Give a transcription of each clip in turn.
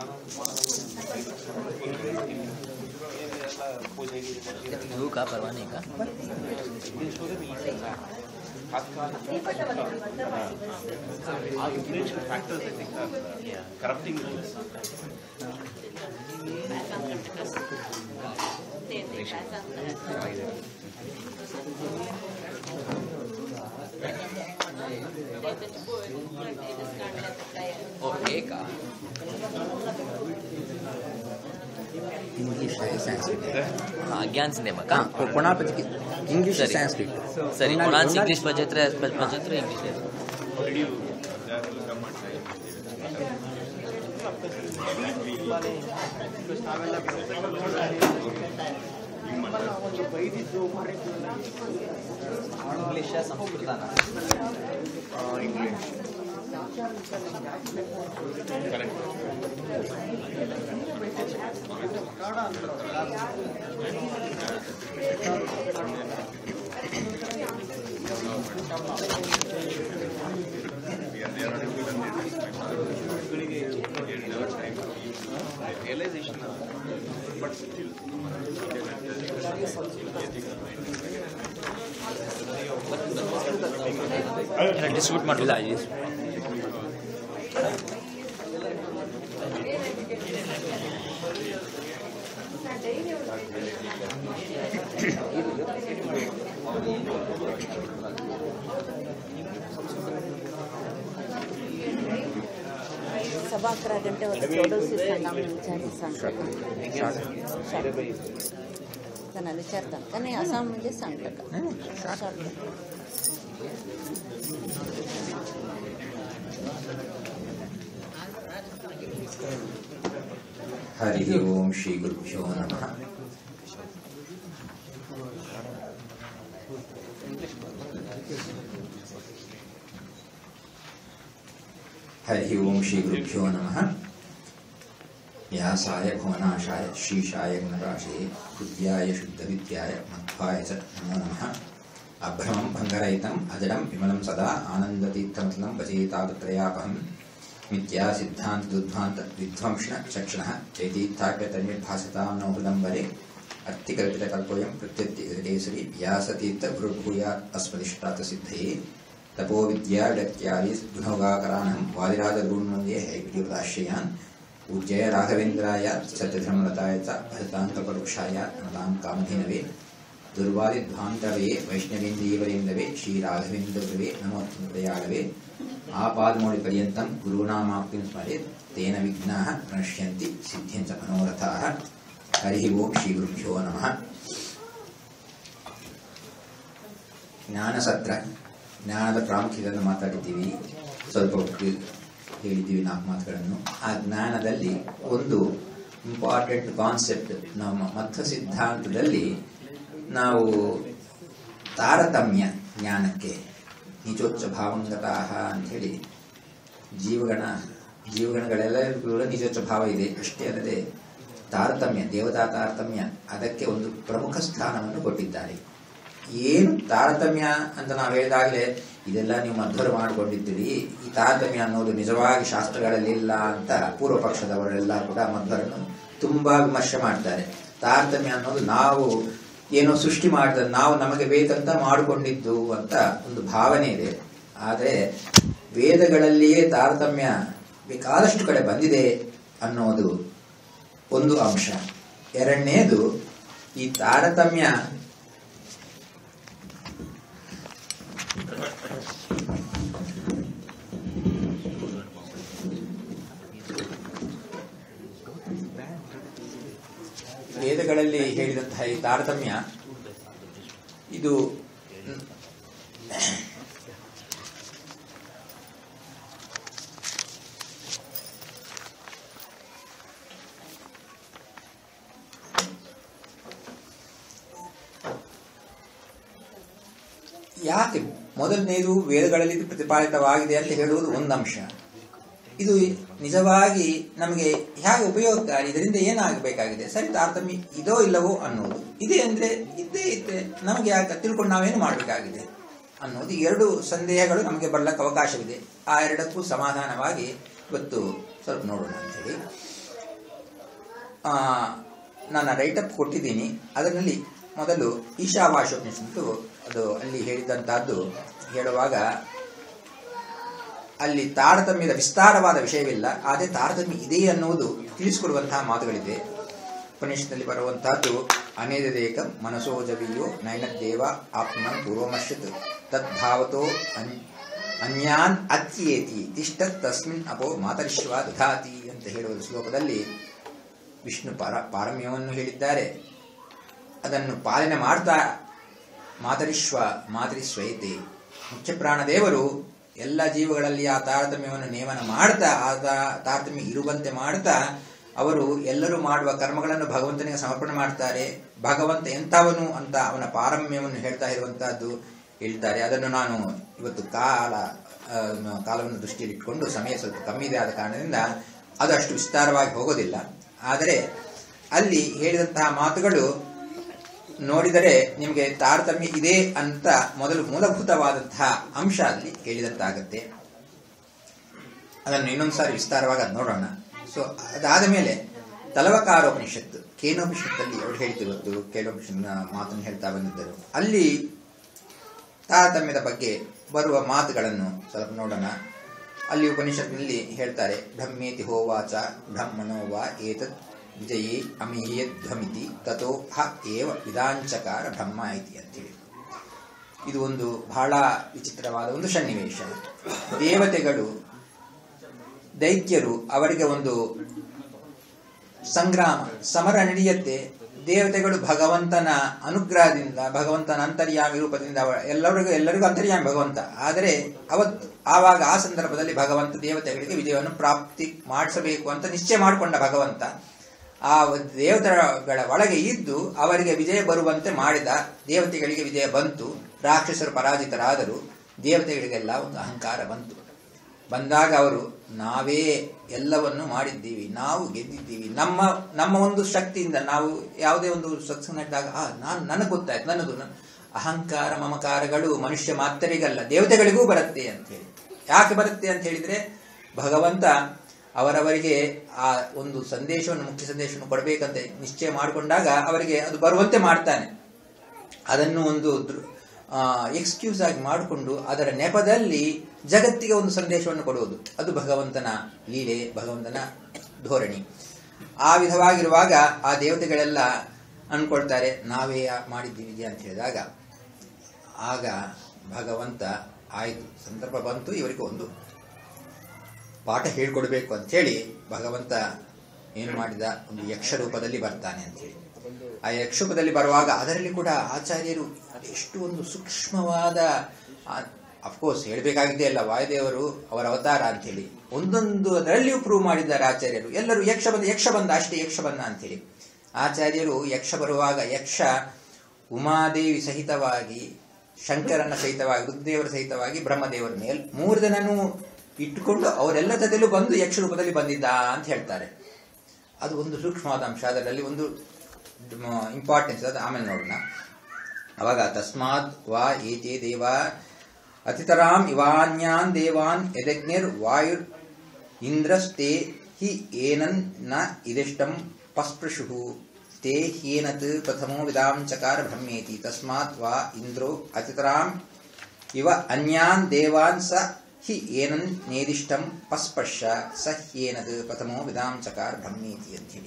वो का परवाने का ಆ influential factors I think corrupting और एक का ಇಂಗ್ಲಿಷ್ ಸಂಸ್ಕೃತ हाँ ज्ञान सिनेमा ಹಾ का ಕೊಣಾಪತಿಗೆ ಇಂಗ್ಲಿಷ್ ಸರಿ. ಸಂಸ್ಕೃತ ಸರಿ ಕೊನಾನ್ಸ್ ಇಂಗ್ಲಿಷ್ ಬಜೆಟ್ರೆ ಬಜೆಟ್ರೆ ಇಂಗ್ಲಿಷ್ ಇಂಗ್ಲಿಷ್ ಸಂಸ್ಕೃತನ English realisation but still distribute ಮಾಡಿಲ್ಲ सव्वा अकरा गंटेवर थोडंसं सांगा मी विचारलं सांगतो त्यांना विचारतात का नाही असं म्हणजे सांगतं का शॉर्ट ಹರಿ ಓಂ ಶ್ರೀ ಗುರುಭ್ಯೋ ನಮಃ ಹರಿ ಓಂ ಶ್ರೀ ಗುರುಭ್ಯೋ ನಮಃ ವ್ಯಾಸಾಯ ಭುವನಾಶಾಯ ಶ್ರೀಶಾಯ ಗುಣರಾಶಯೇ ಹೃದ್ಯಾಯ ಶುದ್ಧವಿದ್ಯಾಯ ಮಧ್ವಾಯ ಚ ನಮೋ ನಮಃ ಅಭ್ರಮಂ ಭಂಗರಹಿತಂ ಅಜಡಂ ವಿಮಲಂ ಸದಾ ಆನಂದತೀರ್ಥಮತಲಂ ಭಜೇತಾಪತ್ರಯಾಪಹಂ मिथ्या सिद्धांत दुर्धांत विध्वंसण चक्षण चैतीर्थाप्यतन्यभासतां नो हृदम्बरे अत्तिकल्पितकल्पोऽयं प्रत्यत्यकेसरी व्यासतीर्थ गुरुर्भूयात् अस्मदिष्टात् सिद्धये तपोविद्याडत्यादि गुणोगाकरानं वादिराजगुरुन्वन्दे हैप्रियपदाश्रयान् पूज्याय राघवेन्द्राय सत्यधर्मरताय च भजतान्तपरुक्षाय नतां कामधेनवे दुर्वादिध्वान्तवे वैष्णवेन्दीवरेन्दवे श्रीराघवेन्द्रवे नमोत्तमप्रयाळवे आपादमौलिपर्यन्तं गुरूणामाप्तिं स्मरेत् तेन विघ्नाः प्रणश्यन्ति सिद्ध्यञ्च मनोरथाः हरिः ओं श्रीगुरुभ्यो नमः ಜ್ಞಾನಸತ್ರ ಜ್ಞಾನದ ಪ್ರಾಮುಖ್ಯತೆಯನ್ನು ಮಾತಾಡಿದ್ದೀವಿ ಸ್ವಲ್ಪ ಹೊತ್ತು ಹೇಳಿದ್ದೀವಿ ನಾಲ್ಕು ಮಾತುಗಳನ್ನು ಆ ಜ್ಞಾನದಲ್ಲಿ ಒಂದು ಇಂಪಾರ್ಟೆಂಟ್ ಕಾನ್ಸೆಪ್ಟ್ ನಮ್ಮ ಮಧ್ವ ಸಿದ್ಧಾಂತದಲ್ಲಿ ನಾವು ತಾರತಮ್ಯ ಜ್ಞಾನಕ್ಕೆ ನಿಜೋಚ್ಚ ಭಾವಂಗತಾಹ ಅಂಥೇಳಿ ಜೀವಗಣ ಜೀವಗಣಗಳೆಲ್ಲರಿಗೂ ಕೂಡ ನಿಜೋಚ್ಚ ಭಾವ ಇದೆ ಅಷ್ಟೇ ಅಲ್ಲದೆ ತಾರತಮ್ಯ ದೇವತಾ ತಾರತಮ್ಯ ಅದಕ್ಕೆ ಒಂದು ಪ್ರಮುಖ ಸ್ಥಾನವನ್ನು ಕೊಟ್ಟಿದ್ದಾರೆ ಏನು ತಾರತಮ್ಯ ಅಂತ ನಾವು ಹೇಳಿದಾಗಲೇ ಇದೆಲ್ಲ ನೀವು ಮಧ್ವರು ಮಾಡಿಕೊಂಡಿದ್ದೀರಿ ಈ ತಾರತಮ್ಯ ಅನ್ನೋದು ನಿಜವಾಗಿ ಶಾಸ್ತ್ರಗಳಲ್ಲಿ ಇಲ್ಲ ಅಂತ ಪೂರ್ವ ಪಕ್ಷದವರೆಲ್ಲ ಕೂಡ ಮಧ್ವರನ್ನು ತುಂಬಾ ವಿಮರ್ಶೆ ಮಾಡ್ತಾರೆ ತಾರತಮ್ಯ ಅನ್ನೋದು ನಾವು ಏನೋ ಸೃಷ್ಟಿ ಮಾಡಿದ ನಾವು ನಮಗೆ ಬೇಕಂತ ಮಾಡಿಕೊಂಡಿದ್ದು ಅಂತ ಒಂದು ಭಾವನೆ ಇದೆ ಆದರೆ ವೇದಗಳಲ್ಲಿಯೇ ತಾರತಮ್ಯ ಬೇಕಾದಷ್ಟು ಕಡೆ ಬಂದಿದೆ ಅನ್ನೋದು ಒಂದು ಅಂಶ ಎರಡನೇದು ಈ ತಾರತಮ್ಯ ವೇದಗಳಲ್ಲಿ ಹೇಳಿದಂತಹ ಈ ತಾರತಮ್ಯ ಇದು ಯಾಕೆ ಮೊದಲನೇದು ವೇದಗಳಲ್ಲಿ ಇದು ಪ್ರತಿಪಾದಿತವಾಗಿದೆ ಅಂತ ಹೇಳುವುದು ಒಂದು ಅಂಶ ಇದು ನಿಜವಾಗಿ ನಮಗೆ ಹೇಗೆ ಉಪಯೋಗಕಾರಿ ಇದರಿಂದ ಏನಾಗಬೇಕಾಗಿದೆ ಸರಿ ತಾರತಮ್ಯ ಇದೋ ಇಲ್ಲವೋ ಅನ್ನೋದು ಇದೆ ಅಂದ್ರೆ ಇದ್ದೇ ಇದ್ದೆ ನಮಗೆ ಯಾಕೆ ತಿಳ್ಕೊಂಡು ನಾವೇನು ಮಾಡಬೇಕಾಗಿದೆ ಅನ್ನೋದು ಎರಡು ಸಂದೇಹಗಳು ನಮಗೆ ಬರ್ಲಕ್ಕೆ ಅವಕಾಶವಿದೆ ಆ ಎರಡಕ್ಕೂ ಸಮಾಧಾನವಾಗಿ ಇವತ್ತು ಸ್ವಲ್ಪ ನೋಡೋಣ ಅಂತೇಳಿ ಆ, ನನ್ನ ರೈಟಪ್ ಕೊಟ್ಟಿದ್ದೀನಿ ಅದರಲ್ಲಿ ಮೊದಲು ಈಶಾವಾಶೋಪನಿಷತ್ತು ಅದು ಅಲ್ಲಿ ಹೇಳಿದಂತಹದ್ದು ಹೇಳುವಾಗ ಅಲ್ಲಿ ತಾರತಮ್ಯದ ವಿಸ್ತಾರವಾದ ವಿಷಯವಿಲ್ಲ ಆದರೆ ತಾರತಮ್ಯ ಇದೆ ಅನ್ನುವುದು ತಿಳಿಸಿಕೊಡುವಂತಹ ಮಾತುಗಳಿದೆ ಉಪನಿಷತ್ನಲ್ಲಿ ಬರುವಂತಹದ್ದು ಅನೇದೇಕ ಮನಸೋ ಜವಿಯೋ ನೈನದ್ದೇವ ಆತ್ಮನ್ ಪೂರ್ವಮಶ್ಯತ್ ತದ್ಭಾವತೋ ಅನ್ ಅನ್ಯಾನ್ ಅತ್ಯೇತಿ ತಿಷ್ಟತ್ ತಸ್ಮಿನ್ ಅಪೋ ಮಾತರಿಶ್ವ ದಧಾತಿ ಅಂತ ಹೇಳುವ ಶ್ಲೋಕದಲ್ಲಿ ವಿಷ್ಣು ಪಾರ ಪಾರಮ್ಯವನ್ನು ಹೇಳಿದ್ದಾರೆ ಅದನ್ನು ಪಾಲನೆ ಮಾಡ್ತಾ ಮಾತರಿಶ್ವ ಮಾತರಿಸ್ವೈತೆ ಮುಖ್ಯ ಪ್ರಾಣದೇವರು ಎಲ್ಲ ಜೀವಗಳಲ್ಲಿ ಆ ತಾರತಮ್ಯವನ್ನು ನೇಮನ ಮಾಡ್ತಾ ಆ ತಾ- ತಾರತಮ್ಯ ಇರುವಂತೆ ಮಾಡ್ತಾ ಅವರು ಎಲ್ಲರೂ ಮಾಡುವ ಕರ್ಮಗಳನ್ನು ಭಗವಂತನಿಗೆ ಸಮರ್ಪಣೆ ಮಾಡ್ತಾರೆ ಭಗವಂತ ಎಂಥವನು ಅಂತ ಅವನ ಪಾರಮ್ಯವನ್ನು ಹೇಳ್ತಾ ಇರುವಂತಹದ್ದು ಹೇಳ್ತಾರೆ ಅದನ್ನು ನಾನು ಇವತ್ತು ಕಾಲ ಆ, ಕಾಲವನ್ನು ದೃಷ್ಟಿಯಲ್ಲಿ ಇಟ್ಕೊಂಡು ಸಮಯ ಸ್ವಲ್ಪ ಕಮ್ಮಿ ಇದೆ ಆದ ಕಾರಣದಿಂದ ಅದು ಅಷ್ಟು ವಿಸ್ತಾರವಾಗಿ ಹೋಗೋದಿಲ್ಲ ಆದರೆ ಅಲ್ಲಿ ಹೇಳಿದಂತಹ ಮಾತುಗಳು ನೋಡಿದರೆ ನಿಮಗೆ ತಾರತಮ್ಯ ಇದೆ ಅಂತ ಮೊದಲು ಮೂಲಭೂತವಾದಂತಹ ಅಂಶ ಅಲ್ಲಿ ಹೇಳಿದಂತಾಗತ್ತೆ ಅದನ್ನು ಇನ್ನೊಂದು ಸಾರಿ ವಿಸ್ತಾರವಾಗಿ ಅದು ನೋಡೋಣ ಸೊ ಅದಾದ ಮೇಲೆ ತಲವಕಾರೋಪನಿಷತ್ತು ಕೇನೋಪನಿಷತ್ತಲ್ಲಿ ಅವರು ಹೇಳ್ತಿರೋದು ಕೇನೋಪನಿಷತ್ನ ಮಾತನ್ನು ಹೇಳ್ತಾ ಬಂದಿದ್ದರು ಅಲ್ಲಿ ತಾರತಮ್ಯದ ಬಗ್ಗೆ ಬರುವ ಮಾತುಗಳನ್ನು ಸ್ವಲ್ಪ ನೋಡೋಣ ಅಲ್ಲಿ ಉಪನಿಷತ್ನಲ್ಲಿ ಹೇಳ್ತಾರೆ ಬ್ರಹ್ಮೇತಿ ಹೋವಾಚ ಬ್ರಹ್ಮಣೋ ವಾ ಏತತ್ ವಿಜಯೇ ಅಮೀಯಧ್ವಮಿತಿ ತಥೋ ಹ ಏವ ವಿಧಾಂಚಕಾರ ಬ್ರಹ್ಮ ಇತಿ ಅಂತೇಳಿ ಇದು ಒಂದು ಬಹಳ ವಿಚಿತ್ರವಾದ ಒಂದು ಸನ್ನಿವೇಶ ದೇವತೆಗಳು ದೈತ್ಯರು ಅವರಿಗೆ ಒಂದು ಸಂಗ್ರಾಮ ಸಮರ ನಡೆಯುತ್ತೆ ದೇವತೆಗಳು ಭಗವಂತನ ಅನುಗ್ರಹದಿಂದ ಭಗವಂತನ ಅಂತರ್ಯಾಮಿ ರೂಪದಿಂದ ಅವ ಎಲ್ಲರಿಗೂ ಎಲ್ಲರಿಗೂ ಅಂತರ್ಯಾಮಿ ಭಗವಂತ ಆದರೆ ಅವತ್ತು ಆವಾಗ ಆ ಸಂದರ್ಭದಲ್ಲಿ ಭಗವಂತ ದೇವತೆಗಳಿಗೆ ವಿಜಯವನ್ನು ಪ್ರಾಪ್ತಿ ಮಾಡಿಸಬೇಕು ಅಂತ ನಿಶ್ಚಯ ಮಾಡಿಕೊಂಡ ಭಗವಂತ ಆ ದೇವತೆಗಳ ಒಳಗೆ ಇದ್ದು ಅವರಿಗೆ ವಿಜಯ ಬರುವಂತೆ ಮಾಡಿದ ದೇವತೆಗಳಿಗೆ ವಿಜಯ ಬಂತು ರಾಕ್ಷಸರು ಪರಾಜಿತರಾದರು ದೇವತೆಗಳಿಗೆಲ್ಲ ಒಂದು ಅಹಂಕಾರ ಬಂತು ಬಂದಾಗ ಅವರು ನಾವೇ ಎಲ್ಲವನ್ನು ಮಾಡಿದ್ದೀವಿ ನಾವು ಗೆದ್ದಿದ್ದೀವಿ ನಮ್ಮ ನಮ್ಮ ಒಂದು ಶಕ್ತಿಯಿಂದ ನಾವು ಯಾವುದೇ ಒಂದು ಸತ್ಸಂಗ ನಡೆದಾಗ ಆ ನಾನು ನನಗೆ ಗೊತ್ತಾಯ್ತು ನನ್ನದು ನ- ಅಹಂಕಾರ ಮಮಕಾರಗಳು ಮನುಷ್ಯ ಮಾತ್ರರಿಗಲ್ಲ ದೇವತೆಗಳಿಗೂ ಬರುತ್ತೆ ಅಂತ ಹೇಳಿ ಯಾಕೆ ಬರುತ್ತೆ ಅಂತ ಹೇಳಿದ್ರೆ ಭಗವಂತ ಅವರವರಿಗೆ ಆ ಒಂದು ಸಂದೇಶವನ್ನು ಮುಖ್ಯ ಸಂದೇಶವನ್ನು ಕೊಡಬೇಕಂತ ನಿಶ್ಚಯ ಮಾಡಿಕೊಂಡಾಗ ಅವರಿಗೆ ಅದು ಬರುವಂತೆ ಮಾಡ್ತಾನೆ ಅದನ್ನು ಒಂದು ಎಕ್ಸ್ಕ್ಯೂಸ್ ಆಗಿ ಮಾಡಿಕೊಂಡು ಅದರ ನೆಪದಲ್ಲಿ ಜಗತ್ತಿಗೆ ಒಂದು ಸಂದೇಶವನ್ನು ಕೊಡುವುದು ಅದು ಭಗವಂತನ ಲೀಲೆ ಭಗವಂತನ ಧೋರಣಿ ಆ ವಿಧವಾಗಿರುವಾಗ ಆ ದೇವತೆಗಳೆಲ್ಲ ಅನ್ಕೊಳ್ತಾರೆ ನಾವೇ ಮಾಡಿದ್ದೀವಿ ಇದೆ ಅಂತ ಹೇಳಿದಾಗ ಆಗ ಭಗವಂತ ಆಯಿತು ಸಂದರ್ಭ ಬಂತು ಇವರಿಗೆ ಒಂದು ಪಾಠ ಹೇಳ್ಕೊಡ್ಬೇಕು ಅಂತೇಳಿ ಭಗವಂತ ಏನು ಮಾಡಿದ ಒಂದು ಯಕ್ಷ ರೂಪದಲ್ಲಿ ಬರ್ತಾನೆ ಅಂತೇಳಿ ಆ ಯಕ್ಷ ರೂಪದಲ್ಲಿ ಬರುವಾಗ ಅದರಲ್ಲಿ ಕೂಡ ಆಚಾರ್ಯರು ಎಷ್ಟು ಒಂದು ಸೂಕ್ಷ್ಮವಾದ ಅಫ್ಕೋರ್ಸ್ ಹೇಳಬೇಕಾಗಿದ್ದೇ ಅಲ್ಲ ವಾಯುದೇವರು ಅವರ ಅವತಾರ ಅಂತೇಳಿ ಒಂದೊಂದು ಅದರಲ್ಲಿಯೂ ಪ್ರೂವ್ ಮಾಡಿದ್ದಾರೆ ಆಚಾರ್ಯರು ಎಲ್ಲರೂ ಯಕ್ಷ ಬಂದ ಯಕ್ಷ ಬಂದ ಅಷ್ಟೇ ಯಕ್ಷ ಬಂದ ಅಂತೇಳಿ ಆಚಾರ್ಯರು ಯಕ್ಷ ಬರುವಾಗ ಯಕ್ಷ ಉಮಾದೇವಿ ಸಹಿತವಾಗಿ ಶಂಕರನ ಸಹಿತವಾಗಿ ರುದ್ರದೇವರ ಸಹಿತವಾಗಿ ಬ್ರಹ್ಮದೇವರ ಮೇಲೆ ಮೂರು ಜನನೂ ಇಟ್ಟುಕೊಂಡು ಅವರೆಲ್ಲ ಜೊತೆಲೂ ಬಂದು ಯಕ್ಷ ರೂಪದಲ್ಲಿ ಬಂದಿದ್ದ ಅಂತ ಹೇಳ್ತಾರೆ ಅದು ಒಂದು ಸೂಕ್ಷ್ಮವಾದ ಅಂಶ ಅದರಲ್ಲಿ ಒಂದು ಇಂಪಾರ್ಟೆನ್ಸ್ ಅದು ಆಮೇಲೆ ನೋಡೋಣ ಅವಾಗ ತಸ್ಮಾತ್ ವಾ ಏತೇ ದೇವ ಅತಿತರಾಂ ಇವಾನ್ಯಾನ್ ದೇವಾನ್ ಯದಗ್ನಿರ್ ವಾಯುರ್ ಇಂದ್ರಸ್ತೆ ಹಿ ಏನನ್ ನ ಇದಿಷ್ಟಂ ಪಸ್ಪೃಶು ತೇ ಹ್ಯೇನತ್ ಪ್ರಥಮೋ ವಿದಾಂ ಚಕಾರ ಬ್ರಹ್ಮೇತಿ ತಸ್ಮಾತ್ ವಾ ಇಂದ್ರೋ ಅತಿತರಾಂ ಇವ ಅನ್ಯಾನ್ ದೇವಾನ್ ಸ ಹಿ ಏನನ್ ನೇದಿಷ್ಟಂ ಪಸ್ಪರ್ಶ ಸ ಹ್ಯೇನದ್ ಪ್ರಥಮೋ ವಿದಾಂ ಚಕಾರ ಬ್ರಹ್ಮೇತಿ ಅಂತೇಳಿ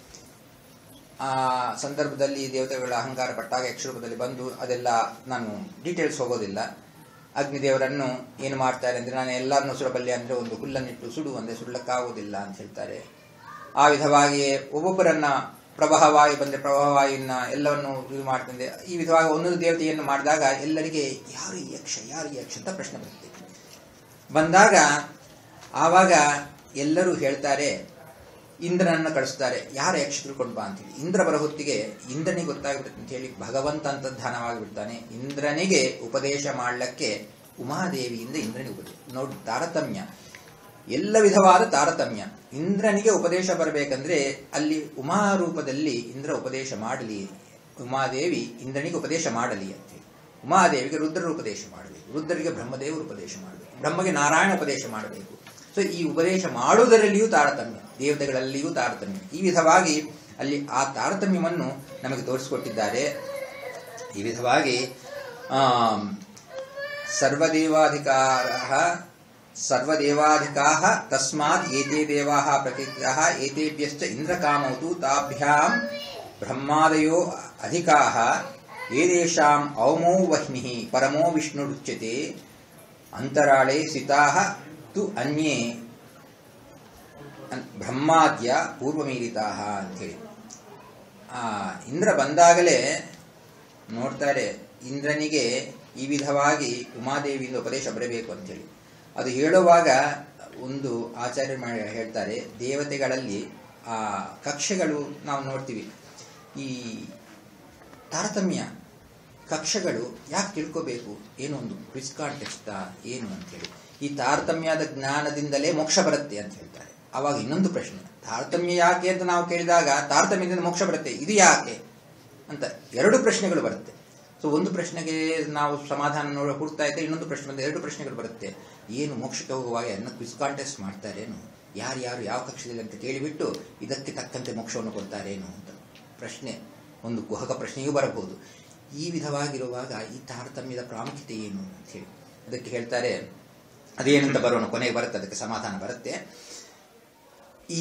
ಆ ಸಂದರ್ಭದಲ್ಲಿ ದೇವತೆಗಳ ಅಹಂಕಾರ ಪಟ್ಟಾಗ ಯಕ್ಷರೂಪದಲ್ಲಿ ಬಂದು ಅದೆಲ್ಲ ನಾನು ಡೀಟೇಲ್ಸ್ ಹೋಗೋದಿಲ್ಲ ಅಗ್ನಿದೇವರನ್ನು ಏನು ಮಾಡ್ತಾರೆ ಅಂದ್ರೆ ನಾನು ಎಲ್ಲರನ್ನೂ ಸುಡಬಲ್ಲೆ ಅಂದ್ರೆ ಒಂದು ಹುಲ್ಲನ್ನಿಟ್ಟು ಸುಡು ಅಂದ್ರೆ ಸುಡ್ಲಕ್ಕಾಗೋದಿಲ್ಲ ಅಂತ ಹೇಳ್ತಾರೆ ಆ ವಿಧವಾಗಿ ಒಬ್ಬೊಬ್ಬರನ್ನ ಪ್ರವಾಹವಾಯು ಬಂದ್ರೆ ಪ್ರವಾಹವಾಯುವಿನ ಎಲ್ಲವನ್ನು ಇದು ಮಾಡ್ತಂದೆ ಈ ವಿಧವಾಗಿ ಒಂದೊಂದು ದೇವತೆಯನ್ನು ಮಾಡಿದಾಗ ಎಲ್ಲರಿಗೆ ಯಾರು ಈ ಯಕ್ಷ ಯಾರು ಈ ಯಕ್ಷ ಅಂತ ಪ್ರಶ್ನೆ ಬರುತ್ತೆ ಬಂದಾಗ ಆವಾಗ ಎಲ್ಲರೂ ಹೇಳ್ತಾರೆ ಇಂದ್ರನನ್ನು ಕಳಿಸ್ತಾರೆ ಯಾರ ಯಕ್ಷ ತಿಳ್ಕೊಂಡು ಬಾ ಅಂತೇಳಿ ಇಂದ್ರ ಬರೋ ಹೊತ್ತಿಗೆ ಇಂದ್ರನಿಗೆ ಗೊತ್ತಾಗ್ಬಿಡುತ್ತೆ ಅಂತ ಹೇಳಿ ಭಗವಂತ ಅಂತರ್ಧಾನವಾಗಿ ಬಿಡ್ತಾನೆ ಇಂದ್ರನಿಗೆ ಉಪದೇಶ ಮಾಡ್ಲಿಕ್ಕೆ ಉಮಾದೇವಿಯಿಂದ ಇಂದ್ರನಿಗೆ ಉಪದೇಶ ನೋಡಿ ತಾರತಮ್ಯ ಎಲ್ಲ ವಿಧವಾದ ತಾರತಮ್ಯ ಇಂದ್ರನಿಗೆ ಉಪದೇಶ ಬರಬೇಕಂದ್ರೆ ಅಲ್ಲಿ ಉಮಾ ರೂಪದಲ್ಲಿ ಇಂದ್ರ ಉಪದೇಶ ಮಾಡಲಿ ಉಮಾದೇವಿ ಇಂದ್ರನಿಗೆ ಉಪದೇಶ ಮಾಡಲಿ ಅಂತೇಳಿ ಉಮಾದೇವಿಗೆ ರುದ್ರ ಉಪದೇಶ ಮಾಡಬೇಕು ರುದ್ರರಿಗೆ ಬ್ರಹ್ಮದೇವರು ಉಪದೇಶ ಮಾಡಬೇಕು ಬ್ರಹ್ಮಗೆ ನಾರಾಯಣ ಉಪದೇಶ ಮಾಡಬೇಕು ಸೊ ಈ ಉಪದೇಶ ಮಾಡುವುದರಲ್ಲಿಯೂ ತಾರತಮ್ಯ ದೇವತೆಗಳಲ್ಲಿಯೂ ತಾರತಮ್ಯ ಈ ವಿಧವಾಗಿ ಅಲ್ಲಿ ಆ ತಾರತಮ್ಯವನ್ನು ನಮಗೆ ತೋರಿಸಿಕೊಟ್ಟಿದ್ದಾರೆ ಈ ವಿಧವಾಗಿ ಆಮ್, ಸರ್ವದೇವಾಧಿಕಾರः ಸರ್ವದೇವಾಧಿಕಾः ತಸ್ಮಾತ್ ಏತೆ ದೇವಾः ಪ್ರಕೃತ್ಯಾः ಏತೇಭ್ಯಶ್ಚ ಇಂದ್ರಕಾಮೌತು ತಾಭ್ಯಾಂ ಬ್ರಹ್ಮಾದಯೋ ಅಧಿಕಾः ಏತೇಷಾಂ ಔಮೋ ವಹ್ನಿः ಪರಮೋ ವಿಷ್ಣುರುಚ್ಯತೆ ಅಂತರಾಳೆ ಸ್ಥಿತಾः ತು ಅನ್ಯೇ ಅನ್- ಬ್ರಹ್ಮಾದ್ಯ ಪೂರ್ವಮೀರಿತಾಹ ಅಂತೇಳಿ ಆ ಇಂದ್ರ ಬಂದಾಗಲೇ ನೋಡ್ತಾರೆ ಇಂದ್ರನಿಗೆ ಈ ವಿಧವಾಗಿ ಉಮಾದೇವಿಯಿಂದ ಉಪದೇಶ ಬರಬೇಕು ಅಂತೇಳಿ ಅದು ಹೇಳುವಾಗ ಒಂದು ಆಚಾರ್ಯ ಮಾಡಿ ಹೇಳ್ತಾರೆ ದೇವತೆಗಳಲ್ಲಿ ಆ ಕಕ್ಷೆಗಳು ನಾವು ನೋಡ್ತೀವಿ ಈ ತಾರತಮ್ಯ ಕಕ್ಷೆಗಳು ಯಾಕೆ ತಿಳ್ಕೋಬೇಕು ಏನು ಒಂದು ಕ್ವಿಸ್ ಕಾಂಟೆಕ್ಸ್ಟ್ ಏನು ಅಂತೇಳಿ ಈ ತಾರತಮ್ಯದ ಜ್ಞಾನದಿಂದಲೇ ಮೋಕ್ಷ ಬರುತ್ತೆ ಅಂತ ಹೇಳ್ತಾರೆ ಅವಾಗ ಇನ್ನೊಂದು ಪ್ರಶ್ನೆ ತಾರತಮ್ಯ ಯಾಕೆ ಅಂತ ನಾವು ಕೇಳಿದಾಗ ತಾರತಮ್ಯದಿಂದ ಮೋಕ್ಷ ಬರುತ್ತೆ ಇದು ಯಾಕೆ ಅಂತ ಎರಡು ಪ್ರಶ್ನೆಗಳು ಬರುತ್ತೆ ಸೊ ಒಂದು ಪ್ರಶ್ನೆಗೆ ನಾವು ಸಮಾಧಾನ ನೋಡ ಹುಡ್ತಾ ಇದ್ದರೆ ಇನ್ನೊಂದು ಪ್ರಶ್ನೆ ಬಂದ ಎರಡು ಪ್ರಶ್ನೆಗಳು ಬರುತ್ತೆ ಏನು ಮೋಕ್ಷಕ್ಕೆ ಹೋಗುವಾಗ ಎಲ್ಲ ಕ್ವಿಸ್ ಕಾಂಟೆಸ್ಟ್ ಮಾಡ್ತಾರೇನು ಯಾರ್ಯಾರು ಯಾವ ಕಕ್ಷದಲ್ಲಿ ಅಂತ ಕೇಳಿಬಿಟ್ಟು ಇದಕ್ಕೆ ತಕ್ಕಂತೆ ಮೋಕ್ಷವನ್ನು ಕೊಡ್ತಾರೇನು ಅಂತ ಪ್ರಶ್ನೆ ಒಂದು ಕುಹಕ ಪ್ರಶ್ನೆಯೂ ಬರಬಹುದು ಈ ವಿಧವಾಗಿರುವಾಗ ಈ ತಾರತಮ್ಯದ ಪ್ರಾಮುಖ್ಯತೆ ಏನು ಅಂತ ಹೇಳಿ ಅದಕ್ಕೆ ಹೇಳ್ತಾರೆ ಅದೇನಂತ ಬರೋಣ ಕೊನೆಗೆ ಬರುತ್ತೆ ಅದಕ್ಕೆ ಸಮಾಧಾನ ಬರುತ್ತೆ ಈ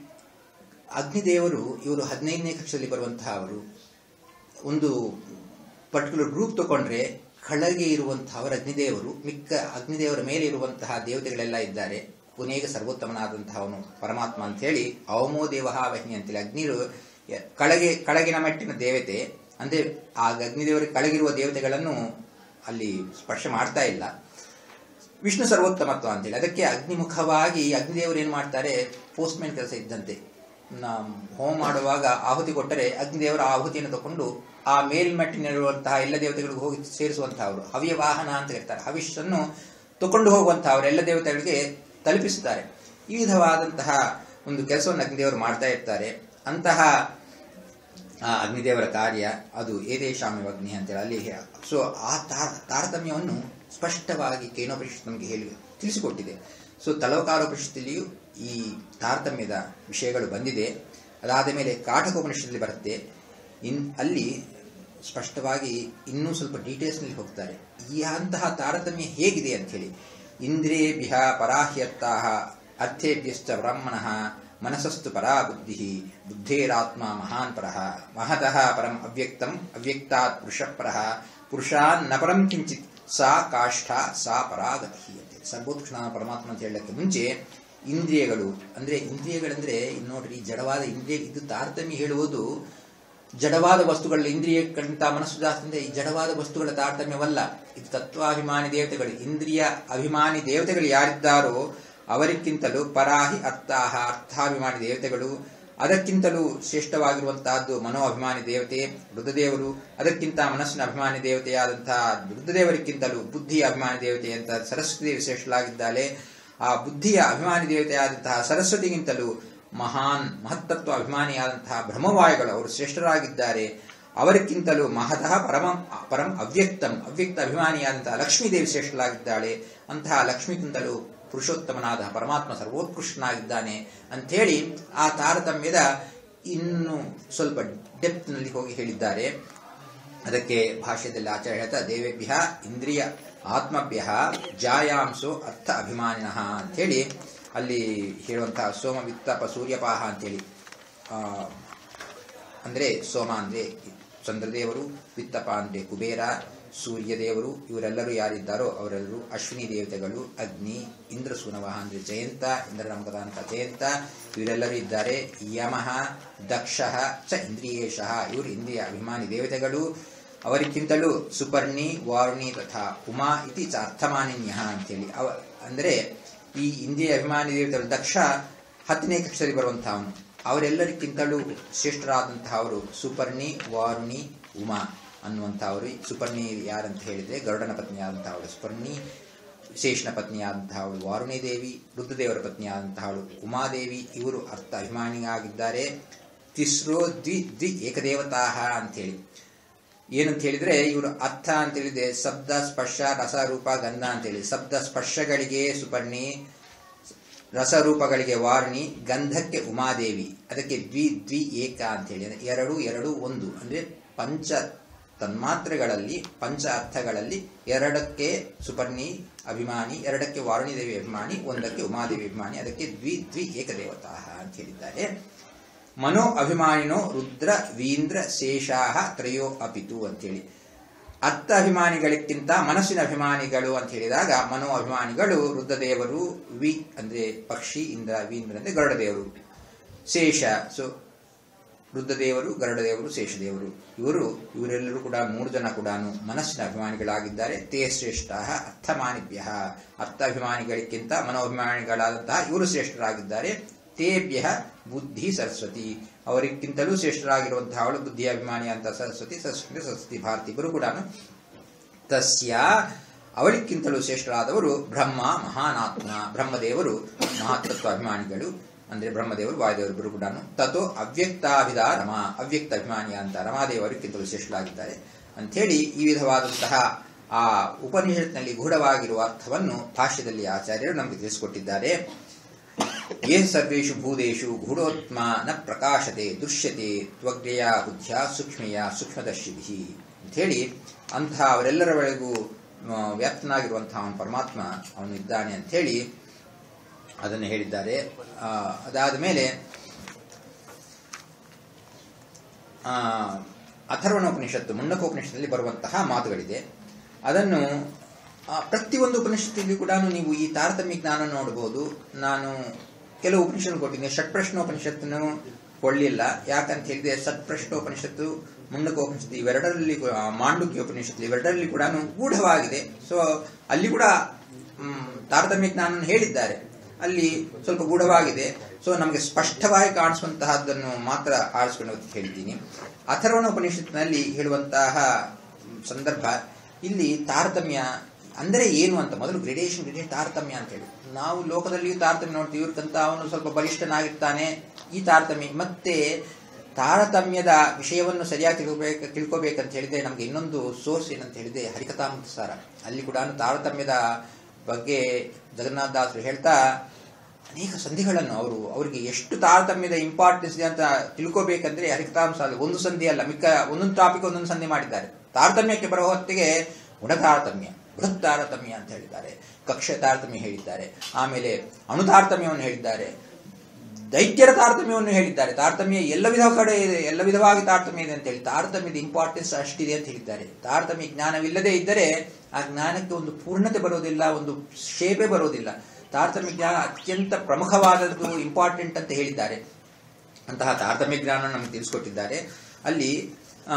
ಅಗ್ನಿದೇವರು ಇವರು ಹದಿನೈದನೇ ಕಕ್ಷದಲ್ಲಿ ಬರುವಂತಹ ಅವರು ಒಂದು ಪರ್ಟಿಕ್ಯುಲರ್ ಗ್ರೂಪ್ ತಗೊಂಡ್ರೆ ಕೆಳಗೆ ಇರುವಂತಹವರ ಅಗ್ನಿದೇವರು ಮಿಕ್ಕ ಅಗ್ನಿದೇವರ ಮೇಲೆ ಇರುವಂತಹ ದೇವತೆಗಳೆಲ್ಲ ಇದ್ದಾರೆ ಕೊನೆಗೆ ಸರ್ವೋತ್ತಮನಾದಂತಹವನು ಪರಮಾತ್ಮ ಅಂತ ಹೇಳಿ ಅವಮೋ ದೇವ ವಹ್ನಿ ಅಂತೇಳಿ ಅಗ್ನಿರು ಕೆಳಗೆ ಕೆಳಗಿನ ಮಟ್ಟಿನ ದೇವತೆ ಅಂದ್ರೆ ಆ ಅಗ್ನಿದೇವರ ಕೆಳಗಿರುವ ದೇವತೆಗಳನ್ನು ಅಲ್ಲಿ ಸ್ಪರ್ಶ ಮಾಡ್ತಾ ಇಲ್ಲ ವಿಷ್ಣು ಸರ್ವೋತ್ತಮತ್ವ ಅಂತೇಳಿ ಅದಕ್ಕೆ ಅಗ್ನಿಮುಖವಾಗಿ ಅಗ್ನಿದೇವರು ಏನು ಮಾಡ್ತಾರೆ ಪೋಸ್ಟ್ಮೆನ್ ಕೆಲಸ ಇದ್ದಂತೆ ನಾವು ಹೋಮ ಮಾಡುವಾಗ ಆಹುತಿ ಕೊಟ್ಟರೆ ಅಗ್ನಿದೇವರ ಆಹುತಿಯನ್ನು ತಗೊಂಡು ಆ ಮೇಲ್ಮಟ್ಟಿನಲ್ಲಿರುವಂತಹ ಎಲ್ಲ ದೇವತೆಗಳಿಗೂ ಹೋಗಿ ಸೇರಿಸುವಂತಹವರು ಹವ್ಯ ವಾಹನ ಅಂತ ಹೇಳ್ತಾರೆ ಹವಿಷನ್ನು ತಕೊಂಡು ಹೋಗುವಂತಹವರು ಎಲ್ಲ ದೇವತೆಗಳಿಗೆ ತಲುಪಿಸುತ್ತಾರೆ ಈ ವಿಧವಾದಂತಹ ಒಂದು ಕೆಲಸವನ್ನು ಅಗ್ನಿದೇವರು ಮಾಡ್ತಾ ಇರ್ತಾರೆ ಅಂತಹ ಆ ಅಗ್ನಿದೇವರ ಕಾರ್ಯ ಅದು ಏದೇಶಾಮಿ ಅಗ್ನಿ ಅಂತೇಳಿ ಅಲ್ಲಿ ಸೊ ಆ ತಾರ- ತಾರತಮ್ಯವನ್ನು ಸ್ಪಷ್ಟವಾಗಿ ಕೇನೋಪನಿಷತ್ ನಮಗೆ ಹೇಳಿ ತಿಳಿಸಿಕೊಟ್ಟಿದೆ ಸೊ ತಲವಕಾರೋಪನಿಷತ್ತಲ್ಲಿಯೂ ಈ ತಾರತಮ್ಯದ ವಿಷಯಗಳು ಬಂದಿದೆ ಅದಾದ ಮೇಲೆ ಕಾಟಕೋಪನಿಷತ್ತಲ್ಲಿ ಬರುತ್ತೆ ಇನ್ ಅಲ್ಲಿ ಸ್ಪಷ್ಟವಾಗಿ ಇನ್ನೂ ಸ್ವಲ್ಪ ಡೀಟೇಲ್ಸ್ನಲ್ಲಿ ಹೋಗ್ತಾರೆ ಈ ಅಂತಹ ತಾರತಮ್ಯ ಹೇಗಿದೆ ಅಂತ ಹೇಳಿ ಇಂದ್ರಿಯೇಭ್ಯ ಪರಾಹ್ಯರ್ಥಾಹ ಅರ್ಥೇಭ್ಯಶ್ಚ ಬ್ರಾಹ್ಮಣಃ ಮನಸಸ್ತು ಪರಾ ಬುದ್ಧಿ ಬುದ್ಧೇರಾತ್ಮ ಮಹಾನ್ ಪರಃ ಮಹತಃ ಪರಂ ಅವ್ಯಕ್ತಂ ಅವ್ಯಕ್ತಾತ್ ಪುರುಷ ಪರಃ ಪುರುಷಾನ್ ನ ಪರಂ ಕಿಂಚಿತ್ ಸಾ ಕಾಷ್ಠ ಸಾ ಪರಾಗತಿ ಅಂತ ಸರ್ವೋತ್ಕೃಷ್ಣ ಪರಮಾತ್ಮ ಅಂತ ಹೇಳಕ್ಕೆ ಮುಂಚೆ ಇಂದ್ರಿಯಗಳು ಅಂದ್ರೆ ಇಂದ್ರಿಯಗಳಂದ್ರೆ ಇನ್ನು ನೋಡ್ರಿ ಜಡವಾದ ಇಂದ್ರಿಯ ಇದು ತಾರತಮ್ಯ ಹೇಳುವುದು ಜಡವಾದ ವಸ್ತುಗಳ ಇಂದ್ರಿಯಕ್ಕಿಂತ ಮನಸ್ಸು ಜಾಸ್ತಿ ಅಂದ್ರೆ ಈ ಜಡವಾದ ವಸ್ತುಗಳ ತಾರತಮ್ಯವಲ್ಲ ಇದು ತತ್ವಾಭಿಮಾನಿ ದೇವತೆಗಳು ಇಂದ್ರಿಯ ಅಭಿಮಾನಿ ದೇವತೆಗಳು ಯಾರಿದ್ದಾರೋ ಅವರಿಗಿಂತಲೂ ಪರಾಹಿ ಅರ್ಥಾಹ ಅರ್ಥಾಭಿಮಾನಿ ದೇವತೆಗಳು ಅದಕ್ಕಿಂತಲೂ ಶ್ರೇಷ್ಠವಾಗಿರುವಂತಹದ್ದು ಮನೋ ಅಭಿಮಾನಿ ದೇವತೆ ರುದ್ರದೇವರು ಅದಕ್ಕಿಂತ ಮನಸ್ಸಿನ ಅಭಿಮಾನಿ ದೇವತೆಯಾದಂತಹ ರುದ್ರದೇವರಿಗಿಂತಲೂ ಬುದ್ಧಿಯ ಅಭಿಮಾನಿ ದೇವತೆ ಅಂತ ಸರಸ್ವತಿ ದೇವಿ ಶ್ರೇಷ್ಠಳಾಗಿದ್ದಾಳೆ ಆ ಬುದ್ಧಿಯ ಅಭಿಮಾನಿ ದೇವತೆಯಾದಂತಹ ಸರಸ್ವತಿಗಿಂತಲೂ ಮಹಾನ್ ಮಹತ್ತತ್ವ ಅಭಿಮಾನಿಯಾದಂತಹ ಬ್ರಹ್ಮವಾಯುಗಳು ಅವರು ಶ್ರೇಷ್ಠರಾಗಿದ್ದಾರೆ ಅವರಿಗಿಂತಲೂ ಮಹತಃ ಪರಮ ಪರಂ ಅವ್ಯಕ್ತಂ ಅವ್ಯಕ್ತ ಅಭಿಮಾನಿಯಾದಂತಹ ಲಕ್ಷ್ಮೀದೇವಿ ಶ್ರೇಷ್ಠಳಾಗಿದ್ದಾಳೆ ಅಂತಹ ಲಕ್ಷ್ಮಿಗಿಂತಲೂ ಪುರುಷೋತ್ತಮನಾದ ಪರಮಾತ್ಮ ಸರ್ವೋತ್ಕೃಷ್ಟನಾಗಿದ್ದಾನೆ ಅಂಥೇಳಿ ಆ ತಾರತಮ್ಯದ ಇನ್ನು ಸ್ವಲ್ಪ ಡೆಪ್ತ್ನಲ್ಲಿ ಹೋಗಿ ಹೇಳಿದ್ದಾರೆ ಅದಕ್ಕೆ ಭಾಷ್ಯದಲ್ಲಿ ಆಚಾರ್ಯ ಹೇಳ್ತಾ ದೇವೇಭ್ಯ ಇಂದ್ರಿಯ ಆತ್ಮಭ್ಯ ಜಾಯಾಂಸೋ ಅರ್ಥ ಅಭಿಮಾನಿನಃ ಅಂಥೇಳಿ ಅಲ್ಲಿ ಹೇಳುವಂತಹ ಸೋಮ ವಿತ್ತಪ ಸೂರ್ಯಪಾಹ ಅಂತೇಳಿ ಆ, ಅಂದ್ರೆ ಸೋಮ ಅಂದ್ರೆ ಚಂದ್ರದೇವರು ವಿತ್ತಪ ಅಂದ್ರೆ ಕುಬೇರ ಸೂರ್ಯದೇವರು ಇವರೆಲ್ಲರೂ ಯಾರಿದ್ದಾರೋ ಅವರೆಲ್ಲರೂ ಅಶ್ವಿನಿ ದೇವತೆಗಳು ಅಗ್ನಿ ಇಂದ್ರ ಸುನವಹ ಅಂದ್ರೆ ಜಯಂತ ಇಂದ್ರನಮಕದ ಅಂತ ಜಯಂತ ಇವರೆಲ್ಲರೂ ಇದ್ದಾರೆ ಯಮಃ ದಕ್ಷ ಚ ಇಂದ್ರಿಯೇಶಃ ಇವರು ಇಂದ್ರಿಯ ಅಭಿಮಾನಿ ದೇವತೆಗಳು ಅವರಿಗಿಂತಲೂ ಸುಪರ್ಣಿ ವಾರುಣಿ ತಥಾ ಉಮಾ ಇತಿ ಚ ಅರ್ಥಮಾನಿನ್ಯ ಅಂತೇಳಿ ಅವ ಅಂದರೆ ಈ ಇಂದ್ರಿಯ ಅಭಿಮಾನಿ ದೇವತೆಗಳು ದಕ್ಷ ಹತ್ತನೇ ಕಕ್ಷದಲ್ಲಿ ಬರುವಂತಹವನು ಅವರೆಲ್ಲರಿಗಿಂತಲೂ ಶ್ರೇಷ್ಠರಾದಂತಹ ಅವರು ಸುಪರ್ಣಿ ವಾರುಣಿ ಉಮಾ ಅನ್ನುವಂಥವರು ಸುಪರ್ಣಿ ಯಾರಂತ ಹೇಳಿದ್ರೆ ಗರುಡನ ಪತ್ನಿಯಾದಂತಹ ಸುಪರ್ಣಿ ಶೇಷನ ಪತ್ನಿಯಾದಂತಹವಳು ವಾರುಣಿ ದೇವಿ ರುದ್ರದೇವರ ಪತ್ನಿಯಾದಂತಹವಳು ಉಮಾದೇವಿ ಇವರು ಅರ್ಥ ಅಭಿಮಾನಿಯಾಗಿದ್ದಾರೆ ತಿಸ್ರೋ ದ್ವಿ ದ್ವಿ ಏಕದೇವತಾಹ ಅಂತೇಳಿ ಏನಂತ ಹೇಳಿದ್ರೆ ಇವರು ಅರ್ಥ ಅಂತ ಹೇಳಿದ್ರೆ ಶಬ್ದ ಸ್ಪರ್ಶ ರಸ ರೂಪ ಗಂಧ ಅಂತೇಳಿ ಶಬ್ದ ಸ್ಪರ್ಶಗಳಿಗೆ ಸುಪರ್ಣಿ ರಸರೂಪಗಳಿಗೆ ವಾರುಣಿ ಗಂಧಕ್ಕೆ ಉಮಾದೇವಿ ಅದಕ್ಕೆ ದ್ವಿ ದ್ವಿ ಏಕ ಅಂತೇಳಿ ಅಂದ್ರೆ ಎರಡು ಎರಡು ಒಂದು ಅಂದ್ರೆ ಪಂಚ ತನ್ಮಾತ್ರೆಗಳಲ್ಲಿ ಪಂಚ ಅರ್ಥಗಳಲ್ಲಿ ಎರಡಕ್ಕೆ ಸುಪರ್ಣಿ ಅಭಿಮಾನಿ ಎರಡಕ್ಕೆ ವಾರುಣಿ ದೇವಿ ಅಭಿಮಾನಿ ಒಂದಕ್ಕೆ ಉಮಾದೇವಿ ಅಭಿಮಾನಿ ಅದಕ್ಕೆ ದ್ವಿ ದ್ವಿ ಏಕದೇವತಾ ಅಂತ ಹೇಳಿದ್ದಾರೆ ಮನೋ ಅಭಿಮಾನಿನೋ ರುದ್ರ ವೀಂದ್ರ ಶೇಷಾಹ ತ್ರಯೋ ಅಪಿತು ಅಂತೇಳಿ ಅರ್ಥ ಅಭಿಮಾನಿಗಳಿಗಿಂತ ಮನಸ್ಸಿನ ಅಭಿಮಾನಿಗಳು ಅಂತ ಹೇಳಿದಾಗ ಮನೋ ಅಭಿಮಾನಿಗಳು ರುದ್ರದೇವರು ವಿ ಅಂದ್ರೆ ಪಕ್ಷಿ ಇಂದ್ರ ವೀಂದ್ರ ಅಂದ್ರೆ ಗರುಡದೇವರು ಶೇಷ ಸೊ ರುದ್ರದೇವರು ಗರುಡದೇವರು ಶೇಷದೇವರು ಇವರು ಇವರೆಲ್ಲರೂ ಕೂಡ ಮೂರು ಜನ ಕೂಡ ಮನಸ್ಸಿನ ಅಭಿಮಾನಿಗಳಾಗಿದ್ದಾರೆ ತೇ ಶ್ರೇಷ್ಠ ಅರ್ಥಮಾನಿಭ್ಯ ಅರ್ಥಾಭಿಮಾನಿಗಳಿಗಿಂತ ಮನೋಭಿಮಾನಿಗಳಾದಂತಹ ಇವರು ಶ್ರೇಷ್ಠರಾಗಿದ್ದಾರೆ ತೇಭ್ಯ ಬುದ್ಧಿ ಸರಸ್ವತಿ ಅವರಿಗಿಂತಲೂ ಶ್ರೇಷ್ಠರಾಗಿರುವಂತಹ ಅವಳು ಬುದ್ಧಿ ಅಭಿಮಾನಿ ಅಂತ ಸರಸ್ವತಿ ಸರಸ್ವತಿ ಸರಸ್ವತಿ ಭಾರತಿ ಇಬ್ಬರು ಕೂಡ ತಸ್ಯ ಅವಳಿಗಿಂತಲೂ ಶ್ರೇಷ್ಠರಾದವರು ಬ್ರಹ್ಮ ಮಹಾನಾತ್ಮ ಬ್ರಹ್ಮದೇವರು ಮಹಾತತ್ವ ಅಭಿಮಾನಿಗಳು ಅಂದ್ರೆ ಬ್ರಹ್ಮದೇವರು ವಾಯುದೇವರು ಇಬ್ಬರು ಕೂಡ ತಥೋ ಅವ್ಯಕ್ತಾಭಿದ ರಮ ಅವ್ಯಕ್ತ ಅಭಿಮಾನಿ ಅಂತ ರಮಾದೇವರಿಗಿಂತಲೂ ಶ್ರೇಷ್ಠರಾಗಿದ್ದಾರೆ ಅಂಥೇಳಿ ಈ ವಿಧವಾದಂತಹ ಆ ಉಪನಿಷತ್ನಲ್ಲಿ ಗೂಢವಾಗಿರುವ ಅರ್ಥವನ್ನು ಭಾಷ್ಯದಲ್ಲಿ ಆಚಾರ್ಯರು ನಮಗೆ ತಿಳಿಸಿಕೊಟ್ಟಿದ್ದಾರೆ ಯೇ ಸರ್ವೇಷು ಭೂದೇಶು ಗೂಢೋತ್ಮ ನ ಪ್ರಕಾಶತೆ ದೃಶ್ಯತೆ ತ್ವಗ್ರೆಯ ಬುದ್ಧಿಯ ಸೂಕ್ಷ್ಮೆಯ ಸೂಕ್ಷ್ಮದರ್ಶಿಭಿ ಅಂಥೇಳಿ ಅಂಥ ಅವರೆಲ್ಲರ ಒಳಗೂ ಆ, ವ್ಯಾಪ್ತನಾಗಿರುವಂತಹ ಅವನು ಪರಮಾತ್ಮ ಅವನು ಇದ್ದಾನೆ ಅಂಥೇಳಿ ಅದನ್ನು ಹೇಳಿದ್ದಾರೆ ಆ, ಅದಾದ ಮೇಲೆ ಆ, ಅಥರ್ವಣೋಪನಿಷತ್ತು ಮುಂಡಕೋಪನಿಷತ್ತಲ್ಲಿ ಬರುವಂತಹ ಮಾತುಗಳಿದೆ ಅದನ್ನು ಆ, ಪ್ರತಿಯೊಂದು ಉಪನಿಷತ್ತಿಗೂ ಕೂಡ ನೀವು ಈ ತಾರತಮ್ಯ ಜ್ಞಾನ ನೋಡಬಹುದು ನಾನು ಕೆಲವು ಉಪನಿಷತ್ತು ಕೊಟ್ಟಿದ್ದೀನಿ ಷಟ್ಪ್ರಶ್ನೋಪನಿಷತ್ತನ್ನು ಕೊಳ್ಳಿಲ್ಲ ಯಾಕಂತ ಹೇಳಿದ್ರೆ ಸತ್ಪ್ರಶ್ನೋಪನಿಷತ್ತು ಮುಂಡಕೋಪನಿಷತ್ತು ಇವೆರಡರಲ್ಲಿ ಕೂಡ- ಆ, ಮಾಂಡುಕ್ಯ ಉಪನಿಷತ್ತು ಇವೆರಡರಲ್ಲಿ ಕೂಡ ಗೂಢವಾಗಿದೆ ಸೊ ಅಲ್ಲಿ ಕೂಡ ಮ್, ತಾರತಮ್ಯ ಜ್ಞಾನ ಹೇಳಿದ್ದಾರೆ ಅಲ್ಲಿ ಸ್ವಲ್ಪ ಗೂಢವಾಗಿದೆ ಸೊ ನಮಗೆ ಸ್ಪಷ್ಟವಾಗಿ ಕಾಣಿಸುವಂತಹದ್ದನ್ನು ಮಾತ್ರ ಆರಿಸ್ಕೊಂಡು ಹೋಗಿ ಹೇಳಿದ್ದೀನಿ ಅಥರ್ವಣ ಉಪನಿಷತ್ತಿನಲ್ಲಿ ಹೇಳುವಂತಹ ಸಂದರ್ಭ ಇಲ್ಲಿ ತಾರತಮ್ಯ ಅಂದರೆ ಏನು ಅಂತ ಮೊದಲು ಗ್ರೇಡೇಷನ್ ಗ್ರೇಡೇಷನ್ ತಾರತಮ್ಯ ಅಂತ ಹೇಳಿ ನಾವು ಲೋಕದಲ್ಲಿಯೂ ತಾರತಮ್ಯ ನೋಡ್ತೀವಿ ಇವ್ರಿಗಂತ ಅವನು ಸ್ವಲ್ಪ ಬಲಿಷ್ಠನಾಗಿರ್ತಾನೆ ಈ ತಾರತಮ್ಯ ಮತ್ತೆ ತಾರತಮ್ಯದ ವಿಷಯವನ್ನು ಸರಿಯಾಗಿ ತಿಳ್ಕೋಬೇಕು ತಿಳ್ಕೋಬೇಕಂತ ಹೇಳಿದ್ರೆ ನಮಗೆ ಇನ್ನೊಂದು ಸೋರ್ಸ್ ಏನಂತ ಹೇಳಿದ್ರೆ ಹರಿಕಥಾಮೃತ ಸಾರ ಅಲ್ಲಿ ಕೂಡ ತಾರತಮ್ಯದ ಬಗ್ಗೆ ಜಗನ್ನಾಥ ದಾಸರು ಹೇಳ್ತಾ ಅನೇಕ ಸಂಧಿಗಳನ್ನು ಅವರು ಅವರಿಗೆ ಎಷ್ಟು ತಾರತಮ್ಯದ ಇಂಪಾರ್ಟೆನ್ಸ್ ಇದೆ ಅಂತ ತಿಳ್ಕೋಬೇಕಂದ್ರೆ ಹರಿಕಥಾಂಶ ಒಂದು ಸಂಧಿ ಅಲ್ಲ ಮಿಕ್ಕ ಒಂದೊಂದು ಟಾಪಿಕ್ ಒಂದೊಂದು ಸಂಧಿ ಮಾಡಿದ್ದಾರೆ ತಾರತಮ್ಯಕ್ಕೆ ಬರುವ ಹೊತ್ತಿಗೆ ಗುಣ ತಾರತಮ್ಯ ಬೃಹತ್ ತಾರತಮ್ಯ ಅಂತ ಹೇಳಿದ್ದಾರೆ ಕಕ್ಷ ತಾರತಮ್ಯ ಹೇಳಿದ್ದಾರೆ ಆಮೇಲೆ ಅಣು ತಾರತಮ್ಯವನ್ನು ಹೇಳಿದ್ದಾರೆ ದೈತ್ಯರ ತಾರತಮ್ಯವನ್ನು ಹೇಳಿದ್ದಾರೆ ತಾರತಮ್ಯ ಎಲ್ಲ ವಿಧ ಕಡೆ ಇದೆ ಎಲ್ಲ ವಿಧವಾಗಿ ತಾರತಮ್ಯ ಇದೆ ಅಂತ ಹೇಳಿ ತಾರತಮ್ಯದ ಇಂಪಾರ್ಟೆನ್ಸ್ ಅಷ್ಟಿದೆ ಅಂತ ಹೇಳಿದ್ದಾರೆ ತಾರತಮ್ಯ ಜ್ಞಾನವಿಲ್ಲದೆ ಇದ್ದರೆ ಆ ಜ್ಞಾನಕ್ಕೆ ಒಂದು ಪೂರ್ಣತೆ ಬರೋದಿಲ್ಲ ಒಂದು ಶೇಪೆ ಬರೋದಿಲ್ಲ ತಾರತಮ್ಯ ಜ್ಞಾನ ಅತ್ಯಂತ ಪ್ರಮುಖವಾದದ್ದು ಇಂಪಾರ್ಟೆಂಟ್ ಅಂತ ಹೇಳಿದ್ದಾರೆ ಅಂತಹ ತಾರತಮ್ಯ ಜ್ಞಾನ ನಮಗೆ ತಿಳಿಸ್ಕೊಟ್ಟಿದ್ದಾರೆ ಅಲ್ಲಿ ಆ,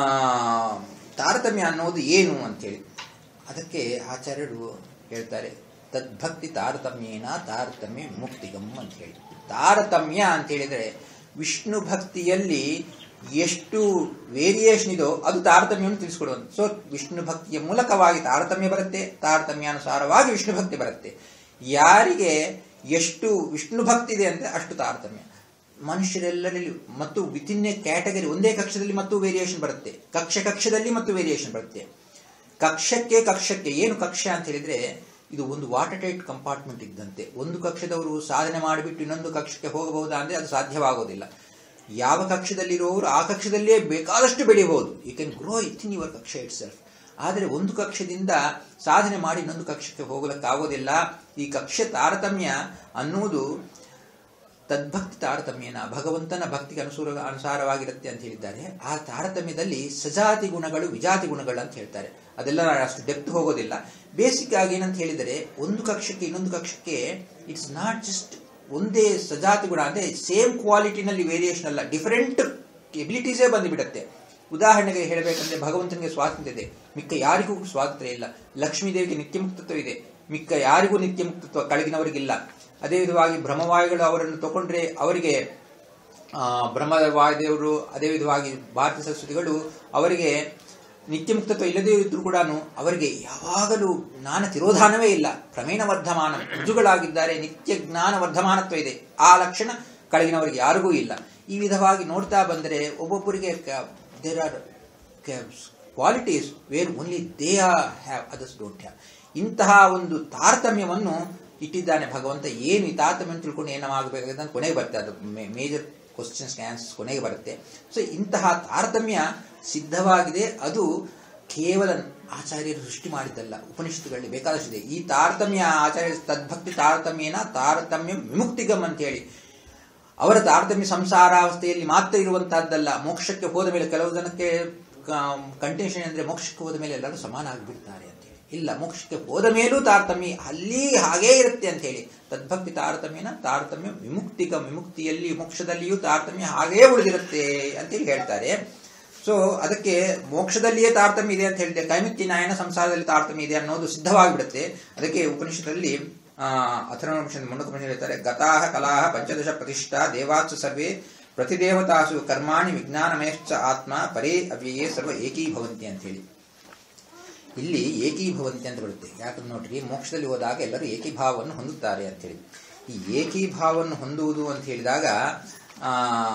ತಾರತಮ್ಯ ಅನ್ನೋದು ಏನು ಅಂತೇಳಿ ಅದಕ್ಕೆ ಆಚಾರ್ಯರು ಹೇಳ್ತಾರೆ ತದ್ಭಕ್ತಿ ತಾರತಮ್ಯೇನ ತಾರತಮ್ಯ ಮುಕ್ತಿಗಮ್ ಅಂತ ಹೇಳಿ ತಾರತಮ್ಯ ಅಂತ ಹೇಳಿದರೆ ವಿಷ್ಣು ಭಕ್ತಿಯಲ್ಲಿ ಎಷ್ಟು ವೇರಿಯೇಷನ್ ಇದೋ ಅದು ತಾರತಮ್ಯವನ್ನು ತಿಳಿಸ್ಕೊಡುವಂತ ಸೊ ವಿಷ್ಣು ಭಕ್ತಿಯ ಮೂಲಕವಾಗಿ ತಾರತಮ್ಯ ಬರುತ್ತೆ ತಾರತಮ್ಯಾನುಸಾರವಾಗಿ ವಿಷ್ಣು ಭಕ್ತಿ ಬರುತ್ತೆ ಯಾರಿಗೆ ಎಷ್ಟು ವಿಷ್ಣು ಭಕ್ತಿ ಇದೆ ಅಂದ್ರೆ ಅಷ್ಟು ತಾರತಮ್ಯ ಮನುಷ್ಯರೆಲ್ಲರಲ್ಲಿ ಮತ್ತು ವಿತಿನ್ ಎ ಕ್ಯಾಟಗರಿ ಒಂದೇ ಕಕ್ಷದಲ್ಲಿ ಮತ್ತು ವೇರಿಯೇಷನ್ ಬರುತ್ತೆ ಕಕ್ಷ ಕಕ್ಷದಲ್ಲಿ ಮತ್ತು ವೇರಿಯೇಷನ್ ಬರುತ್ತೆ ಕಕ್ಷಕ್ಕೆ ಕಕ್ಷಕ್ಕೆ ಏನು ಕಕ್ಷ ಅಂತ ಹೇಳಿದ್ರೆ ಇದು ಒಂದು ವಾಟರ್ ಟೈಟ್ ಕಂಪಾರ್ಟ್ಮೆಂಟ್ ಇದ್ದಂತೆ ಒಂದು ಕಕ್ಷದವರು ಸಾಧನೆ ಮಾಡಿಬಿಟ್ಟು ಇನ್ನೊಂದು ಕಕ್ಷಕ್ಕೆ ಹೋಗಬಹುದಾ ಅಂದ್ರೆ ಅದು ಸಾಧ್ಯವಾಗೋದಿಲ್ಲ ಯಾವ ಕಕ್ಷದಲ್ಲಿರುವವರು ಆ ಕಕ್ಷದಲ್ಲಿಯೇ ಬೇಕಾದಷ್ಟು ಬೆಳೆಯಬಹುದು you can grow it in your ಕಕ್ಷ ಇಟ್ ಸೆಲ್ಫ್ ಆದರೆ ಒಂದು ಕಕ್ಷದಿಂದ ಸಾಧನೆ ಮಾಡಿ ಇನ್ನೊಂದು ಕಕ್ಷಕ್ಕೆ ಹೋಗಲಿಕ್ಕಾಗೋದಿಲ್ಲ ಈ ಕಕ್ಷ ತಾರತಮ್ಯ ಅನ್ನುವುದು ತದ್ಭಕ್ತಿ ತಾರತಮ್ಯನ ಭಗವಂತನ ಭಕ್ತಿಗೆ ಅನುಸೂರ ಅನುಸಾರವಾಗಿರುತ್ತೆ ಅಂತ ಹೇಳಿದ್ದಾರೆ ಆ ತಾರತಮ್ಯದಲ್ಲಿ ಸಜಾತಿ ಗುಣಗಳು ವಿಜಾತಿ ಗುಣಗಳು ಅಂತ ಹೇಳ್ತಾರೆ ಅದೆಲ್ಲ ನಾನು ಅಷ್ಟು ಡೆಪ್ತ್ ಹೋಗೋದಿಲ್ಲ ಬೇಸಿಕ್ ಆಗಿ ಏನಂತ ಹೇಳಿದರೆ ಒಂದು ಕಕ್ಷಕ್ಕೆ ಇನ್ನೊಂದು ಕಕ್ಷಕ್ಕೆ ಇಟ್ಸ್ ನಾಟ್ ಜಸ್ಟ್ ಒಂದೇ ಸಜಾತಿ ಗುಣ ಅಂದ್ರೆ ಸೇಮ್ ಕ್ವಾಲಿಟಿನಲ್ಲಿ ವೇರಿಯೇಷನ್ ಅಲ್ಲ ಡಿಫರೆಂಟ್ ಎಬಿಲಿಟೀಸೇ ಬಂದುಬಿಡುತ್ತೆ ಉದಾಹರಣೆಗೆ ಹೇಳಬೇಕಂದ್ರೆ ಭಗವಂತನಿಗೆ ಸ್ವಾತಂತ್ರ್ಯ ಇದೆ ಮಿಕ್ಕ ಯಾರಿಗೂ ಸ್ವಾತಂತ್ರ್ಯ ಇಲ್ಲ ಲಕ್ಷ್ಮೀ ದೇವಿಗೆ ನಿತ್ಯ ಮುಕ್ತತ್ವ ಇದೆ ಮಿಕ್ಕ ಯಾರಿಗೂ ನಿತ್ಯ ಮುಕ್ತತ್ವ ಕೆಳಗಿನವರಿಗಿಲ್ಲ ಅದೇ ವಿಧವಾಗಿ ಬ್ರಹ್ಮವಾಯುಗಳು ಅವರನ್ನು ತಗೊಂಡ್ರೆ ಅವರಿಗೆ ಆ, ಬ್ರಹ್ಮವಾಯುದೇವರು ಅದೇ ವಿಧವಾಗಿ ಭಾರತೀಯ ಸರಸ್ವತಿಗಳು ಅವರಿಗೆ ನಿತ್ಯ ಮುಕ್ತತ್ವ ಇಲ್ಲದೇ ಇದ್ರೂ ಕೂಡ ಅವರಿಗೆ ಯಾವಾಗಲೂ ಜ್ಞಾನ ತಿರೋಧಾನವೇ ಇಲ್ಲ ಕ್ರಮೇಣ ವರ್ಧಮಾನ ರುಜುಗಳಾಗಿದ್ದಾರೆ ನಿತ್ಯ ಜ್ಞಾನ ವರ್ಧಮಾನತ್ವ ಇದೆ ಆ ಲಕ್ಷಣ ಕೆಳಗಿನವರಿಗೆ ಯಾರಿಗೂ ಇಲ್ಲ ಈ ವಿಧವಾಗಿ ನೋಡ್ತಾ ಬಂದರೆ ಒಬ್ಬೊಬ್ಬರಿಗೆ there are qualities where only they have others don't have ಇಂತಹ ಒಂದು ತಾರತಮ್ಯವನ್ನು ಇಟ್ಟಿದ್ದಾನೆ ಭಗವಂತ ಏನು ಈ ತಾರತಮ್ಯ ತಿಳ್ಕೊಂಡು ಏನವಾಗಬೇಕಾದ ಕೊನೆಗೆ ಬರುತ್ತೆ ಅದು ಮೇಜರ್ ಕ್ವಶನ್ಸ್ ಆನ್ಸರ್ಸ್ ಕೊನೆಗೆ ಬರುತ್ತೆ ಸೊ ಇಂತಹ ತಾರತಮ್ಯ ಸಿದ್ಧವಾಗಿದೆ ಅದು ಕೇವಲ ಆಚಾರ್ಯರು ಸೃಷ್ಟಿ ಮಾಡಿದ್ದಲ್ಲ ಉಪನಿಷತ್ತುಗಳಲ್ಲಿ ಬೇಕಾದಷ್ಟಿದೆ ಈ ತಾರತಮ್ಯ ಆಚಾರ್ಯ ತದ್ಭಕ್ತಿ ತಾರತಮ್ಯನ ತಾರತಮ್ಯ ವಿಮುಕ್ತಿಗಮ್ ಅಂತ ಹೇಳಿ ಅವರ ತಾರತಮ್ಯ ಸಂಸಾರಾವಸ್ಥೆಯಲ್ಲಿ ಮಾತ್ರ ಇರುವಂತಹದ್ದಲ್ಲ ಮೋಕ್ಷಕ್ಕೆ ಹೋದ ಮೇಲೆ ಕೆಲವು ಜನಕ್ಕೆ ಕಂಟೆನ್ಷನ್ ಅಂದ್ರೆ ಮೋಕ್ಷಕ್ಕೆ ಹೋದ ಮೇಲೆ ಎಲ್ಲರೂ ಸಮಾನ ಆಗಿಬಿಡ್ತಾರೆ ಅಂತ ಹೇಳಿ ಇಲ್ಲ ಮೋಕ್ಷಕ್ಕೆ ಹೋದ ಮೇಲೂ ತಾರತಮ್ಯ ಅಲ್ಲಿ ಹಾಗೇ ಇರುತ್ತೆ ಅಂತ ಹೇಳಿ ತದ್ಭಕ್ತಿ ತಾರತಮ್ಯನ ತಾರತಮ್ಯ ವಿಮುಕ್ತಿಗ ವಿಮುಕ್ತಿಯಲ್ಲಿ ಮೋಕ್ಷದಲ್ಲಿಯೂ ತಾರತಮ್ಯ ಹಾಗೇ ಉಳಿದಿರುತ್ತೆ ಅಂತೇಳಿ ಹೇಳ್ತಾರೆ ಸೊ ಅದಕ್ಕೆ ಮೋಕ್ಷದಲ್ಲಿಯೇ ತಾರತಮ್ಯ ಇದೆ ಅಂತ ಹೇಳಿದೆ ಕೈಮಿತ್ಯ ನ್ಯಾಯನ ಸಂಸಾರದಲ್ಲಿ ತಾರತಮ್ಯ ಇದೆ ಅನ್ನೋದು ಸಿದ್ಧವಾಗಿಬಿಡುತ್ತೆ ಅದಕ್ಕೆ ಉಪನಿಷತ್ತಲ್ಲಿ ಆ ಅಥರ್ವಪನಿಷತ್ ಮುಂಡಕೋಪನಿಷತ್ ಹೇಳ್ತಾರೆ ಗತಾಹ ಕಲಾಹ ಪಂಚದಶ ಪ್ರತಿಷ್ಠಾ ದೇವಾತ್ಸ ಸರ್ವೇ ಪ್ರತಿದೇವತಾಸು ಕರ್ಮಾಣಿ ವಿಜ್ಞಾನಮಯಶ್ಚ ಆತ್ಮ ಪರೇ ಅವ್ಯಯೇ ಸರ್ವ ಏಕೀಭವಂತಿ ಅಂತ ಹೇಳಿ ಇಲ್ಲಿ ಏಕೀಭವಂತಿ ಅಂತ ಬರುತ್ತೆ ಯಾಕಂದ್ರೆ ನೋಡ್ರಿ ಮೋಕ್ಷದಲ್ಲಿ ಹೋದಾಗ ಎಲ್ಲರೂ ಏಕೀಭಾವವನ್ನು ಹೊಂದುತ್ತಾರೆ ಅಂತ ಹೇಳಿ ಈ ಏಕೀಭಾವವನ್ನು ಹೊಂದುವುದು ಅಂತ ಹೇಳಿದಾಗ ಆ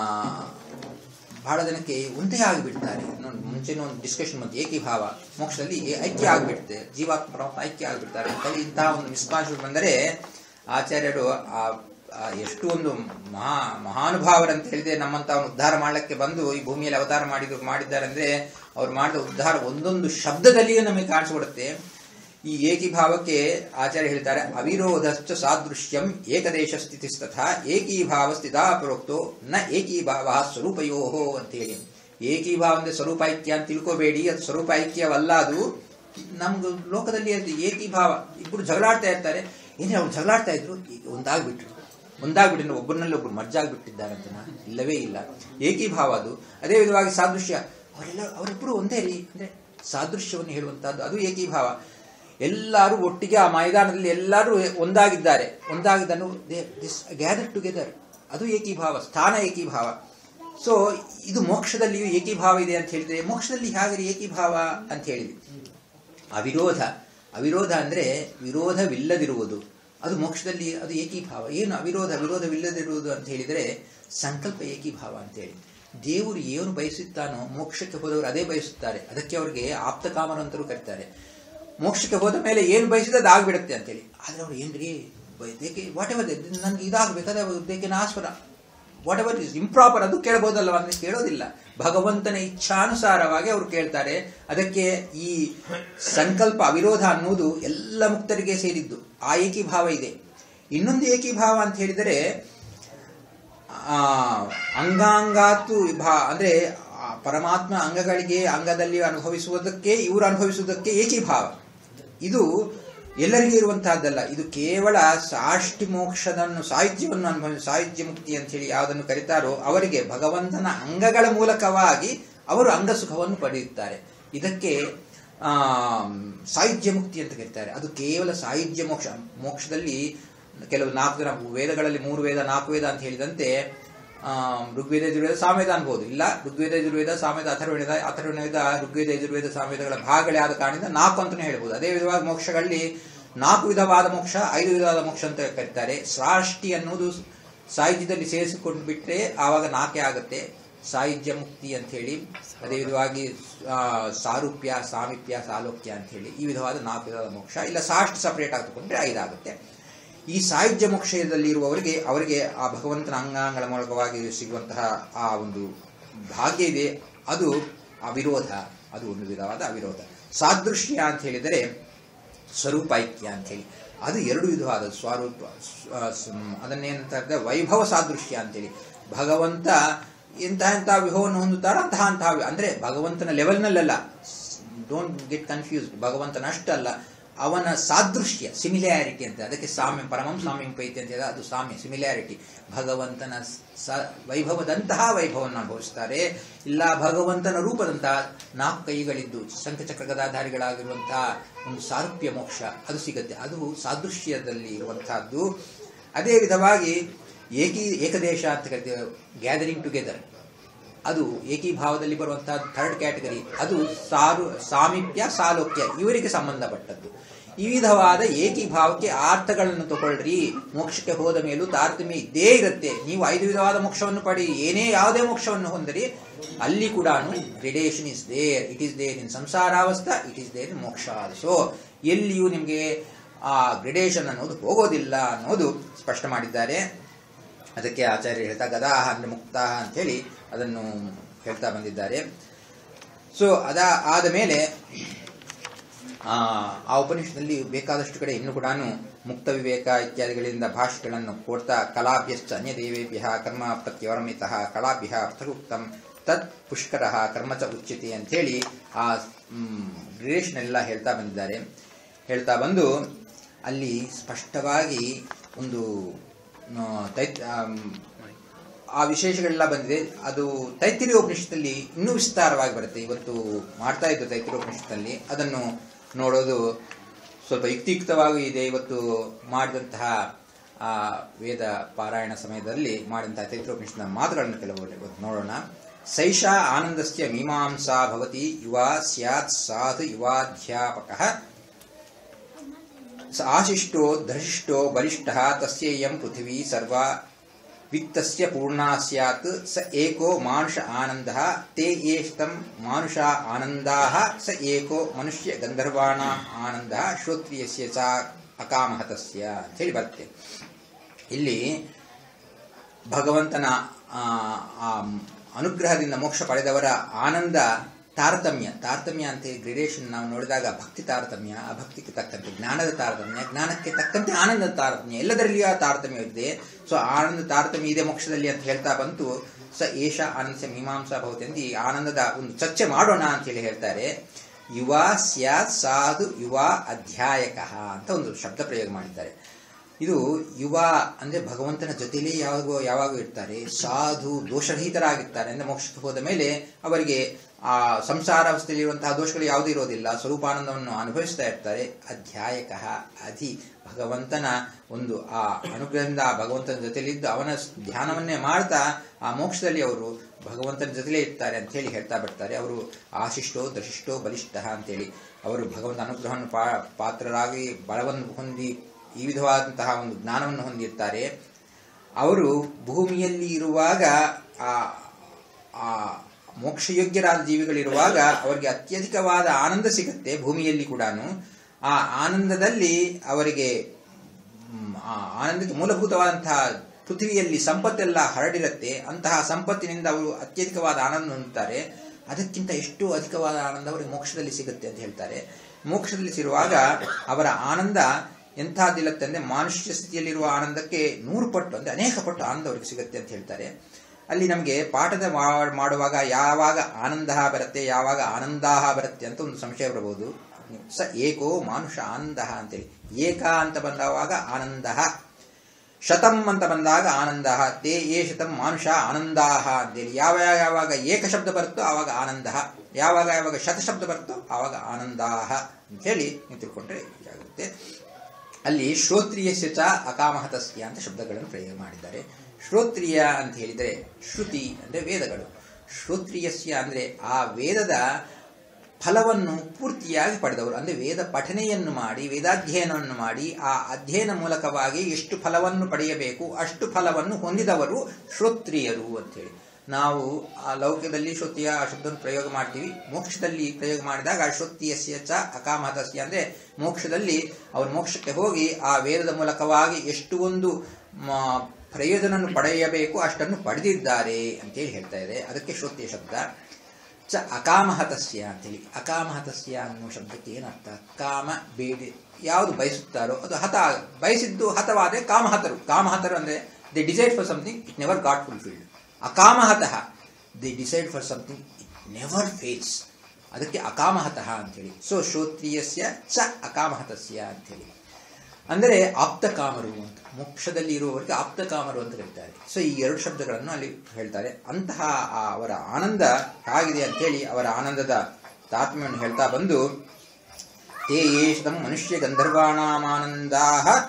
ಬಹಳ ಜನಕ್ಕೆ ಒಂದೇ ಆಗಿಬಿಡ್ತಾರೆ ನೋಡಿ ಮುಂಚೆನೂ ಒಂದು ಡಿಸ್ಕಷನ್ ಬಂತು ಏಕೀಭಾವ ಮೋಕ್ಷದಲ್ಲಿ ಏ- ಐಕ್ಯ ಆಗಿಬಿಡುತ್ತೆ ಜೀವಾತ್ಮ ಪರಮಾತ್ಮ ಐಕ್ಯ ಆಗಿಬಿಡ್ತಾರೆ ಅಂತ ಇಂತಹ ಒಂದು ಮಿಸ್ಕಾನ್ಶನ್ ಬಂದರೆ ಆಚಾರ್ಯರು ಆ ಆ ಎಷ್ಟು ಒಂದು ಮಹಾ ಮಹಾನುಭಾವರಂತ ಹೇಳಿದೆ ನಮ್ಮಂತ ಅವನು ಉದ್ಧಾರ ಮಾಡಲಿಕ್ಕೆ ಬಂದು ಈ ಭೂಮಿಯಲ್ಲಿ ಅವತಾರ ಮಾಡಿದ್ರು ಮಾಡಿದ್ದಾರೆ ಅಂದ್ರೆ ಅವ್ರು ಮಾಡಿದ ಉದ್ಧಾರ ಒಂದೊಂದು ಶಬ್ದದಲ್ಲಿಯೂ ನಮಗೆ ಕಾಣಿಸ್ಕೊಡುತ್ತೆ ಈ ಏಕೀಭಾವಕ್ಕೆ ಆಚಾರ್ಯ ಹೇಳ್ತಾರೆ ಅವಿರೋಧಶ್ಚ ಸಾದೃಶ್ಯಂ ಏಕದೇಶ ಸ್ಥಿತಿಸ್ತಥಾ ಏಕೀಭಾವ ಸ್ಥಿತಾ ಪ್ರೋಕ್ತೋ ನ ಏಕೀಭಾವ ಸ್ವರೂಪಯೋಹೋ ಅಂತ ಹೇಳಿ ಏಕೀಭಾವ ಅಂದ್ರೆ ಸ್ವರೂಪ ಐಕ್ಯ ಅಂತ ತಿಳ್ಕೋಬೇಡಿ ಅದು ಸ್ವರೂಪ ಐಕ್ಯವಲ್ಲ ಅದು ನಮ್ಗೆ ಲೋಕದಲ್ಲಿ ಅದು ಏಕೀಭಾವ ಇಬ್ಬರು ಜಗಳಾಡ್ತಾ ಇರ್ತಾರೆ ಏನೇ ಅವ್ರು ಜಗಳಾಡ್ತಾ ಇದ್ರು ಈಗ ಒಂದಾಗ್ಬಿಟ್ರು ಒಂದಾಗ್ಬಿಟ್ಟು ಒಬ್ಬರನ್ನಲ್ಲಿ ಒಬ್ಬರು ಮರ್ಜಾಗ್ಬಿಟ್ಟಿದ್ದಾರೆ ಅಂತ ಇಲ್ಲವೇ ಇಲ್ಲ ಏಕೀಭಾವ ಅದು ಅದೇ ವಿಧವಾಗಿ ಸಾದೃಶ್ಯ ಅವರೆಲ್ಲ ಅವರಿಬ್ಬರು ಒಂದೇ ರೀ ಅಂದ್ರೆ ಸಾದೃಶ್ಯವನ್ನು ಹೇಳುವಂತಹದ್ದು ಅದು ಏಕೀಭಾವ ಎಲ್ಲರೂ ಒಟ್ಟಿಗೆ ಆ ಮೈದಾನದಲ್ಲಿ ಎಲ್ಲರೂ ಒಂದಾಗಿದ್ದಾರೆ ಒಂದಾಗಿದ್ದನ್ನು ಗ್ಯಾದರ್ ಟುಗೆದರ್ ಅದು ಏಕೀಭಾವ ಸ್ಥಾನ ಏಕೀಭಾವ ಸೊ ಇದು ಮೋಕ್ಷದಲ್ಲಿಯೂ ಏಕೀಭಾವ ಇದೆ ಅಂತ ಹೇಳಿದ್ರೆ ಮೋಕ್ಷದಲ್ಲಿ ಹೇಗೆ ಏಕೀಭಾವ ಅಂತ ಹೇಳಿದ್ವಿ ಅವಿರೋಧ ಅವಿರೋಧ ಅಂದ್ರೆ ವಿರೋಧವಿಲ್ಲದಿರುವುದು ಅದು ಮೋಕ್ಷದಲ್ಲಿ ಅದು ಏಕೀಭಾವ ಏನು ಅವಿರೋಧ ವಿರೋಧವಿಲ್ಲದಿರುವುದು ಅಂತ ಹೇಳಿದರೆ ಸಂಕಲ್ಪ ಏಕೀಭಾವ ಅಂತೇಳಿ ದೇವರು ಏನು ಬಯಸುತ್ತಾನೋ ಮೋಕ್ಷಕ್ಕೆ ಹೋದವರು ಅದೇ ಬಯಸುತ್ತಾರೆ ಅದಕ್ಕೆ ಅವರಿಗೆ ಆಪ್ತ ಕಾಮರಂತರು ಕರೀತಾರೆ ಮೋಕ್ಷಕ್ಕೆ ಹೋದ ಮೇಲೆ ಏನು ಬಯಸಿದ ಅದು ಆಗ್ಬಿಡುತ್ತೆ ಅಂತೇಳಿ ಆದ್ರೆ ಅವ್ರು ಏನ್ರಿ ದೇಕೆ ವಾಟ್ ಎವರ್ ನನ್ಗೆ ಇದಾಗಬೇಕಾದ್ರೆ ದೇಕೆ ನಾಸ್ವರ ವಾಟ್ ಎವರ್ ಇಸ್ ಇಂಪ್ರಾಪರ್ ಅದು ಕೇಳಬಹುದಲ್ವ ಅಂದ್ರೆ ಕೇಳೋದಿಲ್ಲ ಭಗವಂತನ ಇಚ್ಛಾನುಸಾರವಾಗಿ ಅವರು ಕೇಳ್ತಾರೆ ಅದಕ್ಕೆ ಈ ಸಂಕಲ್ಪ ಅವಿರೋಧ ಅನ್ನುವುದು ಎಲ್ಲ ಮುಕ್ತರಿಗೆ ಸೇರಿದ್ದು ಆ ಏಕೀಭಾವ ಇದೆ ಇನ್ನೊಂದು ಏಕೀಭಾವ ಅಂತ ಹೇಳಿದರೆ ಆ ಅಂಗಾಂಗಾತು ಭಾ ಅಂದ್ರೆ ಆ ಪರಮಾತ್ಮ ಅಂಗಗಳಿಗೆ ಅಂಗದಲ್ಲಿ ಅನುಭವಿಸುವುದಕ್ಕೆ ಇವರು ಅನುಭವಿಸುವುದಕ್ಕೆ ಏಕೀಭಾವ ಇದು ಎಲ್ಲರಿಗೂ ಇರುವಂತಹದ್ದಲ್ಲ ಇದು ಕೇವಲ ಸಾಷ್ಟಿ ಮೋಕ್ಷದನ್ನು ಸಾಹಿತ್ಯವನ್ನು ಅನುಭವಿಸಿ ಸಾಹಿತ್ಯ ಮುಕ್ತಿ ಅಂತ ಹೇಳಿ ಯಾವುದನ್ನು ಕರೀತಾರೋ ಅವರಿಗೆ ಭಗವಂತನ ಅಂಗಗಳ ಮೂಲಕವಾಗಿ ಅವರು ಅಂಗಸುಖವನ್ನು ಪಡೆಯುತ್ತಾರೆ ಇದಕ್ಕೆ ಆ ಸಾಹಿತ್ಯ ಮುಕ್ತಿ ಅಂತ ಕರೀತಾರೆ ಅದು ಕೇವಲ ಸಾಹಿತ್ಯ ಮೋಕ್ಷ ಮೋಕ್ಷದಲ್ಲಿ ಕೆಲವು ನಾಲ್ಕು ಜನ ವೇದಗಳಲ್ಲಿ ಮೂರು ವೇದ ನಾಲ್ಕು ವೇದ ಅಂತ ಹೇಳಿದಂತೆ ಆ, ಋಗ್ವೇದ ಯಜುರ್ವೇದ ಸಾಮೇದ ಅನ್ಬೋದು ಇಲ್ಲ ಋಗ್ವೇದ ಯಜುರ್ವೇದ ಸಾಮೇದ ಅಥರ್ವಣದ ಅಥರ್ವಣದ ಋಗ್ವೇದ ಯಜುರ್ವೇದ ಸಾಮೇದಗಳ ಭಾಗಗಳೇ ಆದ ಕಾರಣದಿಂದ ನಾಲ್ಕು ಅಂತಾನೆ ಹೇಳ್ಬೋದು ಅದೇ ವಿಧವಾಗಿ ಮೋಕ್ಷಗಳಲ್ಲಿ ನಾಲ್ಕು ವಿಧವಾದ ಮೋಕ್ಷ ಐದು ವಿಧವಾದ ಮೋಕ್ಷ ಅಂತ ಕರೀತಾರೆ ಸಾಷ್ಟಿ ಅನ್ನುವುದು ಸಾಹಿತ್ಯದಲ್ಲಿ ಸೇರಿಸಿಕೊಂಡು ಬಿಟ್ರೆ ಆವಾಗ ನಾಕೆ ಆಗುತ್ತೆ ಸಾಹಿತ್ಯ ಮುಕ್ತಿ ಅಂತ ಹೇಳಿ ಅದೇ ವಿಧವಾಗಿ ಆ, ಸಾರೂಪ್ಯ ಸಾಮೀಪ್ಯ ಸಾಲೋಕ್ಯ ಅಂತ ಹೇಳಿ ಈ ವಿಧವಾದ ನಾಲ್ಕು ವಿಧವಾದ ಮೋಕ್ಷ ಇಲ್ಲ ಸಾಷ್ಟಿ ಸಪರೇಟ್ ಆಗಿ ತಗೊಂಡ್ರೆ ಐದಾಗುತ್ತೆ ಈ ಸಾಹಿತ್ಯ ಮೋಕ್ಷದಲ್ಲಿ ಇರುವವರಿಗೆ ಅವರಿಗೆ ಆ ಭಗವಂತನ ಅಂಗಾಂಗಗಳ ಮೂಲಕವಾಗಿ ಸಿಗುವಂತಹ ಆ ಒಂದು ಭಾಗ್ಯ ಇದೆ ಅದು ಅವಿರೋಧ ಅದು ಒಂದು ವಿಧವಾದ ಅವಿರೋಧ ಸಾದೃಶ್ಯ ಅಂತ ಹೇಳಿದರೆ ಸ್ವರೂಪೈಕ್ಯ ಅಂತ ಹೇಳಿ ಅದು ಎರಡು ವಿಧವಾದ ಸ್ವರೂಪ ಸ್ವ- ಸ್- ಅದನ್ನೇನಂತ ಹೇಳಿದ್ರೆ ವೈಭವ ಸಾದೃಶ್ಯ ಅಂತೇಳಿ ಭಗವಂತ ಇಂತಹ ಇಂತಹ ವಿಭವವನ್ನು ಹೊಂದುತ್ತಾರ ಅಂತಹ ಅಂತಹ ವಿ- ಅಂದ್ರೆ ಭಗವಂತನ ಲೆವೆಲ್ನಲ್ಲ ಡೋಂಟ್ ಗೆಟ್ ಕನ್ಫ್ಯೂಸ್ಡ್ ಭಗವಂತನ ಅಷ್ಟಲ್ಲ ಅವನ ಸಾದೃಶ್ಯ ಸಿಮಿಲ್ಯಾರಿಟಿ ಅಂತ ಅದಕ್ಕೆ ಸಾಮ್ಯ ಪರಮಂ ಸಾಮ್ಯಂ ಪೈತಿ ಅಂತ ಹೇಳಿದ್ರೆ ಅದು ಸಾಮ್ಯ ಸಿಮಿಲ್ಯಾರಿಟಿ ಭಗವಂತನ ಸ ವೈಭವದಂತಹ ವೈಭವವನ್ನು ಅನುಭವಿಸ್ತಾರೆ ಇಲ್ಲ ಭಗವಂತನ ರೂಪದಂತಹ ನಾಲ್ಕು ಕೈಗಳಿದ್ದು ಶಂಖಚಕ್ರ ಗದಾಧಾರಿಗಳಾಗಿರುವಂತಹ ಒಂದು ಸಾರೂಪ್ಯ ಮೋಕ್ಷ ಅದು ಸಿಗುತ್ತೆ ಅದು ಸಾದೃಶ್ಯದಲ್ಲಿ ಇರುವಂತಹದ್ದು ಅದೇ ವಿಧವಾಗಿ ಏಕೀ ಏಕದೇಶ ಅಂತ ಕರಿತೇವೆ ಗ್ಯಾದರಿಂಗ್ ಟುಗೆದರ್ ಅದು ಏಕೀಭಾವದಲ್ಲಿ ಬರುವಂತಹ ಥರ್ಡ್ ಕ್ಯಾಟಗರಿ ಅದು ಸಾರು ಸಾಮೀಪ್ಯ ಸಾಲೋಕ್ಯ ಇವರಿಗೆ ಸಂಬಂಧಪಟ್ಟದ್ದು ಈ ವಿಧವಾದ ಏಕೀಭಾವಕ್ಕೆ ಅರ್ಥಗಳನ್ನು ತಗೊಳ್ರಿ ಮೋಕ್ಷಕ್ಕೆ ಹೋದ ಮೇಲೂ ತಾರತಮ್ಯ ಇದ್ದೇ ಇರುತ್ತೆ ನೀವು ಐದು ವಿಧವಾದ ಮೋಕ್ಷವನ್ನು ಪಡಿ ಏನೇ ಯಾವುದೇ ಮೋಕ್ಷವನ್ನು ಹೊಂದರಿ ಅಲ್ಲಿ ಕೂಡ gradation is there it is there in samsaravastha it is there in moksha also ಎಲ್ಲಿಯೂ ನಿಮಗೆ ಆ ಗ್ರೆಡೇಷನ್ ಅನ್ನೋದು ಹೋಗೋದಿಲ್ಲ ಅನ್ನೋದು ಸ್ಪಷ್ಟ ಮಾಡಿದ್ದಾರೆ ಅದಕ್ಕೆ ಆಚಾರ್ಯರು ಹೇಳ್ತಾ ಗದಾಹ ಅಂದ್ರೆ ಮುಕ್ತಾಹ ಅಂತೇಳಿ ಅದನ್ನು ಹೇಳ್ತಾ ಬಂದಿದ್ದಾರೆ ಸೊ ಅದ ಆದ ಮೇಲೆ ಆ ಆ ಉಪನಿಷತ್ನಲ್ಲಿ ಬೇಕಾದಷ್ಟು ಕಡೆ ಇನ್ನು ಕೂಡ ಮುಕ್ತ ವಿವೇಕ ಇತ್ಯಾದಿಗಳಿಂದ ಭಾಷೆಗಳನ್ನು ಕೊಡ್ತಾ ಕಲಾಭ್ಯಶ್ಚ ಅನ್ಯದೇವೇಭ್ಯ ಕರ್ಮ ಪ್ರತ್ಯವರ್ಮಿತ ಕಲಾಭ್ಯ ಅರ್ಥಗುಪ್ತಂ ತತ್ ಪುಷ್ಕರ ಕರ್ಮ ಚ ಉಚ್ಯತೆ ಅಂಥೇಳಿ ಆ ಗ್ರೇಷನ್ ಎಲ್ಲ ಹೇಳ್ತಾ ಬಂದಿದ್ದಾರೆ ಹೇಳ್ತಾ ಬಂದು ಅಲ್ಲಿ ಸ್ಪಷ್ಟವಾಗಿ ಒಂದು ಆ, ತೈತ್ ಆಮ್, ಆ ವಿಶೇಷಗಳೆಲ್ಲ ಬಂದಿದೆ ಅದು ತೈತಿರಿಯ ಉಪನಿಷತ್ತಲ್ಲಿ ಇನ್ನೂ ವಿಸ್ತಾರವಾಗಿ ಬರುತ್ತೆ ಇವತ್ತು ಮಾಡ್ತಾ ಇದ್ದು ತೈತಿರಿಯ ಉಪನಿಷತ್ತಲ್ಲಿ ಅದನ್ನು ನೋಡೋದು ಸ್ವಲ್ಪ ಯುಕ್ತಿಯುಕ್ತವಾಗಿ ಇದೆ ಇವತ್ತು ಮಾಡಿದಂತಹ ಆ ವೇದ ಪಾರಾಯಣ ಸಮಯದಲ್ಲಿ ಮಾಡಿದಂತಹ ತೈತಿರಿಯ ಉಪನಿಷತ್ನ ಮಾತುಗಳನ್ನು ಕೆಲವು ಇವತ್ತು ನೋಡೋಣ ಸೈಷ ಆನಂದಸ್ಯ ಮೀಮಾಂಸಾ ಭವತಿ ಯುವ ಸ್ಯಾತ್ ಸಾಧು ಯುವಾಧ್ಯಾಪಕ ಸ ಆಶಿಷ್ಟೋ ಧೃಷ್ಟೋ ಬಲಿಷ್ಠ ತಸ್ಯೇಯಂ ಪೃಥಿವೀ ಸರ್ವ ವಿತ್ತಸ್ಯ ಪೂರ್ಣಾ ಸ್ಯಾತ್ ಸ ಏಕೋ ಮಾನುಷ ಆನಂದಃ ತೇ ಏಷ್ಟಂ ಮಾನುಷ ಆನಂದಾಃ ಸ ಏಕೋ ಮನುಷ್ಯ ಗಂಧರ್ವಾಣಾಂ ಆನಂದಃ ಶ್ರೋತ್ರಿಯಸ್ಯ ಚ ಅಕಾಮಹತಸ್ಯ ಅಂತ ಹೇಳಿ ಬರುತ್ತೆ ಇಲ್ಲಿ ಭಗವಂತನ ಆ, ಆ ಅನುಗ್ರಹದಿಂದ ಮೋಕ್ಷ ಪಡೆದವರ ಆನಂದ ತಾರತಮ್ಯ ತಾರತಮ್ಯ ಅಂತ ಗ್ರೇಡೇಷನ್ ನಾವು ನೋಡಿದಾಗ ಭಕ್ತಿ ತಾರತಮ್ಯ ಅಭಕ್ತಿಗೆ ತಕ್ಕಂತೆ ಜ್ಞಾನದ ತಾರತಮ್ಯ ಜ್ಞಾನಕ್ಕೆ ತಕ್ಕಂತೆ ಆನಂದದ ತಾರತಮ್ಯ ಎಲ್ಲದರಲ್ಲಿಯೂ ಆ ತಾರತಮ್ಯ ಇದೆ ಸೊ ಆನಂದ ತಾರತಮ್ಯ ಇದೆ ಮೋಕ್ಷದಲ್ಲಿ ಅಂತ ಹೇಳ್ತಾ ಬಂತು ಸ ಏಷ ಆನಂದ ಮೀಮಾಂಸಾ ಭವತಿ ಅಂತ ಈ ಆನಂದದ ಒಂದು ಚರ್ಚೆ ಮಾಡೋಣ ಅಂತ ಹೇಳಿ ಹೇಳ್ತಾರೆ ಯುವ ಸ್ಯಾತ್ ಸಾಧು ಯುವ ಅಧ್ಯಾಯಕ ಅಂತ ಒಂದು ಶಬ್ದ ಪ್ರಯೋಗ ಮಾಡಿದ್ದಾರೆ ಇದು ಯುವ ಅಂದ್ರೆ ಭಗವಂತನ ಜೊತೆಲೇ ಯಾವಾಗ ಯಾವಾಗ ಇರ್ತಾರೆ ಸಾಧು ದೋಷರಹಿತರಾಗಿರ್ತಾರೆ ಅಂದ್ರೆ ಮೋಕ್ಷಕ್ಕೆ ಹೋದ ಮೇಲೆ ಅವರಿಗೆ ಆ ಸಂಸಾರಾವಸ್ಥೆಯಲ್ಲಿರುವಂತಹ ದೋಷಗಳು ಯಾವುದೂ ಇರೋದಿಲ್ಲ ಸ್ವರೂಪಾನಂದವನ್ನು ಅನುಭವಿಸ್ತಾ ಇರ್ತಾರೆ ಅಧ್ಯಾಯಕ ಅಧಿ ಭಗವಂತನ ಒಂದು ಆ ಅನುಗ್ರಹದಿಂದ ಆ ಭಗವಂತನ ಜೊತೆಲಿದ್ದು ಅವನ ಧ್ಯಾನವನ್ನೇ ಮಾಡ್ತಾ ಆ ಮೋಕ್ಷದಲ್ಲಿ ಅವರು ಭಗವಂತನ ಜೊತೆಲೇ ಇರ್ತಾರೆ ಅಂತ ಹೇಳಿ ಹೇಳ್ತಾ ಬರ್ತಾರೆ ಅವರು ಆಶಿಷ್ಟೋ ದಶಿಷ್ಟೋ ಬಲಿಷ್ಠ ಅಂತೇಳಿ ಅವರು ಭಗವಂತ ಅನುಗ್ರಹವನ್ನು ಪಾ ಪಾತ್ರರಾಗಿ ಬಲವನ್ನು ಹೊಂದಿ ಈ ವಿಧವಾದಂತಹ ಒಂದು ಜ್ಞಾನವನ್ನು ಹೊಂದಿರ್ತಾರೆ ಅವರು ಭೂಮಿಯಲ್ಲಿ ಇರುವಾಗ ಆ ಆ ಮೋಕ್ಷಯೋಗ್ಯರಾದ ಜೀವಿಗಳಿರುವಾಗ ಅವರಿಗೆ ಅತ್ಯಧಿಕವಾದ ಆನಂದ ಸಿಗುತ್ತೆ ಭೂಮಿಯಲ್ಲಿ ಕೂಡ ಆ ಆನಂದದಲ್ಲಿ ಅವರಿಗೆ ಮ್, ಆ ಆನಂದಕ್ಕೆ ಮೂಲಭೂತವಾದಂತಹ ಪೃಥ್ವಿಯಲ್ಲಿ ಸಂಪತ್ತೆಲ್ಲ ಹರಡಿರುತ್ತೆ ಅಂತಹ ಸಂಪತ್ತಿನಿಂದ ಅವರು ಅತ್ಯಧಿಕವಾದ ಆನಂದ ಹೊಂದುತ್ತಾರೆ ಅದಕ್ಕಿಂತ ಎಷ್ಟು ಅಧಿಕವಾದ ಆನಂದ ಅವರಿಗೆ ಮೋಕ್ಷದಲ್ಲಿ ಸಿಗುತ್ತೆ ಅಂತ ಹೇಳ್ತಾರೆ ಮೋಕ್ಷದಲ್ಲಿ ಸಿರುವಾಗ ಅವರ ಆನಂದ ಎಂಥದ್ದಿಲ್ಲತ್ತೆ ಅಂದ್ರೆ ಮಾನುಷ್ಯ ಸ್ಥಿತಿಯಲ್ಲಿರುವ ಆನಂದಕ್ಕೆ ನೂರು ಪಟ್ಟು ಅಂದ್ರೆ ಅನೇಕ ಪಟ್ಟು ಆನಂದ ಅವರಿಗೆ ಸಿಗುತ್ತೆ ಅಂತ ಹೇಳ್ತಾರೆ ಅಲ್ಲಿ ನಮಗೆ ಪಾಠದ ಮಾ- ಮಾಡುವಾಗ ಯಾವಾಗ ಆನಂದ ಬರುತ್ತೆ ಯಾವಾಗ ಆನಂದಾಹ ಬರುತ್ತೆ ಅಂತ ಒಂದು ಸಂಶಯ ಬರಬಹುದು ಸ ಏಕೋ ಮಾನುಷ ಆನಂದ ಅಂತೇಳಿ ಏಕ ಅಂತ ಬಂದವಾಗ ಆನಂದ ಶತಂ ಅಂತ ಬಂದಾಗ ಆನಂದ ತೇ ಏ ಶತಂ ಮಾನುಷ ಆನಂದಾಹ ಅಂತೇಳಿ ಯಾವ ಯಾವಾಗ ಏಕ ಶಬ್ದ ಬರುತ್ತೋ ಆವಾಗ ಆನಂದ ಯಾವಾಗ ಯಾವಾಗ ಶತ ಶಬ್ದ ಬರುತ್ತೋ ಆವಾಗ ಆನಂದಾಹ ಅಂತೇಳಿ ನೀವು ತಿಳ್ಕೊಂಡ್ರೆ ಆಗುತ್ತೆ ಅಲ್ಲಿ ಶ್ರೋತ್ರಿಯಸ್ಯ ಚ ಅಕಾಮಹತಸ್ಯ ಅಂತ ಶಬ್ದಗಳನ್ನು ಪ್ರಯೋಗ ಮಾಡಿದ್ದಾರೆ ಶ್ರೋತ್ರಿಯ ಅಂತ ಹೇಳಿದರೆ ಶ್ರುತಿ ಅಂದ್ರೆ ವೇದಗಳು ಶ್ರೋತ್ರಿಯಸ್ಯ ಅಂದ್ರೆ ಆ ವೇದದ ಫಲವನ್ನು ಪೂರ್ತಿಯಾಗಿ ಪಡೆದವರು ಅಂದ್ರೆ ವೇದ ಪಠನೆಯನ್ನು ಮಾಡಿ ವೇದಾಧ್ಯಯನವನ್ನು ಮಾಡಿ ಆ ಅಧ್ಯಯನ ಮೂಲಕವಾಗಿ ಎಷ್ಟು ಫಲವನ್ನು ಪಡೆಯಬೇಕು ಅಷ್ಟು ಫಲವನ್ನು ಹೊಂದಿದವರು ಶ್ರೋತ್ರಿಯರು ಅಂತೇಳಿ ನಾವು ಆ ಲೌಕ್ಯದಲ್ಲಿ ಶ್ರುತಿಯ ಆ ಶಬ್ದವನ್ನು ಪ್ರಯೋಗ ಮಾಡ್ತೀವಿ ಮೋಕ್ಷದಲ್ಲಿ ಪ್ರಯೋಗ ಮಾಡಿದಾಗ ಶ್ರುತಿಯಸ್ಯ ಚ ಅಕಾಮಹತಸ್ಯ ಅಂದ್ರೆ ಮೋಕ್ಷದಲ್ಲಿ ಅವರು ಮೋಕ್ಷಕ್ಕೆ ಹೋಗಿ ಆ ವೇದದ ಮೂಲಕವಾಗಿ ಎಷ್ಟು ಒಂದು ಮ, ಪ್ರಯೋಜನವನ್ನು ಪಡೆಯಬೇಕು ಅಷ್ಟನ್ನು ಪಡೆದಿದ್ದಾರೆ ಅಂತೇಳಿ ಹೇಳ್ತಾ ಇದೆ ಅದಕ್ಕೆ ಶ್ರುತಿಯ ಶಬ್ದ ಚ ಅಕಾಮಹತಸ್ಯ ಅಂತೇಳಿ ಅಕಾಮಹತಸ್ಯ ಅನ್ನೋ ಶಬ್ದಕ್ಕೆ ಏನರ್ಥ ಕಾಮ ಬೇಡಿ ಯಾವುದು ಬಯಸುತ್ತಾರೋ ಅದು ಹತ ಬಯಸಿದ್ದು ಹತವಾದರೆ ಕಾಮಹತರು ಕಾಮಹತರು ಅಂದ್ರೆ they decide for something it never got fulfilled ಅಕಾಮಹತಃ they decide for something it never fails ಅದಕ್ಕೆ ಅಕಾಮಹತಃ ಅಂತೇಳಿ ಸೊ ಶ್ರೋತ್ರಿಯಸ್ಯ ಚ ಅಕಾಮಹತಸ್ಯ ಅಂತೇಳಿ ಅಂದರೆ ಆಪ್ತಕಾಮರು ಅಂತ ಮೋಕ್ಷದಲ್ಲಿ ಇರುವವರಿಗೆ ಆಪ್ತಕಾಮರು ಅಂತ ಕರೀತಾರೆ ಸೊ ಈ ಎರಡು ಶಬ್ದಗಳನ್ನು ಅಲ್ಲಿ ಹೇಳ್ತಾರೆ ಅಂತಹ ಆ ಅವರ ಆನಂದ ಆಗಿದೆ ಅಂತೇಳಿ ಅವರ ಆನಂದದ ತಾತ್ಮ್ಯವನ್ನು ಹೇಳ್ತಾ ಬಂದು ತೇ ಏಷದಂ ಮನುಷ್ಯ ಗಂಧರ್ವಾಣಾಮಾನಂದಾ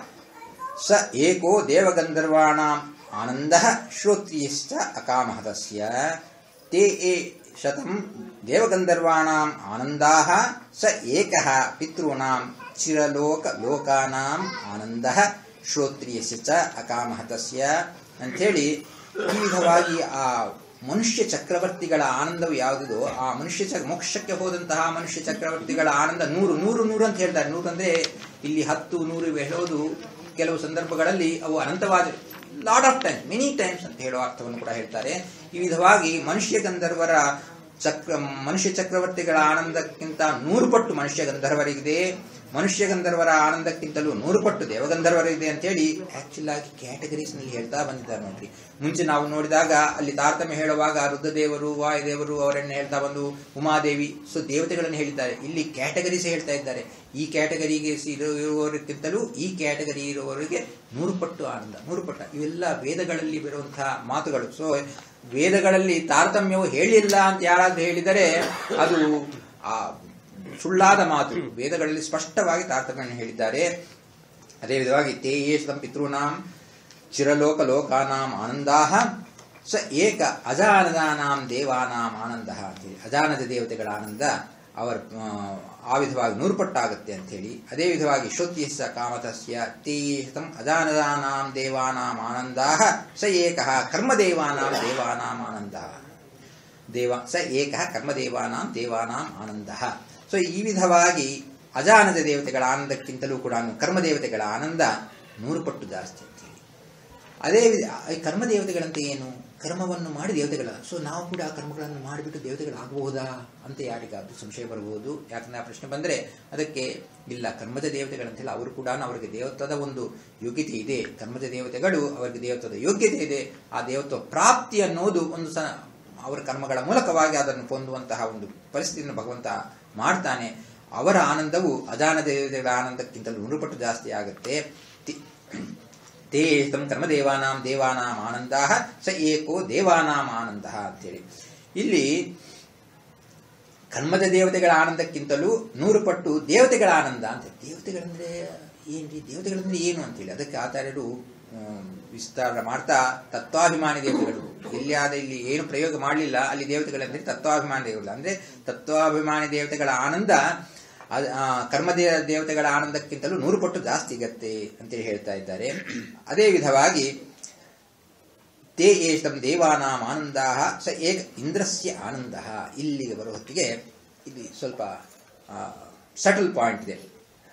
ಸ ಏಕೋ ದೇವಗಂಧರ್ವಾಣಾಂ ಆನಂದ ಶ್ರೋತ್ರಿಯಶ್ಚ ಅಕಾಮಹತಸ್ಯ ತೇ ಏ ಶತಂ ದೇವಗಂಧರ್ವಾಣಾಂ ಆನಂದಾಃ ಸ ಏಕಃ ಪಿತॄಣಾಂ ಚಿರಲೋಕ ಲೋಕಾನಾಂ ಆನಂದ ಶ್ರೋತ್ರಿಯಸ್ಯ ಚ ಅಕಾಮಹತಸ್ಯ ಅಂಥೇಳಿ ಈ ವಿಧವಾಗಿ ಆ ಮನುಷ್ಯ ಚಕ್ರವರ್ತಿಗಳ ಆನಂದವು ಯಾವುದಿದೋ ಆ ಮನುಷ್ಯ ಚ ಮೋಕ್ಷಕ್ಕೆ ಹೋದಂತಹ ಮನುಷ್ಯ ಚಕ್ರವರ್ತಿಗಳ ಆನಂದ ನೂರು ನೂರು ನೂರು ಅಂತ ಹೇಳ್ತಾರೆ ನೂರು ಅಂದ್ರೆ ಇಲ್ಲಿ ಹತ್ತು ನೂರು ಇವೆ ಹೇಳೋದು ಕೆಲವು ಸಂದರ್ಭಗಳಲ್ಲಿ ಅವು ಅನಂತವಾದ lot of time many times ಅಂತ ಹೇಳುವ ಅರ್ಥವನ್ನು ಕೂಡ ಹೇಳ್ತಾರೆ ಈ ವಿಧವಾಗಿ ಮನುಷ್ಯ ಗಂಧರ್ವರ ಚಕ್ರ ಮನುಷ್ಯ ಚಕ್ರವರ್ತಿಗಳ ಆನಂದಕ್ಕಿಂತ ನೂರು ಪಟ್ಟು ಮನುಷ್ಯ ಗಂಧರ್ವರಿಗಿದೆ ಮನುಷ್ಯ ಗಂಧರ್ವರ ಆನಂದಕ್ಕಿಂತಲೂ ನೂರು ಪಟ್ಟು ದೇವಗಂಧರ್ವರಿದೆ ಅಂತೇಳಿ ಆಕ್ಚುಲ್ ಆಗಿ ಕ್ಯಾಟಗರೀಸ್ ನಲ್ಲಿ ಹೇಳ್ತಾ ಬಂದಿದ್ದಾರೆ ನೋಡ್ರಿ ಮುಂಚೆ ನಾವು ನೋಡಿದಾಗ ಅಲ್ಲಿ ತಾರತಮ್ಯ ಹೇಳುವಾಗ ರುದ್ರದೇವರು ವಾಯುದೇವರು ಅವರನ್ನು ಹೇಳ್ತಾ ಬಂದು ಉಮಾದೇವಿ ಸೊ ದೇವತೆಗಳನ್ನು ಹೇಳಿದ್ದಾರೆ ಇಲ್ಲಿ ಕ್ಯಾಟಗರೀಸ್ ಹೇಳ್ತಾ ಇದ್ದಾರೆ ಈ ಕ್ಯಾಟಗರಿಗೆ ಇರುವವರಿಗಿಂತಲೂ ಈ ಕ್ಯಾಟಗರಿ ಇರುವವರಿಗೆ ನೂರು ಪಟ್ಟು ಆನಂದ ನೂರು ಪಟ್ಟ ಇವೆಲ್ಲ ವೇದಗಳಲ್ಲಿ ಬರುವಂತಹ ಮಾತುಗಳು ಸೊ ವೇದಗಳಲ್ಲಿ ತಾರತಮ್ಯವು ಹೇಳಿಲ್ಲ ಅಂತ ಯಾರಾದ್ರೂ ಹೇಳಿದರೆ ಅದು ಆ ಸುಳ್ಳಾದ ಮಾತು ವೇದಗಳಲ್ಲಿ ಸ್ಪಷ್ಟವಾಗಿ ತಾರತಮ್ಯವನ್ನು ಹೇಳಿದ್ದಾರೆ ಅದೇ ವಿಧವಾಗಿ ತೇ ಯೇಷಂ ಪಿತೃನಾಂ ಚಿರಲೋಕ ಲೋಕಾನಾಂ ಆನಂದಾಹ ಸ ಏಕ ಅಜಾನದಾನಾಂ ದೇವಾನಾಂ ಆನಂದ ಅಂತೇಳಿ ಅಜಾನದ ದೇವತೆಗಳ ಆನಂದ ಅವರ ಆ, ಆ ವಿಧವಾಗಿ ನೂರುಪಟ್ಟಾಗುತ್ತೆ ಅಂತೇಳಿ ಅದೇ ವಿಧವಾಗಿ ಶ್ರುತಿಸ್ಸ ಕಾಮತಸ್ಯ ತೇಷಂ ಅಜಾನದಾನಾಂ ದೇವಾನಾಂ ಆನಂದಾಹ ಸ ಏಕಃ ಕರ್ಮದೇವಾನಾಂ ದೇವಾನಾಂ ಆನಂದಃ ದೇವ ಸ ಏಕ ಕರ್ಮದೇವಾನಾಂ ದೇವಾನಾಂ ಆನಂದ ಸೊ ಈ ವಿಧವಾಗಿ ಅಜಾನದ ದೇವತೆಗಳ ಆನಂದಕ್ಕಿಂತಲೂ ಕೂಡ ಕರ್ಮದೇವತೆಗಳ ಆನಂದ ನೂರು ಪಟ್ಟು ಜಾಸ್ತಿ ಅಂತೇಳಿ ಅದೇ ವಿ- ಈ ಕರ್ಮದೇವತೆಗಳಂತ ಏನು ಕರ್ಮವನ್ನು ಮಾಡಿ ದೇವತೆಗಳ ಸೊ ನಾವು ಕೂಡ ಆ ಕರ್ಮಗಳನ್ನು ಮಾಡಿಬಿಟ್ಟು ದೇವತೆಗಳಾಗಬಹುದಾ ಅಂತ ಯಾರಿಗಾದ್ರೂ ಸಂಶಯ ಬರಬಹುದು ಯಾಕಂದ್ರೆ ಆ ಪ್ರಶ್ನೆ ಬಂದರೆ ಅದಕ್ಕೆ ಇಲ್ಲ ಕರ್ಮದ ದೇವತೆಗಳಂತಿಲ್ಲ ಅವರು ಕೂಡ ಅವರಿಗೆ ದೇವತ್ವದ ಒಂದು ಯೋಗ್ಯತೆ ಇದೆ ಕರ್ಮದ ದೇವತೆಗಳು ಅವರಿಗೆ ದೇವತ್ವದ ಯೋಗ್ಯತೆ ಇದೆ ಆ ದೇವತ್ವ ಪ್ರಾಪ್ತಿ ಅನ್ನೋದು ಒಂದು ಸ ಅವರ ಕರ್ಮಗಳ ಮೂಲಕವಾಗಿ ಅದನ್ನು ಹೊಂದುವಂತಹ ಒಂದು ಪರಿಸ್ಥಿತಿಯನ್ನು ಭಗವಂತ ಮಾಡ್ತಾನೆ ಅವರ ಆನಂದವು ಅಜಾನ ದೇವತೆಗಳ ಆನಂದಕ್ಕಿಂತಲೂ ನೂರು ಪಟ್ಟು ಜಾಸ್ತಿ ಆಗುತ್ತೆ ತಿ- ತೇ ತಂ ಕರ್ಮದೇವಾನಾಂ ದೇವಾನಾಂ ಆನಂದ ಸ ಏಕೋ ದೇವಾನಾಂ ಆನಂದ ಅಂತೇಳಿ ಇಲ್ಲಿ ಕರ್ಮದ ದೇವತೆಗಳ ಆನಂದಕ್ಕಿಂತಲೂ ನೂರು ಪಟ್ಟು ದೇವತೆಗಳ ಆನಂದ ಅಂತ ದೇವತೆಗಳಂದ್ರೆ ಏನ್ರಿ ದೇವತೆಗಳಂದ್ರೆ ಏನು ಅಂತೇಳಿ ಅದಕ್ಕೆ ಆಚಾರ್ಯರು ಆಮ್, ವಿಸ್ತಾರ ಮಾಡ್ತಾ ತತ್ವಾಭಿಮಾನಿ ದೇವತೆಗಳು ಎಲ್ಲಿಯಾದ ಇಲ್ಲಿ ಏನು ಪ್ರಯೋಗ ಮಾಡಲಿಲ್ಲ ಅಲ್ಲಿ ದೇವತೆಗಳಂದ್ರೆ ತತ್ವಾಭಿಮಾನಿ ದೇವತೆಗಳು ಅಂದ್ರೆ ತತ್ವಾಭಿಮಾನಿ ದೇವತೆಗಳ ಆನಂದ ಅದ್- ಆ, ಕರ್ಮ ದೇ- ದೇವತೆಗಳ ಆನಂದಕ್ಕಿಂತಲೂ ನೂರು ಪಟ್ಟು ಜಾಸ್ತಿ ಸಿಗತ್ತೆ ಅಂತೇಳಿ ಹೇಳ್ತಾ ಇದ್ದಾರೆ ಅದೇ ವಿಧವಾಗಿ ತೇ ಏಷಂ ದೇವಾನಾಂ ಆನಂದ ಸ ಏಕ ಇಂದ್ರಸ್ಯ ಆನಂದ ಇಲ್ಲಿಗೆ ಬರೋ ಹೊತ್ತಿಗೆ ಇಲ್ಲಿ ಸ್ವಲ್ಪ ಸಟಲ್ ಪಾಯಿಂಟ್ ಇದೆ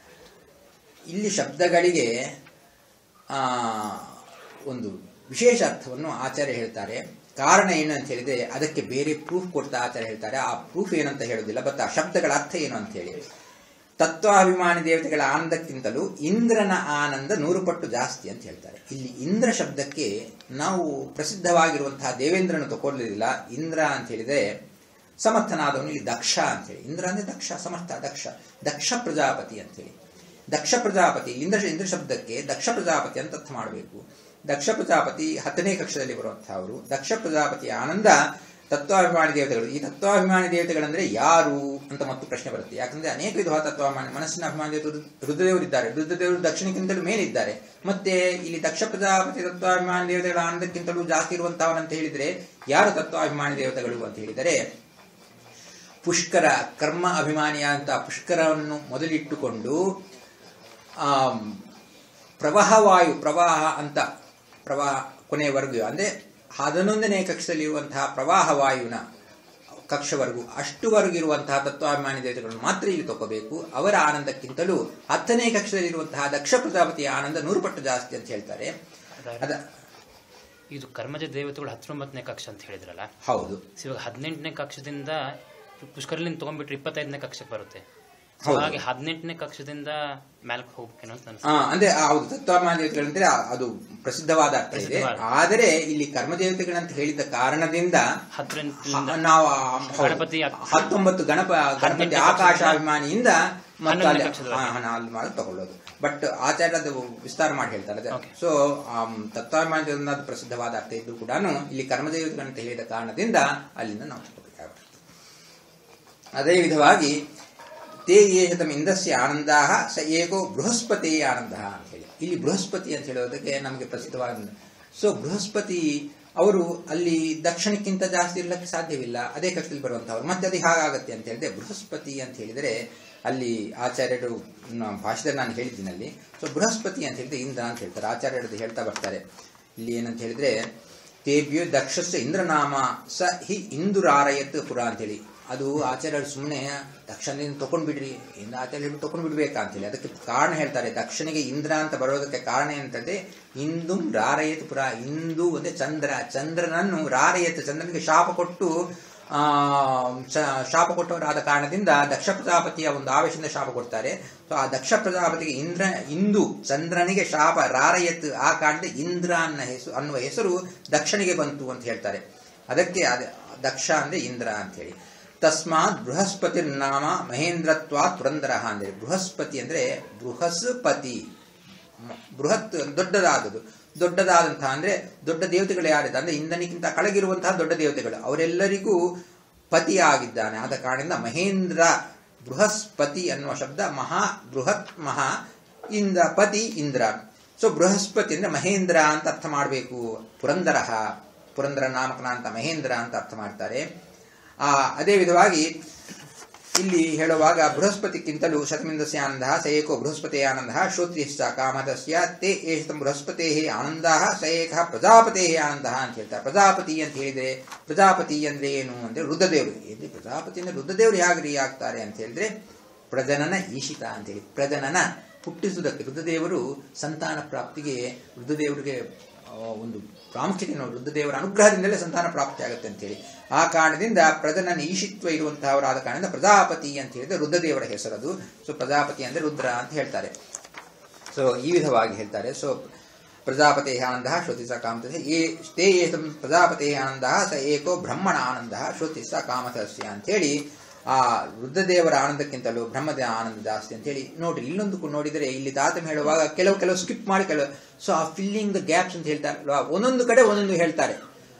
ಇಲ್ಲಿ ಶಬ್ದಗಳಿಗೆ ಆ, ಒಂದು ವಿಶೇಷ ಅರ್ಥವನ್ನು ಆಚಾರ್ಯ ಹೇಳ್ತಾರೆ ಕಾರಣ ಏನು ಅಂತ ಹೇಳಿದ್ರೆ ಅದಕ್ಕೆ ಬೇರೆ ಪ್ರೂಫ್ ಕೊಡ್ತಾ ಆಚಾರ್ಯ ಹೇಳ್ತಾರೆ ಆ ಪ್ರೂಫ್ ಏನಂತ ಹೇಳೋದಿಲ್ಲ ಬಟ್ ಆ ಶಬ್ದಗಳ ಅರ್ಥ ಏನು ಅಂತ ಹೇಳಿ ತತ್ವಾಭಿಮಾನಿ ದೇವತೆಗಳ ಆನಂದಕ್ಕಿಂತಲೂ ಇಂದ್ರನ ಆನಂದ ನೂರು ಪಟ್ಟು ಜಾಸ್ತಿ ಅಂತ ಹೇಳ್ತಾರೆ ಇಲ್ಲಿ ಇಂದ್ರ ಶಬ್ದಕ್ಕೆ ನಾವು ಪ್ರಸಿದ್ಧವಾಗಿರುವಂತಹ ದೇವೇಂದ್ರನು ತಗೊಳ್ಳಲಿಲ್ಲ ಇಂದ್ರ ಅಂತ ಹೇಳಿದ್ರೆ ಸಮರ್ಥನಾದವನು ಇಲ್ಲಿ ದಕ್ಷ ಅಂತೇಳಿ ಇಂದ್ರ ಅಂದ್ರೆ ದಕ್ಷ ಸಮರ್ಥ ದಕ್ಷ ದಕ್ಷ ಪ್ರಜಾಪತಿ ಅಂತೇಳಿ ದಕ್ಷ ಪ್ರಜಾಪತಿ ಇಂದ್ರ ಇಂದ್ರ ಶಬ್ದಕ್ಕೆ ದಕ್ಷ ಪ್ರಜಾಪತಿ ಅಂತ ಅರ್ಥ ಮಾಡಬೇಕು ದಕ್ಷ ಪ್ರಜಾಪತಿ ಹತ್ತನೇ ಕಕ್ಷದಲ್ಲಿ ಬರುವಂತಹವರು ದಕ್ಷ ಪ್ರಜಾಪತಿಯ ಆನಂದ ತತ್ವಾಭಿಮಾನಿ ದೇವತೆಗಳು ಈ ತತ್ವಾಭಿಮಾನಿ ದೇವತೆಗಳಂದ್ರೆ ಯಾರು ಅಂತ ಮತ್ತು ಪ್ರಶ್ನೆ ಬರುತ್ತೆ ಯಾಕಂದ್ರೆ ಅನೇಕ ವಿಧವಾದ ತತ್ವಾಭಿಮಾನಿ ಮನಸ್ಸಿನ ಅಭಿಮಾನಿ ದೇವತೆಗಳು ರುದ್ರದೇವರಿದ್ದಾರೆ ರುದ್ರದೇವರು ದಕ್ಷಿಣಕ್ಕಿಂತಲೂ ಮೇಲಿದ್ದಾರೆ ಮತ್ತೆ ಇಲ್ಲಿ ದಕ್ಷ ಪ್ರಜಾಪತಿ ತತ್ವಾಭಿಮಾನಿ ದೇವತೆಗಳ ಆನಂದಕ್ಕಿಂತಲೂ ಜಾಸ್ತಿ ಇರುವಂತಹವನಂತ ಹೇಳಿದ್ರೆ ಯಾರು ತತ್ವಾಭಿಮಾನಿ ದೇವತೆಗಳು ಅಂತ ಹೇಳಿದರೆ ಪುಷ್ಕರ ಕರ್ಮ ಅಭಿಮಾನಿಯ ಅಂತ ಪುಷ್ಕರವನ್ನು ಮೊದಲಿಟ್ಟುಕೊಂಡು ಆಮ್, ಪ್ರವಾಹವಾಯು ಪ್ರವಾಹ ಅಂತ ಪ್ರವಾಹ ಕೊನೆಯವರೆಗೂ ಅಂದ್ರೆ ಹನ್ನೊಂದನೇ ಕಕ್ಷದಲ್ಲಿರುವಂತಹ ಪ್ರವಾಹ ವಾಯುವಿನ ಕಕ್ಷವರೆಗೂ ಅಷ್ಟುವರೆಗೂ ಇರುವಂತಹ ತತ್ವಾಭಿಮಾನಿ ದೇವತೆಗಳನ್ನು ಮಾತ್ರ ಇಲ್ಲಿ ತಗೋಬೇಕು ಅವರ ಆನಂದಕ್ಕಿಂತಲೂ ಹತ್ತನೇ ಕಕ್ಷದಲ್ಲಿರುವಂತಹ ದಕ್ಷ ಪ್ರಜಾಪತಿಯ ಆನಂದ ನೂರು ಪಟ್ಟು ಜಾಸ್ತಿ ಅಂತ ಹೇಳ್ತಾರೆ ಅದ ಇದು ಕರ್ಮಜ ದೇವತೆಗಳು ಹತ್ತೊಂಬತ್ತನೇ ಕಕ್ಷ ಅಂತ ಹೇಳಿದ್ರಲ್ಲ ಹೌದು ಸೊ ಇವಾಗ ಹದಿನೆಂಟನೇ ಕಕ್ಷದಿಂದ ಪುಷ್ಕರಲಿಂದ ತಗೊಂಡ್ಬಿಟ್ರೆ ಇಪ್ಪತ್ತೈದನೇ ಕಕ್ಷಕ್ಕೆ ಬರುತ್ತೆ ಸೊ ಹೌದು. ಹಾಗೆ ಹದಿನೆಂಟನೇ ಕಕ್ಷದಿಂದ ಮ್ಯಾಲಕ್ಕೆ ಹೋಗ್ಬೇಕೇನೋ ಅಂತ ಆ, ಅನ್ಸುತ್ತೆ ಅಂದ್ರೆ ಆ ಹೌದು ತತ್ವಾಭಿಮಾನ ದೇವತೆಗಳಂದ್ರೆ ಆ- ಅದು ಪ್ರಸಿದ್ಧವಾದ ಅರ್ಥ ಇದೆ ಪ್ರಸಿದ್ಧವಾದ. ಆದರೆ ಇಲ್ಲಿ ಕರ್ಮ ದೇವತೆಗಳಂತ ಹೇಳಿದ ಕಾರಣದಿಂದ ಹತ್ತರಿಂದ ಹ- ನಾವು ಆ- ಹೌದು. ಗಣಪತಿ ಅಕ್- ಹತ್ತೊಂಬತ್ತು ಗಣಪ ಗಣಪತಿ ಹದಿನೆಂಟನೇ ಆಕಾಶಾಭಿಮಾನಿಯಿಂದ ಮತ್ತೆ ಹನ್ನೊಂದನೇ ಅಲ್ಲಿ- ಕಕ್ಷದವರೆಗೆ. ಹಾ, ಹಾ, ಅಲ್ಲಿ ಮಾಡಿ ತಗೊಳ್ಳೋದು ಬಟ್ ಆಚಾರ್ಯ ಅದು ವಿಸ್ತಾರ ಮಾಡಿ ಹೇಳ್ತಾರೆ Okay. ಸೊ ತತ್ವಾಭಿಮಾನದಿಂದ ಅದು ಪ್ರಸಿದ್ಧವಾದ ಅರ್ಥ ಇದ್ದು ಕೂಡ ಇಲ್ಲಿ ಕರ್ಮದೇವತೆಗಳಂತ ಹೇಳಿದ ಕಾರಣದಿಂದ ಅಲ್ಲಿಂದ ನಾವು ತಗೋಬೇಕಾಗುತ್ತೆ ಅದೇ ವಿಧವಾಗಿ ತೇ ಏಷತಂ ಇಂದಸ್ಯ ಆನಂದ ಸ ಏಕೋ ಬೃಹಸ್ಪತಿ ಆನಂದ ಅಂತ ಹೇಳಿ ಇಲ್ಲಿ ಬೃಹಸ್ಪತಿ ಅಂತ ಹೇಳೋದಕ್ಕೆ ನಮಗೆ ಪ್ರಸಿದ್ಧವಾದ ಸೊ ಬೃಹಸ್ಪತಿ ಅವರು ಅಲ್ಲಿ ದಕ್ಷಿಣಕ್ಕಿಂತ ಜಾಸ್ತಿ ಇರಲಿಕ್ಕೆ ಸಾಧ್ಯವಿಲ್ಲ ಅದೇ ಕಕ್ಷದಲ್ಲಿ ಬರುವಂತಹವ್ರು ಮತ್ತೆ ಅದು ಹಾಗಾಗತ್ತೆ ಅಂತ ಹೇಳಿದ್ರೆ ಬೃಹಸ್ಪತಿ ಅಂತ ಹೇಳಿದರೆ ಅಲ್ಲಿ ಆಚಾರ್ಯರು ನ- ಭಾಷೆದಲ್ಲಿ ನಾನು ಹೇಳಿದ್ದೀನಿ ಅಲ್ಲಿ ಸೊ ಬೃಹಸ್ಪತಿ ಅಂತ ಹೇಳಿದ್ರೆ ಇಂದ್ರ ಅಂತ ಹೇಳ್ತಾರೆ ಆಚಾರ್ಯರದ್ದು ಹೇಳ್ತಾ ಬರ್ತಾರೆ ಇಲ್ಲಿ ಏನಂತ ಹೇಳಿದ್ರೆ ತೇಭ್ಯೋ ದಕ್ಷಸ್ಯ ಇಂದ್ರನಾಮ ಸ ಹಿ ಇಂದುರಾರಯತ್ ಪುರ ಅಂತೇಳಿ ಅದು ಆಚಾರ್ಯರು ಸುಮ್ಮನೆ ದಕ್ಷನಿಂದ ತಗೊಂಡ್ಬಿಡ್ರಿ ಇಂದ ಆಚಾರ್ಯ ಹೇಳ್ಬಿಟ್ಟು ತಗೊಂಡ್ಬಿಡ್ಬೇಕಾ ಅಂತೇಳಿ ಅದಕ್ಕೆ ಕಾರಣ ಹೇಳ್ತಾರೆ ದಕ್ಷನಿಗೆ ಇಂದ್ರ ಅಂತ ಬರೋದಕ್ಕೆ ಕಾರಣ ಏನಂತಂದ್ರೆ ಇಂದು ರಾರಯತ್ ಪುರ ಇಂದು ಅಂದ್ರೆ ಚಂದ್ರ ಚಂದ್ರನನ್ನು ರಾರಯತ್ ಚಂದ್ರನಿಗೆ ಶಾಪ ಕೊಟ್ಟು ಆ ಶ- ಶಾಪ ಕೊಟ್ಟವರಾದ ಕಾರಣದಿಂದ ದಕ್ಷ ಪ್ರಜಾಪತಿಯ ಒಂದು ಆವೇಶದಿಂದ ಶಾಪ ಕೊಡ್ತಾರೆ ಸೊ ಆ ದಕ್ಷ ಪ್ರಜಾಪತಿಗೆ ಇಂದ್ರ ಇಂದು ಚಂದ್ರನಿಗೆ ಶಾಪ ರಾರಯತ್ ಆ ಕಾರಣದಿಂದ ಇಂದ್ರ ಅನ್ನ ಹೆಸರು ಅನ್ನುವ ಹೆಸರು ದಕ್ಷನಿಗೆ ಬಂತು ಅಂತ ಹೇಳ್ತಾರೆ ಅದಕ್ಕೆ ಅದ ದಕ್ಷ ಅಂದ್ರೆ ಇಂದ್ರ ಅಂತ ಹೇಳಿ ತಸ್ಮಾತ್ ಬೃಹಸ್ಪತಿ ನಾಮ ಮಹೇಂದ್ರತ್ವಾತ್ ಪುರಂದರ ಅಂದ್ರೆ ಬೃಹಸ್ಪತಿ ಅಂದ್ರೆ ಬೃಹಸ್ಪತಿ ಮ- ಬೃಹತ್ ದೊಡ್ಡದಾದದು ದೊಡ್ಡದಾದಂತಹ ಅಂದ್ರೆ ದೊಡ್ಡ ದೇವತೆಗಳು ಯಾರಿದೆ ಅಂದ್ರೆ ಇಂದ್ರನಿಗಿಂತ ಕೆಳಗಿರುವಂತಹ ದೊಡ್ಡ ದೇವತೆಗಳು ಅವರೆಲ್ಲರಿಗೂ ಪತಿಯಾಗಿದ್ದಾನೆ ಆದ ಕಾರಣದಿಂದ ಮಹೇಂದ್ರ ಬೃಹಸ್ಪತಿ ಅನ್ನುವ ಶಬ್ದ ಮಹಾ ಬೃಹತ್ ಮಹಾ ಇಂದ್ರ ಪತಿ ಇಂದ್ರ ಸೊ ಬೃಹಸ್ಪತಿ ಅಂದ್ರೆ ಮಹೇಂದ್ರ ಅಂತ ಅರ್ಥ ಮಾಡಬೇಕು ಪುರಂದರ ಪುರಂದರ ನಾಮಕನ ಅಂತ ಮಹೇಂದ್ರ ಅಂತ ಅರ್ಥ ಮಾಡ್ತಾರೆ ಆ ಅದೇ ವಿಧವಾಗಿ ಇಲ್ಲಿ ಹೇಳುವಾಗ ಬೃಹಸ್ಪತಿಗಿಂತಲೂ ಶತಮಿಂದಸ್ಯ ಆನಂದ ಸ ಏಕೋ ಬೃಹಸ್ಪತಿ ಆನಂದ ಶ್ರೋತ್ರಿಶ್ಚ ಕಾಮತಸ್ಯ ತೇ ಏಷತಂ ಬೃಹಸ್ಪತೆ ಆನಂದ ಸ ಏಕ ಪ್ರಜಾಪತೆ ಆನಂದ ಅಂತ ಹೇಳ್ತಾರೆ ಪ್ರಜಾಪತಿ ಅಂತ ಹೇಳಿದ್ರೆ ಪ್ರಜಾಪತಿ ಅಂದ್ರೆ ಏನು ಅಂದ್ರೆ ರುದ್ರದೇವರು ಎಲ್ಲಿ ಪ್ರಜಾಪತಿ ಅಂದ್ರೆ ರುದ್ರದೇವರು ಹೇಗ್ರಿ ಆಗ್ತಾರೆ ಅಂತ ಹೇಳಿದ್ರೆ ಪ್ರಜನನ ಈಶಿತ ಅಂತೇಳಿ ಪ್ರಜನನ ಹುಟ್ಟಿಸುವುದಕ್ಕೆ ರುದ್ರದೇವರು ಸಂತಾನ ಪ್ರಾಪ್ತಿಗೆ ರುದ್ರದೇವರಿಗೆ ಆ, ಒಂದು ಪ್ರಾಮುಖ್ಯತೆ ನೋಡಿ ರುದ್ರದೇವರ ಅನುಗ್ರಹದಿಂದಲೇ ಸಂತಾನ ಪ್ರಾಪ್ತಿ ಆಗುತ್ತೆ ಅಂತೇಳಿ ಆ ಕಾರಣದಿಂದ ಪ್ರಜನನ ಈಶಿತ್ವ ಇರುವಂತಹವರಾದ ಕಾರಣದಿಂದ ಪ್ರಜಾಪತಿ ಅಂತ ಹೇಳಿದ್ರೆ ರುದ್ರದೇವರ ಹೆಸರದು ಸೊ ಪ್ರಜಾಪತಿ ಅಂದ್ರೆ ರುದ್ರ ಅಂತ ಹೇಳ್ತಾರೆ ಸೊ ಈ ವಿಧವಾಗಿ ಹೇಳ್ತಾರೆ ಸೊ ಪ್ರಜಾಪತೆ ಆನಂದ ಶ್ರುತಿ ಸ ಕಾಮತಸ್ಯ ಏ ತೇ ಏತಂ ಪ್ರಜಾಪತೆ ಆನಂದ ಸ ಏಕೋ ಬ್ರಹ್ಮಣ ಆನಂದ ಶ್ರುತಿ ಸ ಕಾಮತಸ್ಯ ಅಂತೇಳಿ ಆ ರುದ್ರದೇವರ ಆನಂದಕ್ಕಿಂತಲೂ ಬ್ರಹ್ಮದ ಆನಂದ ಜಾಸ್ತಿ ಅಂತೇಳಿ ನೋಡಿ ಇಲ್ಲೊಂದು ಕು- ನೋಡಿದರೆ ಇಲ್ಲಿ ತಾತಮ್ಯ ಹೇಳುವಾಗ ಕೆಲವು ಕೆಲವು ಸ್ಕಿಪ್ ಮಾಡಿ ಕೆಲವು ಸೊ ಆ ಫಿಲ್ಲಿಂಗ್ ದ ಗ್ಯಾಪ್ಸ್ ಅಂತ ಹೇಳ್ತಾರಲ್ವಾ ಒಂದೊಂದು ಕಡೆ ಒಂದೊಂದು ಹೇಳ್ತಾರೆ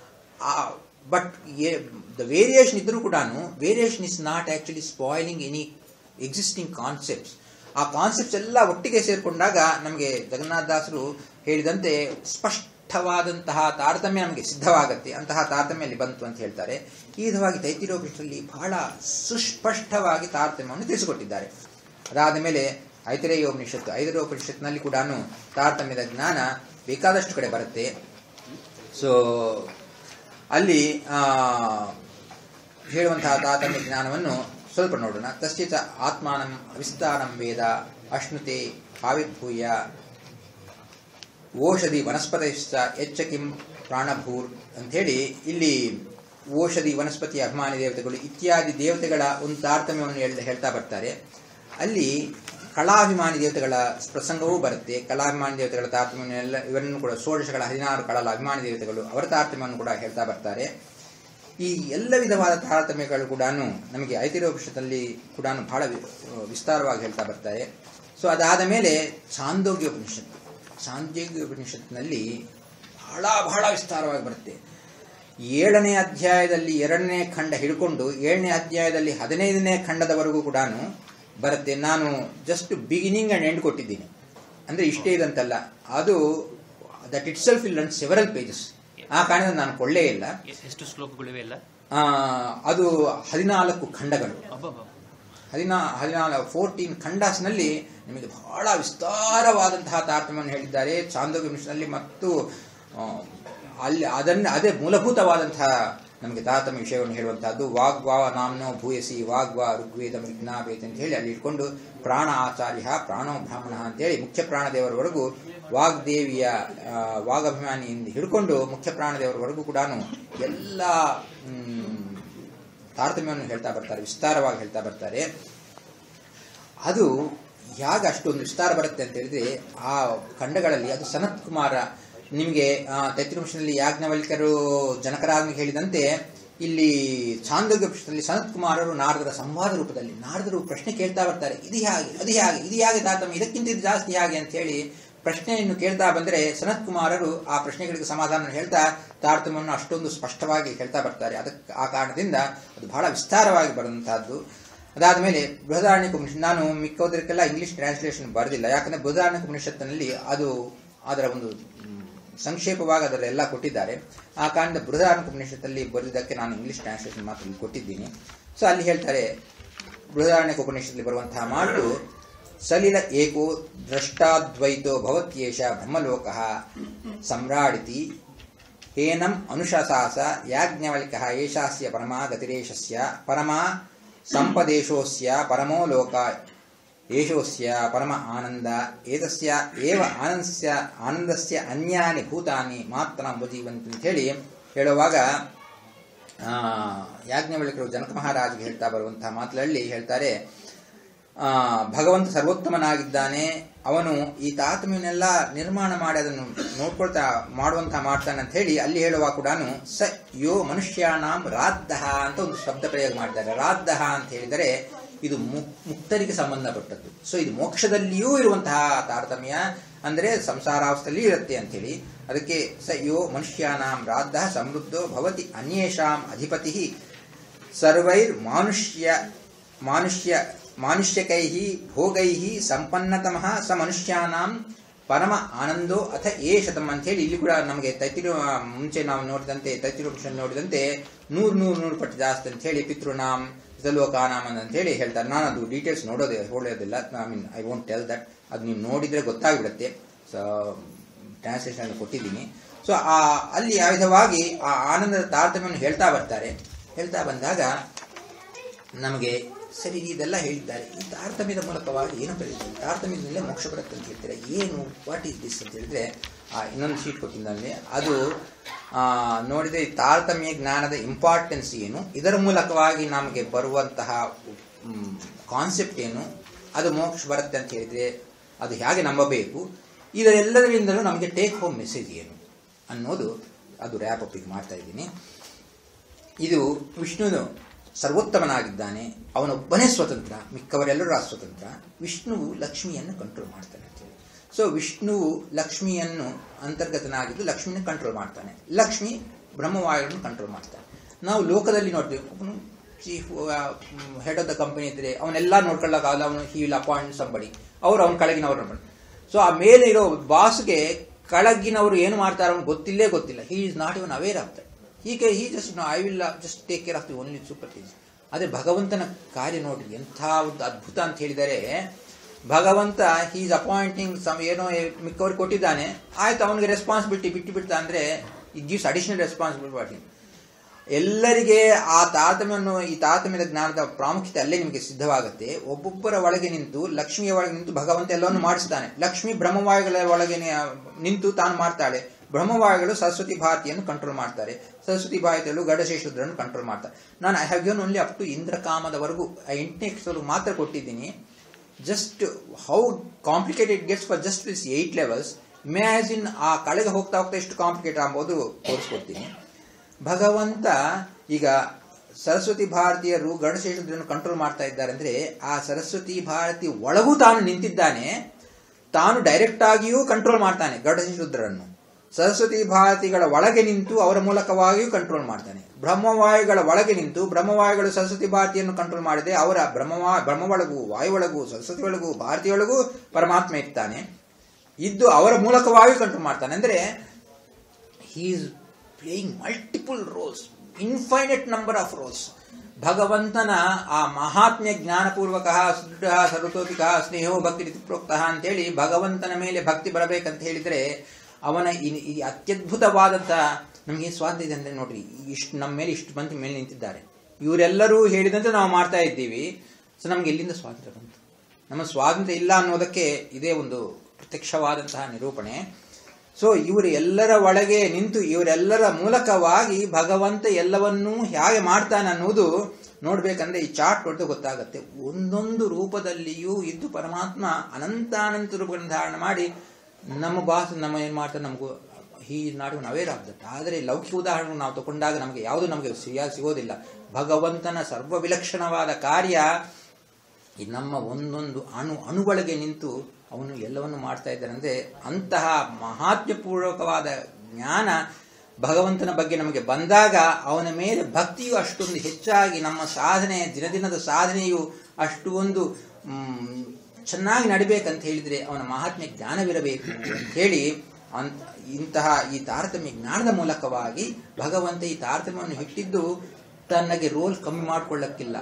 ಬಟ್ ದ ವೇರಿಯೇಷನ್ ಇದ್ರೂ ಕೂಡ variation is not actually spoiling any existing concepts ಆ ಕಾನ್ಸೆಪ್ಟ್ಸ್ ಎಲ್ಲ ಒಟ್ಟಿಗೆ ಸೇರಿಕೊಂಡಾಗ ನಮಗೆ ಜಗನ್ನಾಥದಾಸರು ಹೇಳಿದಂತೆ ಸ್ಪಷ್ಟವಾದಂತಹ ತಾರತಮ್ಯ ನಮಗೆ ಸಿದ್ಧವಾಗತ್ತೆ ಅಂತಹ ತಾರತಮ್ಯ ಅಲ್ಲಿ ಬಂತು ಅಂತ ಹೇಳ್ತಾರೆ ಈ ವಿಧವಾಗಿ ತೈತಿರೋಪನಿಷತ್ತಲ್ಲಿ ಬಹಳ ಸುಸ್ಪಷ್ಟವಾಗಿ ತಾರತಮ್ಯವನ್ನು ತಿಳಿಸಿಕೊಟ್ಟಿದ್ದಾರೆ ಅದಾದ ಮೇಲೆ ಐತರೇಯೋಪನಿಷತ್ತು ಐತರೇಯೋಪನಿಷತ್ನಲ್ಲಿ ಕೂಡ ತಾರತಮ್ಯದ ಜ್ಞಾನ ಬೇಕಾದಷ್ಟು ಕಡೆ ಬರುತ್ತೆ ಸೊ ಅಲ್ಲಿ ಆ, ಹೇಳುವಂತಹ ತಾತಮ್ಯ ಜ್ಞಾನವನ್ನು ಸ್ವಲ್ಪ ನೋಡೋಣ ತಸ್ಯ ಚ ಆತ್ಮಾನಂ ಅವಿಸ್ತಾರಂ ವೇದ ಅಶ್ನುತೆ ಆವಿರ್ಭೂಯ ಓಷಧಿ ವನಸ್ಪತಿಶ್ಚ ಎಚ್ಚ ಕಿಂ ಪ್ರಾಣಭೂರ್ ಅಂಥೇಳಿ ಇಲ್ಲಿ ಓಷಧಿ ವನಸ್ಪತಿ ಅಭಿಮಾನಿ ದೇವತೆಗಳು ಇತ್ಯಾದಿ ದೇವತೆಗಳ ಒಂದು ತಾರತಮ್ಯವನ್ನು ಹೇಳ್- ಹೇಳ್ತಾ ಬರ್ತಾರೆ ಅಲ್ಲಿ ಕಲಾಭಿಮಾನಿ ದೇವತೆಗಳ ಪ್ರಸಂಗವೂ ಬರುತ್ತೆ ಕಲಾಭಿಮಾನಿ ದೇವತೆಗಳ ತಾರತಮ್ಯವೆಲ್ಲ ಇವರನ್ನು ಕೂಡ ಷೋಡಶಗಳ ಹದಿನಾರು ಕಳಲ ಅಭಿಮಾನಿ ದೇವತೆಗಳು ಅವರ ತಾರತಮ್ಯವನ್ನು ಕೂಡ ಹೇಳ್ತಾ ಬರ್ತಾರೆ ಈ ಎಲ್ಲ ವಿಧವಾದ ತಾರತಮ್ಯಗಳು ಕೂಡ ನಮಗೆ ಐತಿರೋಪನಿಷತ್ತಲ್ಲಿ ಕೂಡ ಬಹಳ ವಿ- ವಿಸ್ತಾರವಾಗಿ ಹೇಳ್ತಾ ಬರ್ತಾರೆ ಸೊ ಅದಾದ ಮೇಲೆ ಛಾಂದೋಗ್ಯ ಉಪನಿಷತ್ತು ಛಾಂದೋಗ್ಯ ಉಪನಿಷತ್ನಲ್ಲಿ ಬಹಳ ಬಹಳ ವಿಸ್ತಾರವಾಗಿ ಬರುತ್ತೆ ಏಳನೇ ಅಧ್ಯಾಯದಲ್ಲಿ ಎರಡನೇ ಖಂಡ ಹಿಡ್ಕೊಂಡು ಏಳನೇ ಅಧ್ಯಾಯದಲ್ಲಿ ಹದಿನೈದನೇ ಖಂಡದವರೆಗೂ ಕೂಡ ಬರುತ್ತೆ ನಾನು ಜಸ್ಟ್ ಬಿಗಿನಿಂಗ್ ಅಂಡ್ ಎಂಡ್ ಕೊಟ್ಟಿದ್ದೀನಿ ಅಂದ್ರೆ ಇಷ್ಟೇ ಇದಂತಲ್ಲ ಅದು that itself will run several pages ಆ ಕಾರಣದಿಂದ ನಾನು ಕೊಳ್ಳೇ ಇಲ್ಲ ಎ- ಎಷ್ಟು ಶ್ಲೋಕಗಳಿವೆ ಎಲ್ಲ ಆ, ಅದು ಹದಿನಾಲ್ಕು ಖಂಡಗಳು ಅಬ್ಬಬ್ಬ ಹದಿನಾ ಹದಿನಾಲ್ಕು ಫೋರ್ಟೀನ್ ಖಂಡಾಸ್ನಲ್ಲಿ ನಿಮಗೆ ಬಹಳ ವಿಸ್ತಾರವಾದಂತಹ ತಾರತಮ್ಯವನ್ನು ಹೇಳಿದ್ದಾರೆ ಚಾಂದೋಗ್ಯ ಮಿಷನಲ್ಲಿ ಮತ್ತು ಆ, ಅಲ್ಲಿ ಅದನ್ನ ಅದೇ ಮೂಲಭೂತವಾದಂತಹ ನಮಗೆ ತಾರತಮ್ಯ ವಿಷಯವನ್ನು ಹೇಳುವಂತಹದ್ದು ವಾಗ್ವಾವ ನಾಮ್ನೋ ಭೂಯಸಿ ವಾಗ್ವಾ ಋಗ್ವೇದ ವಿಜ್ಞಾಪೇತ್ ಅಂತ ಹೇಳಿ ಅಲ್ಲಿ ಇಟ್ಕೊಂಡು ಪ್ರಾಣ ಆಚಾರ್ಯ ಪ್ರಾಣೋ ಬ್ರಾಹ್ಮಣ ಅಂತೇಳಿ ಮುಖ್ಯ ಪ್ರಾಣದೇವರವರೆಗೂ ವಾಗ್ದೇವಿಯ ಆ, ವಾಗಭಿಮಾನಿಯಿಂದ ಹಿಡ್ಕೊಂಡು ಮುಖ್ಯ ಪ್ರಾಣದೇವರವರೆಗೂ ಕೂಡ ಎಲ್ಲ ಮ್, ತಾರತಮ್ಯವನ್ನು ಹೇಳ್ತಾ ಬರ್ತಾರೆ ವಿಸ್ತಾರವಾಗಿ ಹೇಳ್ತಾ ಬರ್ತಾರೆ ಅದು ಹೇಗೆ ಅಷ್ಟೊಂದು ವಿಸ್ತಾರ ಬರುತ್ತೆ ಅಂತ ಹೇಳಿದ್ರೆ ಆ ಖಂಡಗಳಲ್ಲಿ ಅದು ಸನತ್ ಕುಮಾರ ನಿಮಗೆ ತೈತ್ರಿವಂಶದಲ್ಲಿ ಯಾಜ್ಞವಲ್ಕರು ಜನಕರಾಜ್ಞೆ ಹೇಳಿದಂತೆ ಇಲ್ಲಿ ಚಾಂದೋಗ್ಯ ಪುಸ್ತಕದಲ್ಲಿ ಸನತ್ ಕುಮಾರರು ನಾರದರ ಸಂವಾದ ರೂಪದಲ್ಲಿ ನಾರದರು ಪ್ರಶ್ನೆ ಕೇಳ್ತಾ ಬರ್ತಾರೆ ಇದು ಹೇಗೆ ಅದು ಹೇಗೆ ಇದು ಹೇಗೆ ತಾತಮ್ಮ ಇದಕ್ಕಿಂತ ಇದು ಜಾಸ್ತಿ ಹೇಗೆ ಅಂತ ಹೇಳಿ ಪ್ರಶ್ನೆಯನ್ನು ಕೇಳ್ತಾ ಬಂದರೆ ಸನತ್ ಕುಮಾರರು ಆ ಪ್ರಶ್ನೆಗಳಿಗೆ ಸಮಾಧಾನ ಹೇಳ್ತಾ ತಾರತಮ್ಯವನ್ನು ಅಷ್ಟೊಂದು ಸ್ಪಷ್ಟವಾಗಿ ಹೇಳ್ತಾ ಬರ್ತಾರೆ ಅದಕ್ಕೆ ಆ ಕಾರಣದಿಂದ ಅದು ಬಹಳ ವಿಸ್ತಾರವಾಗಿ ಬರುವಂತಹದ್ದು ಅದಾದ ಮೇಲೆ ಬೃಹದಾರಣ್ಯಕ ಉಪನಿಷತ್ ನಾನು ಮಿಕ್ಕೋದಕ್ಕೆಲ್ಲ ಇಂಗ್ಲಿಷ್ ಟ್ರಾನ್ಸ್ಲೇಷನ್ ಬರೆದಿಲ್ಲ ಯಾಕಂದ್ರೆ ಬೃಹದಾರಣ್ಯಕ ಉಪನಿಷತ್ತಿನಲ್ಲಿ ಅದು ಅದರ ಒಂದು ಮ್, ಸಂಕ್ಷೇಪವಾಗಿ ಅದರೆಲ್ಲ ಕೊಟ್ಟಿದ್ದಾರೆ ಆ ಕಾರಣದಿಂದ ಬೃಹದಾರಣ್ಯಕ ಉಪನಿಷತ್ತಲ್ಲಿ ಬರೆದಿದ್ದಕ್ಕೆ ನಾನು ಇಂಗ್ಲಿಷ್ ಟ್ರಾನ್ಸ್ಲೇಷನ್ ಮಾತ್ರ ಇಲ್ಲಿ ಕೊಟ್ಟಿದ್ದೀನಿ ಸೊ ಅಲ್ಲಿ ಹೇಳ್ತಾರೆ ಬೃಹದಾರಣ್ಯಕ ಉಪನಿಷತ್ತಲ್ಲಿ ಬರುವಂತಹ ಮಾತು ಸಲಿಲ ಏಕೋ ದ್ರಷ್ಟಾದ್ವೈತೋ ಭವತ್ಯೇಷ ಬ್ರಹ್ಮಲೋಕ ಸಮ್ರಾಡಿತಿ ಹೇನಂ ಅನುಶಾಸಾಸ ಯಾಜ್ಞವಲ್ಕ್ಯಃ ಏಷಾಸ್ಯ ಪರಮಾ ಗತಿರೇಶಸ್ಯ ಪರಮಾ ಸಂಪದೇಶೋಸ್ಯ ಪರಮೋ ಲೋಕ ಏಷೋಸ್ಯ ಪರಮ ಆನಂದ ಏತಸ್ಯ ಏವ ಆನಂದಸ್ಯ ಆನಂದಸ್ಯ ಅನ್ಯಾನಿ ಭೂತಾನಿ ಮಾತ್ರ ಉಪಜೀವಂತಿ ಅಂತ ಹೇಳಿ ಹೇಳುವಾಗ ಆ, ಯಾಜ್ಞವಲ್ಕ್ಯರು ಜನಕ ಮಹಾರಾಜ್ಗೆ ಹೇಳ್ತಾ ಬರುವಂತಹ ಮಾತುಗಳಲ್ಲಿ ಹೇಳ್ತಾರೆ ಆ, ಭಗವಂತ ಸರ್ವೋತ್ತಮನಾಗಿದ್ದಾನೆ ಅವನು ಈ ತಾತಮ್ಯವನ್ನೆಲ್ಲ ನಿರ್ಮಾಣ ಮಾಡಿ ಅದನ್ನು ನೋಡ್ಕೊಳ್ತಾ ಮಾಡುವಂತಹ ಮಾಡ್ತಾನೆ ಅಂತ ಹೇಳಿ ಅಲ್ಲಿ ಹೇಳುವಾಗ ಕೂಡ ಸ ಯೋ ಮನುಷ್ಯಾಣಾಂ ರಾದ್ದಹ ಅಂತ ಒಂದು ಶಬ್ದ ಪ್ರಯೋಗ ಮಾಡಿದ್ದಾರೆ ರಾದ್ದಹ ಅಂತ ಹೇಳಿದರೆ ಇದು ಮುಕ್- ಮುಕ್ತರಿಗೆ ಸಂಬಂಧಪಟ್ಟದ್ದು ಸೊ ಇದು ಮೋಕ್ಷದಲ್ಲಿಯೂ ಇರುವಂತಹ ತಾರತಮ್ಯ ಅಂದರೆ ಸಂಸಾರಾವಸ್ಥೆಯಲ್ಲಿ ಇರುತ್ತೆ ಅಂತೇಳಿ ಅದಕ್ಕೆ ಸ ಯೋ ಮನುಷ್ಯಾನಾಂ ರಾದ್ದಃ ಸಮೃದ್ಧೋ ಭವತಿ ಅನ್ಯೇಷಾಂ ಅಧಿಪತಿ ಸರ್ವೈರ್ ಮಾನುಷ್ಯ ಮಾನುಷ್ಯ ಮಾನುಷ್ಯಕೈ ಭೋಗೈ ಸಂಪನ್ನತಮಃ ಸ ಮನುಷ್ಯಾನಾಂ ಪರಮ ಆನಂದೋ ಅಥ ಏಷತಂ ಅಂತ ಹೇಳಿ ಇಲ್ಲಿ ಕೂಡ ನಮಗೆ ತೈತಿರು ಮುಂಚೆ ನಾವು ನೋಡಿದಂತೆ ತೈತಿರು ನೋಡಿದಂತೆ ನೂರು ನೂರು ನೂರು ಪಟ್ಟು ಜಾಸ್ತಿ ಅಂತ ಹೇಳಿ ಪಿತೃನಾಮ್ ಲೋಕಾನಾಮ್ ಅಂತ ಹೇಳಿ ಹೇಳ್ತಾರೆ ನಾನು ಅದು ಡೀಟೇಲ್ಸ್ ನೋಡೋದೇ ನೋಡೋದಿಲ್ಲ I mean I won't tell that ಅದು ನೀವು ನೋಡಿದ್ರೆ ಗೊತ್ತಾಗ್ಬಿಡುತ್ತೆ ಸೊ ಟ್ರಾನ್ಸ್ಲೇಷನ್ ಕೊಟ್ಟಿದ್ದೀನಿ ಸೊ ಆ ಅಲ್ಲಿ ಆ ವಿಧವಾಗಿ ಆ ಆನಂದದ ತಾರತಮ್ಯವನ್ನು ಹೇಳ್ತಾ ಬರ್ತಾರೆ ಹೇಳ್ತಾ ಬಂದಾಗ ನಮಗೆ ಸರಿ ಇದೆಲ್ಲ ಹೇಳಿದ್ದಾರೆ ಈ ತಾರತಮ್ಯದ ಮೂಲಕವಾಗಿ ಏನು ಕಲಿತೀವಿ ತಾರತಮ್ಯದಲ್ಲೇ ಮೋಕ್ಷ ಬರುತ್ತೆ ಅಂತ ಹೇಳ್ತಾರೆ ಏನು ವಾಟ್ ಈಸ್ ದಿಸ್ ಅಂತ ಹೇಳಿದ್ರೆ ಆ ಇನ್ನೊಂದು ಶೀಟ್ ಕೊಟ್ಟಿದ್ದಲ್ಲಿ ಅದು ಆ, ನೋಡಿದ್ರೆ ಈ ತಾರತಮ್ಯ ಜ್ಞಾನದ ಇಂಪಾರ್ಟೆನ್ಸ್ ಏನು ಇದರ ಮೂಲಕವಾಗಿ ನಮಗೆ ಬರುವಂತಹ ಕಾನ್ಸೆಪ್ಟ್ ಏನು ಅದು ಮೋಕ್ಷ ಬರುತ್ತೆ ಅಂತ ಹೇಳಿದ್ರೆ ಅದು ಹೇಗೆ ನಂಬಬೇಕು ಇದರೆಲ್ಲದರಿಂದಲೂ ನಮಗೆ ಟೇಕ್ ಹೋಮ್ ಮೆಸೇಜ್ ಏನು ಅನ್ನೋದು ಅದು ರ್ಯಾಪ್ ಅಪ್ ಮಾಡ್ತಾ ಇದ್ದೀನಿ ಇದು ವಿಷ್ಣುನು ಸರ್ವೋತ್ತಮನಾಗಿದ್ದಾನೆ ಅವನೊಬ್ಬನೇ ಸ್ವತಂತ್ರ ಮಿಕ್ಕವರೆಲ್ಲರೂ ಅಸ್ವತಂತ್ರ ವಿಷ್ಣುವು ಲಕ್ಷ್ಮಿಯನ್ನು ಕಂಟ್ರೋಲ್ ಮಾಡ್ತಾನೆ ಅಂತೇಳಿ ಸೊ ವಿಷ್ಣುವು ಲಕ್ಷ್ಮಿಯನ್ನು ಅಂತರ್ಗತನಾಗಿದ್ದು ಲಕ್ಷ್ಮಿಯನ್ನು ಕಂಟ್ರೋಲ್ ಮಾಡ್ತಾನೆ ಲಕ್ಷ್ಮಿ ಬ್ರಹ್ಮವಾಯುಗಳನ್ನು ಕಂಟ್ರೋಲ್ ಮಾಡ್ತಾನೆ ನಾವು ಲೋಕದಲ್ಲಿ ನೋಡ್ತೀವಿ ಒಬ್ಬನು chief head of the company ಇದ್ರೆ ಅವನ್ನೆಲ್ಲ ನೋಡ್ಕೊಳ್ಳೋಕ್ಕಾಗಲ್ಲ ಅವನು ಹಿ ವಿಲ್ ಅಪಾಯಿಂಟ್ ಸಂಬಡಿ ಅವರು ಅವನ ಕೆಳಗಿನವರು ನೋಡಿ ಸೊ ಆ ಮೇಲೆ ಇರೋ ಬಾಸ್ಗೆ ಕೆಳಗಿನವರು ಏನು ಮಾಡ್ತಾರೆ ಅವ್ನು ಗೊತ್ತಿಲ್ಲೇ ಗೊತ್ತಿಲ್ಲ he is not even aware of that ಹೀಗೆ he just no I will just take care of the only super things ಅದೇ ಭಗವಂತನ ಕಾರ್ಯ ನೋಡ್ರಿ ಎಂಥ ಒಂದು ಅದ್ಭುತ ಅಂತ ಹೇಳಿದರೆ ಭಗವಂತ ಈಸ್ ಅಪಾಯಿಂಟಿಂಗ್ ಸಮ್ ಏನೋ ಮಿಕ್ಕವ್ರಿಗೆ ಕೊಟ್ಟಿದ್ದಾನೆ ಆಯ್ತು ಅವನಿಗೆ ರೆಸ್ಪಾನ್ಸಿಬಿಲಿಟಿ ಬಿಟ್ಟು ಬಿಡ್ತಾ ಅಂದ್ರೆ ಇಟ್ ಗಿವ್ಸ್ ಅಡಿಷನಲ್ ರೆಸ್ಪಾನ್ಸಿಬಿಲಿಟಿ ಎಲ್ಲರಿಗೆ ಆ ತಾರತಮ್ಯವನ್ನು ಈ ತಾರತಮ್ಯದ ಜ್ಞಾನದ ಪ್ರಾಮುಖ್ಯತೆ ಅಲ್ಲೇ ನಿಮಗೆ ಸಿದ್ಧವಾಗುತ್ತೆ ಒಬ್ಬೊಬ್ಬರ ಒಳಗೆ ನಿಂತು ಲಕ್ಷ್ಮಿಯ ಒಳಗೆ ನಿಂತು ಭಗವಂತ ಎಲ್ಲವನ್ನು ಮಾಡಿಸ್ತಾನೆ ಲಕ್ಷ್ಮಿ ಬ್ರಹ್ಮವಾಯುಗಳ ಒಳಗೆ ನಿ- ನಿಂತು ತಾನು ಮಾಡ್ತಾಳೆ ಬ್ರಹ್ಮವಾಯುಗಳು ಸರಸ್ವತಿ ಭಾರತಿಯನ್ನು ಕಂಟ್ರೋಲ್ ಮಾಡ್ತಾರೆ ಸರಸ್ವತಿ ಭಾರತಿಯಲ್ಲೂ ಗಡಶೇಷುದ್ರನ್ನು ಕಂಟ್ರೋಲ್ ಮಾಡ್ತಾರೆ ನಾನು I have given only up to ಇಂದ್ರಕಾಮದವರೆಗೂ ಆ ಎಂಟನೇ ಎಪಿಸೋಡ್ ಮಾತ್ರ ಕೊಟ್ಟಿದ್ದೀನಿ just how complicated gets for just this eight levels imagine ಆ ಕಳೆಗೆ ಹೋಗ್ತಾ ಹೋಗ್ತಾ ಎಷ್ಟು ಕಾಂಪ್ಲಿಕೇಟ್ ಆಗ್ಬೋದು ತೋರಿಸ್ಕೊಡ್ತೀನಿ ಭಗವಂತ ಈಗ ಸರಸ್ವತಿ ಭಾರತೀಯರು ಗಣಶೇಷುದ್ರನ್ನು ಕಂಟ್ರೋಲ್ ಮಾಡ್ತಾ ಇದ್ದಾರೆ ಅಂದ್ರೆ ಆ ಸರಸ್ವತಿ ಭಾರತಿ ಒಳಗೂ ತಾನು ನಿಂತಿದ್ದಾನೆ ತಾನು ಡೈರೆಕ್ಟ್ ಆಗಿಯೂ ಕಂಟ್ರೋಲ್ ಮಾಡ್ತಾನೆ ಗಡಶೇಷುದ್ರನ್ನು ಸರಸ್ವತಿ ಭಾರತಿಗಳ ಒಳಗೆ ನಿಂತು ಅವರ ಮೂಲಕವಾಗಿಯೂ ಕಂಟ್ರೋಲ್ ಮಾಡ್ತಾನೆ ಬ್ರಹ್ಮವಾಯುಗಳ ಒಳಗೆ ನಿಂತು ಬ್ರಹ್ಮವಾಯುಗಳು ಸರಸ್ವತಿ ಭಾರತಿಯನ್ನು ಕಂಟ್ರೋಲ್ ಮಾಡಿದೆ ಅವರ ಬ್ರಹ್ಮವಾ ಬ್ರಹ್ಮವೊಳಗೂ ವಾಯುವೊಳಗೂ ಸರಸ್ವತಿ ಒಳಗೂ ಭಾರತಿಯೊಳಗೂ ಪರಮಾತ್ಮ ಇರ್ತಾನೆ ಇದ್ದು ಅವರ ಮೂಲಕವಾಗಿ ಕಂಟ್ರೋಲ್ ಮಾಡ್ತಾನೆ ಅಂದ್ರೆ he is playing multiple roles infinite number of roles ಭಗವಂತನ ಆ ಮಹಾತ್ಮ್ಯ ಜ್ಞಾನಪೂರ್ವಕ ಸುದೃಢ ಸರ್ವತೋಪಿಕ ಸ್ನೇಹೋ ಭಕ್ತಿ ರೀತಿ ಪ್ರೋಕ್ತ ಅಂತೇಳಿ ಭಗವಂತನ ಮೇಲೆ ಭಕ್ತಿ ಬರಬೇಕಂತ ಹೇಳಿದ್ರೆ ಅವನ ಈ- ಈ ಅತ್ಯದ್ಭುತವಾದಂಥ ನಮಗೆ ಸ್ವಾತಂತ್ರ್ಯ ಇದೆ ಅಂದ್ರೆ ನೋಡ್ರಿ ಇಷ್ಟು ನಮ್ಮ ಮೇಲೆ ಇಷ್ಟು ಮಂದಿ ಮೇಲೆ ನಿಂತಿದ್ದಾರೆ ಇವರೆಲ್ಲರೂ ಹೇಳಿದಂತೆ ನಾವು ಮಾಡ್ತಾ ಇದ್ದೀವಿ ಸೊ ನಮ್ಗೆ ಎಲ್ಲಿಂದ ಸ್ವಾತಂತ್ರ್ಯ ಬಂತು ನಮ್ಮ ಸ್ವಾತಂತ್ರ್ಯ ಇಲ್ಲ ಅನ್ನೋದಕ್ಕೆ ಇದೇ ಒಂದು ಪ್ರತ್ಯಕ್ಷವಾದಂತಹ ನಿರೂಪಣೆ ಸೊ ಇವರು ಎಲ್ಲರ ಒಳಗೆ ನಿಂತು ಇವರೆಲ್ಲರ ಮೂಲಕವಾಗಿ ಭಗವಂತ ಎಲ್ಲವನ್ನೂ ಹೇಗೆ ಮಾಡ್ತಾನೆ ಅನ್ನೋದು ನೋಡ್ಬೇಕಂದ್ರೆ ಈ ಚಾರ್ಟ್ ನೋಡಿದ್ರೆ ಗೊತ್ತಾಗುತ್ತೆ ಒಂದೊಂದು ರೂಪದಲ್ಲಿಯೂ ಇದ್ದು ಪರಮಾತ್ಮ ಅನಂತಾನಂತ ರೂಪಗಳನ್ನು ಧಾರಣ ಮಾಡಿ ನಮ್ಮ ಬಾಸ್ ನಮ್ಮ ಏನ್ ಮಾಡ್ತಾರೆ ನಮಗೂ he not aware of that ಆದರೆ ಲೌಕಿಕ ಉದಾಹರಣೆ ನಾವು ತಗೊಂಡಾಗ ನಮಗೆ ಯಾವುದು ನಮಗೆ ಸರಿಯಾಗಿ ಸಿಗೋದಿಲ್ಲ ಭಗವಂತನ ಸರ್ವ ವಿಲಕ್ಷಣವಾದ ಕಾರ್ಯ ಈ ನಮ್ಮ ಒಂದೊಂದು ಅಣು ಅಣುಗಳಿಗೆ ನಿಂತು ಅವನು ಎಲ್ಲವನ್ನು ಮಾಡ್ತಾ ಇದ್ದಾನೆ ಅಂದ್ರೆ ಅಂತಹ ಮಹಾತ್ಮ್ಯಪೂರ್ವಕವಾದ ಜ್ಞಾನ ಭಗವಂತನ ಬಗ್ಗೆ ನಮಗೆ ಬಂದಾಗ ಅವನ ಮೇಲೆ ಭಕ್ತಿಯು ಅಷ್ಟೊಂದು ಹೆಚ್ಚಾಗಿ ನಮ್ಮ ಸಾಧನೆ ದಿನದಿನದ ಸಾಧನೆಯು ಅಷ್ಟು ಒಂದು ಮ್, ಚೆನ್ನಾಗಿ ನಡಿಬೇಕಂತ ಹೇಳಿದ್ರೆ ಅವನ ಮಹಾತ್ಮ್ಯ ಜ್ಞಾನವಿರಬೇಕು ಅಂತ ಹೇಳಿ ಅಂತ ಇಂತಹ ಈ ತಾರತಮ್ಯ ಜ್ಞಾನದ ಮೂಲಕವಾಗಿ ಭಗವಂತ ಈ ತಾರತಮ್ಯವನ್ನು ಇಟ್ಟಿದ್ದು ತನ್ನಗೆ ರೋಲ್ ಕಮ್ಮಿ ಮಾಡ್ಕೊಳ್ಳಕ್ಕಿಲ್ಲ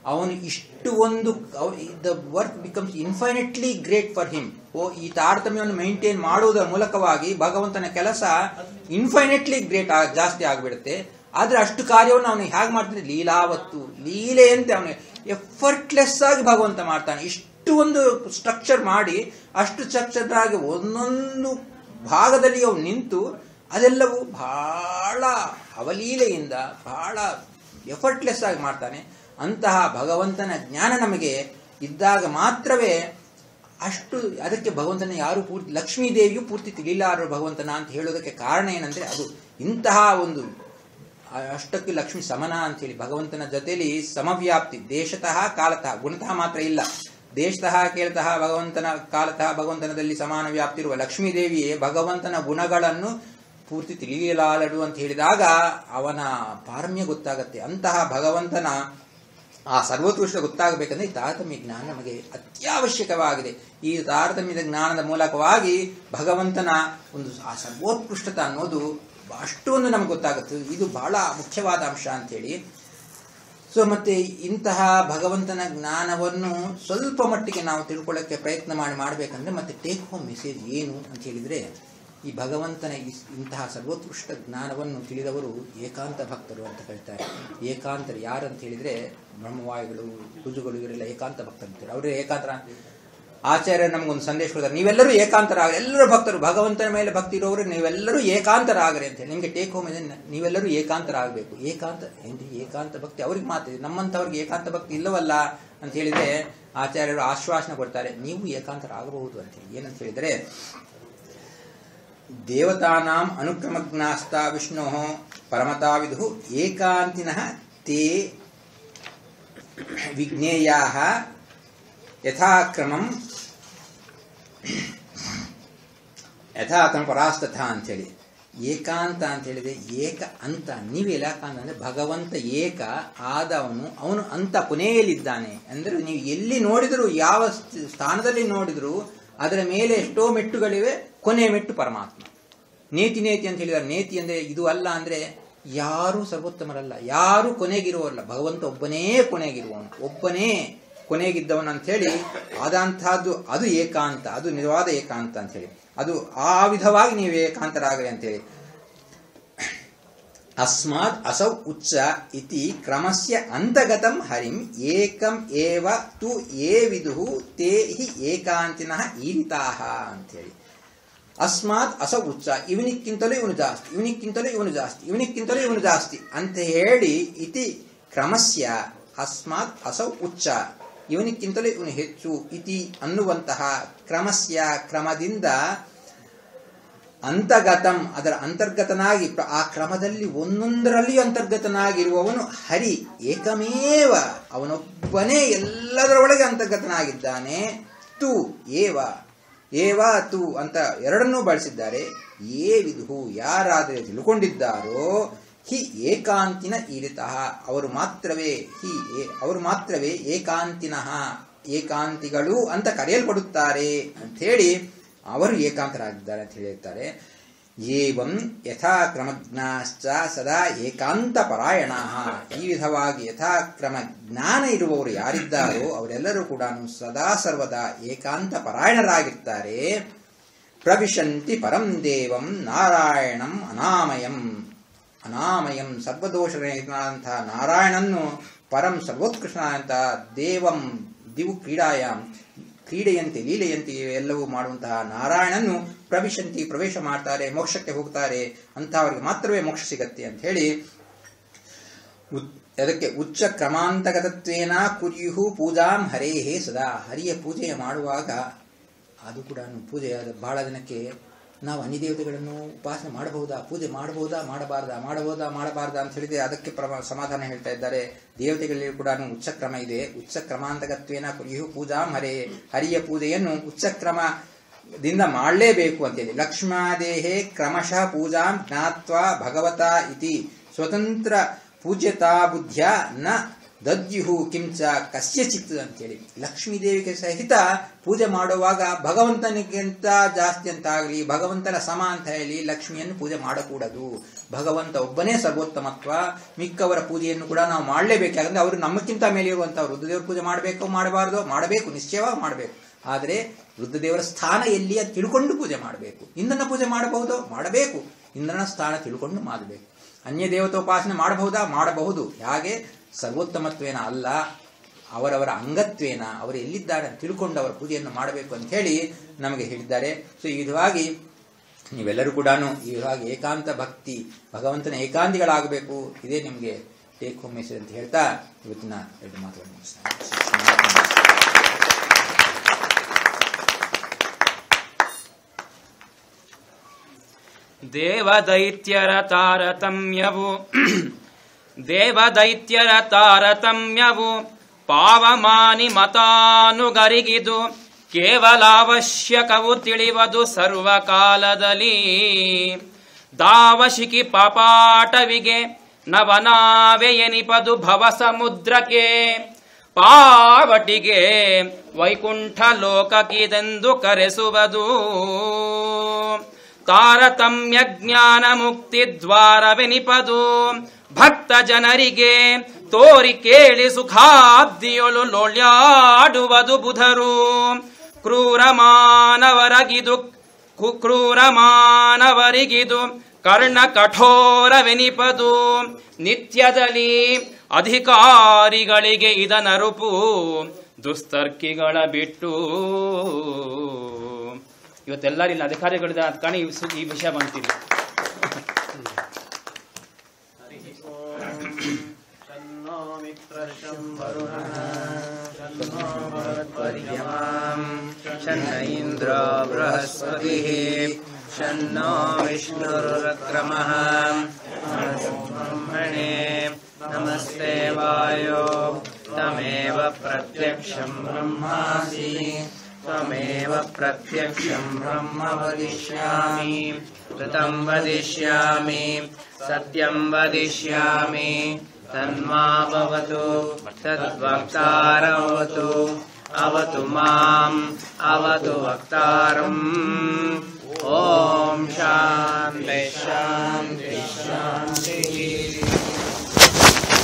ಅವನು ಇಷ್ಟು ಒಂದು the work becomes infinitely great for him ಓ ಈ ತಾರತಮ್ಯವನ್ನು ಮೇಂಟೈನ್ ಮಾಡುವುದರ ಮೂಲಕವಾಗಿ ಭಗವಂತನ ಕೆಲಸ ಇನ್ಫೈನೆಟ್ಲಿ ಗ್ರೇಟ್ ಜಾಸ್ತಿ ಆಗಿಬಿಡುತ್ತೆ ಆದ್ರೆ ಅಷ್ಟು ಕಾರ್ಯವನ್ನು ಅವನು ಹೇಗೆ ಮಾಡ್ತಾನೆ ಲೀಲಾವತ್ತು ಲೀಲೆಯಂತೆ ಅವನು ಎಫರ್ಟ್ಲೆಸ್ ಆಗಿ ಭಗವಂತ ಮಾಡ್ತಾನೆ ಇಷ್ಟು ಒಂದು ಸ್ಟ್ರಕ್ಚರ್ ಮಾಡಿ ಅಷ್ಟು ಸ್ಟ್ರಕ್ಚರ್ ಆಗಿ ಒಂದೊಂದು ಭಾಗದಲ್ಲಿ ಅವನು ನಿಂತು ಅದೆಲ್ಲವೂ ಬಹಳ ಅವಲೀಲೆಯಿಂದ ಬಹಳ ಎಫರ್ಟ್ಲೆಸ್ ಆಗಿ ಮಾಡ್ತಾನೆ ಅಂತಹ ಭಗವಂತನ ಜ್ಞಾನ ನಮಗೆ ಇದ್ದಾಗ ಮಾತ್ರವೇ ಅಷ್ಟು ಅದಕ್ಕೆ ಭಗವಂತನ ಯಾರು ಪೂರ್ತಿ ಲಕ್ಷ್ಮೀ ದೇವಿಯು ಪೂರ್ತಿ ತಿಳಿಲಾರರು ಭಗವಂತನ ಅಂತ ಹೇಳೋದಕ್ಕೆ ಕಾರಣ ಏನಂದ್ರೆ ಅದು ಇಂತಹ ಒಂದು ಅಷ್ಟಕ್ಕೆ ಲಕ್ಷ್ಮಿ ಸಮನ ಅಂತ ಹೇಳಿ ಭಗವಂತನ ಜೊತೆಲಿ ಸಮವ್ಯಾಪ್ತಿ ದೇಶತಃ ಕಾಲತಃ ಗುಣತಃ ಮಾತ್ರ ಇಲ್ಲ ದೇಶತಃ ಕೇಳ್ತಃ ಭಗವಂತನ ಕಾಲತಃ ಭಗವಂತನದಲ್ಲಿ ಸಮಾನ ವ್ಯಾಪ್ತಿ ಇರುವ ಲಕ್ಷ್ಮೀ ದೇವಿಯೇ ಭಗವಂತನ ಗುಣಗಳನ್ನು ಪೂರ್ತಿ ತಿಳಿಯಲಾರಡು ಅಂತ ಹೇಳಿದಾಗ ಅವನ ಪಾರಮ್ಯ ಗೊತ್ತಾಗತ್ತೆ ಅಂತಹ ಭಗವಂತನ ಆ ಸರ್ವೋತ್ಕೃಷ್ಟ ಗೊತ್ತಾಗಬೇಕಂದ್ರೆ ಈ ತಾರತಮ್ಯ ಜ್ಞಾನ ನಮಗೆ ಅತ್ಯವಶ್ಯಕವಾಗಿದೆ ಈ ತಾರತಮ್ಯದ ಜ್ಞಾನದ ಮೂಲಕವಾಗಿ ಭಗವಂತನ ಒಂದು ಆ ಸರ್ವೋತ್ಕೃಷ್ಟತೆ ಅನ್ನೋದು ಅಷ್ಟೊಂದು ನಮಗೆ ಗೊತ್ತಾಗುತ್ತೆ ಇದು ಬಹಳ ಮುಖ್ಯವಾದ ಅಂಶ ಅಂತೇಳಿ ಸೊ ಮತ್ತೆ ಇಂತಹ ಭಗವಂತನ ಜ್ಞಾನವನ್ನು ಸ್ವಲ್ಪ ಮಟ್ಟಿಗೆ ನಾವು ತಿಳ್ಕೊಳ್ಳೋಕ್ಕೆ ಪ್ರಯತ್ನ ಮಾಡಿ ಮಾಡಬೇಕಂದ್ರೆ ಮತ್ತೆ ಟೇಕ್ ಹೋಮ್ ಮೆಸೇಜ್ ಏನು ಅಂತ ಹೇಳಿದ್ರೆ ಈ ಭಗವಂತನ ಇಸ್- ಇಂತಹ ಸರ್ವೋತ್ಕೃಷ್ಟ ಜ್ಞಾನವನ್ನು ತಿಳಿದವರು ಏಕಾಂತ ಭಕ್ತರು ಅಂತ ಹೇಳ್ತಾರೆ ಏಕಾಂತರು ಯಾರು ಅಂತ ಹೇಳಿದ್ರೆ ಬ್ರಹ್ಮವಾಯುಗಳು ರುಜುಗಳು ಇವರೆಲ್ಲ ಏಕಾಂತ ಭಕ್ತರು ಅಂತಾರೆ ಅವರು ಏಕಾಂತರ ಆಚಾರ್ಯ ನಮಗೊಂದು ಸಂದೇಶ ಕೊಡ್ತಾರೆ ನೀವೆಲ್ಲರೂ ಏಕಾಂತರಾಗ ಎಲ್ಲರೂ ಭಕ್ತರು ಭಗವಂತನ ಮೇಲೆ ಭಕ್ತಿ ಇರೋರು ನೀವೆಲ್ಲರೂ ಏಕಾಂತರಾಗ್ರಿ ಅಂತ ಹೇಳಿ ನಿಮಗೆ ಟೇಕ್ ಹೋಮ್ ಇದೆ ನೀವೆಲ್ಲರೂ ಏಕಾಂತರಾಗಬೇಕು ಏಕಾಂತ ಏನ್ರಿ ಏಕಾಂತ ಭಕ್ತಿ ಅವ್ರಿಗೆ ಮಾತಿದೆ ನಮ್ಮಂಥವ್ರಿಗೆ ಏಕಾಂತ ಭಕ್ತಿ ಇಲ್ಲವಲ್ಲ ಅಂತ ಹೇಳಿದ್ರೆ ಆಚಾರ್ಯರು ಆಶ್ವಾಸನೆ ಕೊಡ್ತಾರೆ ನೀವು ಏಕಾಂತರಾಗಬಹುದು ಅಂತ ಹೇಳಿ ಏನಂತ ಹೇಳಿದ್ರೆ ದೇವತಾನಾಂ ಅನುಕ್ರಮಜ್ಞಾಸ್ತಾ ವಿಷ್ಣು ಪರಮತಾ ವಿದು ಏಕಾಂತಿನಃ ತೇ ವಿಜ್ಞೇಯಾ ಯಥಾಕ್ರಮಂ ಯಥಾಕ್ರಮ ಪರಾಸ್ತಥ ಅಂತೇಳಿ ಏಕಾಂತ ಅಂತ ಹೇಳಿದ್ರೆ ಏಕ ಅಂತ ನೀವು ಏಕಾಂತ ಅಂದ್ರೆ ಭಗವಂತ ಏಕ ಆದವನು ಅವನು ಅಂತ ಕೊನೆಯಲ್ಲಿದ್ದಾನೆ ಅಂದ್ರೆ ನೀವು ಎಲ್ಲಿ ನೋಡಿದರೂ ಯಾವ ಸ್ಥ- ಸ್ಥಾನದಲ್ಲಿ ನೋಡಿದರೂ ಅದರ ಮೇಲೆ ಎಷ್ಟೋ ಮೆಟ್ಟುಗಳಿವೆ ಕೊನೆಯ ಮೆಟ್ಟು ಪರಮಾತ್ಮ ನೇತಿ ನೇತಿ ಅಂತ ಹೇಳಿದ್ದಾರೆ ನೇತಿ ಅಂದ್ರೆ ಇದು ಅಲ್ಲ ಅಂದ್ರೆ ಯಾರೂ ಸರ್ವೋತ್ತಮರಲ್ಲ ಯಾರು ಕೊನೆಗಿರುವವರಲ್ಲ ಭಗವಂತ ಒಬ್ಬನೇ ಕೊನೆಗಿರುವವನು ಒಬ್ಬನೇ ಕೊನೆಗಿದ್ದವನು ಅಂತ ಹೇಳಿ ಆದಂತಹದ್ದು ಅದು ಏಕಾಂತ ಅದು ನಿಜವಾದ ಏಕಾಂತ ಅಂತ ಹೇಳಿ ಅದು ಆ ವಿಧವಾಗಿ ನೀವು ಏಕಾಂತರಾಗಲಿ ಅಂತೇಳಿ ಅಸ್ಮಾತ್ ಅಸೌ ಉಚ್ಚ ಇತಿ ಕ್ರಮಸ್ಯ ಅಂತಗತಂ ಹರಿಂ ಏಕಂ ಏವ ತು ಏ ವಿದುಹು ತೇ ಹಿ ಏಕಾಂತಿನಃ ಈರಿತಾಹ ಅಂತೇಳಿ ಅಸ್ಮಾತ್ ಅಸೌ ಉಚ್ಚ ಇವನಿಕ್ಕಿಂತಲೂ ಇವನು ಜಾಸ್ತಿ ಇವನಿಕ್ಕಿಂತಲೂ ಇವನು ಜಾಸ್ತಿ ಇವನಿಕ್ಕಿಂತಲೂ ಇವನು ಜಾಸ್ತಿ ಅಂತ ಹೇಳಿ ಇತಿ ಕ್ರಮಸ್ಯ ಅಸ್ಮಾತ್ ಅಸೌ ಉಚ್ಚ ಇವನಿಕ್ಕಿಂತಲೂ ಇವನು ಹೆಚ್ಚು ಇತಿ ಅನ್ನುವಂತಹ ಕ್ರಮಸ್ಯ ಕ್ರಮದಿಂದ ಅಂತಗತಂ ಅದರ ಅಂತರ್ಗತನಾಗಿ ಪ್ರ- ಆ ಕ್ರಮದಲ್ಲಿ ಒಂದೊಂದರಲ್ಲಿ ಅಂತರ್ಗತನಾಗಿರುವವನು ಹರಿ ಏಕಮೇವ ಅವನೊಬ್ಬನೇ ಎಲ್ಲದರ ಒಳಗೆ ಅಂತರ್ಗತನಾಗಿದ್ದಾನೆ ತು ಏವ ಏವ ತು ಅಂತ ಎರಡನ್ನೂ ಬಳಸಿದ್ದಾರೆ ಏ ವಿಧು ಯಾರಾದರೆ ತಿಳ್ಕೊಂಡಿದ್ದಾರೋ ಹಿ ಏಕಾಂತಿನ ಈರಿತಃ ಅವರು ಮಾತ್ರವೇ ಹಿ ಏ- ಅವರು ಮಾತ್ರವೇ ಏಕಾಂತಿನಃ ಏಕಾಂತಿಗಳು ಅಂತ ಕರೆಯಲ್ಪಡುತ್ತಾರೆ ಅಂತ ಹೇಳಿ ಅವರು ಏಕಾಂತರಾಗಿದ್ದಾರೆ ಅಂತ ಹೇಳಿರ್ತಾರೆ ಏವಂ ಯಥಾಕ್ರಮಜ್ಞಾಶ್ಚ ಸದಾ ಏಕಾಂತ ಪರಾಯಣ ಈ ವಿಧವಾಗಿ ಯಥಾಕ್ರಮ ಜ್ಞಾನ ಇರುವವರು ಯಾರಿದ್ದಾರೋ ಅವರೆಲ್ಲರೂ ಕೂಡ ಸದಾ ಸರ್ವದಾ ಏಕಾಂತ ಪರಾಯಣರಾಗಿರ್ತಾರೆ ಪ್ರವಿಶಂತಿ ಪರಂ ದೇವಂ ನಾರಾಯಣಂ ಅನಾಮಯಂ ಅನಾಮಯಂ ಸರ್ವದೋಷರಹಿತನಾದಂತಹ ನಾರಾಯಣನ್ನು ಪರಂ ಸರ್ವೋತ್ಕೃಷ್ಟನಾದಂತಹ ದೇವಂ ದಿವು ಕ್ರೀಡಾಯಾಮ್ ಕ್ರೀಡೆಯಂತೆ ಲೀಲೆಯಂತೆ ಎಲ್ಲವೂ ಮಾಡುವಂತಹ ನಾರಾಯಣನ್ನು ಪ್ರವಿಶಂತಿ ಪ್ರವೇಶ ಮಾಡ್ತಾರೆ ಮೋಕ್ಷಕ್ಕೆ ಹೋಗ್ತಾರೆ ಅಂತಹವರಿಗೆ ಮಾತ್ರವೇ ಮೋಕ್ಷ ಸಿಗತ್ತೆ ಅಂತ ಹೇಳಿ ಉತ್- ಅದಕ್ಕೆ ಉಚ್ಚ ಕ್ರಮಾಂತಗತತ್ವೇನ ಕುರ್ಯುಹು ಪೂಜಾಂ ಹರೇಹೇ ಸದಾ ಹರಿಯ ಪೂಜೆ ಮಾಡುವಾಗ ಅದು ಕೂಡ ಪೂಜೆಯಾದ ಬಹಳ ದಿನಕ್ಕೆ ನಾವು ಅನಿದೇವತೆಗಳನ್ನು ಉಪಾಸನೆ ಮಾಡಬಹುದಾ ಪೂಜೆ ಮಾಡಬಹುದಾ ಮಾಡಬಾರ್ದಾ ಮಾಡಬಹುದಾ ಮಾಡಬಾರ್ದಾ ಅಂತ ಹೇಳಿದ್ರೆ ಅದಕ್ಕೆ ಪ್ರಮ ಸಮಾಧಾನ ಹೇಳ್ತಾ ಇದ್ದಾರೆ ದೇವತೆಗಳಲ್ಲಿ ಕೂಡ ಉಚ್ಚ ಕ್ರಮ ಇದೆ ಉಚ್ಚ ಕ್ರಮಾಂತಕತ್ವೇನ ಕುರಿಯು ಪೂಜಾ ಹರೇ ಹರಿಯ ಪೂಜೆಯನ್ನು ಉಚ್ಚ ಕ್ರಮದಿಂದ ಮಾಡಲೇಬೇಕು ಅಂತೇಳಿ ಲಕ್ಷ್ಮಾದೇಹೇ ಕ್ರಮಶಃ ಪೂಜಾಂ ಜ್ಞಾತ್ವಾ ಭಗವತಾ ಇತಿ ಸ್ವತಂತ್ರ ಪೂಜ್ಯತಾ ಬುದ್ಧ್ಯ ನ ದದ್ಯುಹು ಕಿಂಚ ಕಸ್ಯಚಿತ್ ಅಂತೇಳಿ ಲಕ್ಷ್ಮೀ ದೇವಿಗೆ ಸಹಿತ ಪೂಜೆ ಮಾಡುವಾಗ ಭಗವಂತನಿಗಿಂತ ಜಾಸ್ತಿ ಅಂತ ಆಗಲಿ ಭಗವಂತನ ಸಮ ಅಂತ ಹೇಳಿ ಲಕ್ಷ್ಮಿಯನ್ನು ಪೂಜೆ ಮಾಡಕೂಡದು ಭಗವಂತ ಒಬ್ಬನೇ ಸರ್ವೋತ್ತಮತ್ವ ಮಿಕ್ಕವರ ಪೂಜೆಯನ್ನು ಕೂಡ ನಾವು ಮಾಡಲೇಬೇಕು ಯಾಕಂದ್ರೆ ಅವರು ನಮ್ಮಕ್ಕಿಂತ ಮೇಲೆ ಇರುವಂತಹ ರುದ್ರದೇವರ ಪೂಜೆ ಮಾಡಬೇಕು ಮಾಡಬಾರದು ಮಾಡಬೇಕು ನಿಶ್ಚಯವಾಗಿ ಮಾಡಬೇಕು ಆದರೆ ರುದ್ರದೇವರ ಸ್ಥಾನ ಎಲ್ಲಿ ಅಂತ ತಿಳ್ಕೊಂಡು ಪೂಜೆ ಮಾಡಬೇಕು ಇಂದ್ರನ ಪೂಜೆ ಮಾಡಬಹುದು ಮಾಡಬೇಕು ಇಂದ್ರನ ಸ್ಥಾನ ತಿಳ್ಕೊಂಡು ಮಾಡಬೇಕು ಅನ್ಯ ದೇವತೋಪಾಸನೆ ಮಾಡಬಹುದಾ ಮಾಡಬಹುದು ಹಾಗೆ ಸರ್ವೋತ್ತಮತ್ವೇನ ಅಲ್ಲ ಅವರವರ ಅಂಗತ್ವೇನ ಅವರು ಎಲ್ಲಿದ್ದಾರೆ ಅಂತ ತಿಳ್ಕೊಂಡು ಅವರ ಪೂಜೆಯನ್ನು ಮಾಡಬೇಕು ಅಂತ ಹೇಳಿ ನಮಗೆ ಹೇಳಿದ್ದಾರೆ ಸೊ ಈ ವಿಧವಾಗಿ ನೀವೆಲ್ಲರೂ ಕೂಡ ಈ ವಿಧವಾಗಿ ಏಕಾಂತ ಭಕ್ತಿ ಭಗವಂತನ ಏಕಾಂತಿಗಳಾಗಬೇಕು ಇದೇ ನಿಮಗೆ ಟೇಕ್ ಹೋಮ್ ಮೆಸೇಜ್ ಅಂತ ಹೇಳ್ತಾ ಇವತ್ತಿನ ಎರಡು ಮಾತುಗಳನ್ನು ಮುಗಿಸ್ತಾರೆ ದೇವದೈತ್ಯರ ತಾರತಮ್ಯವು ದೇವದೈತ್ಯರ ತಾರತಮ್ಯವು ಪಾವಮಾನಿ ಮತಾನುಗರಿಗಿದು ಕೇವಲ ಅವಶ್ಯಕವು ತಿಳಿವದು ಸರ್ವಕಾಲದಲ್ಲಿ ದಾವಶಿಕಿ ಪಾಪಾಟವಿಗೆ ನವನಾವೆ ಎನಿಪದು ಭವ ಸಮುದ್ರಕ್ಕೆ ಪಾವಟಿಗೆ ವೈಕುಂಠ ಲೋಕಕ್ಕಿದೆಂದು ಕರೆಸುವುದು ತಾರತಮ್ಯ ಜ್ಞಾನ ಮುಕ್ತಿ ದ್ವಾರವೆನಿಪದು ಭಕ್ತ ಜನರಿಗೆ ತೋರಿ ಕೇಳಿ ಸುಖಾಬ್ದಿಯೊಳು ಲೋಳ್ಯಾಡುವುದು ಬುಧರು ಕ್ರೂರ ಮಾನವರಗಿದು ಕು- ಕ್ರೂರ ಮಾನವರಿಗಿದು ಕರ್ಣ ಕಠೋರವೆನಿಪದು ನಿತ್ಯದಲ್ಲಿ ಅಧಿಕಾರಿಗಳಿಗೆ ಇದನರುಪು ದುಸ್ತರ್ಕಿಗಳ ಬಿಟ್ಟು ಇವತ್ತೆಲ್ಲರೂ ಇಲ್ಲಿ ಅಧಿಕಾರಿಗಳಿದೆ ಅದ್ ಕಾರಣ ಈ ಸು- ಈ ವಿಷಯ ಬಂತೀವಿ शन्न इन्द्रो बृहस्पतिः शन्नो विष्णुरुक्रमः ब्रह्मणे नमस्ते वायो तमेव प्रत्यक्षम् ब्रह्मासि त्वमेव प्रत्यक्षम् ब्रह्म वदिष्यामि ऋतम् वदिष्यामि सत्यम् वदिष्यामि तन्मा भवतु तद्वक्तारवतु अवतु माम् अवतु वक्तारम् ॐ शान्ति शान्ति शान्तिः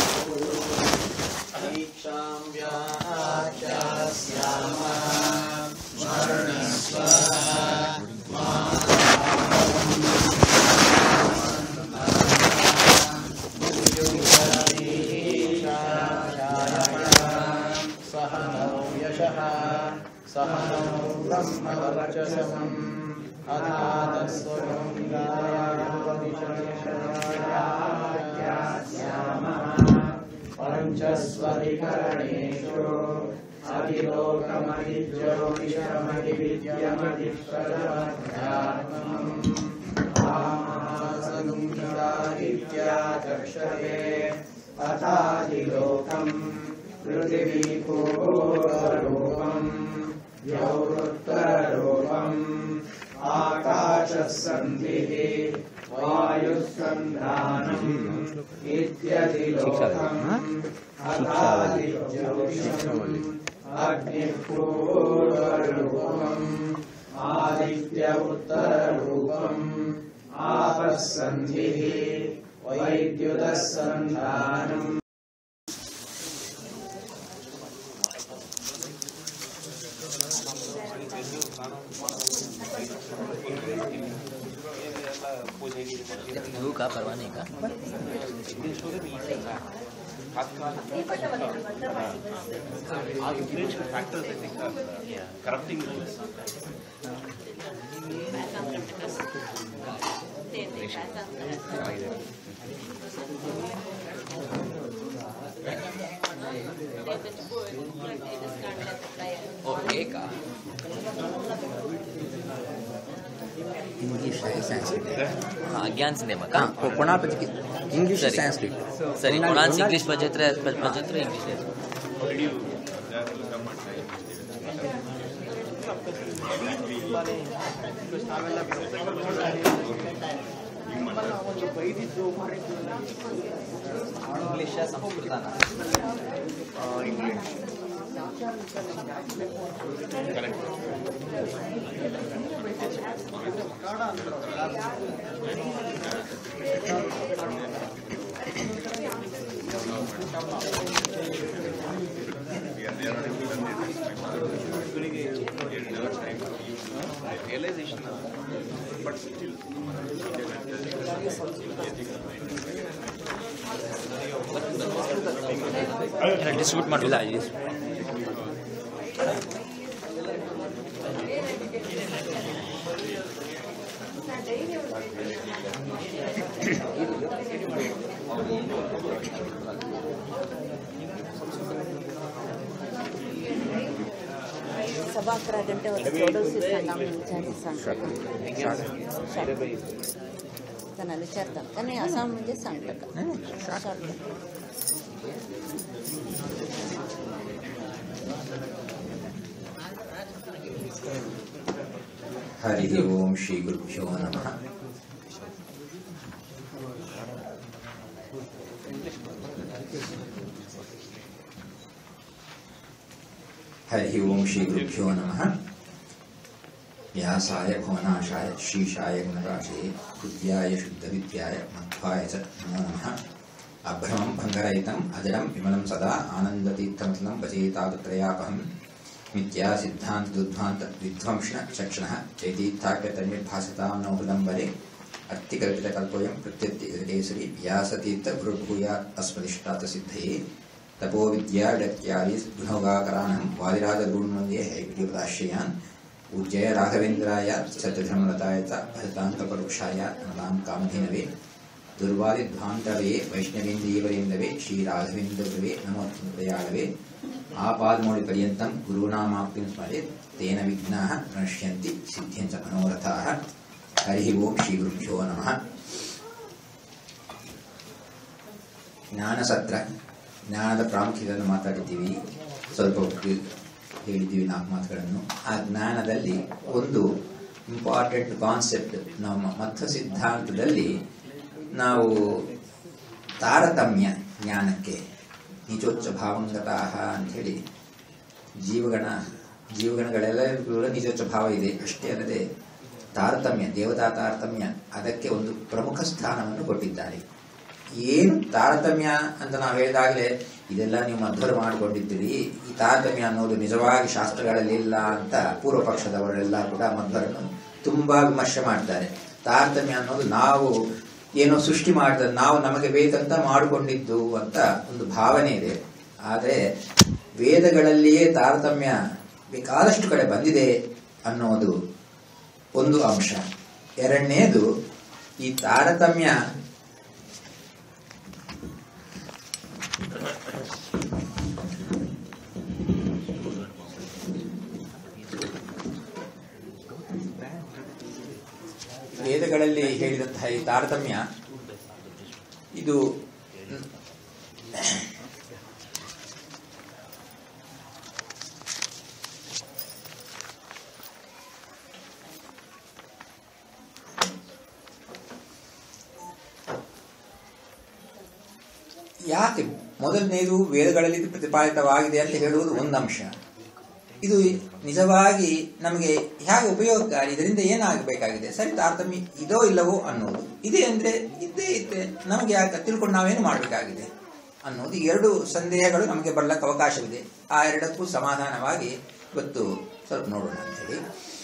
धू का परवाने का ಆ influential factors I think corrupting ಓ ಏಕಾ ಇಂಗ್ಲಿಷ್ ಸಂಸ್ಕೃತ हाँ ज्ञान सिंधे मका ಕೊಣಾಪತಿಗೆ ಇಂಗ್ಲಿಷ್ ಸರಿ. ಸಂಸ್ಕೃತ ಸರಿ ಕೊನಾನ್ಸ್ ಇಂಗ್ಲಿಷ್ ಬಜೆಟ್ರೆ ಬಜೆಟ್ರೆ ಇಂಗ್ಲಿಷ್ ಇಂಗ್ಲಿಷ್ ಸಂಸ್ಕೃತನ English realisation but still distribute ಮಾಡಿಲ್ಲ सव्वा अकरा घंटे होते थोडंसं सांगा मी विचारते सांगतो का त्यांना विचारतात का नाही असं म्हणजे सांगतं का शॉर्ट ಹರಿ ಓಂ ಶ್ರೀ ಗುರುಭ್ಯೋ ನಮಃ ಹರಿ ಓಂ ಶ್ರೀ ಗುರುಭ್ಯೋ ನಮಃ ವ್ಯಾಸಾಯ ಭುವನಾಶಾಯ ಶ್ರೀಶಾಯ ಗುಣರಾಶೇ ಹೃದ್ಯಾಯ ಶುದ್ಧವಿದ್ಯಾಯ ಮಧ್ವಾಯ ಚ ನಮೋ ನಮಃ ಅಭ್ರಮಂ ಭಂಗರಹಿತಂ ಅಜಡಂ ವಿಮಲಂ ಸದಾ ಆನಂದತೀರ್ಥಮತಲಂ ಭಜೇತಾದತ್ರಯಾಪಹಂ मिथ्या सिद्धांत दुर्भांत विध्वंसण चक्षण चैतीर्थाख्य तन्मिर्भासतां नो हृदम्बरे अत्तिकल्पितकल्पोऽयं प्रत्यत्यकेसरी व्यासतीर्थ गुरुर्भूयात् अस्मदिष्टात् सिद्धये तपो विद्याडत्यादि गुणोगाकरानं वादिराजगुरुन्वन्दे हैग्रीवदाश्रयान् पूज्य राघवेन्द्राय सत्यधर्मरताय च भजतान्तपरुक्षाय नमां कामधेनवे दुर्वादिध्वान्तवे वैष्णवेन्द्रियवरेन्दवे श्रीराघवेन्द्रवे नमो दयाळवे आपादमौलिपर्यन्तं गुरूणामाप्तिं स्मरेत् तेन विघ्नाः प्रणश्यन्ति सिद्ध्यञ्च मनोरथाः हरिः ओं श्रीगुरुभ्यो नमः ಜ್ಞಾನಸತ್ರ ಜ್ಞಾನದ ಪ್ರಾಮುಖ್ಯತೆಯನ್ನು ಮಾತಾಡಿದ್ದೀವಿ ಸ್ವಲ್ಪ ಹೊತ್ತು ಹೇಳಿದ್ದೀವಿ ನಾಲ್ಕು ಮಾತುಗಳನ್ನು ಆ ಜ್ಞಾನದಲ್ಲಿ ಒಂದು ಇಂಪಾರ್ಟೆಂಟ್ ಕಾನ್ಸೆಪ್ಟ್ ನಮ್ಮ ಮಧ್ವ ಸಿದ್ಧಾಂತದಲ್ಲಿ ನಾವು ತಾರತಮ್ಯ ಜ್ಞಾನಕ್ಕೆ ನಿಜೋಚ್ಚ ಭಾವಂಗತಃ ಅಂಥೇಳಿ ಜೀವಗಣ ಜೀವಗಣಗಳೆಲ್ಲರಿಗೂ ಕೂಡ ನಿಜೋಚ್ಚ ಭಾವ ಇದೆ ಅಷ್ಟೇ ಅಲ್ಲದೆ ತಾರತಮ್ಯ ದೇವತಾ ತಾರತಮ್ಯ ಅದಕ್ಕೆ ಒಂದು ಪ್ರಮುಖ ಸ್ಥಾನವನ್ನು ಕೊಟ್ಟಿದ್ದಾರೆ ಏನು ತಾರತಮ್ಯ ಅಂತ ನಾವು ಹೇಳಿದಾಗಲೇ ಇದೆಲ್ಲ ನೀವು ಮಧ್ವರು ಮಾಡಿಕೊಂಡಿದ್ದೀರಿ ಈ ತಾರತಮ್ಯ ಅನ್ನೋದು ನಿಜವಾಗಿ ಶಾಸ್ತ್ರಗಳಲ್ಲಿ ಇಲ್ಲ ಅಂತ ಪೂರ್ವ ಪಕ್ಷದವರೆಲ್ಲ ಕೂಡ ಮಧ್ವರನ್ನು ತುಂಬಾ ವಿಮರ್ಶೆ ಮಾಡ್ತಾರೆ ತಾರತಮ್ಯ ಅನ್ನೋದು ನಾವು ಏನೋ ಸೃಷ್ಟಿ ಮಾಡಿದ ನಾವು ನಮಗೆ ಬೇಕಂತ ಮಾಡಿಕೊಂಡಿದ್ದು ಅಂತ ಒಂದು ಭಾವನೆ ಇದೆ ಆದರೆ ವೇದಗಳಲ್ಲಿಯೇ ತಾರತಮ್ಯ ಬೇಕಾದಷ್ಟು ಕಡೆ ಬಂದಿದೆ ಅನ್ನೋದು ಒಂದು ಅಂಶ ಎರಡನೇದು ಈ ತಾರತಮ್ಯ ವೇದಗಳಲ್ಲಿ ಹೇಳಿದಂತಹ ಈ ತಾರತಮ್ಯ ಇದು ಯಾಕೆ ಮೊದಲನೇದು ವೇದಗಳಲ್ಲಿ ಇದು ಪ್ರತಿಪಾದಿತವಾಗಿದೆ ಅಂತ ಹೇಳುವುದು ಒಂದು ಅಂಶ ಇದು ನಿಜವಾಗಿ ನಮಗೆ ಹೇಗೆ ಉಪಯೋಗಕಾರಿ ಇದರಿಂದ ಏನಾಗಬೇಕಾಗಿದೆ ಸರಿ ತಾರತಮ್ಯ ಇದೋ ಇಲ್ಲವೋ ಅನ್ನೋದು ಇದೆ ಅಂದ್ರೆ ಇದ್ದೇ ಇದ್ದೆ ನಮಗೆ ಯಾಕೆ ತಿಳ್ಕೊಂಡು ನಾವೇನು ಮಾಡಬೇಕಾಗಿದೆ ಅನ್ನೋದು ಎರಡು ಸಂದೇಹಗಳು ನಮಗೆ ಬರ್ಲಕ್ಕೆ ಅವಕಾಶವಿದೆ ಆ ಎರಡಕ್ಕೂ ಸಮಾಧಾನವಾಗಿ ಇವತ್ತು ಸ್ವಲ್ಪ ನೋಡೋಣ ಅಂತೇಳಿ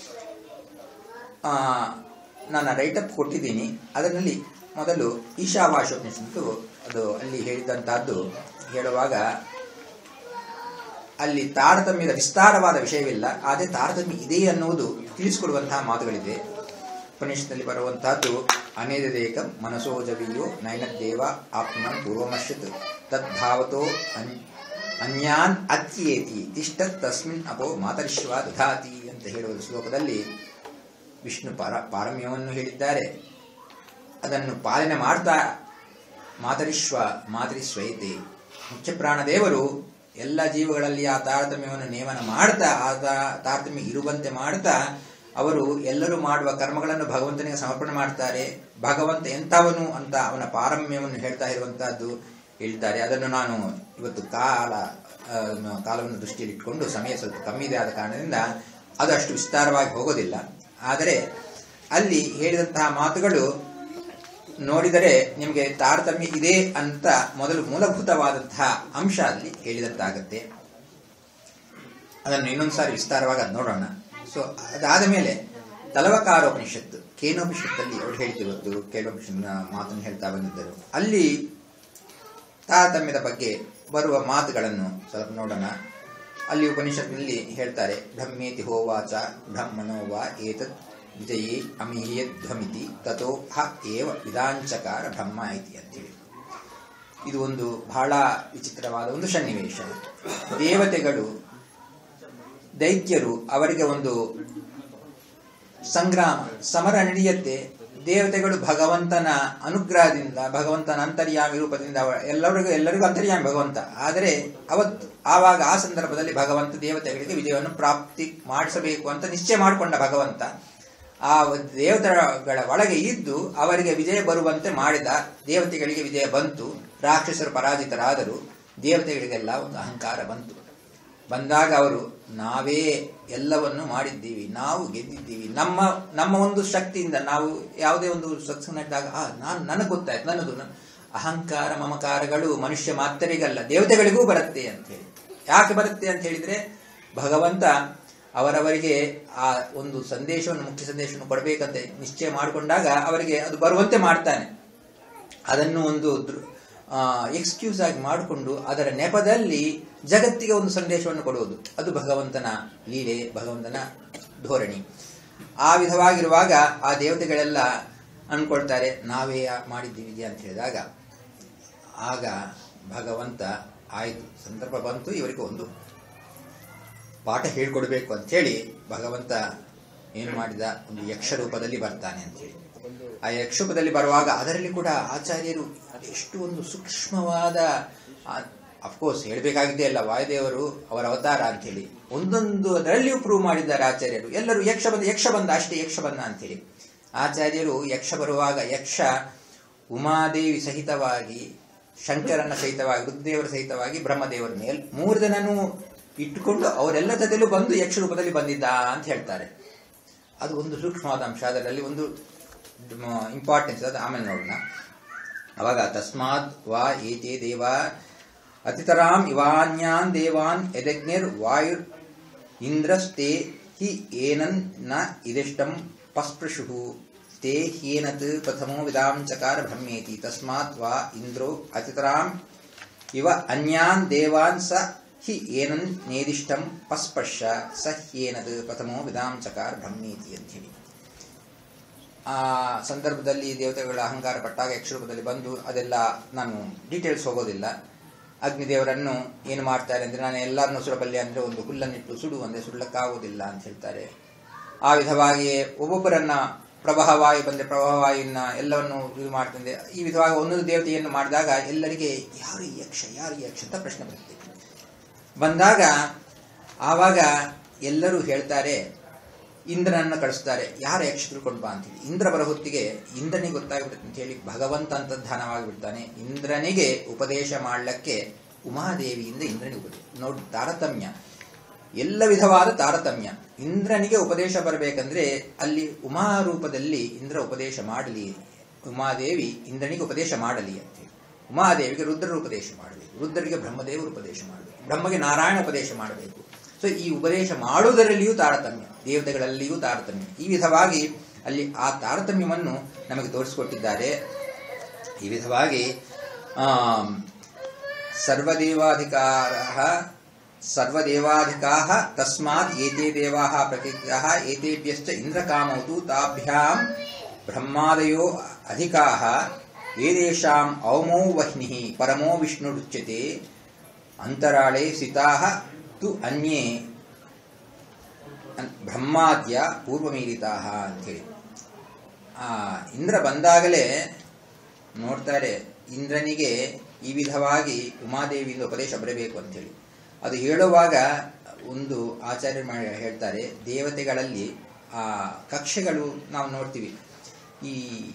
ಆ, ನನ್ನ ರೈಟಪ್ ಕೊಟ್ಟಿದ್ದೀನಿ ಅದರಲ್ಲಿ ಮೊದಲು ಈಶಾವಾಶೋಪನಿಷತ್ತು ಅದು ಅಲ್ಲಿ ಹೇಳಿದಂತಹದ್ದು ಹೇಳುವಾಗ ಅಲ್ಲಿ ತಾರತಮ್ಯದ ವಿಸ್ತಾರವಾದ ವಿಷಯವಿಲ್ಲ ಆದರೆ ತಾರತಮ್ಯ ಇದೆ ಅನ್ನುವುದು ತಿಳಿಸಿಕೊಡುವಂತಹ ಮಾತುಗಳಿದೆ ಉಪನಿಷತ್ನಲ್ಲಿ ಬರುವಂತಹದ್ದು ಅನೇದೇಕ ಮನಸೋಜವಿಯೋ ನೈನದ್ದೇವ ಆತ್ಮನ್ ಪೂರ್ವಮಶ್ಯತ್ ತದ್ಭಾವತೋ ಅನ್ ಅನ್ಯಾನ್ ಅತ್ಯೇತಿ ತಿಷ್ಟತ್ ತಸ್ಮಿನ್ ಅಪೋ ಮಾತರಿಶ್ವ ದಧಾತಿ ಅಂತ ಹೇಳುವ ಶ್ಲೋಕದಲ್ಲಿ ವಿಷ್ಣು ಪಾರ ಪಾರಮ್ಯವನ್ನು ಹೇಳಿದ್ದಾರೆ ಅದನ್ನು ಪಾಲನೆ ಮಾಡ್ತಾ ಮಾತರಿಶ್ವ ಮಾತರಿಸ್ವೈತೆ ಮುಖ್ಯ ಪ್ರಾಣದೇವರು ಎಲ್ಲ ಜೀವಗಳಲ್ಲಿ ಆ ತಾರತಮ್ಯವನ್ನು ನೇಮನ ಮಾಡ್ತಾ ಆ ತಾ- ತಾರತಮ್ಯ ಇರುವಂತೆ ಮಾಡ್ತಾ ಅವರು ಎಲ್ಲರೂ ಮಾಡುವ ಕರ್ಮಗಳನ್ನು ಭಗವಂತನಿಗೆ ಸಮರ್ಪಣೆ ಮಾಡ್ತಾರೆ ಭಗವಂತ ಎಂಥವನು ಅಂತ ಅವನ ಪಾರಮ್ಯವನ್ನು ಹೇಳ್ತಾ ಇರುವಂತಹದ್ದು ಹೇಳ್ತಾರೆ ಅದನ್ನು ನಾನು ಇವತ್ತು ಕಾಲ ಆ, ಕಾಲವನ್ನು ದೃಷ್ಟಿಯಲ್ಲಿ ಇಟ್ಕೊಂಡು ಸಮಯ ಸ್ವಲ್ಪ ಕಮ್ಮಿ ಇದೆ ಆದ ಕಾರಣದಿಂದ ಅದು ಅಷ್ಟು ವಿಸ್ತಾರವಾಗಿ ಹೋಗೋದಿಲ್ಲ ಆದರೆ ಅಲ್ಲಿ ಹೇಳಿದಂತಹ ಮಾತುಗಳು ನೋಡಿದರೆ ನಿಮಗೆ ತಾರತಮ್ಯ ಇದೆ ಅಂತ ಮೊದಲು ಮೂಲಭೂತವಾದಂತಹ ಅಂಶ ಅಲ್ಲಿ ಹೇಳಿದಂತಾಗತ್ತೆ ಅದನ್ನು ಇನ್ನೊಂದ್ಸಾರಿ ವಿಸ್ತಾರವಾಗಿ ಅದು ನೋಡೋಣ ಸೊ ಅದಾದ ಮೇಲೆ ತಲವಕಾರೋಪನಿಷತ್ತು ಕೇನೋಪನಿಷತ್ತಲ್ಲಿ ಅವರು ಹೇಳ್ತಿರುವುದು ಕೇನೋಪನಿಷತ್ನ ಮಾತನ್ನು ಹೇಳ್ತಾ ಬಂದಿದ್ದರು ಅಲ್ಲಿ ತಾರತಮ್ಯದ ಬಗ್ಗೆ ಬರುವ ಮಾತುಗಳನ್ನು ಸ್ವಲ್ಪ ನೋಡೋಣ ಅಲ್ಲಿ ಉಪನಿಷತ್ನಲ್ಲಿ ಹೇಳ್ತಾರೆ ಬ್ರಹ್ಮೇತಿ ಹೋವಾಚ ಬ್ರಹ್ಮಣೋ ವಾ ಏತದ್ ವಿಜಯೇ ಅಮೀಯಧ್ವಮಿತಿ ತಥೋ ಹ ಏವ ವಿಧಾಂಚಕಾರ ಬ್ರಹ್ಮ ಇತಿ ಅಂತೇಳಿ ಇದು ಒಂದು ಬಹಳ ವಿಚಿತ್ರವಾದ ಒಂದು ಸನ್ನಿವೇಶ ದೇವತೆಗಳು ದೈತ್ಯರು ಅವರಿಗೆ ಒಂದು ಸಂಗ್ರಾಮ ಸಮರ ನಡೆಯುತ್ತೆ ದೇವತೆಗಳು ಭಗವಂತನ ಅನುಗ್ರಹದಿಂದ ಭಗವಂತನ ಅಂತರ್ಯಾಮಿ ರೂಪದಿಂದ ಅವ- ಎಲ್ಲರಿಗೂ ಎಲ್ಲರಿಗೂ ಅಂತರ್ಯಾಮಿ ಭಗವಂತ ಆದರೆ ಅವತ್ತು ಆವಾಗ ಆ ಸಂದರ್ಭದಲ್ಲಿ ಭಗವಂತ ದೇವತೆಗಳಿಗೆ ವಿಜಯವನ್ನು ಪ್ರಾಪ್ತಿ ಮಾಡಿಸಬೇಕು ಅಂತ ನಿಶ್ಚಯ ಮಾಡಿಕೊಂಡ ಭಗವಂತ ಆ ದೇವತೆಗಳ ಒಳಗೆ ಇದ್ದು ಅವರಿಗೆ ವಿಜಯ ಬರುವಂತೆ ಮಾಡಿದ ದೇವತೆಗಳಿಗೆ ವಿಜಯ ಬಂತು ರಾಕ್ಷಸರು ಪರಾಜಿತರಾದರು ದೇವತೆಗಳಿಗೆಲ್ಲ ಒಂದು ಅಹಂಕಾರ ಬಂತು ಬಂದಾಗ ಅವರು ನಾವೇ ಎಲ್ಲವನ್ನು ಮಾಡಿದ್ದೀವಿ ನಾವು ಗೆದ್ದಿದ್ದೀವಿ ನಮ್ಮ ನಮ್ಮ ಒಂದು ಶಕ್ತಿಯಿಂದ ನಾವು ಯಾವುದೇ ಒಂದು ಸತ್ಸಂಗ ನಡೆದಾಗ ಆ ನಾನು ನನಗೆ ಗೊತ್ತಾಯ್ತು ನನ್ನದು ನ- ಅಹಂಕಾರ ಮಮಕಾರಗಳು ಮನುಷ್ಯ ಮಾತ್ರರಿಗಲ್ಲ ದೇವತೆಗಳಿಗೂ ಬರುತ್ತೆ ಅಂತ ಹೇಳಿ ಯಾಕೆ ಬರುತ್ತೆ ಅಂತ ಹೇಳಿದ್ರೆ ಭಗವಂತ ಅವರವರಿಗೆ ಆ ಒಂದು ಸಂದೇಶವನ್ನು ಮುಖ್ಯ ಸಂದೇಶವನ್ನು ಕೊಡಬೇಕಂತ ನಿಶ್ಚಯ ಮಾಡಿಕೊಂಡಾಗ ಅವರಿಗೆ ಅದು ಬರುವಂತೆ ಮಾಡ್ತಾನೆ ಅದನ್ನು ಒಂದು ಎಕ್ಸ್ಕ್ಯೂಸ್ ಆಗಿ ಮಾಡಿಕೊಂಡು ಅದರ ನೆಪದಲ್ಲಿ ಜಗತ್ತಿಗೆ ಒಂದು ಸಂದೇಶವನ್ನು ಕೊಡುವುದು ಅದು ಭಗವಂತನ ಲೀಲೆ ಭಗವಂತನ ಧೋರಣಿ ಆ ವಿಧವಾಗಿರುವಾಗ ಆ ದೇವತೆಗಳೆಲ್ಲ ಅನ್ಕೊಳ್ತಾರೆ ನಾವೇ ಮಾಡಿದ್ದೀವಿ ಇದು ಅಂತ ಹೇಳಿದಾಗ ಆಗ ಭಗವಂತ ಆಯಿತು ಸಂದರ್ಭ ಬಂತು ಇವರಿಗೆ ಒಂದು ಪಾಠ ಹೇಳ್ಕೊಡ್ಬೇಕು ಅಂತ ಹೇಳಿ ಭಗವಂತ ಏನು ಮಾಡಿದ ಒಂದು ಯಕ್ಷ ರೂಪದಲ್ಲಿ ಬರ್ತಾನೆ ಅಂತ ಹೇಳಿ ಆ ಯಕ್ಷ ರೂಪದಲ್ಲಿ ಬರುವಾಗ ಅದರಲ್ಲಿ ಕೂಡ ಆಚಾರ್ಯರು ಎಷ್ಟು ಒಂದು ಸೂಕ್ಷ್ಮವಾದ ಅಫ್ಕೋರ್ಸ್ ಹೇಳಬೇಕಾಗಿದ್ದೇ ಅಲ್ಲ ವಾಯುದೇವರು ಅವರ ಅವತಾರ ಅಂತ ಹೇಳಿ ಒಂದೊಂದು ಅದರಲ್ಲಿಯೂ ಪ್ರೂವ್ ಮಾಡಿದ್ದಾರೆ ಆಚಾರ್ಯರು ಎಲ್ಲರೂ ಯಕ್ಷ ಬಂದ ಯಕ್ಷ ಬಂದ ಅಷ್ಟೇ ಯಕ್ಷ ಬಂದ ಅಂತೇಳಿ ಆಚಾರ್ಯರು ಯಕ್ಷ ಬರುವಾಗ ಯಕ್ಷ ಉಮಾದೇವಿ ಸಹಿತವಾಗಿ ಶಂಕರನ ಸಹಿತವಾಗಿ ರುದ್ರದೇವರ ಸಹಿತವಾಗಿ ಬ್ರಹ್ಮದೇವರ ಮೇಲೆ ಮೂರು ಜನನೂ ಇಟ್ಟುಕೊಂಡು ಅವರೆಲ್ಲ ಜೊತೆಲೂ ಬಂದು ಯಕ್ಷ ರೂಪದಲ್ಲಿ ಬಂದಿದ್ದ ಅಂತ ಹೇಳ್ತಾರೆ ಅದು ಒಂದು ಸೂಕ್ಷ್ಮವಾದ ಅಂಶ ಅದರಲ್ಲಿ ಒಂದು ಇಂಪಾರ್ಟೆನ್ಸ್ ಅದು ಆಮೇಲೆ ನೋಡೋಣ ಅವಾಗ ತಸ್ಮಾತ್ ವಾ ಏತೆ ದೇವ ಅತಿತರಾಂ ಇವಾನ್ಯಾನ್ ದೇವಾನ್ ಯದಗ್ನಿರ್ ವಾಯುರ್ ಇಂದ್ರಸ್ತೆ ಹಿ ಏನನ್ ನ ಇದಿಷ್ಟಂ ಪಸ್ಪೃಶು ತೇ ಹ್ಯೇನತ್ ಪ್ರಥಮೋ ವಿದಾಂ ಚಕಾರ ಬ್ರಹ್ಮೇತಿ ತಸ್ಮಾತ್ ವಾ ಇಂದ್ರೋ ಅತಿತರಾಂ ಇವ ಅನ್ಯಾನ್ ದೇವಾನ್ ಸ ಹಿ ಏನನ್ ನೇದಿಷ್ಟಂ ಪಸ್ಪರ್ಶ ಸ ಹ್ಯೇನದ್ ಪ್ರಥಮೋ ವಿದಾಂ ಚಕಾರ ಬ್ರಹ್ಮೇತಿ ಅಂತ ಹೇಳಿ ಆ ಸಂದರ್ಭದಲ್ಲಿ ದೇವತೆಗಳ ಅಹಂಕಾರ ಪಟ್ಟಾಗ ಯಕ್ಷರೂಪದಲ್ಲಿ ಬಂದು ಅದೆಲ್ಲ ನಾನು ಡೀಟೇಲ್ಸ್ ಹೋಗೋದಿಲ್ಲ ಅಗ್ನಿದೇವರನ್ನು ಏನು ಮಾಡ್ತಾರೆ ಅಂದ್ರೆ ನಾನು ಎಲ್ಲರನ್ನೂ ಸುಡಬಲ್ಲೆ ಅಂದ್ರೆ ಒಂದು ಹುಲ್ಲನ್ನಿಟ್ಟು ಸುಡು ಅಂದ್ರೆ ಸುಡಲಕ್ಕಾಗುವುದಿಲ್ಲ ಅಂತ ಹೇಳ್ತಾರೆ ಆ ವಿಧವಾಗಿ ಒಬ್ಬೊಬ್ಬರನ್ನ ಪ್ರವಾಹ ವಾಯು ಬಂದ್ರೆ ಪ್ರವಾಹ ವಾಯುವಿನ ಎಲ್ಲವನ್ನು ಇದು ಮಾಡ್ತಂದೆ ಈ ವಿಧವಾಗಿ ಒಂದೊಂದು ದೇವತೆಯನ್ನು ಮಾಡಿದಾಗ ಎಲ್ಲರಿಗೆ ಯಾರು ಈ ಯಕ್ಷ ಯಾರು ಈ ಯಕ್ಷ ಅಂತ ಪ್ರಶ್ನೆ ಬರುತ್ತೆ ಬಂದಾಗ ಆವಾಗ ಎಲ್ಲರೂ ಹೇಳ್ತಾರೆ ಇಂದ್ರನನ್ನ ಕಳಿಸ್ತಾರೆ ಯಾರ ಯಕ್ಷ ತಿಳ್ಕೊಂಡು ಬಾ ಅಂತೇಳಿ ಇಂದ್ರ ಬರೋ ಹೊತ್ತಿಗೆ ಇಂದ್ರನಿಗೆ ಗೊತ್ತಾಗ್ಬಿಡುತ್ತೆ ಅಂತ ಹೇಳಿ ಭಗವಂತ ಅಂತರ್ಧಾನವಾಗಿ ಬಿಡ್ತಾನೆ ಇಂದ್ರನಿಗೆ ಉಪದೇಶ ಮಾಡ್ಲಿಕ್ಕೆ ಉಮಾದೇವಿಯಿಂದ ಇಂದ್ರನಿಗೆ ಉಪದೇಶ ನೋಡಿ ತಾರತಮ್ಯ ಎಲ್ಲ ವಿಧವಾದ ತಾರತಮ್ಯ ಇಂದ್ರನಿಗೆ ಉಪದೇಶ ಬರಬೇಕಂದ್ರೆ ಅಲ್ಲಿ ಉಮಾ ರೂಪದಲ್ಲಿ ಇಂದ್ರ ಉಪದೇಶ ಮಾಡಲಿ ಉಮಾದೇವಿ ಇಂದ್ರನಿಗೆ ಉಪದೇಶ ಮಾಡಲಿ ಅಂತೇಳಿ ಉಮಾದೇವಿಗೆ ರುದ್ರರು ಉಪದೇಶ ಮಾಡಬೇಕು ರುದ್ರರಿಗೆ ಬ್ರಹ್ಮದೇವರು ಉಪದೇಶ ಮಾಡಬೇಕು ಬ್ರಹ್ಮಗೆ ನಾರಾಯಣ ಉಪದೇಶ ಮಾಡಬೇಕು ಸೊ ಈ ಉಪದೇಶ ಮಾಡುವುದರಲ್ಲಿಯೂ ತಾರತಮ್ಯ ದೇವತೆಗಳಲ್ಲಿಯೂ ತಾರತಮ್ಯ ಈ ವಿಧವಾಗಿ ಅಲ್ಲಿ ಆ ತಾರತಮ್ಯವನ್ನು ನಮಗೆ ತೋರಿಸಿಕೊಟ್ಟಿದ್ದಾರೆ ಈ ವಿಧವಾಗಿ ಆಮ್, ಸರ್ವದೇವಾಧಿಕಾರ ಸರ್ವದೇವಾಧಿಕಾಹ ತಸ್ಮಾತ್ ಏತೆ ದೇವಾಹ ಪ್ರತಿಜ್ಞಾಹ ಏತೇಭ್ಯಶ್ಚ ಇಂದ್ರಕಾಮೌತು ತಾಭ್ಯಾಂ ಬ್ರಹ್ಮಾದಯೋ ಅಧಿಕಾಹ ಏದೇಷಾಂ ಔಮೌ ವಹ್ನಿಃ ಪರಮೋ ವಿಷ್ಣುರುಚ್ಯತೆ ಅಂತರಾಳೆ ಸ್ಥಿತಾಹ ತು ಅನ್ಯೇ ಅನ್- ಬ್ರಹ್ಮಾದ್ಯ ಪೂರ್ವಮೀರಿತಾಹ ಅಂತೇಳಿ ಆ ಇಂದ್ರ ಬಂದಾಗಲೇ ನೋಡ್ತಾರೆ ಇಂದ್ರನಿಗೆ ಈ ವಿಧವಾಗಿ ಉಮಾದೇವಿಯಿಂದ ಉಪದೇಶ ಬರಬೇಕು ಅಂತೇಳಿ ಅದು ಹೇಳುವಾಗ ಒಂದು ಆಚಾರ್ಯ ಮಾಡಿ ಹೇಳ್ತಾರೆ ದೇವತೆಗಳಲ್ಲಿ ಆ ಕಕ್ಷೆಗಳು ನಾವು ನೋಡ್ತೀವಿ ಈ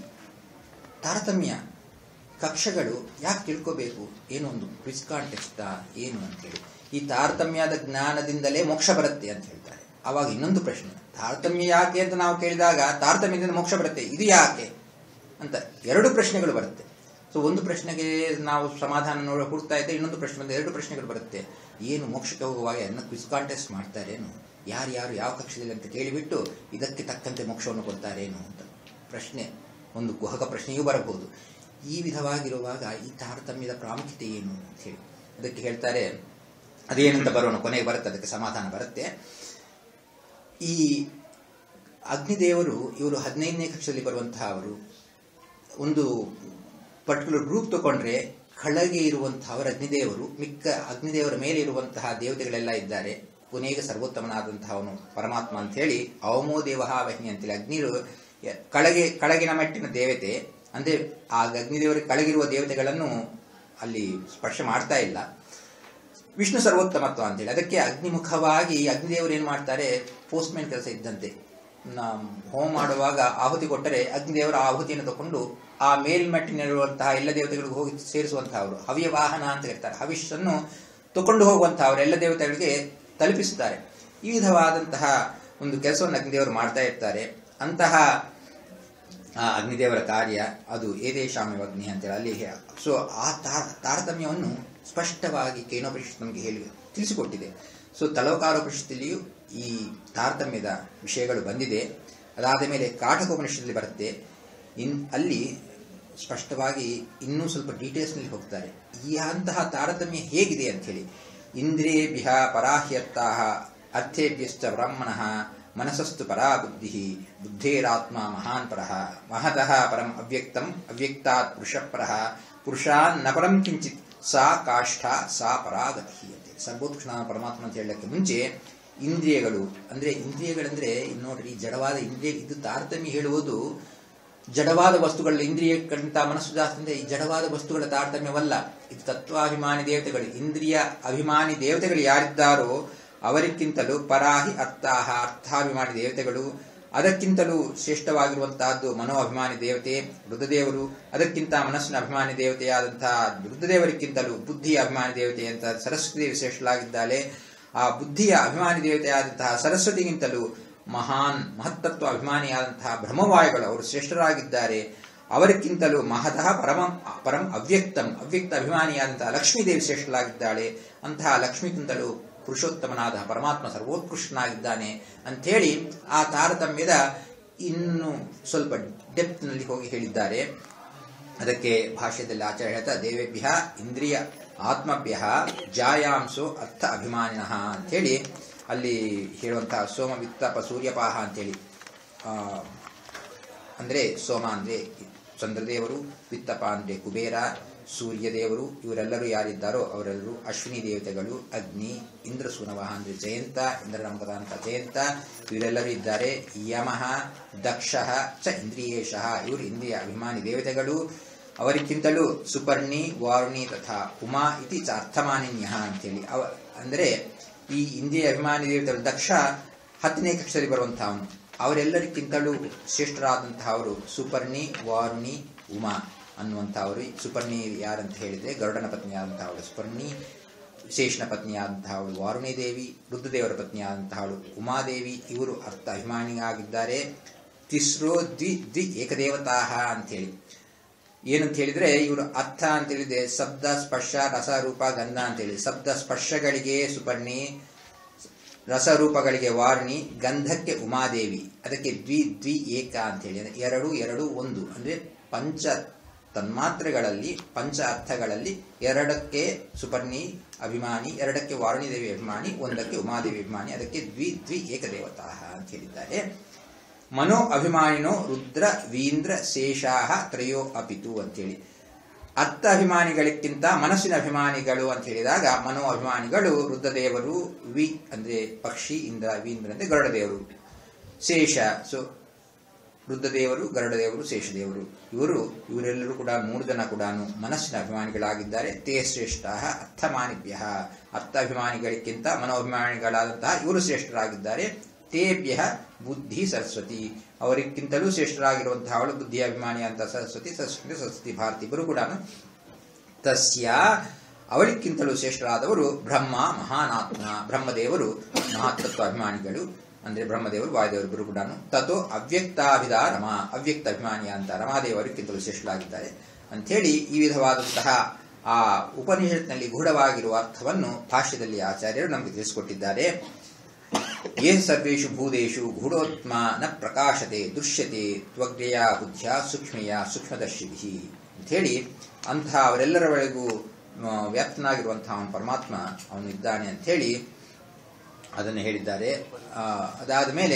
ತಾರತಮ್ಯ ಕಕ್ಷೆಗಳು ಯಾಕೆ ತಿಳ್ಕೋಬೇಕು ಏನು ಒಂದು ಕ್ವಿಸ್ ಕಾಂಟೆಕ್ಸ್ಟಾ ಏನು ಅಂತೇಳಿ ಈ ತಾರತಮ್ಯದ ಜ್ಞಾನದಿಂದಲೇ ಮೋಕ್ಷ ಬರುತ್ತೆ ಅಂತ ಹೇಳ್ತಾರೆ ಅವಾಗ ಇನ್ನೊಂದು ಪ್ರಶ್ನೆ ತಾರತಮ್ಯ ಯಾಕೆ ಅಂತ ನಾವು ಕೇಳಿದಾಗ ತಾರತಮ್ಯದಿಂದ ಮೋಕ್ಷ ಬರುತ್ತೆ ಇದು ಯಾಕೆ ಅಂತ ಎರಡು ಪ್ರಶ್ನೆಗಳು ಬರುತ್ತೆ ಸೊ ಒಂದು ಪ್ರಶ್ನೆಗೆ ನಾವು ಸಮಾಧಾನ ನೋಡ ಹುಡ್ತಾ ಇದ್ದೆ ಇನ್ನೊಂದು ಪ್ರಶ್ನೆ ಬಂದ ಎರಡು ಪ್ರಶ್ನೆಗಳು ಬರುತ್ತೆ ಏನು ಮೋಕ್ಷಕ್ಕೆ ಹೋಗುವಾಗ ಅದನ್ನ ಕ್ವಿಸ್ ಕಾಂಟೆಸ್ಟ್ ಮಾಡ್ತಾರೇನು ಯಾರ್ಯಾರು ಯಾವ ಕಕ್ಷದಲ್ಲಿ ಅಂತ ಕೇಳಿಬಿಟ್ಟು ಇದಕ್ಕೆ ತಕ್ಕಂತೆ ಮೋಕ್ಷವನ್ನು ಕೊಡ್ತಾರೇನು ಅಂತ ಪ್ರಶ್ನೆ ಒಂದು ಕುಹಕ ಪ್ರಶ್ನೆಯೂ ಬರಬಹುದು ಈ ವಿಧವಾಗಿರುವಾಗ ಈ ತಾರತಮ್ಯದ ಪ್ರಾಮುಖ್ಯತೆ ಏನು ಅಂತ ಹೇಳಿ ಅದಕ್ಕೆ ಹೇಳ್ತಾರೆ ಅದೇನಂತ ಬರೋಣ ಕೊನೆಗೆ ಬರುತ್ತೆ ಅದಕ್ಕೆ ಸಮಾಧಾನ ಬರುತ್ತೆ ಈ ಅಗ್ನಿದೇವರು ಇವರು ಹದಿನೈದನೇ ಕಕ್ಷದಲ್ಲಿ ಬರುವಂತಹ ಅವರು ಒಂದು ಪರ್ಟಿಕ್ಯುಲರ್ ಗ್ರೂಪ್ ತಗೊಂಡ್ರೆ ಕೆಳಗೆ ಇರುವಂತಹ ಅಗ್ನಿದೇವರು ಮಿಕ್ಕ ಅಗ್ನಿದೇವರ ಮೇಲೆ ಇರುವಂತಹ ದೇವತೆಗಳೆಲ್ಲ ಇದ್ದಾರೆ ಕೊನೆಗೆ ಸರ್ವೋತ್ತಮನಾದಂತಹವನು ಪರಮಾತ್ಮ ಅಂತ ಹೇಳಿ ಅವಮೋ ದೇವ ವಹಿನಿ ಅಂತೇಳಿ ಅಗ್ನಿರು ಕೆಳಗೆ ಕೆಳಗಿನ ಮಟ್ಟಿನ ದೇವತೆ ಅಂದ್ರೆ ಆ ಅಗ್ನಿದೇವರ ಕೆಳಗಿರುವ ದೇವತೆಗಳನ್ನು ಅಲ್ಲಿ ಸ್ಪರ್ಶ ಮಾಡ್ತಾ ಇಲ್ಲ ವಿಷ್ಣು ಸರ್ವೋತ್ತಮತ್ವ ಅಂತೇಳಿ ಅದಕ್ಕೆ ಅಗ್ನಿಮುಖವಾಗಿ ಅಗ್ನಿದೇವರು ಏನ್ ಮಾಡ್ತಾರೆ ಪೋಸ್ಟ್ಮ್ಯಾನ್ ಕೆಲಸ ಇದ್ದಂತೆ ನಾವು ಹೋಮ ಮಾಡುವಾಗ ಆಹುತಿ ಕೊಟ್ಟರೆ ಅಗ್ನಿದೇವರ ಆಹುತಿಯನ್ನು ತಗೊಂಡು ಆ ಮೇಲ್ಮಟ್ಟಿನಲ್ಲಿರುವಂತಹ ಎಲ್ಲ ದೇವತೆಗಳಿಗೂ ಹೋಗಿ ಸೇರಿಸುವಂತಹವರು ಹವ್ಯ ವಾಹನ ಅಂತ ಹೇಳ್ತಾರೆ ಹವಿಷನ್ನು ತಗೊಂಡು ಹೋಗುವಂತಹವರು ಎಲ್ಲ ದೇವತೆಗಳಿಗೆ ತಲುಪಿಸುತ್ತಾರೆ ಈ ವಿಧವಾದಂತಹ ಒಂದು ಕೆಲಸವನ್ನು ಅಗ್ನಿದೇವರು ಮಾಡ್ತಾ ಇರ್ತಾರೆ ಅಂತಹ ಆ ಅಗ್ನಿದೇವರ ಕಾರ್ಯ ಅದು ಏದೇಶಾಮ್ಯ ಅಗ್ನಿ ಅಂತೇಳಿ ಅಲ್ಲಿ ಸೊ ಆ ತಾರ ತಾರತಮ್ಯವನ್ನು ಸ್ಪಷ್ಟವಾಗಿ ಕೇನೋಪನಿಷತ್ ನಮಗೆ ಹೇಳಿ ತಿಳಿಸಿಕೊಟ್ಟಿದೆ ಸೊ ತಲೋಕಾರೋಪನಿಷತ್ತಲ್ಲಿಯೂ ಈ ತಾರತಮ್ಯದ ವಿಷಯಗಳು ಬಂದಿದೆ ಅದಾದ ಮೇಲೆ ಕಾಟಕೋಪನಿಷತ್ತಲ್ಲಿ ಬರುತ್ತೆ ಇನ್ ಅಲ್ಲಿ ಸ್ಪಷ್ಟವಾಗಿ ಇನ್ನೂ ಸ್ವಲ್ಪ ಡೀಟೇಲ್ಸ್ನಲ್ಲಿ ಹೋಗ್ತಾರೆ ಈ ಅಂತಹ ತಾರತಮ್ಯ ಹೇಗಿದೆ ಅಂತ ಹೇಳಿ ಇಂದ್ರಿಯೇಭ್ಯ ಪರಾಹ್ಯರ್ಥಾಹ ಅರ್ಥೇಭ್ಯಶ್ಚ ಬ್ರಾಹ್ಮಣಃ ಮನಸಸ್ತು ಪರಾ ಬುದ್ಧಿ ಬುದ್ಧೇರಾತ್ಮ ಮಹಾನ್ ಪರಃ ಮಹತಃ ಪರಂ ಅವ್ಯಕ್ತಂ ಅವ್ಯಕ್ತಾತ್ ಪುರುಷಪರಃ ಪುರುಷಾನ್ ನ ಪರಂ ಕಿಂಚಿತ್ ಸಾ ಕಾಷ್ಠ ಸಾ ಪರಾಗತಿ ಅಂತ ಸರ್ವೋತ್ಕೃಷ್ಣ ಪರಮಾತ್ಮ ಅಂತ ಹೇಳಕ್ಕೆ ಮುಂಚೆ ಇಂದ್ರಿಯಗಳು ಅಂದ್ರೆ ಇಂದ್ರಿಯಗಳಂದ್ರೆ ಇನ್ನು ನೋಡ್ರಿ ಈ ಜಡವಾದ ಇಂದ್ರಿಯ ಇದು ತಾರತಮ್ಯ ಹೇಳುವುದು ಜಡವಾದ ವಸ್ತುಗಳ ಇಂದ್ರಿಯಕ್ಕಿಂತ ಮನಸ್ಸು ಜಾಸ್ತಿ ಅಂದ್ರೆ ಈ ಜಡವಾದ ವಸ್ತುಗಳ ತಾರತಮ್ಯವಲ್ಲ ಇದು ತತ್ವಾಭಿಮಾನಿ ದೇವತೆಗಳು ಇಂದ್ರಿಯ ಅಭಿಮಾನಿ ದೇವತೆಗಳು ಯಾರಿದ್ದಾರೋ ಅವರಿಗಿಂತಲೂ ಪರಾಹಿ ಅರ್ಥಾಹ ಅರ್ಥಾಭಿಮಾನಿ ದೇವತೆಗಳು ಅದಕ್ಕಿಂತಲೂ ಶ್ರೇಷ್ಠವಾಗಿರುವಂತಹದ್ದು ಮನೋ ಅಭಿಮಾನಿ ದೇವತೆ ರುದ್ರದೇವರು ಅದಕ್ಕಿಂತ ಮನಸ್ಸಿನ ಅಭಿಮಾನಿ ದೇವತೆಯಾದಂತಹ ರುದ್ರದೇವರಿಗಿಂತಲೂ ಬುದ್ಧಿಯ ಅಭಿಮಾನಿ ದೇವತೆ ಅಂತ ಸರಸ್ವತಿ ದೇವಿ ಶ್ರೇಷ್ಠಳಾಗಿದ್ದಾಳೆ ಆ ಬುದ್ಧಿಯ ಅಭಿಮಾನಿ ದೇವತೆಯಾದಂತಹ ಸರಸ್ವತಿಗಿಂತಲೂ ಮಹಾನ್ ಮಹತ್ತತ್ವ ಅಭಿಮಾನಿಯಾದಂತಹ ಬ್ರಹ್ಮವಾಯುಗಳು ಅವರು ಶ್ರೇಷ್ಠರಾಗಿದ್ದಾರೆ ಅವರಿಗಿಂತಲೂ ಮಹತಃ ಪರಮ ಪರಂ ಅವ್ಯಕ್ತಂ ಅವ್ಯಕ್ತ ಅಭಿಮಾನಿಯಾದಂತಹ ಲಕ್ಷ್ಮೀದೇವಿ ಶ್ರೇಷ್ಠಳಾಗಿದ್ದಾಳೆ ಅಂತಹ ಲಕ್ಷ್ಮಿಗಿಂತಲೂ ಪುರುಷೋತ್ತಮನಾದ ಪರಮಾತ್ಮ ಸರ್ವೋತ್ಕೃಷ್ಟನಾಗಿದ್ದಾನೆ ಅಂಥೇಳಿ ಆ ತಾರತಮ್ಯದ ಇನ್ನು ಸ್ವಲ್ಪ ಡೆಪ್ತ್ನಲ್ಲಿ ಹೋಗಿ ಹೇಳಿದ್ದಾರೆ ಅದಕ್ಕೆ ಭಾಷ್ಯದಲ್ಲಿ ಆಚಾರ್ಯ ಹೇಳ್ತಾ ದೇವೇಭ್ಯ ಇಂದ್ರಿಯ ಆತ್ಮಭ್ಯ ಜಾಯಾಂಸೋ ಅರ್ಥ ಅಭಿಮಾನಿನಃ ಅಂಥೇಳಿ ಅಲ್ಲಿ ಹೇಳುವಂತಹ ಸೋಮ ವಿತ್ತಪ ಸೂರ್ಯಪಾಹ ಅಂತೇಳಿ ಆ, ಅಂದ್ರೆ ಸೋಮ ಅಂದ್ರೆ ಚಂದ್ರದೇವರು ವಿತ್ತಪ ಅಂದ್ರೆ ಕುಬೇರ ಸೂರ್ಯದೇವರು ಇವರೆಲ್ಲರೂ ಯಾರಿದ್ದಾರೋ ಅವರೆಲ್ಲರೂ ಅಶ್ವಿನಿ ದೇವತೆಗಳು ಅಗ್ನಿ ಇಂದ್ರ ಸುನವಹ ಅಂದ್ರೆ ಜಯಂತ ಇಂದ್ರನಮಕದ ಅಂತ ಜಯಂತ ಇವರೆಲ್ಲರೂ ಇದ್ದಾರೆ ಯಮಃ ದಕ್ಷ ಚ ಇಂದ್ರಿಯೇಶಃ ಇವರು ಇಂದ್ರಿಯ ಅಭಿಮಾನಿ ದೇವತೆಗಳು ಅವರಿಗಿಂತಲೂ ಸುಪರ್ಣಿ ವಾರುಣಿ ತಥಾ ಉಮಾ ಇತಿ ಚ ಅರ್ಥಮಾನಿನ್ಯ ಅಂತೇಳಿ ಅವ ಅಂದರೆ ಈ ಇಂದ್ರಿಯ ಅಭಿಮಾನಿ ದೇವತೆಗಳು ದಕ್ಷ ಹತ್ತನೇ ಕಕ್ಷದಲ್ಲಿ ಬರುವಂತಹವನು ಅವರೆಲ್ಲರಿಗಿಂತಲೂ ಶ್ರೇಷ್ಠರಾದಂತಹ ಅವರು ಸುಪರ್ಣಿ ವಾರುಣಿ ಉಮಾ ಅನ್ನುವಂಥವರು ಸುಪರ್ಣಿ ಯಾರಂತ ಹೇಳಿದ್ರೆ ಗರುಡನ ಪತ್ನಿಯಾದಂತಹವಳು ಸುಪರ್ಣಿ ಶೇಷನ ಪತ್ನಿಯಾದಂತಹವಳು ವಾರುಣಿ ದೇವಿ ರುದ್ರದೇವರ ಪತ್ನಿಯಾದಂತಹವಳು ಉಮಾದೇವಿ ಇವರು ಅರ್ಥ ಅಭಿಮಾನಿಯಾಗಿದ್ದಾರೆ ತಿಸ್ರೋ ದ್ವಿ ದ್ವಿ ಏಕದೇವತಾಹ ಅಂತೇಳಿ ಏನಂತ ಹೇಳಿದ್ರೆ ಇವರು ಅರ್ಥ ಅಂತ ಹೇಳಿದ್ರೆ ಶಬ್ದ ಸ್ಪರ್ಶ ರಸ ರೂಪ ಗಂಧ ಅಂತೇಳಿ ಶಬ್ದ ಸ್ಪರ್ಶಗಳಿಗೆ ಸುಪರ್ಣಿ ರಸರೂಪಗಳಿಗೆ ವಾರ್ಣಿ ಗಂಧಕ್ಕೆ ಉಮಾದೇವಿ ಅದಕ್ಕೆ ದ್ವಿ ದ್ವಿ ಏಕ ಅಂತೇಳಿ ಅಂದ್ರೆ ಎರಡು ಎರಡು ಒಂದು ಅಂದ್ರೆ ಪಂಚ ತನ್ಮಾತ್ರೆಗಳಲ್ಲಿ ಪಂಚ ಅರ್ಥಗಳಲ್ಲಿ ಎರಡಕ್ಕೆ ಸುಪರ್ಣಿ ಅಭಿಮಾನಿ ಎರಡಕ್ಕೆ ವಾರುಣಿ ದೇವಿ ಅಭಿಮಾನಿ ಒಂದಕ್ಕೆ ಉಮಾದೇವಿ ಅಭಿಮಾನಿ ಅದಕ್ಕೆ ದ್ವಿ ದ್ವಿ ಏಕದೇವತಾ ಅಂತ ಹೇಳಿದ್ದಾರೆ ಮನೋ ಅಭಿಮಾನಿನೋ ರುದ್ರ ವೀಂದ್ರ ಶೇಷಾಹ ತ್ರಯೋ ಅಪಿತು ಅಂತೇಳಿ ಅರ್ಥ ಅಭಿಮಾನಿಗಳಿಗಿಂತ ಮನಸ್ಸಿನ ಅಭಿಮಾನಿಗಳು ಅಂತ ಹೇಳಿದಾಗ ಮನೋ ಅಭಿಮಾನಿಗಳು ರುದ್ರದೇವರು ವಿ ಅಂದ್ರೆ ಪಕ್ಷಿ ಇಂದ್ರ ವೀಂದ್ರ ಅಂದ್ರೆ ಗರುಡದೇವರು ಶೇಷ ಸೊ ರುದ್ರದೇವರು ಗರುಡದೇವರು ಶೇಷದೇವರು ಇವರು ಇವರೆಲ್ಲರೂ ಕೂಡ ಮೂರು ಜನ ಕೂಡ ಮನಸ್ಸಿನ ಅಭಿಮಾನಿಗಳಾಗಿದ್ದಾರೆ ತೇ ಶ್ರೇಷ್ಠ ಅರ್ಥಮಾನಿಭ್ಯ ಅರ್ಥಾಭಿಮಾನಿಗಳಿಗಿಂತ ಮನೋಭಿಮಾನಿಗಳಾದಂತಹ ಇವರು ಶ್ರೇಷ್ಠರಾಗಿದ್ದಾರೆ ತೇಭ್ಯ ಬುದ್ಧಿ ಸರಸ್ವತಿ ಅವರಿಗಿಂತಲೂ ಶ್ರೇಷ್ಠರಾಗಿರುವಂತಹ ಅವಳು ಬುದ್ಧಿ ಅಭಿಮಾನಿ ಅಂತ ಸರಸ್ವತಿ ಸರಸ್ವತಿ ಸರಸ್ವತಿ ಭಾರತಿ ಇಬ್ಬರು ಕೂಡ ತಸ್ಯ ಅವಳಿಗಿಂತಲೂ ಶ್ರೇಷ್ಠರಾದವರು ಬ್ರಹ್ಮ ಮಹಾನಾತ್ಮ ಬ್ರಹ್ಮದೇವರು ಮಹಾತತ್ವ ಅಭಿಮಾನಿಗಳು ಅಂದ್ರೆ ಬ್ರಹ್ಮದೇವರು ವಾಯುದೇವರು ಇಬ್ಬರು ಕೂಡ ತಥೋ ಅವ್ಯಕ್ತಾಭಿದ ರಮಾ ಅವ್ಯಕ್ತ ಅಭಿಮಾನಿ ಅಂತ ರಮಾದೇವರಿಗಿಂತಲೂ ಶ್ರೇಷ್ಠರಾಗಿದ್ದಾರೆ ಅಂಥೇಳಿ ಈ ವಿಧವಾದಂತಹ ಆ ಉಪನಿಷತ್ನಲ್ಲಿ ಗೂಢವಾಗಿರುವ ಅರ್ಥವನ್ನು ಭಾಷ್ಯದಲ್ಲಿ ಆಚಾರ್ಯರು ನಮಗೆ ತಿಳಿಸಿಕೊಟ್ಟಿದ್ದಾರೆ ಯೇ ಸರ್ವೇಷು ಭೂತೇಷು ಗೂಢೋತ್ಮ ನ ಪ್ರಕಾಶತೆ ದೃಶ್ಯತೆ ತ್ವಗ್ರೆಯ ಬುದ್ಧಿಯ ಸೂಕ್ಷ್ಮೆಯ ಸೂಕ್ಷ್ಮದರ್ಶಿಭಿ ಅಂಥೇಳಿ ಅಂತಹ ಅವರೆಲ್ಲರ ಒಳಗೂ ಆ, ವ್ಯಾಪ್ತನಾಗಿರುವಂತಹ ಅವನು ಪರಮಾತ್ಮ ಅವನು ಇದ್ದಾನೆ ಅಂಥೇಳಿ ಅದನ್ನು ಹೇಳಿದ್ದಾರೆ ಆ, ಅದಾದ ಮೇಲೆ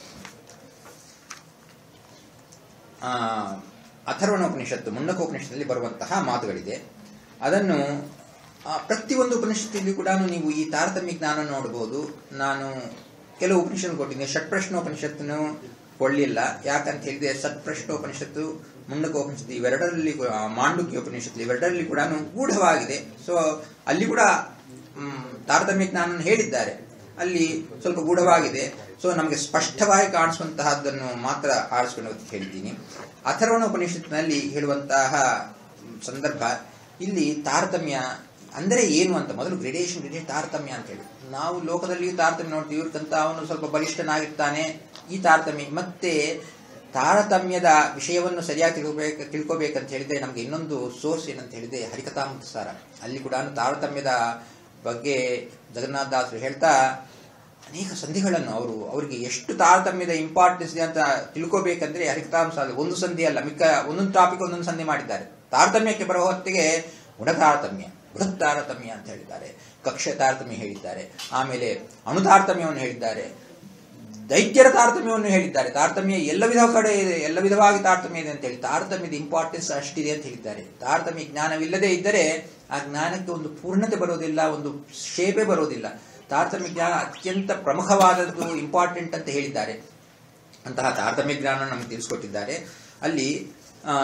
ಆ, ಅಥರ್ವಣೋಪನಿಷತ್ತು ಮುಂಡಕೋಪನಿಷತ್ನಲ್ಲಿ ಬರುವಂತಹ ಮಾತುಗಳಿದೆ ಅದನ್ನು ಆ, ಪ್ರತಿಯೊಂದು ಉಪನಿಷತ್ತಿಗೂ ಕೂಡ ನೀವು ಈ ತಾರತಮ್ಯ ಜ್ಞಾನ ನೋಡಬಹುದು ನಾನು ಕೆಲವು ಉಪನಿಷತ್ತು ಕೊಟ್ಟಿದ್ದೀನಿ ಷಟ್ಪ್ರಶ್ನೋಪನಿಷತ್ತನ್ನು ಕೊಳ್ಳಿಲ್ಲ ಯಾಕಂತ ಹೇಳಿದ್ರೆ ಸತ್ಪ್ರಶ್ನೋಪನಿಷತ್ತು ಮುಂಡಕೋಪನಿಷತ್ತು ಇವೆರಡರಲ್ಲಿ ಕೂಡ- ಆ, ಮಾಂಡುಕ್ಯ ಉಪನಿಷತ್ತು ಇವೆರಡರಲ್ಲಿ ಕೂಡ ಗೂಢವಾಗಿದೆ ಸೊ ಅಲ್ಲಿ ಕೂಡ ಮ್, ತಾರತಮ್ಯ ಜ್ಞಾನ ಹೇಳಿದ್ದಾರೆ ಅಲ್ಲಿ ಸ್ವಲ್ಪ ಗೂಢವಾಗಿದೆ ಸೊ ನಮಗೆ ಸ್ಪಷ್ಟವಾಗಿ ಕಾಣಿಸುವಂತಹದ್ದನ್ನು ಮಾತ್ರ ಆರಿಸ್ಕೊಂಡು ಹೋಗಿ ಹೇಳಿದ್ದೀನಿ ಅಥರ್ವಣ ಉಪನಿಷತ್ತಿನಲ್ಲಿ ಹೇಳುವಂತಹ ಸಂದರ್ಭ ಇಲ್ಲಿ ತಾರತಮ್ಯ ಅಂದರೆ ಏನು ಅಂತ ಮೊದಲು ಗ್ರೇಡೇಷನ್ ಗ್ರೇಡೇಷನ್ ತಾರತಮ್ಯ ಅಂತ ಹೇಳಿ ನಾವು ಲೋಕದಲ್ಲಿಯೂ ತಾರತಮ್ಯ ನೋಡ್ತೀವಿ ಇವ್ರಿಗಂತ ಅವನು ಸ್ವಲ್ಪ ಬಲಿಷ್ಠನಾಗಿರ್ತಾನೆ ಈ ತಾರತಮ್ಯ ಮತ್ತೆ ತಾರತಮ್ಯದ ವಿಷಯವನ್ನು ಸರಿಯಾಗಿ ತಿಳ್ಕೋಬೇಕು ತಿಳ್ಕೋಬೇಕಂತ ಹೇಳಿದ್ರೆ ನಮಗೆ ಇನ್ನೊಂದು ಸೋರ್ಸ್ ಏನಂತ ಹೇಳಿದ್ರೆ ಹರಿಕಥಾಮೃತ ಸಾರ ಅಲ್ಲಿ ಕೂಡ ತಾರತಮ್ಯದ ಬಗ್ಗೆ ಜಗನ್ನಾಥ ದಾಸರು ಹೇಳ್ತಾ ಅನೇಕ ಸಂಧಿಗಳನ್ನು ಅವರು ಅವರಿಗೆ ಎಷ್ಟು ತಾರತಮ್ಯದ ಇಂಪಾರ್ಟೆನ್ಸ್ ಇದೆ ಅಂತ ತಿಳ್ಕೋಬೇಕಂದ್ರೆ ಹರಿಕಥಾಂಶ ಒಂದು ಸಂಧಿ ಅಲ್ಲ ಮಿಕ್ಕ ಒಂದೊಂದು ಟಾಪಿಕ್ ಒಂದೊಂದು ಸಂಧಿ ಮಾಡಿದ್ದಾರೆ ತಾರತಮ್ಯಕ್ಕೆ ಬರುವ ಹೊತ್ತಿಗೆ ಗುಣ ತಾರತಮ್ಯ ಬೃಹತ್ ತಾರತಮ್ಯ ಅಂತ ಹೇಳಿದ್ದಾರೆ ಕಕ್ಷ ತಾರತಮ್ಯ ಹೇಳಿದ್ದಾರೆ ಆಮೇಲೆ ಅಣು ತಾರತಮ್ಯವನ್ನು ಹೇಳಿದ್ದಾರೆ ದೈತ್ಯರ ತಾರತಮ್ಯವನ್ನು ಹೇಳಿದ್ದಾರೆ ತಾರತಮ್ಯ ಎಲ್ಲ ವಿಧ ಕಡೆ ಇದೆ ಎಲ್ಲ ವಿಧವಾಗಿ ತಾರತಮ್ಯ ಇದೆ ಅಂತ ಹೇಳಿ ತಾರತಮ್ಯದ ಇಂಪಾರ್ಟೆನ್ಸ್ ಅಷ್ಟಿದೆ ಅಂತ ಹೇಳಿದ್ದಾರೆ ತಾರತಮ್ಯ ಜ್ಞಾನವಿಲ್ಲದೆ ಇದ್ದರೆ ಆ ಜ್ಞಾನಕ್ಕೆ ಒಂದು ಪೂರ್ಣತೆ ಬರೋದಿಲ್ಲ ಒಂದು ಶೇಪೆ ಬರೋದಿಲ್ಲ ತಾರತಮ್ಯ ಜ್ಞಾನ ಅತ್ಯಂತ ಪ್ರಮುಖವಾದದ್ದು ಇಂಪಾರ್ಟೆಂಟ್ ಅಂತ ಹೇಳಿದ್ದಾರೆ ಅಂತಹ ತಾರತಮ್ಯ ಜ್ಞಾನ ನಮಗೆ ತಿಳಿಸ್ಕೊಟ್ಟಿದ್ದಾರೆ ಅಲ್ಲಿ ಆ,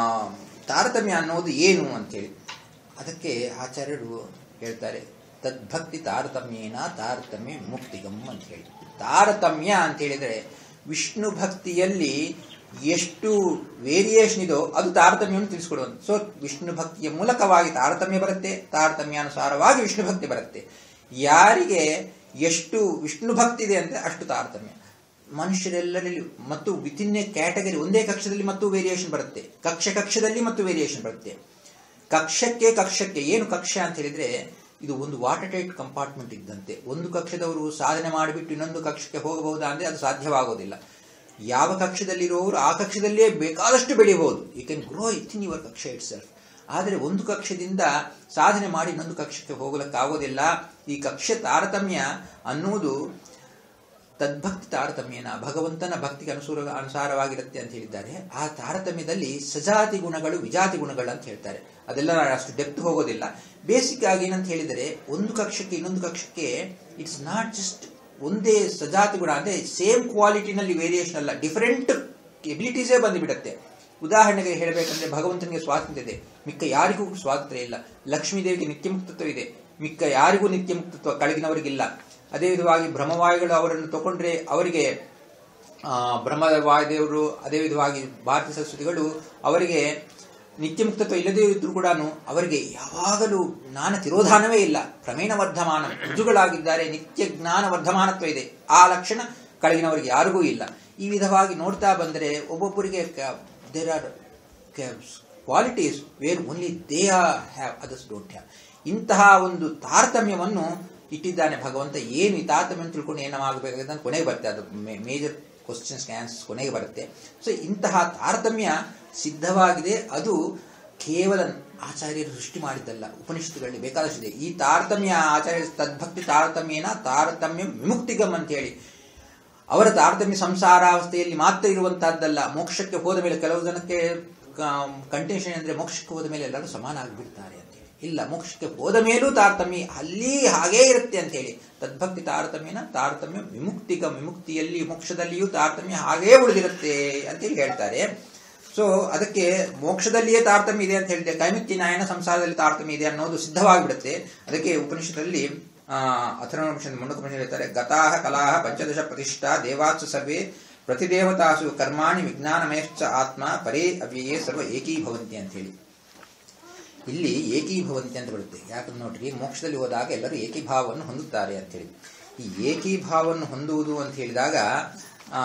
ತಾರತಮ್ಯ ಅನ್ನೋದು ಏನು ಅಂತೇಳಿ ಅದಕ್ಕೆ ಆಚಾರ್ಯರು ಹೇಳ್ತಾರೆ ತದ್ಭಕ್ತಿ ತಾರತಮ್ಯೇನ ತಾರತಮ್ಯ ಮುಕ್ತಿಗಮ್ ಅಂತ ಹೇಳಿ ತಾರತಮ್ಯ ಅಂತ ಹೇಳಿದ್ರೆ ವಿಷ್ಣು ಭಕ್ತಿಯಲ್ಲಿ ಎಷ್ಟು ವೇರಿಯೇಷನ್ ಇದೋ ಅದು ತಾರತಮ್ಯವನ್ನು ತಿಳಿಸ್ಕೊಡುವಂತ ಸೊ ವಿಷ್ಣು ಭಕ್ತಿಯ ಮೂಲಕವಾಗಿ ತಾರತಮ್ಯ ಬರುತ್ತೆ ತಾರತಮ್ಯಾನುಸಾರವಾಗಿ ವಿಷ್ಣು ಭಕ್ತಿ ಬರುತ್ತೆ ಯಾರಿಗೆ ಎಷ್ಟು ವಿಷ್ಣು ಭಕ್ತಿ ಇದೆ ಅಂದ್ರೆ ಅಷ್ಟು ತಾರತಮ್ಯ ಮನುಷ್ಯರೆಲ್ಲರಲ್ಲಿ ಮತ್ತು ವಿತಿನ್ ಎ ಕ್ಯಾಟಗರಿ ಒಂದೇ ಕಕ್ಷದಲ್ಲಿ ಮತ್ತು ವೇರಿಯೇಷನ್ ಬರುತ್ತೆ ಕಕ್ಷ ಕಕ್ಷದಲ್ಲಿ ಮತ್ತು ವೇರಿಯೇಷನ್ ಬರುತ್ತೆ ಕಕ್ಷಕ್ಕೆ ಕಕ್ಷಕ್ಕೆ ಏನು ಕಕ್ಷ ಅಂತ ಹೇಳಿದ್ರೆ ಇದು ಒಂದು ವಾಟರ್ ಟೈಟ್ ಕಂಪಾರ್ಟ್ಮೆಂಟ್ ಇದ್ದಂತೆ ಒಂದು ಕಕ್ಷದವರು ಸಾಧನೆ ಮಾಡಿಬಿಟ್ಟು ಇನ್ನೊಂದು ಕಕ್ಷಕ್ಕೆ ಹೋಗಬಹುದಾ ಅಂದ್ರೆ ಅದು ಸಾಧ್ಯವಾಗೋದಿಲ್ಲ ಯಾವ ಕಕ್ಷದಲ್ಲಿರುವವರು ಆ ಕಕ್ಷದಲ್ಲೇ ಬೇಕಾದಷ್ಟು ಬೆಳೆಯಬಹುದು you can grow it in your ಕಕ್ಷ ಇಟ್ ಸೆಲ್ಫ್ ಆದರೆ ಒಂದು ಕಕ್ಷದಿಂದ ಸಾಧನೆ ಮಾಡಿ ಇನ್ನೊಂದು ಕಕ್ಷಕ್ಕೆ ಹೋಗಲಿಕ್ಕಾಗೋದಿಲ್ಲ ಈ ಕಕ್ಷ ತಾರತಮ್ಯ ಅನ್ನುವುದು ತದ್ಭಕ್ತಿ ತಾರತಮ್ಯನ ಭಗವಂತನ ಭಕ್ತಿಗೆ ಅನುಸೂರ ಅನುಸಾರವಾಗಿರುತ್ತೆ ಅಂತ ಹೇಳಿದ್ದಾರೆ ಆ ತಾರತಮ್ಯದಲ್ಲಿ ಸಜಾತಿ ಗುಣಗಳು ವಿಜಾತಿ ಗುಣಗಳು ಅಂತ ಹೇಳ್ತಾರೆ ಅದೆಲ್ಲ ನಾನು ಅಷ್ಟು ಡೆಪ್ತ್ ಹೋಗೋದಿಲ್ಲ ಬೇಸಿಕ್ ಆಗಿ ಏನಂತ ಹೇಳಿದರೆ ಒಂದು ಕಕ್ಷಕ್ಕೆ ಇನ್ನೊಂದು ಕಕ್ಷಕ್ಕೆ ಇಟ್ಸ್ ನಾಟ್ ಜಸ್ಟ್ ಒಂದೇ ಸಜಾತಿ ಗುಣ ಅಂದ್ರೆ ಸೇಮ್ ಕ್ವಾಲಿಟಿನಲ್ಲಿ ವೇರಿಯೇಷನ್ ಅಲ್ಲ ಡಿಫರೆಂಟ್ ಎಬಿಲಿಟೀಸೇ ಬಂದುಬಿಡುತ್ತೆ ಉದಾಹರಣೆಗೆ ಹೇಳಬೇಕಂದ್ರೆ ಭಗವಂತನಿಗೆ ಸ್ವಾತಂತ್ರ್ಯ ಇದೆ ಮಿಕ್ಕ ಯಾರಿಗೂ ಸ್ವಾತಂತ್ರ್ಯ ಇಲ್ಲ ಲಕ್ಷ್ಮೀ ದೇವಿಗೆ ನಿತ್ಯ ಮುಕ್ತತ್ವ ಇದೆ ಮಿಕ್ಕ ಯಾರಿಗೂ ನಿತ್ಯ ಮುಕ್ತತ್ವ ಕೆಳಗಿನವರಿಗಿಲ್ಲ ಅದೇ ವಿಧವಾಗಿ ಬ್ರಹ್ಮವಾಯುಗಳು ಅವರನ್ನು ತಗೊಂಡ್ರೆ ಅವರಿಗೆ ಆ, ಬ್ರಹ್ಮ ವಾಯುದೇವರು ಅದೇ ವಿಧವಾಗಿ ಭಾರತೀಯ ಸರಸ್ವತಿಗಳು ಅವರಿಗೆ ನಿತ್ಯ ಮುಕ್ತತ್ವ ಇಲ್ಲದೇ ಇದ್ರೂ ಕೂಡ ಅವರಿಗೆ ಯಾವಾಗಲೂ ಜ್ಞಾನ ತಿರೋಧಾನವೇ ಇಲ್ಲ ಕ್ರಮೇಣ ವರ್ಧಮಾನ ರುಜುಗಳಾಗಿದ್ದಾರೆ ನಿತ್ಯ ಜ್ಞಾನ ವರ್ಧಮಾನತ್ವ ಇದೆ ಆ ಲಕ್ಷಣ ಕೆಳಗಿನವರಿಗೆ ಯಾರಿಗೂ ಇಲ್ಲ ಈ ವಿಧವಾಗಿ ನೋಡ್ತಾ ಬಂದರೆ ಒಬ್ಬೊಬ್ಬರಿಗೆ there are qualities where only they have others don't have ಇಂತಹ ಒಂದು ತಾರತಮ್ಯವನ್ನು ಇಟ್ಟಿದ್ದಾನೆ ಭಗವಂತ ಏನು ಈ ತಾರತಮ್ಯ ತಿಳ್ಕೊಂಡು ಏನಾಗಬೇಕಾಗುತ್ತೆ ಅಂತ ಕೊನೆಗೆ ಬರುತ್ತೆ ಅದು ಮೇಜರ್ ಕ್ವಶನ್ಸ್ ಆನ್ಸರ್ಸ್ ಕೊನೆಗೆ ಬರುತ್ತೆ ಸೊ ಇಂತಹ ತಾರತಮ್ಯ ಸಿದ್ಧವಾಗಿದೆ ಅದು ಕೇವಲ ಆಚಾರ್ಯರು ಸೃಷ್ಟಿ ಮಾಡಿದ್ದಲ್ಲ ಉಪನಿಷತ್ತುಗಳಲ್ಲಿ ಬೇಕಾದಷ್ಟಿದೆ ಈ ತಾರತಮ್ಯ ಆಚಾರ್ಯ ತದ್ಭಕ್ತಿ ತಾರತಮ್ಯನ ತಾರತಮ್ಯ ವಿಮುಕ್ತಿಗಮ್ ಅಂತ ಹೇಳಿ ಅವರ ತಾರತಮ್ಯ ಸಂಸಾರಾವಸ್ಥೆಯಲ್ಲಿ ಮಾತ್ರ ಇರುವಂತಹದ್ದಲ್ಲ ಮೋಕ್ಷಕ್ಕೆ ಹೋದ ಮೇಲೆ ಕೆಲವು ಜನಕ್ಕೆ ಕಂಟೆನ್ಷನ್ ಅಂದ್ರೆ ಮೋಕ್ಷಕ್ಕೆ ಹೋದ ಮೇಲೆ ಎಲ್ಲರೂ ಸಮಾನ ಆಗಿಬಿಡ್ತಾರೆ ಅಂತ ಹೇಳಿ ಇಲ್ಲ ಮೋಕ್ಷಕ್ಕೆ ಹೋದ ಮೇಲೂ ತಾರತಮ್ಯ ಅಲ್ಲಿ ಹಾಗೇ ಇರುತ್ತೆ ಅಂತ ಹೇಳಿ ತದ್ಭಕ್ತಿ ತಾರತಮ್ಯನ ತಾರತಮ್ಯ ವಿಮುಕ್ತಿಗ ವಿಮುಕ್ತಿಯಲ್ಲಿ ಮೋಕ್ಷದಲ್ಲಿಯೂ ತಾರತಮ್ಯ ಹಾಗೇ ಉಳಿದಿರುತ್ತೆ ಅಂತೇಳಿ ಹೇಳ್ತಾರೆ ಸೊ ಅದಕ್ಕೆ ಮೋಕ್ಷದಲ್ಲಿಯೇ ತಾರತಮ್ಯ ಇದೆ ಅಂತ ಹೇಳಿದೆ ಕೈಮಿತ್ತಿ ನಾಯನ ಸಂಸಾರದಲ್ಲಿ ತಾರತಮ್ಯ ಇದೆ ಅನ್ನೋದು ಸಿದ್ಧವಾಗಿಬಿಡುತ್ತೆ ಅದಕ್ಕೆ ಉಪನಿಷತ್ತಲ್ಲಿ ಅಥರ್ವಪನಿಷತ್ ಮುಂಡಕ ಹೇಳ್ತಾರೆ ಗತಾಹ ಕಲಾಹ ಪಂಚದಶ ಪ್ರತಿಷ್ಠಾ ದೇವಾತ್ಸು ಸರ್ವೇ ಪ್ರತಿದೇವತಾಸು ಕರ್ಮಾಣಿ ವಿಜ್ಞಾನಮಯಶ್ಚ ಆತ್ಮ ಪರೇ ಅವ್ಯಯೇ ಸರ್ವ ಏಕೀಭವಂತಿ ಅಂತ ಹೇಳಿ ಇಲ್ಲಿ ಏಕೀಭವಂತಿ ಅಂತ ಬರುತ್ತೆ ಯಾಕಂದ್ರೆ ನೋಡ್ರಿ ಮೋಕ್ಷದಲ್ಲಿ ಹೋದಾಗ ಎಲ್ಲರೂ ಏಕೀಭಾವವನ್ನು ಹೊಂದುತ್ತಾರೆ ಅಂತ ಹೇಳಿ ಈ ಏಕೀಭಾವವನ್ನು ಹೊಂದುವುದು ಅಂತ ಹೇಳಿದಾಗ ಆ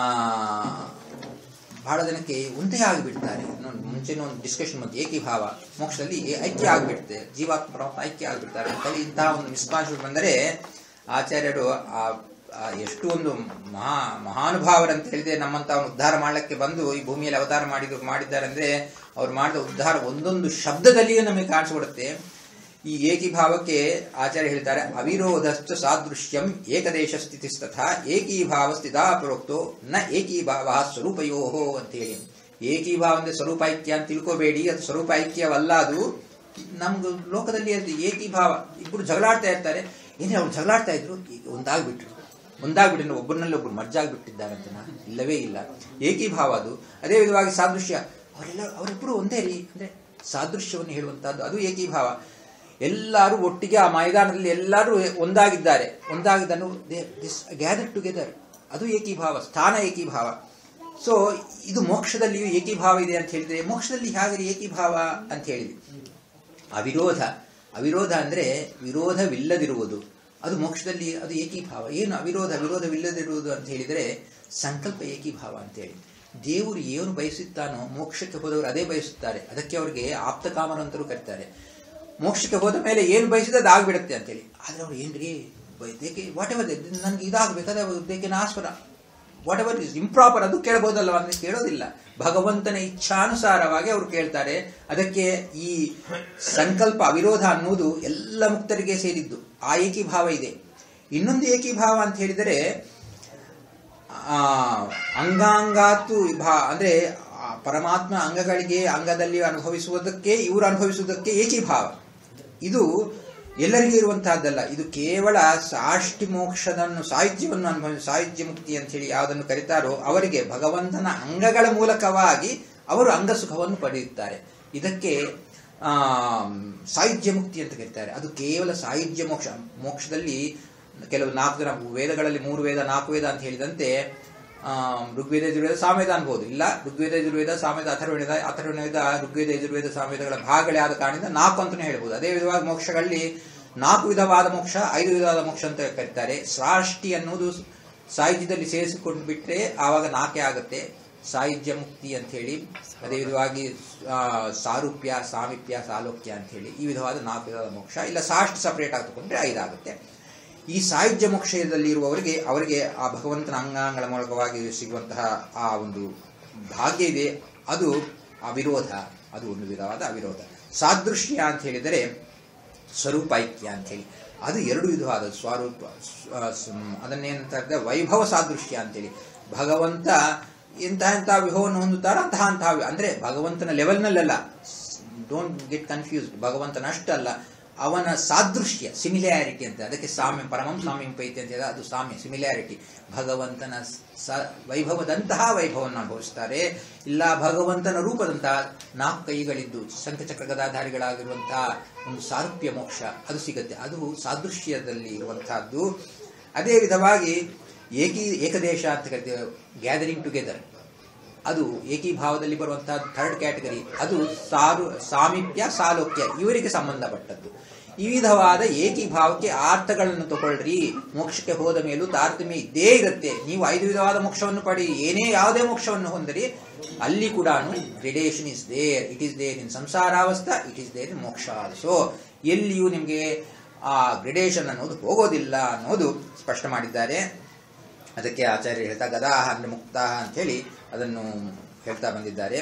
ಬಹಳ ಜನಕ್ಕೆ ಒಂದೇ ಆಗಿಬಿಡ್ತಾರೆ ನೋಡಿ, ಮುಂಚೆನೂ ಒಂದು ಡಿಸ್ಕಷನ್ ಬಂತು ಏಕೀಭಾವ ಮೋಕ್ಷದಲ್ಲಿ ಏ- ಐಕ್ಯ ಆಗಿಬಿಡುತ್ತೆ ಜೀವಾತ್ಮ ಪರಮಾತ್ಮ ಐಕ್ಯ ಆಗಿಬಿಡ್ತಾರೆ ಅಂತ ಹೇಳಿ ಇಂತಹ ಒಂದು ಮಿಸ್ಕಾನ್ಸೆಪ್ಟ್ ಬಂದರೆ ಆಚಾರ್ಯರು ಆ ಆ ಎಷ್ಟು ಒಂದು ಮಹಾ ಮಹಾನುಭಾವರಂತ ಹೇಳಿದ್ರೆ ನಮ್ಮಂತ ಅವ್ನು ಉದ್ಧಾರ ಮಾಡಲಿಕ್ಕೆ ಬಂದು ಈ ಭೂಮಿಯಲ್ಲಿ ಅವತಾರ ಮಾಡಿದ್ರು ಮಾಡಿದ್ದಾರೆ ಅಂದ್ರೆ ಅವ್ರು ಮಾಡಿದ ಉದ್ಧಾರ ಒಂದೊಂದು ಶಬ್ದದಲ್ಲಿಯೂ ನಮಗೆ ಕಾಣಿಸ್ಕೊಡುತ್ತೆ ಈ ಏಕೀಭಾವಕ್ಕೆ ಆಚಾರ್ಯ ಹೇಳ್ತಾರೆ ಅವಿರೋಧಶ್ಚ ಸಾದೃಶ್ಯಂ ಏಕದೇಶ ಸ್ಥಿತಿಸ್ತಥಾ ಏಕೀಭಾವ ಸ್ಥಿತಾ ಪ್ರೋಕ್ತೋ ನ ಏಕೀಭಾವ ಸ್ವರೂಪಯೋ ಅಂತ ಹೇಳಿ ಏಕೀಭಾವ ಅಂದ್ರೆ ಸ್ವರೂಪ ಐಕ್ಯ ಅಂತ ತಿಳ್ಕೋಬೇಡಿ ಅದು ಸ್ವರೂಪ ಐಕ್ಯವಲ್ಲ ಅದು ನಮ್ಗೆ ಲೋಕದಲ್ಲಿ ಅದು ಏಕೀಭಾವ ಇಬ್ಬರು ಜಗಳಾಡ್ತಾ ಇರ್ತಾರೆ ಏನೇ ಅವ್ರು ಜಗಳಾಡ್ತಾ ಇದ್ರು ಈಗ ಒಂದಾಗ್ಬಿಟ್ರು ಒಂದಾಗ್ಬಿಟ್ಟು ಒಬ್ಬರನ್ನಲ್ಲಿ ಒಬ್ಬರು ಮರ್ಜಾಗ್ಬಿಟ್ಟಿದ್ದಾರೆ ಅಂತ ಇಲ್ಲವೇ ಇಲ್ಲ ಏಕೀಭಾವ ಅದು ಅದೇ ವಿಧವಾಗಿ ಸಾದೃಶ್ಯ ಅವರೆಲ್ಲ ಅವರಿಬ್ಬರು ಒಂದೇ ರೀ ಅಂದ್ರೆ ಸಾದೃಶ್ಯವನ್ನು ಹೇಳುವಂತಹದ್ದು ಅದು ಏಕೀಭಾವ ಎಲ್ಲರೂ ಒಟ್ಟಿಗೆ ಆ ಮೈದಾನದಲ್ಲಿ ಎಲ್ಲರೂ ಒಂದಾಗಿದ್ದಾರೆ ಒಂದಾಗಿದ್ದನ್ನು ಗ್ಯಾದರ್ ಟುಗೆದರ್ ಅದು ಏಕೀಭಾವ ಸ್ಥಾನ ಏಕೀಭಾವ ಸೊ ಇದು ಮೋಕ್ಷದಲ್ಲಿಯೂ ಏಕೀಭಾವ ಇದೆ ಅಂತ ಹೇಳಿದ್ರೆ ಮೋಕ್ಷದಲ್ಲಿ ಹೇಗೆ ಏಕೀಭಾವ ಅಂತ ಹೇಳಿದ್ವಿ ಅವಿರೋಧ ಅವಿರೋಧ ಅಂದ್ರೆ ವಿರೋಧವಿಲ್ಲದಿರುವುದು ಅದು ಮೋಕ್ಷದಲ್ಲಿ ಅದು ಏಕೀಭಾವ ಏನು ಅವಿರೋಧ ವಿರೋಧವಿಲ್ಲದಿರುವುದು ಅಂತ ಹೇಳಿದರೆ ಸಂಕಲ್ಪ ಏಕೀಭಾವ ಅಂತೇಳಿ ದೇವರು ಏನು ಬಯಸುತ್ತಾನೋ ಮೋಕ್ಷಕ್ಕೆ ಹೋದವರು ಅದೇ ಬಯಸುತ್ತಾರೆ ಅದಕ್ಕೆ ಅವರಿಗೆ ಆಪ್ತಕಾಮರಂತರು ಕರೀತಾರೆ ಮೋಕ್ಷಕ್ಕೆ ಹೋದ ಮೇಲೆ ಏನು ಬಯಸಿದ್ರೆ ಅದು ಆಗ್ಬಿಡುತ್ತೆ ಅಂತೇಳಿ ಆದ್ರೆ ಅವ್ರು ಏನ್ರಿ ಬೇಕೆ ವಾಟ್ ಎವರ್ ನನಗೆ ಇದಾಗಬೇಕಾದ್ರೆ ಬೇಕೆ ಆಸ್ಪರ ವಾಟ್ ಎವರ್ ಇಸ್ ಇಂಪ್ರಾಪರ್ ಅದು ಕೇಳಬಹುದಲ್ವ ಅಂದ್ರೆ ಕೇಳೋದಿಲ್ಲ ಭಗವಂತನ ಇಚ್ಛಾನುಸಾರವಾಗಿ ಅವರು ಕೇಳ್ತಾರೆ ಅದಕ್ಕೆ ಈ ಸಂಕಲ್ಪ ಅವಿರೋಧ ಅನ್ನುವುದು ಎಲ್ಲ ಮುಕ್ತರಿಗೆ ಸೇರಿದ್ದು ಆ ಏಕೀಭಾವ ಇದೆ ಇನ್ನೊಂದು ಏಕೀಭಾವ ಅಂತ ಹೇಳಿದರೆ ಆ ಅಂಗಾಂಗಾತು ಭಾ ಅಂದ್ರೆ ಆ ಪರಮಾತ್ಮ ಅಂಗಗಳಿಗೆ ಅಂಗದಲ್ಲಿ ಅನುಭವಿಸುವುದಕ್ಕೆ ಇವರು ಅನುಭವಿಸುವುದಕ್ಕೆ ಏಕೀಭಾವ ಇದು ಎಲ್ಲರಿಗೂ ಇರುವಂತಹದ್ದಲ್ಲ ಇದು ಕೇವಲ ಸಾಷ್ಟಿ ಮೋಕ್ಷದನ್ನು ಸಾಹಿತ್ಯವನ್ನು ಅನುಭವಿಸಿ ಸಾಹಿತ್ಯ ಮುಕ್ತಿ ಅಂತ ಹೇಳಿ ಯಾವುದನ್ನು ಕರೀತಾರೋ ಅವರಿಗೆ ಭಗವಂತನ ಅಂಗಗಳ ಮೂಲಕವಾಗಿ ಅವರು ಅಂಗಸುಖವನ್ನು ಪಡೆಯುತ್ತಾರೆ ಇದಕ್ಕೆ ಆ ಸಾಹಿತ್ಯ ಮುಕ್ತಿ ಅಂತ ಕರೀತಾರೆ ಅದು ಕೇವಲ ಸಾಹಿತ್ಯ ಮೋಕ್ಷ ಮೋಕ್ಷದಲ್ಲಿ ಕೆಲವು ನಾಲ್ಕು ಜನ ವೇದಗಳಲ್ಲಿ ಮೂರು ವೇದ ನಾಲ್ಕು ವೇದ ಅಂತ ಹೇಳಿದಂತೆ ಆ, ಋಗ್ವೇದ ಯಜುರ್ವೇದ ಸಾಮೇದ ಅನ್ಬೋದು ಇಲ್ಲ ಋಗ್ವೇದ ಯಜುರ್ವೇದ ಸಾಮೇದ ಅಥರ್ವಣವೇದ ಅಥರ್ವಣವೇದ ಋಗ್ವೇದ ಯಜುರ್ವೇದ ಸಾಮೇದಗಳ ಭಾಗಗಳೇ ಆದ ಕಾರಣದಿಂದ ನಾಲ್ಕು ಅಂತಾನೆ ಹೇಳ್ಬೋದು ಅದೇ ವಿಧವಾಗಿ ಮೋಕ್ಷಗಳಲ್ಲಿ ನಾಲ್ಕು ವಿಧವಾದ ಮೋಕ್ಷ ಐದು ವಿಧವಾದ ಮೋಕ್ಷ ಅಂತ ಕರೀತಾರೆ ಸಾಷ್ಟಿ ಅನ್ನೋದು ಸಾಹಿತ್ಯದಲ್ಲಿ ಸೇರಿಸಿಕೊಂಡು ಬಿಟ್ರೆ ಆವಾಗ ನಾಲ್ಕೇ ಆಗುತ್ತೆ ಸಾಹಿತ್ಯ ಮುಕ್ತಿ ಅಂತ ಹೇಳಿ ಅದೇ ವಿಧವಾಗಿ ಆ, ಸಾರೂಪ್ಯ ಸಾಮೀಪ್ಯ ಸಾಲೋಕ್ಯ ಅಂತ ಹೇಳಿ ಈ ವಿಧವಾದ ನಾಲ್ಕು ವಿಧವಾದ ಮೋಕ್ಷ ಇಲ್ಲ ಸಾಷ್ಟಿ ಸಪರೇಟ್ ಆಗಿ ತಗೊಂಡ್ರೆ ಐದಾಗುತ್ತೆ ಈ ಸಾಹಿತ್ಯ ಮೋಕ್ಷದಲ್ಲಿ ಇರುವವರಿಗೆ ಅವರಿಗೆ ಆ ಭಗವಂತನ ಅಂಗಾಂಗಗಳ ಮೂಲಕವಾಗಿ ಸಿಗುವಂತಹ ಆ ಒಂದು ಭಾಗ್ಯ ಇದೆ ಅದು ಅವಿರೋಧ ಅದು ಒಂದು ವಿಧವಾದ ಅವಿರೋಧ ಸಾದೃಶ್ಯ ಅಂತ ಹೇಳಿದರೆ ಸ್ವರೂಪೈಕ್ಯ ಅಂತ ಹೇಳಿ ಅದು ಎರಡು ವಿಧವಾದ ಸ್ವರೂಪ ಸ್ವ- ಸ್ಮ್- ಅದನ್ನೇನಂತ ಹೇಳಿದ್ರೆ ವೈಭವ ಸಾದೃಶ್ಯ ಅಂತೇಳಿ ಭಗವಂತ ಇಂತಹ ಇಂತಹ ವಿಭವವನ್ನು ಹೊಂದುತ್ತಾರೋ ಅಂತಹ ಅಂತಹ ವಿ- ಅಂದ್ರೆ ಭಗವಂತನ ಲೆವೆಲ್ನಲ್ಲೆಲ್ಲ ಡೋಂಟ್ ಗೆಟ್ ಕನ್ಫ್ಯೂಸ್ಡ್ ಭಗವಂತನ ಅಷ್ಟಲ್ಲ ಅವನ ಸಾದೃಶ್ಯ ಸಿಮಿಲ್ಯಾರಿಟಿ ಅಂತ ಅದಕ್ಕೆ ಸಾಮ್ಯ ಪರಮಂ ಸಾಮ್ಯಂ ಪೈತಿ ಅಂತ ಹೇಳಿದ್ರೆ ಅದು ಸಾಮ್ಯ ಸಿಮಿಲ್ಯಾರಿಟಿ ಭಗವಂತನ ಸ ವೈಭವದಂತಹ ವೈಭವವನ್ನು ಅನುಭವಿಸ್ತಾರೆ ಇಲ್ಲ ಭಗವಂತನ ರೂಪದಂತಹ ನಾಲ್ಕು ಕೈಗಳಿದ್ದು ಶಂಖಚಕ್ರ ಗದಾಧಾರಿಗಳಾಗಿರುವಂತಹ ಒಂದು ಸಾರೂಪ್ಯ ಮೋಕ್ಷ ಅದು ಸಿಗುತ್ತೆ ಅದು ಸಾದೃಶ್ಯದಲ್ಲಿ ಇರುವಂತಹದ್ದು ಅದೇ ವಿಧವಾಗಿ ಏಕೀ ಏಕದೇಶ ಅಂತ ಕರಿತೇವೆ ಗ್ಯಾದರಿಂಗ್ ಟುಗೆದರ್ ಅದು ಏಕೀಭಾವದಲ್ಲಿ ಬರುವಂತಹ ಥರ್ಡ್ ಕ್ಯಾಟಗರಿ ಅದು ಸಾರು ಸಾಮೀಪ್ಯ ಸಾಲೋಕ್ಯ ಇವರಿಗೆ ಸಂಬಂಧಪಟ್ಟದ್ದು ಈ ವಿಧವಾದ ಏಕೀಭಾವಕ್ಕೆ ಅರ್ಥಗಳನ್ನು ತಗೊಳ್ರಿ ಮೋಕ್ಷಕ್ಕೆ ಹೋದ ಮೇಲೂ ತಾರತಮ್ಯ ಇದ್ದೇ ಇರುತ್ತೆ ನೀವು ಐದು ವಿಧವಾದ ಮೋಕ್ಷವನ್ನು ಪಡಿ ಏನೇ ಯಾವುದೇ ಮೋಕ್ಷವನ್ನು ಹೊಂದರಿ ಅಲ್ಲಿ ಕೂಡ gradation is there it is there in samsaravastha it is there in moksha also ಎಲ್ಲಿಯೂ ನಿಮಗೆ ಆ ಗ್ರಿಡೇಷನ್ ಅನ್ನೋದು ಹೋಗೋದಿಲ್ಲ ಅನ್ನೋದು ಸ್ಪಷ್ಟ ಮಾಡಿದ್ದಾರೆ ಅದಕ್ಕೆ ಆಚಾರ್ಯರು ಹೇಳ್ತಾ ಗದಾಹ ಅಂದ್ರೆ ಮುಕ್ತಾಹ ಅಂತ ಹೇಳಿ ಅದನ್ನು ಹೇಳ್ತಾ ಬಂದಿದ್ದಾರೆ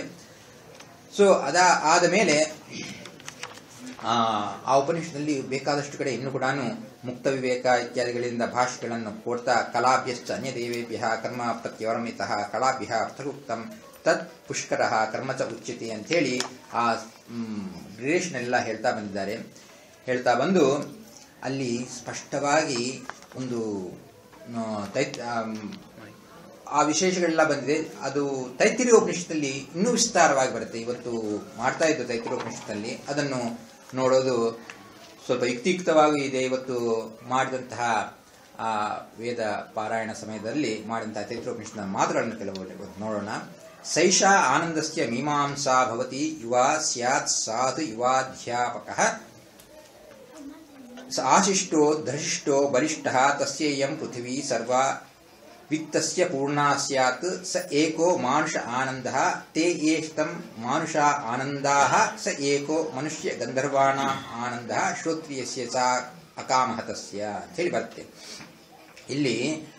ಸೊ ಅದ ಆದ ಮೇಲೆ ಆ ಆ ಉಪನಿಷತ್ನಲ್ಲಿ ಬೇಕಾದಷ್ಟು ಕಡೆ ಇನ್ನೂ ಕೂಡ ಮುಕ್ತ ವಿವೇಕ ಇತ್ಯಾದಿಗಳಿಂದ ಭಾಷೆಗಳನ್ನು ಕೊಡ್ತಾ ಕಲಾಭ್ಯಶ್ಚ ಅನ್ಯ ದೇವೇಭ್ಯ ಕರ್ಮ ಪ್ರತ್ಯವರಮಿತಃ ಕಲಾಭ್ಯ ಅರ್ಥಗುಪ್ತಂ ತತ್ ಪುಷ್ಕರ ಕರ್ಮ ಚ ಉಚ್ಯತೆ ಅಂಥೇಳಿ ಆ ಗ್ರೇಷನ್ ಎಲ್ಲ ಹೇಳ್ತಾ ಬಂದಿದ್ದಾರೆ ಹೇಳ್ತಾ ಬಂದು ಅಲ್ಲಿ ಸ್ಪಷ್ಟವಾಗಿ ಒಂದು ಆ, ತೈತ್ ಆಮ್, ಆ ವಿಶೇಷಗಳೆಲ್ಲ ಬಂದಿದೆ ಅದು ತೈತಿರಿಯ ಉಪನಿಷತ್ತಲ್ಲಿ ಇನ್ನೂ ವಿಸ್ತಾರವಾಗಿ ಬರುತ್ತೆ ಇವತ್ತು ಮಾಡ್ತಾ ಇದ್ದು ತೈತಿರಿಯ ಉಪನಿಷತ್ತಲ್ಲಿ ಅದನ್ನು ನೋಡೋದು ಸ್ವಲ್ಪ ಯುಕ್ತಿಯುಕ್ತವಾಗಿ ಇದೆ ಇವತ್ತು ಮಾಡಿದಂತಹ ಆ ವೇದ ಪಾರಾಯಣ ಸಮಯದಲ್ಲಿ ಮಾಡಿದಂತಹ ಚೈತ್ರೋಪನಿಷತ್ನ ಮಾತುಗಳನ್ನು ಕೆಲವು ಇವತ್ತು ನೋಡೋಣ ಸೈಷಾ ಆನಂದಸ್ಯ ಮೀಮಾಂಸಾ ಭವತಿ ಯುವ ಸ್ಯಾತ್ ಸಾಧು ಯುವಾಧ್ಯಾಪಕ ಸ ಆಶಿಷ್ಟೋ ಧೃಷ್ಟೋ ಬಲಿಷ್ಠ ತಸ್ಯೇಯಂ ಪೃಥಿವೀ ಸರ್ವ ವಿತ್ತಸ್ಯ ಪೂರ್ಣಾ ಸ್ಯಾತ್ ಸ ಏಕೋ ಮಾನುಷ ಆನಂದ ತೇ ಏಷ್ಟಂ ಮಾನುಷ ಆನಂದಾ ಸ ಏಕೋ ಮನುಷ್ಯ ಗಂಧರ್ವಾಣ ಆನಂದ ಶ್ರೋತ್ರಿಯಸ್ಯ ಚ ಅಕಾಮಹತಸ್ಯ ಅಂತ ಹೇಳಿ ಬರುತ್ತೆ ಇಲ್ಲಿ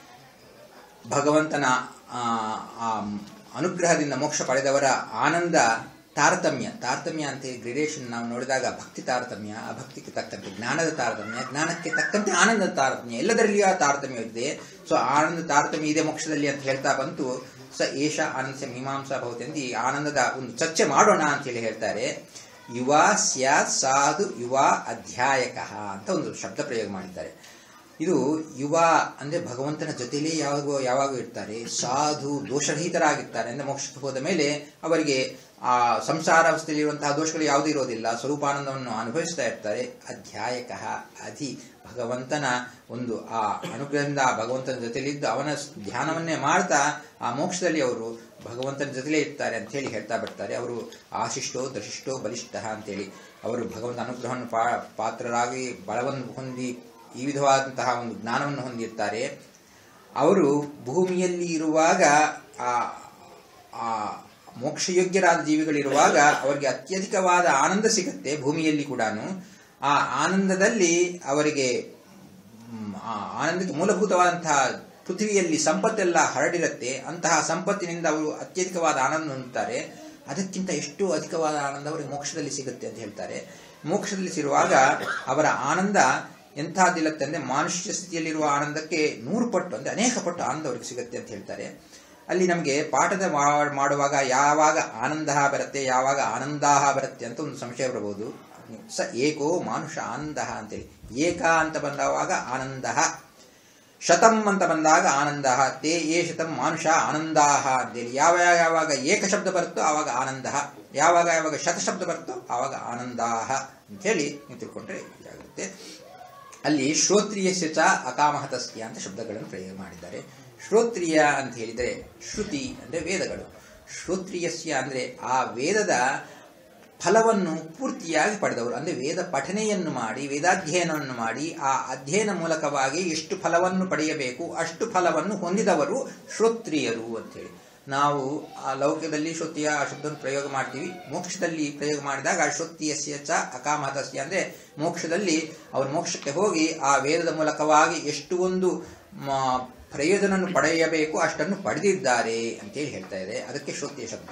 ಭಗವಂತನ ಆ, ಆ ಅನುಗ್ರಹದಿಂದ ಮೋಕ್ಷ ಪಡೆದವರ ಆನಂದ ತಾರತಮ್ಯ ತಾರತಮ್ಯ ಅಂತ ಹೇಳಿ ಗ್ರೇಡೇಷನ್ ನಾವು ನೋಡಿದಾಗ ಭಕ್ತಿ ತಾರತಮ್ಯ ಅಭಕ್ತಿಗೆ ತಕ್ಕಂತೆ ಜ್ಞಾನದ ತಾರತಮ್ಯ ಜ್ಞಾನಕ್ಕೆ ತಕ್ಕಂತೆ ಆನಂದದ ತಾರತಮ್ಯ ಎಲ್ಲದರಲ್ಲಿಯೂ ಆ ತಾರತಮ್ಯ ಇದೆ ಸೊ ಆನಂದ ತಾರತಮ್ಯ ಇದೆ ಮೋಕ್ಷದಲ್ಲಿ ಅಂತ ಹೇಳ್ತಾ ಬಂತು ಸ ಏಷ ಆನಂದ ಮೀಮಾಂಸಾ ಭವತಿ ಅಂತ ಈ ಆನಂದದ ಒಂದು ಚರ್ಚೆ ಮಾಡೋಣ ಅಂತ ಹೇಳಿ ಹೇಳ್ತಾರೆ ಯುವ ಸ್ಯಾತ್ ಸಾಧು ಯುವ ಅಧ್ಯಾಯಕ ಅಂತ ಒಂದು ಶಬ್ದ ಪ್ರಯೋಗ ಮಾಡಿದ್ದಾರೆ ಇದು ಯುವ ಅಂದ್ರೆ ಭಗವಂತನ ಜೊತೆಲೇ ಯಾವಾಗ ಯಾವಾಗ ಇರ್ತಾರೆ ಸಾಧು ದೋಷರಹಿತರಾಗಿರ್ತಾರೆ ಅಂದ್ರೆ ಮೋಕ್ಷಕ್ಕೆ ಹೋದ ಮೇಲೆ ಅವರಿಗೆ ಆ ಸಂಸಾರಾವಸ್ಥೆಯಲ್ಲಿರುವಂತಹ ದೋಷಗಳು ಯಾವುದೂ ಇರೋದಿಲ್ಲ ಸ್ವರೂಪಾನಂದವನ್ನು ಅನುಭವಿಸ್ತಾ ಇರ್ತಾರೆ ಅಧ್ಯಾಯಕ ಅಧಿ ಭಗವಂತನ ಒಂದು ಆ ಅನುಗ್ರಹದಿಂದ ಆ ಭಗವಂತನ ಜೊತೆಲಿದ್ದು ಅವನ ಧ್ಯಾನವನ್ನೇ ಮಾಡ್ತಾ ಆ ಮೋಕ್ಷದಲ್ಲಿ ಅವರು ಭಗವಂತನ ಜೊತೆಲೇ ಇರ್ತಾರೆ ಅಂತ ಹೇಳಿ ಹೇಳ್ತಾ ಬರ್ತಾರೆ ಅವರು ಆಶಿಷ್ಟೋ ದಶಿಷ್ಟೋ ಬಲಿಷ್ಠ ಅಂತೇಳಿ ಅವರು ಭಗವಂತ ಅನುಗ್ರಹವನ್ನು ಪಾ ಪಾತ್ರರಾಗಿ ಬಲವನ್ನು ಹೊಂದಿ ಈ ವಿಧವಾದಂತಹ ಒಂದು ಜ್ಞಾನವನ್ನು ಹೊಂದಿರ್ತಾರೆ ಅವರು ಭೂಮಿಯಲ್ಲಿ ಇರುವಾಗ ಆ ಆ ಮೋಕ್ಷಯೋಗ್ಯರಾದ ಜೀವಿಗಳಿರುವಾಗ ಅವರಿಗೆ ಅತ್ಯಧಿಕವಾದ ಆನಂದ ಸಿಗುತ್ತೆ ಭೂಮಿಯಲ್ಲಿ ಕೂಡ ಆ ಆನಂದದಲ್ಲಿ ಅವರಿಗೆ ಮ್, ಆ ಆನಂದಕ್ಕೆ ಮೂಲಭೂತವಾದಂತಹ ಪೃಥ್ವಿಯಲ್ಲಿ ಸಂಪತ್ತೆಲ್ಲ ಹರಡಿರುತ್ತೆ ಅಂತಹ ಸಂಪತ್ತಿನಿಂದ ಅವರು ಅತ್ಯಧಿಕವಾದ ಆನಂದ ಹೊಂದುತ್ತಾರೆ ಅದಕ್ಕಿಂತ ಎಷ್ಟು ಅಧಿಕವಾದ ಆನಂದ ಅವರಿಗೆ ಮೋಕ್ಷದಲ್ಲಿ ಸಿಗುತ್ತೆ ಅಂತ ಹೇಳ್ತಾರೆ ಮೋಕ್ಷದಲ್ಲಿ ಸಿರುವಾಗ ಅವರ ಆನಂದ ಎಂಥದ್ದಿಲ್ಲತ್ತೆ ಅಂದ್ರೆ ಮಾನುಷ್ಯ ಸ್ಥಿತಿಯಲ್ಲಿರುವ ಆನಂದಕ್ಕೆ ನೂರು ಪಟ್ಟು ಅಂದ್ರೆ ಅನೇಕ ಪಟ್ಟು ಆನಂದ ಅವರಿಗೆ ಸಿಗುತ್ತೆ ಅಂತ ಹೇಳ್ತಾರೆ ಅಲ್ಲಿ ನಮಗೆ ಪಾಠದ ಮಾ- ಮಾಡುವಾಗ ಯಾವಾಗ ಆನಂದ ಬರುತ್ತೆ ಯಾವಾಗ ಆನಂದಾಹ ಬರುತ್ತೆ ಅಂತ ಒಂದು ಸಂಶಯ ಬರಬಹುದು ಸ ಏಕೋ ಮಾನುಷ ಆನಂದ ಅಂತೇಳಿ ಏಕ ಅಂತ ಬಂದವಾಗ ಆನಂದ ಶತಂ ಅಂತ ಬಂದಾಗ ಆನಂದ ತೇ ಏ ಶತಂ ಮಾನುಷ ಆನಂದಾಹ ಅಂತೇಳಿ ಯಾವ ಯಾವಾಗ ಏಕ ಶಬ್ದ ಬರುತ್ತೋ ಆವಾಗ ಆನಂದ ಯಾವಾಗ ಯಾವಾಗ ಶತ ಶಬ್ದ ಬರುತ್ತೋ ಆವಾಗ ಆನಂದಾಹ ಅಂತೇಳಿ ನೀವು ತಿಳ್ಕೊಂಡ್ರೆ ಆಗುತ್ತೆ ಅಲ್ಲಿ ಶ್ರೋತ್ರಿಯಸ್ಯ ಚ ಅಕಾಮಹತಸ್ಯ ಅಂತ ಶಬ್ದಗಳನ್ನು ಪ್ರಯೋಗ ಮಾಡಿದ್ದಾರೆ ಶ್ರೋತ್ರಿಯ ಅಂತ ಹೇಳಿದರೆ ಶ್ರುತಿ ಅಂದ್ರೆ ವೇದಗಳು ಶ್ರೋತ್ರಿಯಸ್ಯ ಅಂದ್ರೆ ಆ ವೇದದ ಫಲವನ್ನು ಪೂರ್ತಿಯಾಗಿ ಪಡೆದವರು ಅಂದ್ರೆ ವೇದ ಪಠನೆಯನ್ನು ಮಾಡಿ ವೇದಾಧ್ಯಯನವನ್ನು ಮಾಡಿ ಆ ಅಧ್ಯಯನ ಮೂಲಕವಾಗಿ ಎಷ್ಟು ಫಲವನ್ನು ಪಡೆಯಬೇಕು ಅಷ್ಟು ಫಲವನ್ನು ಹೊಂದಿದವರು ಶ್ರೋತ್ರಿಯರು ಅಂತೇಳಿ ನಾವು ಆ ಲೌಕ್ಯದಲ್ಲಿ ಶ್ರುತಿಯ ಆ ಶಬ್ದವನ್ನು ಪ್ರಯೋಗ ಮಾಡ್ತೀವಿ ಮೋಕ್ಷದಲ್ಲಿ ಪ್ರಯೋಗ ಮಾಡಿದಾಗ ಶ್ರುತಿಯಸ್ಯ ಚ ಅಕಾಮತಸ್ಯ ಅಂದ್ರೆ ಮೋಕ್ಷದಲ್ಲಿ ಅವರು ಮೋಕ್ಷಕ್ಕೆ ಹೋಗಿ ಆ ವೇದದ ಮೂಲಕವಾಗಿ ಎಷ್ಟು ಒಂದು ಮ- ಪ್ರಯೋಜನವನ್ನು ಪಡೆಯಬೇಕು ಅಷ್ಟನ್ನು ಪಡೆದಿದ್ದಾರೆ ಅಂತೇಳಿ ಹೇಳ್ತಾ ಇದೆ ಅದಕ್ಕೆ ಶ್ರುತಿಯ ಶಬ್ದ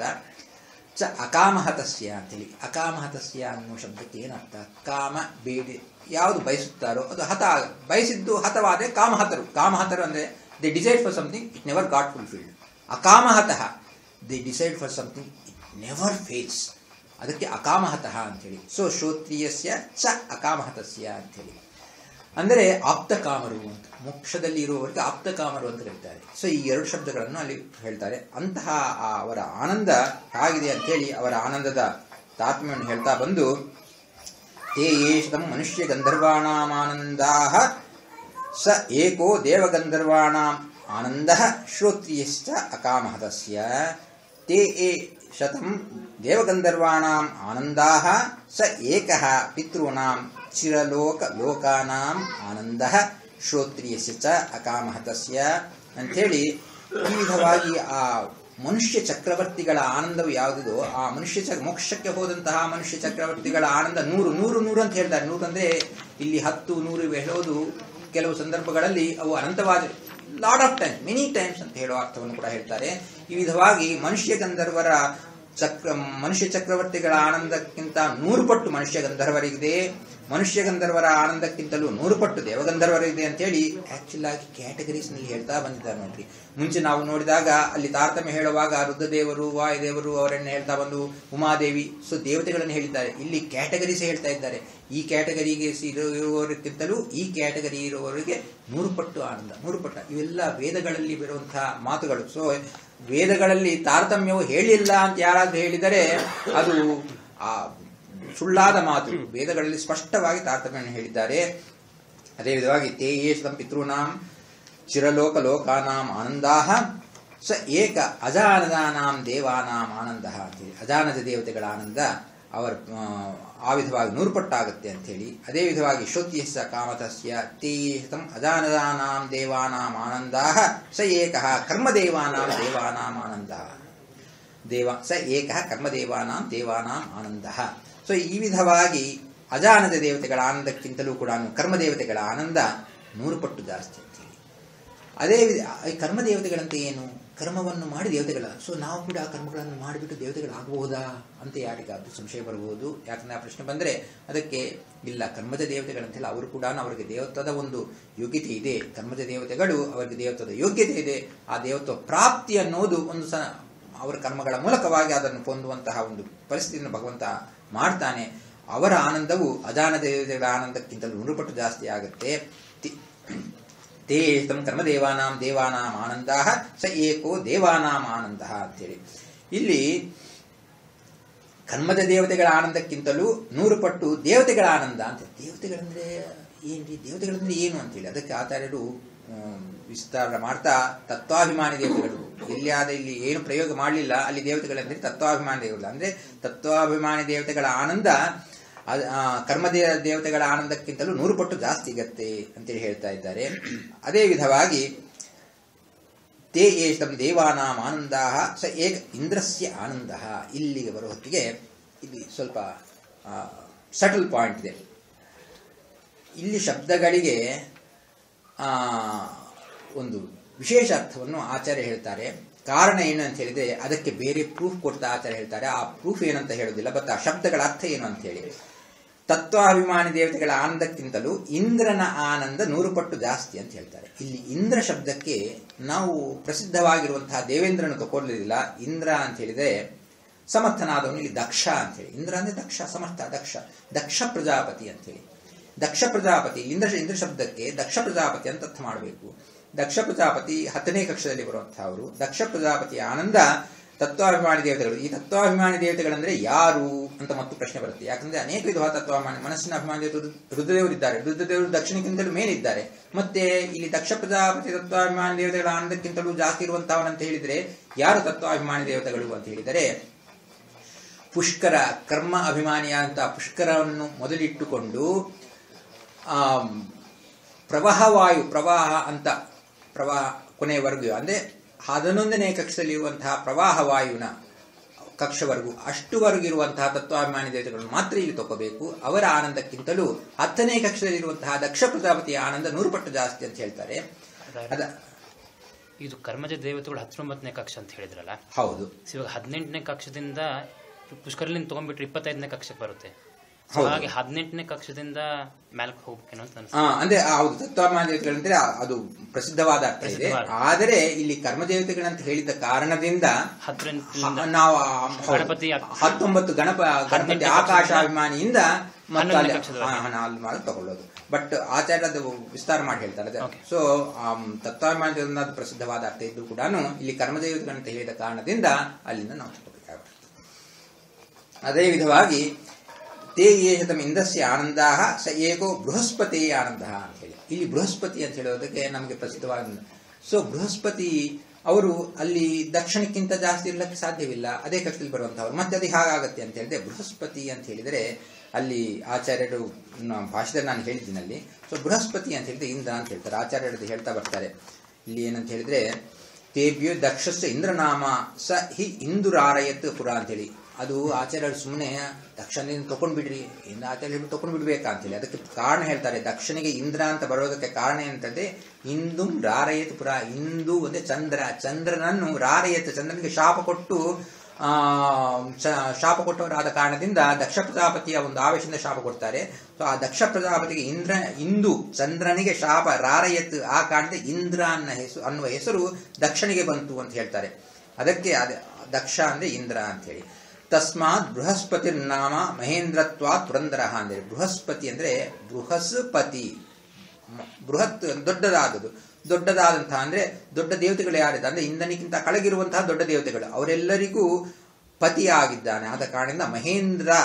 ಚ ಅಕಾಮಹತಸ್ಯ ಅಂತೇಳಿ ಅಕಾಮಹತಸ್ಯ ಅನ್ನೋ ಶಬ್ದಕ್ಕೆ ಏನರ್ಥ ಕಾಮ ಬೇಡಿ ಯಾವುದು ಬಯಸುತ್ತಾರೋ ಅದು ಹತ ಆಗ- ಬಯಸಿದ್ದು ಹತವಾದರೆ ಕಾಮಹತರು ಕಾಮಹತರು ಅಂದ್ರೆ they decide for something it never got fulfilled ಅಕಾಮಹತಃ they decide for something it never fails ಅದಕ್ಕೆ ಅಕಾಮಹತಃ ಅಂತೇಳಿ ಸೊ ಶ್ರೋತ್ರಿಯಸ್ಯ ಚ ಅಕಾಮಹತಸ್ಯ ಅಂತೇಳಿ ಅಂದರೆ ಆಪ್ತಕಾಮರು ಅಂತ ಮೋಕ್ಷದಲ್ಲಿ ಇರುವವರಿಗೆ ಆಪ್ತಕಾಮರು ಅಂತ ಕರೀತಾರೆ ಸೊ ಈ ಎರಡು ಶಬ್ದಗಳನ್ನು ಅಲ್ಲಿ ಹೇಳ್ತಾರೆ ಅಂತಹ ಆ ಅವರ ಆನಂದ ಹೇಗಿದೆ ಅಂತೇಳಿ ಅವರ ಆನಂದದ ತಾತ್ಮ್ಯವನ್ನು ಹೇಳ್ತಾ ಬಂದು ತೇ ಏಷಂ ಮನುಷ್ಯ ಗಂಧರ್ವಾಣಾಮಾನಂದಾ ಸ ಏಕೋ ದೇವಗಂಧರ್ವಾಣಾಂ ಆನಂದ ಶ್ರೋತ್ರಿಯಶ್ಚ ಅಕಾಮಹತಸ್ಯ ತೇ ಏ ಶತಂ ದೇವಗಂಧರ್ವಾಣಾಂ ಆನಂದಾಹ ಸ ಏಕಃ ಪಿತॄಣಾಂ ಚಿರಲೋಕ ಲೋಕಾನಾಂ ಆನಂದಃ ಶ್ರೋತ್ರಿಯಸ್ಯ ಚ ಅಕಾಮಹತಸ್ಯ ಅಂಥೇಳಿ ಈ ವಿಧವಾಗಿ ಆ ಮನುಷ್ಯ ಚಕ್ರವರ್ತಿಗಳ ಆನಂದವು ಯಾವುದಿದೋ ಆ ಮನುಷ್ಯ ಚ ಮೋಕ್ಷಕ್ಕೆ ಹೋದಂತಹ ಮನುಷ್ಯ ಚಕ್ರವರ್ತಿಗಳ ಆನಂದ ನೂರು ನೂರು ನೂರು ಅಂತ ಹೇಳ್ತಾರೆ ನೂರು ಅಂದ್ರೆ ಇಲ್ಲಿ ಹತ್ತು ನೂರು ಇವೆ ಹೇಳೋದು ಕೆಲವು ಸಂದರ್ಭಗಳಲ್ಲಿ ಅವು ಅನಂತವಾದ lot of time many times ಅಂತ ಹೇಳುವ ಅರ್ಥವನ್ನು ಕೂಡ ಹೇಳ್ತಾರೆ ಈ ವಿಧವಾಗಿ ಮನುಷ್ಯ ಗಂಧರ್ವರ ಚಕ್ರ ಮನುಷ್ಯ ಚಕ್ರವರ್ತಿಗಳ ಆನಂದಕ್ಕಿಂತ ನೂರು ಪಟ್ಟು ಮನುಷ್ಯ ಗಂಧರ್ವರಿಗಿದೆ ಮನುಷ್ಯ ಗಂಧರ್ವರ ಆನಂದಕ್ಕಿಂತಲೂ ನೂರು ಪಟ್ಟು ದೇವಗಂಧರ್ವರಿದೆ ಅಂತೇಳಿ ಆಕ್ಚುಲ್ ಆಗಿ ಕ್ಯಾಟಗರೀಸ್ ನಲ್ಲಿ ಹೇಳ್ತಾ ಬಂದಿದ್ದಾರೆ ನೋಡ್ರಿ ಮುಂಚೆ ನಾವು ನೋಡಿದಾಗ ಅಲ್ಲಿ ತಾರತಮ್ಯ ಹೇಳುವಾಗ ರುದ್ರದೇವರು ವಾಯುದೇವರು ಅವರನ್ನು ಹೇಳ್ತಾ ಬಂದು ಉಮಾದೇವಿ ಸೊ ದೇವತೆಗಳನ್ನು ಹೇಳಿದ್ದಾರೆ ಇಲ್ಲಿ ಕ್ಯಾಟಗರೀಸ್ ಹೇಳ್ತಾ ಇದ್ದಾರೆ ಈ ಕ್ಯಾಟಗರಿಗೆ ಇರುವವರಿಗಿಂತಲೂ ಈ ಕ್ಯಾಟಗರಿ ಇರುವವರಿಗೆ ನೂರು ಪಟ್ಟು ಆನಂದ ನೂರು ಪಟ್ಟ ಇವೆಲ್ಲ ವೇದಗಳಲ್ಲಿ ಬರುವಂತಹ ಮಾತುಗಳು ಸೊ ವೇದಗಳಲ್ಲಿ ತಾರತಮ್ಯವು ಹೇಳಿಲ್ಲ ಅಂತ ಯಾರಾದ್ರೂ ಹೇಳಿದರೆ ಅದು ಆ ಸುಳ್ಳಾದ ಮಾತು ವೇದಗಳಲ್ಲಿ ಸ್ಪಷ್ಟವಾಗಿ ತಾರತಮ್ಯವನ್ನು ಹೇಳಿದ್ದಾರೆ ಅದೇ ವಿಧವಾಗಿ ತೇ ಏಷಂ ಪಿತೃನಾಂ ಚಿರಲೋಕ ಲೋಕಾನಾಂ ಆನಂದಾಹ ಸ ಏಕ ಅಜಾನದಾನಾಂ ದೇವಾನಾಂ ಆನಂದ ಅಂತೇಳಿ ಅಜಾನದ ದೇವತೆಗಳ ಆನಂದ ಅವರ ಆ, ಆ ವಿಧವಾಗಿ ನೂರುಪಟ್ಟಾಗುತ್ತೆ ಅಂಥೇಳಿ ಅದೇ ವಿಧವಾಗಿ ಶ್ರುತಿಯಸ್ಸ ಕಾಮತಸ್ಯ ತೇಷಂ ಅಜಾನದಾನಾಂ ದೇವಾನಾಂ ಆನಂದಾಹ ಸ ಏಕಃ ಕರ್ಮದೇವಾನಾಂ ದೇವಾನಾಂ ಆನಂದಃ ದೇವ ಸ ಏಕ ಕರ್ಮದೇವಾನಾಂ ದೇವಾನಾಂ ಆನಂದ ಸೊ ಈ ವಿಧವಾಗಿ ಅಜಾನದ ದೇವತೆಗಳ ಆನಂದಕ್ಕಿಂತಲೂ ಕೂಡ ಕರ್ಮದೇವತೆಗಳ ಆನಂದ ನೂರು ಪಟ್ಟು ಜಾಸ್ತಿ ಅಂತೇಳಿ ಅದೇ ವಿಧ ಈ ಕರ್ಮದೇವತೆಗಳಂತೆ ಏನು ಕರ್ಮವನ್ನು ಮಾಡಿ ದೇವತೆಗಳ ಸೊ ನಾವು ಕೂಡ ಆ ಕರ್ಮಗಳನ್ನು ಮಾಡಿಬಿಟ್ಟು ದೇವತೆಗಳಾಗಬಹುದಾ ಅಂತ ಯಾರಿಗಾದ್ರೂ ಸಂಶಯ ಬರಬಹುದು ಯಾಕಂದ್ರೆ ಆ ಪ್ರಶ್ನೆ ಬಂದರೆ ಅದಕ್ಕೆ ಇಲ್ಲ ಕರ್ಮದ ದೇವತೆಗಳಂತೆಲ್ಲ ಅವರು ಕೂಡ ಅವರಿಗೆ ದೇವತ್ವದ ಒಂದು ಯೋಗ್ಯತೆ ಇದೆ ಕರ್ಮದ ದೇವತೆಗಳು ಅವರಿಗೆ ದೇವತ್ವದ ಯೋಗ್ಯತೆ ಇದೆ ಆ ದೇವತ್ವ ಪ್ರಾಪ್ತಿ ಅನ್ನೋದು ಒಂದು ಸ ಅವರ ಕರ್ಮಗಳ ಮೂಲಕವಾಗಿ ಅದನ್ನು ಹೊಂದುವಂತಹ ಒಂದು ಪರಿಸ್ಥಿತಿಯನ್ನು ಭಗವಂತ ಮಾಡ್ತಾನೆ ಅವರ ಆನಂದವು ಅಜಾನ ದೇವತೆಗಳ ಆನಂದಕ್ಕಿಂತಲೂ ನೂರು ಪಟ್ಟು ಜಾಸ್ತಿ ಆಗುತ್ತೆ ತಿ- ತೇ ತಂ ಕರ್ಮದೇವಾನಾಂ ದೇವಾನಾಂ ಆನಂದ ಸ ಏಕೋ ದೇವಾನಾಂ ಆನಂದ ಅಂತೇಳಿ ಇಲ್ಲಿ ಕರ್ಮದ ದೇವತೆಗಳ ಆನಂದಕ್ಕಿಂತಲೂ ನೂರು ಪಟ್ಟು ದೇವತೆಗಳ ಆನಂದ ಅಂತ ದೇವತೆಗಳಂದ್ರೆ ಏನ್ರಿ ದೇವತೆಗಳಂದ್ರೆ ಏನು ಅಂತೇಳಿ ಅದಕ್ಕೆ ಆಚಾರ್ಯರು ಆಮ್, ವಿಸ್ತಾರ ಮಾಡ್ತಾ ತತ್ವಾಭಿಮಾನಿ ದೇವತೆಗಳು ಎಲ್ಲಿಯಾದ ಇಲ್ಲಿ ಏನು ಪ್ರಯೋಗ ಮಾಡಲಿಲ್ಲ ಅಲ್ಲಿ ದೇವತೆಗಳಂದ್ರೆ ತತ್ವಾಭಿಮಾನಿ ದೇವತೆಗಳು ಅಂದ್ರೆ ತತ್ವಾಭಿಮಾನಿ ದೇವತೆಗಳ ಆನಂದ ಅದ್- ಆ, ಕರ್ಮದೇ ದೇವತೆಗಳ ಆನಂದಕ್ಕಿಂತಲೂ ನೂರು ಪಟ್ಟು ಜಾಸ್ತಿ ಸಿಗತ್ತೆ ಅಂತೇಳಿ ಹೇಳ್ತಾ ಇದ್ದಾರೆ ಅದೇ ವಿಧವಾಗಿ ತೇ ಏಷಂ ದೇವಾನಾಂ ಆನಂದ ಸ ಏಕ ಇಂದ್ರಸ್ಯ ಆನಂದ ಇಲ್ಲಿಗೆ ಬರೋ ಹೊತ್ತಿಗೆ ಇಲ್ಲಿ ಸ್ವಲ್ಪ ಸಟಲ್ ಪಾಯಿಂಟ್ ಇದೆ ಇಲ್ಲಿ ಶಬ್ದಗಳಿಗೆ ಆ, ಒಂದು ವಿಶೇಷ ಅರ್ಥವನ್ನು ಆಚಾರ್ಯ ಹೇಳ್ತಾರೆ ಕಾರಣ ಏನು ಅಂತ ಹೇಳಿದ್ರೆ ಅದಕ್ಕೆ ಬೇರೆ ಪ್ರೂಫ್ ಕೊಡ್ತಾ ಆಚಾರ್ಯ ಹೇಳ್ತಾರೆ ಆ ಪ್ರೂಫ್ ಏನಂತ ಹೇಳೋದಿಲ್ಲ ಬಟ್ ಆ ಶಬ್ದಗಳ ಅರ್ಥ ಏನು ಅಂತ ಹೇಳಿ ತತ್ವಾಭಿಮಾನಿ ದೇವತೆಗಳ ಆನಂದಕ್ಕಿಂತಲೂ ಇಂದ್ರನ ಆನಂದ ನೂರು ಪಟ್ಟು ಜಾಸ್ತಿ ಅಂತ ಹೇಳ್ತಾರೆ ಇಲ್ಲಿ ಇಂದ್ರ ಶಬ್ದಕ್ಕೆ ನಾವು ಪ್ರಸಿದ್ಧವಾಗಿರುವಂತಹ ದೇವೇಂದ್ರನು ತಗೊಳ್ಳಲಿಲ್ಲ ಇಂದ್ರ ಅಂತ ಹೇಳಿದ್ರೆ ಸಮರ್ಥನಾದವನು ಇಲ್ಲಿ ದಕ್ಷ ಅಂತ ಹೇಳಿ ಇಂದ್ರ ಅಂದ್ರೆ ದಕ್ಷ ಸಮರ್ಥ ದಕ್ಷ ದಕ್ಷ ಪ್ರಜಾಪತಿ ಅಂತ ಹೇಳಿ ದಕ್ಷ ಪ್ರಜಾಪತಿ ಇಂದ್ರ ಇಂದ್ರ ಶಬ್ದಕ್ಕೆ ದಕ್ಷ ಪ್ರಜಾಪತಿ ಅಂತ ಅರ್ಥ ಮಾಡಬೇಕು ದಕ್ಷ ಪ್ರಜಾಪತಿ ಹತ್ತನೇ ಕಕ್ಷದಲ್ಲಿ ಬರುವಂತಹವರು ದಕ್ಷ ಪ್ರಜಾಪತಿಯ ಆನಂದ ತತ್ವಾಭಿಮಾನಿ ದೇವತೆಗಳು ಈ ತತ್ವಾಭಿಮಾನಿ ದೇವತೆಗಳಂದ್ರೆ ಯಾರು ಅಂತ ಮತ್ತು ಪ್ರಶ್ನೆ ಬರುತ್ತೆ ಯಾಕಂದ್ರೆ ಅನೇಕ ವಿಧವಾದ ತತ್ವಾಭಿಮಾನಿ ಮನಸ್ಸಿನ ಅಭಿಮಾನಿ ದೇವತೆಗಳು ರುದ್ರದೇವರಿದ್ದಾರೆ ರುದ್ರದೇವರು ದಕ್ಷಿಣಕ್ಕಿಂತಲೂ ಮೇಲಿದ್ದಾರೆ ಮತ್ತೆ ಇಲ್ಲಿ ದಕ್ಷ ಪ್ರಜಾಪತಿ ತತ್ವಾಭಿಮಾನಿ ದೇವತೆಗಳ ಆನಂದಕ್ಕಿಂತಲೂ ಜಾಸ್ತಿ ಇರುವಂತಹವನಂತ ಹೇಳಿದ್ರೆ ಯಾರು ತತ್ವಾಭಿಮಾನಿ ದೇವತೆಗಳು ಅಂತ ಹೇಳಿದರೆ ಪುಷ್ಕರ ಕರ್ಮ ಅಭಿಮಾನಿಯಾದಂಥ ಪುಷ್ಕರವನ್ನು ಮೊದಲಿಟ್ಟುಕೊಂಡು ಆ ಪ್ರವಾಹವಾಯು ಪ್ರವಾಹ ಅಂತ ಪ್ರವಾಹ ಕೊನೆಯವರೆಗೂ ಅಂದರೆ ಹನ್ನೊಂದನೇ ಕಕ್ಷದಲ್ಲಿರುವಂತಹ ಪ್ರವಾಹ ವಾಯುವಿನ ಕಕ್ಷವರೆಗೂ ಅಷ್ಟುವರೆಗೂ ಇರುವಂತಹ ತತ್ವಾಭಿಮಾನಿ ದೇವತೆಗಳನ್ನು ಮಾತ್ರ ಇಲ್ಲಿ ತಗೋಬೇಕು ಅವರ ಆನಂದಕ್ಕಿಂತಲೂ ಹತ್ತನೇ ಕಕ್ಷದಲ್ಲಿರುವಂತಹ ದಕ್ಷ ಪ್ರಜಾಪತಿಯ ಆನಂದ ನೂರು ಪಟ್ಟು ಜಾಸ್ತಿ ಅಂತ ಹೇಳ್ತಾರೆ ಅದ ಇದು ಕರ್ಮಜ ದೇವತೆಗಳು ಹತ್ತೊಂಬತ್ತನೇ ಕಕ್ಷ ಅಂತ ಹೇಳಿದ್ರಲ್ಲ ಹೌದು ಇವಾಗ ಹದಿನೆಂಟನೇ ಕಕ್ಷದಿಂದ ಪುಷ್ಕರಲಿಂದ ತಗೊಂಡ್ಬಿಟ್ರೆ ಇಪ್ಪತ್ತೈದನೇ ಕಕ್ಷಕ್ಕೆ ಬರುತ್ತೆ So ಹೌದು. ಹಾಗೆ ಹದಿನೆಂಟನೇ ಕಕ್ಷದಿಂದ ಮೇಲಕ್ಕೆ ಹೋಗ್ಬೇಕೇನೋ ಅಂತ ಅನ್ಸುತ್ತೆ ಆ, ಅಂದ್ರೆ ಆ ಹೌದು ತತ್ವಾಭಿಮಾನಿ ದೇವತೆಗಳಂದ್ರೆ ಆ- ಅದು ಪ್ರಸಿದ್ಧವಾದ ಅರ್ಥ ಇದೆ ಪ್ರಸಿದ್ಧವಾದ. ಆದರೆ ಇಲ್ಲಿ ಕರ್ಮದೇವತೆಗಳಂತ ಹೇಳಿದ ಕಾರಣದಿಂದ ಹತ್ತರಿಂದ ಹ- ನಾವು ಆ- ಹೌದು. ಗಣಪತಿ ಆ- ಹತ್ತೊಂಬತ್ತು ಗಣಪ ಗಣಪತಿ ಹದಿನೆಂಟನೇ ಆಕಾಶಾಭಿಮಾನಿಯಿಂದ ಮತ್ತೆ ಹನ್ನೊಂದನೇ ಅಲ್ಲಿ ಕಕ್ಷದವರೆಗೆ. ಹಾ, ಹಾ, ಅಲ್ಲಿ ಮಾಡಿ ತಗೊಳ್ಳೋದು ಬಟ್ ಆಚಾರ್ಯ ಅದು ವಿಸ್ತಾರ ಮಾಡಿ ಹೇಳ್ತಾರೆ Okay. ಸೊ ತತ್ವಾಭಿಮಾನಿ ದೇವರಿಂದ ಅದು ಪ್ರಸಿದ್ಧವಾದ ಅರ್ಥ ಇದ್ದು ಕೂಡ ಇಲ್ಲಿ ಕರ್ಮದೇವತೆಗಳಂತ ಹೇಳಿದ ಕಾರಣದಿಂದ ಅಲ್ಲಿಂದ ನಾವು ತಗೋಬೇಕಾಗುತ್ತೆ ಅದೇ ವಿಧವಾಗಿ ತೇ ಏಷತಂ ಇಂದ್ರಸ್ಯ ಆನಂದ ಸ ಏಕೋ ಬೃಹಸ್ಪತಿ ಆನಂದ ಅಂತ ಹೇಳಿ ಇಲ್ಲಿ ಬೃಹಸ್ಪತಿ ಅಂತ ಹೇಳೋದಕ್ಕೆ ನಮಗೆ ಪ್ರಸಿದ್ಧವಾದ ಸೊ ಬೃಹಸ್ಪತಿ ಅವರು ಅಲ್ಲಿ ದಕ್ಷಿಣಕ್ಕಿಂತ ಜಾಸ್ತಿ ಇರಲಿಕ್ಕೆ ಸಾಧ್ಯವಿಲ್ಲ ಅದೇ ಕಕ್ಷದಲ್ಲಿ ಬರುವಂತಹವರು ಮತ್ತೆ ಅದಕ್ಕೆ ಹಾಗಾಗತ್ತೆ ಅಂತ ಹೇಳಿದ್ರೆ ಬೃಹಸ್ಪತಿ ಅಂತ ಹೇಳಿದರೆ ಅಲ್ಲಿ ಆಚಾರ್ಯರು ನ- ಭಾಷೆದಲ್ಲಿ ನಾನು ಹೇಳಿದ್ದೀನಿ ಅಲ್ಲಿ ಸೊ ಬೃಹಸ್ಪತಿ ಅಂತ ಹೇಳಿದ್ರೆ ಇಂದ್ರ ಅಂತ ಹೇಳ್ತಾರೆ ಆಚಾರ್ಯರದ್ದು ಹೇಳ್ತಾ ಬರ್ತಾರೆ ಇಲ್ಲಿ ಏನಂತ ಹೇಳಿದ್ರೆ ತೇಭ್ಯೋ ದಕ್ಷಸ್ಯ ಇಂದ್ರನಾಮ ಸ ಹಿ ಇಂದುರಾರಯತ್ ಪುರ ಅಂತೇಳಿ ಅದು ಆಚಾರ್ಯರು ಸುಮ್ಮನೆ ದಕ್ಷಿಣದಿಂದ ತಗೊಂಡ್ಬಿಡ್ರಿ ಇಂದ ಆಚಾರ್ಯರು ತಗೊಂಡು ಬಿಡ್ಬೇಕಾ ಅಂತೇಳಿ ಅದಕ್ಕೆ ಕಾರಣ ಹೇಳ್ತಾರೆ ದಕ್ಷಿಣಿಗೆ ಇಂದ್ರ ಅಂತ ಬರೋದಕ್ಕೆ ಕಾರಣ ಏನಂತಂದ್ರೆ ಇಂದು ರಾರಯತ್ ಪುರ ಇಂದು ಅಂದ್ರೆ ಚಂದ್ರ ಚಂದ್ರನನ್ನು ರಾರಯತ್ ಚಂದ್ರನಿಗೆ ಶಾಪ ಕೊಟ್ಟು ಆ ಶ- ಶಾಪ ಕೊಟ್ಟವರಾದ ಕಾರಣದಿಂದ ದಕ್ಷ ಪ್ರಜಾಪತಿಯ ಒಂದು ಆವೇಶದಿಂದ ಶಾಪ ಕೊಡ್ತಾರೆ ಸೊ ಆ ದಕ್ಷ ಪ್ರಜಾಪತಿಗೆ ಇಂದ್ರ ಇಂದು ಚಂದ್ರನಿಗೆ ಶಾಪ ರಾರಯತ್ ಆ ಕಾರಣದಿಂದ ಇಂದ್ರ ಅನ್ನ ಹೆಸರು ಅನ್ನುವ ಹೆಸರು ದಕ್ಷಿಣಿಗೆ ಬಂತು ಅಂತ ಹೇಳ್ತಾರೆ ಅದಕ್ಕೆ ಅದ ದಕ್ಷ ಅಂದ್ರೆ ಇಂದ್ರ ಅಂತ ಹೇಳಿ ತಸ್ಮಾತ್ ಬೃಹಸ್ಪತಿ ನಾಮ ಮಹೇಂದ್ರತ್ವಾತ್ ಪುರಂದರ ಅಂದ್ರೆ ಬೃಹಸ್ಪತಿ ಅಂದ್ರೆ ಬೃಹಸ್ಪತಿ ಮ- ಬೃಹತ್ ದೊಡ್ಡದಾದದು ದೊಡ್ಡದಾದಂತಹ ಅಂದ್ರೆ ದೊಡ್ಡ ದೇವತೆಗಳು ಯಾರಿದ್ದಾರೆ ಅಂದ್ರೆ ಇಂದ್ರನಿಗಿಂತ ಕೆಳಗಿರುವಂತಹ ದೊಡ್ಡ ದೇವತೆಗಳು ಅವರೆಲ್ಲರಿಗೂ ಪತಿಯಾಗಿದ್ದಾನೆ ಆದ ಕಾರಣದಿಂದ ಮಹೇಂದ್ರ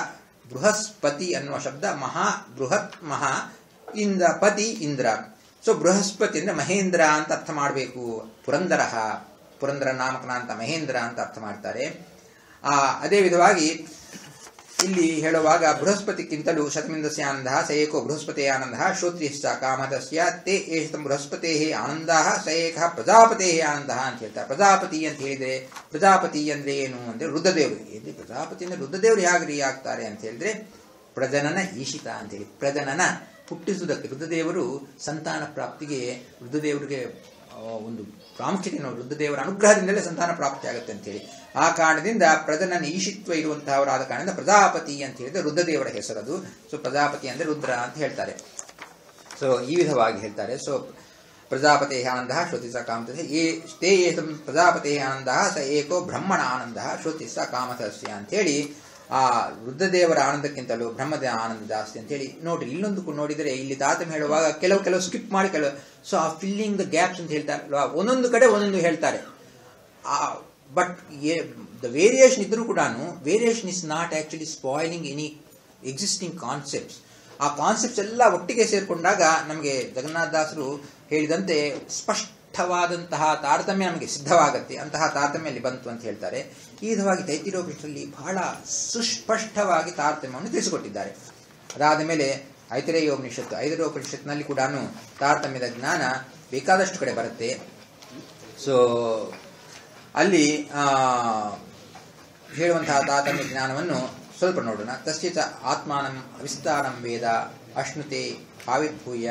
ಬೃಹಸ್ಪತಿ ಅನ್ನುವ ಶಬ್ದ ಮಹಾ ಬೃಹತ್ ಮಹಾ ಇಂದ ಪತಿ ಇಂದ್ರ ಸೊ ಬೃಹಸ್ಪತಿ ಅಂದ್ರೆ ಮಹೇಂದ್ರ ಅಂತ ಅರ್ಥ ಮಾಡಬೇಕು ಪುರಂದರ ಪುರಂದರ ನಾಮಕನ ಅಂತ ಮಹೇಂದ್ರ ಅಂತ ಅರ್ಥ ಮಾಡ್ತಾರೆ ಆ ಅದೇ ವಿಧವಾಗಿ ಇಲ್ಲಿ ಹೇಳುವಾಗ ಬೃಹಸ್ಪತಿಕ್ಕಿಂತಲೂ ಶತಮಿಂದಸ್ಯ ಆನಂದ ಸ ಏಕೋ ಬೃಹಸ್ಪತಿ ಆನಂದ ಶ್ರೋತ್ರಿಶ್ಚ ಕಾಮತಸ್ಯ ತೇ ಏಷತಂ ಬೃಹಸ್ಪತೆ ಆನಂದ ಸ ಏಕ ಪ್ರಜಾಪತೆ ಆನಂದ ಅಂತ ಹೇಳ್ತಾರೆ ಪ್ರಜಾಪತಿ ಅಂತ ಹೇಳಿದ್ರೆ ಪ್ರಜಾಪತಿ ಅಂದ್ರೆ ಏನು ಅಂದ್ರೆ ರುದ್ರದೇವರು ಎಲ್ಲಿ ಪ್ರಜಾಪತಿ ಅಂದ್ರೆ ರುದ್ರದೇವರು ಹೇಗ್ರಿ ಆಗ್ತಾರೆ ಅಂತ ಹೇಳಿದ್ರೆ ಪ್ರಜನನ ಈಶಿತ ಅಂತ ಹೇಳಿ ಪ್ರಜನನ ಹುಟ್ಟಿಸುವುದಕ್ಕೆ ರುದ್ರದೇವರು ಸಂತಾನ ಪ್ರಾಪ್ತಿಗೆ ರುದ್ರದೇವರಿಗೆ ಆ, ಒಂದು ಪ್ರಾಮುಖ್ಯತೆ ನೋಡಿ ರುದ್ರದೇವರ ಅನುಗ್ರಹದಿಂದಲೇ ಸಂತಾನ ಪ್ರಾಪ್ತಿ ಆಗುತ್ತೆ ಅಂತೇಳಿ ಆ ಕಾರಣದಿಂದ ಪ್ರಜನನ ಈಶಿತ್ವ ಇರುವಂತಹವರಾದ ಕಾರಣದಿಂದ ಪ್ರಜಾಪತಿ ಅಂತ ಹೇಳಿದ್ರೆ ರುದ್ರದೇವರ ಹೆಸರದು ಸೊ ಪ್ರಜಾಪತಿ ಅಂದ್ರೆ ರುದ್ರ ಅಂತ ಹೇಳ್ತಾರೆ ಸೊ ಈ ವಿಧವಾಗಿ ಹೇಳ್ತಾರೆ ಸೊ ಪ್ರಜಾಪತೆ ಆನಂದ ಶ್ರುತಿ ಸ ಕಾಮತಸ್ಯ ಏ ತೇ ಏತಂ ಪ್ರಜಾಪತೆ ಆನಂದ ಸ ಏಕೋ ಬ್ರಹ್ಮಣ ಆನಂದ ಶ್ರುತಿ ಸ ಕಾಮತಸ್ಯ ಅಂತೇಳಿ ಆ ರುದ್ರದೇವರ ಆನಂದಕ್ಕಿಂತಲೂ ಬ್ರಹ್ಮದ ಆನಂದ ಜಾಸ್ತಿ ಅಂತೇಳಿ ನೋಡ್ರಿ ಇಲ್ಲೊಂದು ಕು- ನೋಡಿದರೆ ಇಲ್ಲಿ ತಾತಮ್ ಹೇಳುವಾಗ ಕೆಲವು ಕೆಲವು ಸ್ಕಿಪ್ ಮಾಡಿ ಕೆಲವು ಸೊ ಆ ಫಿಲ್ಲಿಂಗ್ ದ ಗ್ಯಾಪ್ಸ್ ಅಂತ ಹೇಳ್ತಾರೆ ಅಲ್ವಾ? ಒಂದೊಂದು ಕಡೆ ಒಂದೊಂದು ಹೇಳ್ತಾರೆ ಬಟ್ ದ ವೇರಿಯೇಷನ್ ಇದ್ರೂ ಕೂಡ variation is not actually spoiling any existing concepts ಆ ಕಾನ್ಸೆಪ್ಟ್ಸ್ ಎಲ್ಲ ಒಟ್ಟಿಗೆ ಸೇರಿಕೊಂಡಾಗ ನಮಗೆ ಜಗನ್ನಾಥ ದಾಸರು ಹೇಳಿದಂತೆ ಸ್ಪಷ್ಟವಾದಂತಹ ತಾರತಮ್ಯ ನಮಗೆ ಸಿದ್ಧವಾಗತ್ತೆ ಅಂತಹ ತಾರತಮ್ಯ ಅಲ್ಲಿ ಬಂತು ಅಂತ ಹೇಳ್ತಾರೆ ಈ ವಿಧವಾಗಿ ತೈತಿರೋಪನಿಷತ್ತಲ್ಲಿ ಬಹಳ ಸುಸ್ಪಷ್ಟವಾಗಿ ತಾರತಮ್ಯವನ್ನು ತಿಳಿಸಿಕೊಟ್ಟಿದ್ದಾರೆ ಅದಾದ ಮೇಲೆ ಐತರೇಯ ಉಪನಿಷತ್ತು ಐದರೋಪನಿಷತ್ನಲ್ಲಿ ಕೂಡ ತಾರತಮ್ಯದ ಜ್ಞಾನ ಬೇಕಾದಷ್ಟು ಕಡೆ ಬರುತ್ತೆ ಸೊ ಅಲ್ಲಿ ಆ, ಹೇಳುವಂತಹ ತಾರತಮ್ಯ ಜ್ಞಾನವನ್ನು ಸ್ವಲ್ಪ ನೋಡೋಣ ತಸ್ಯ ಚ ಆತ್ಮಾನಂ ವಿಸ್ತಾರಂ ವೇದ ಅಶ್ನುತೆ ಆವಿರ್ಭೂಯ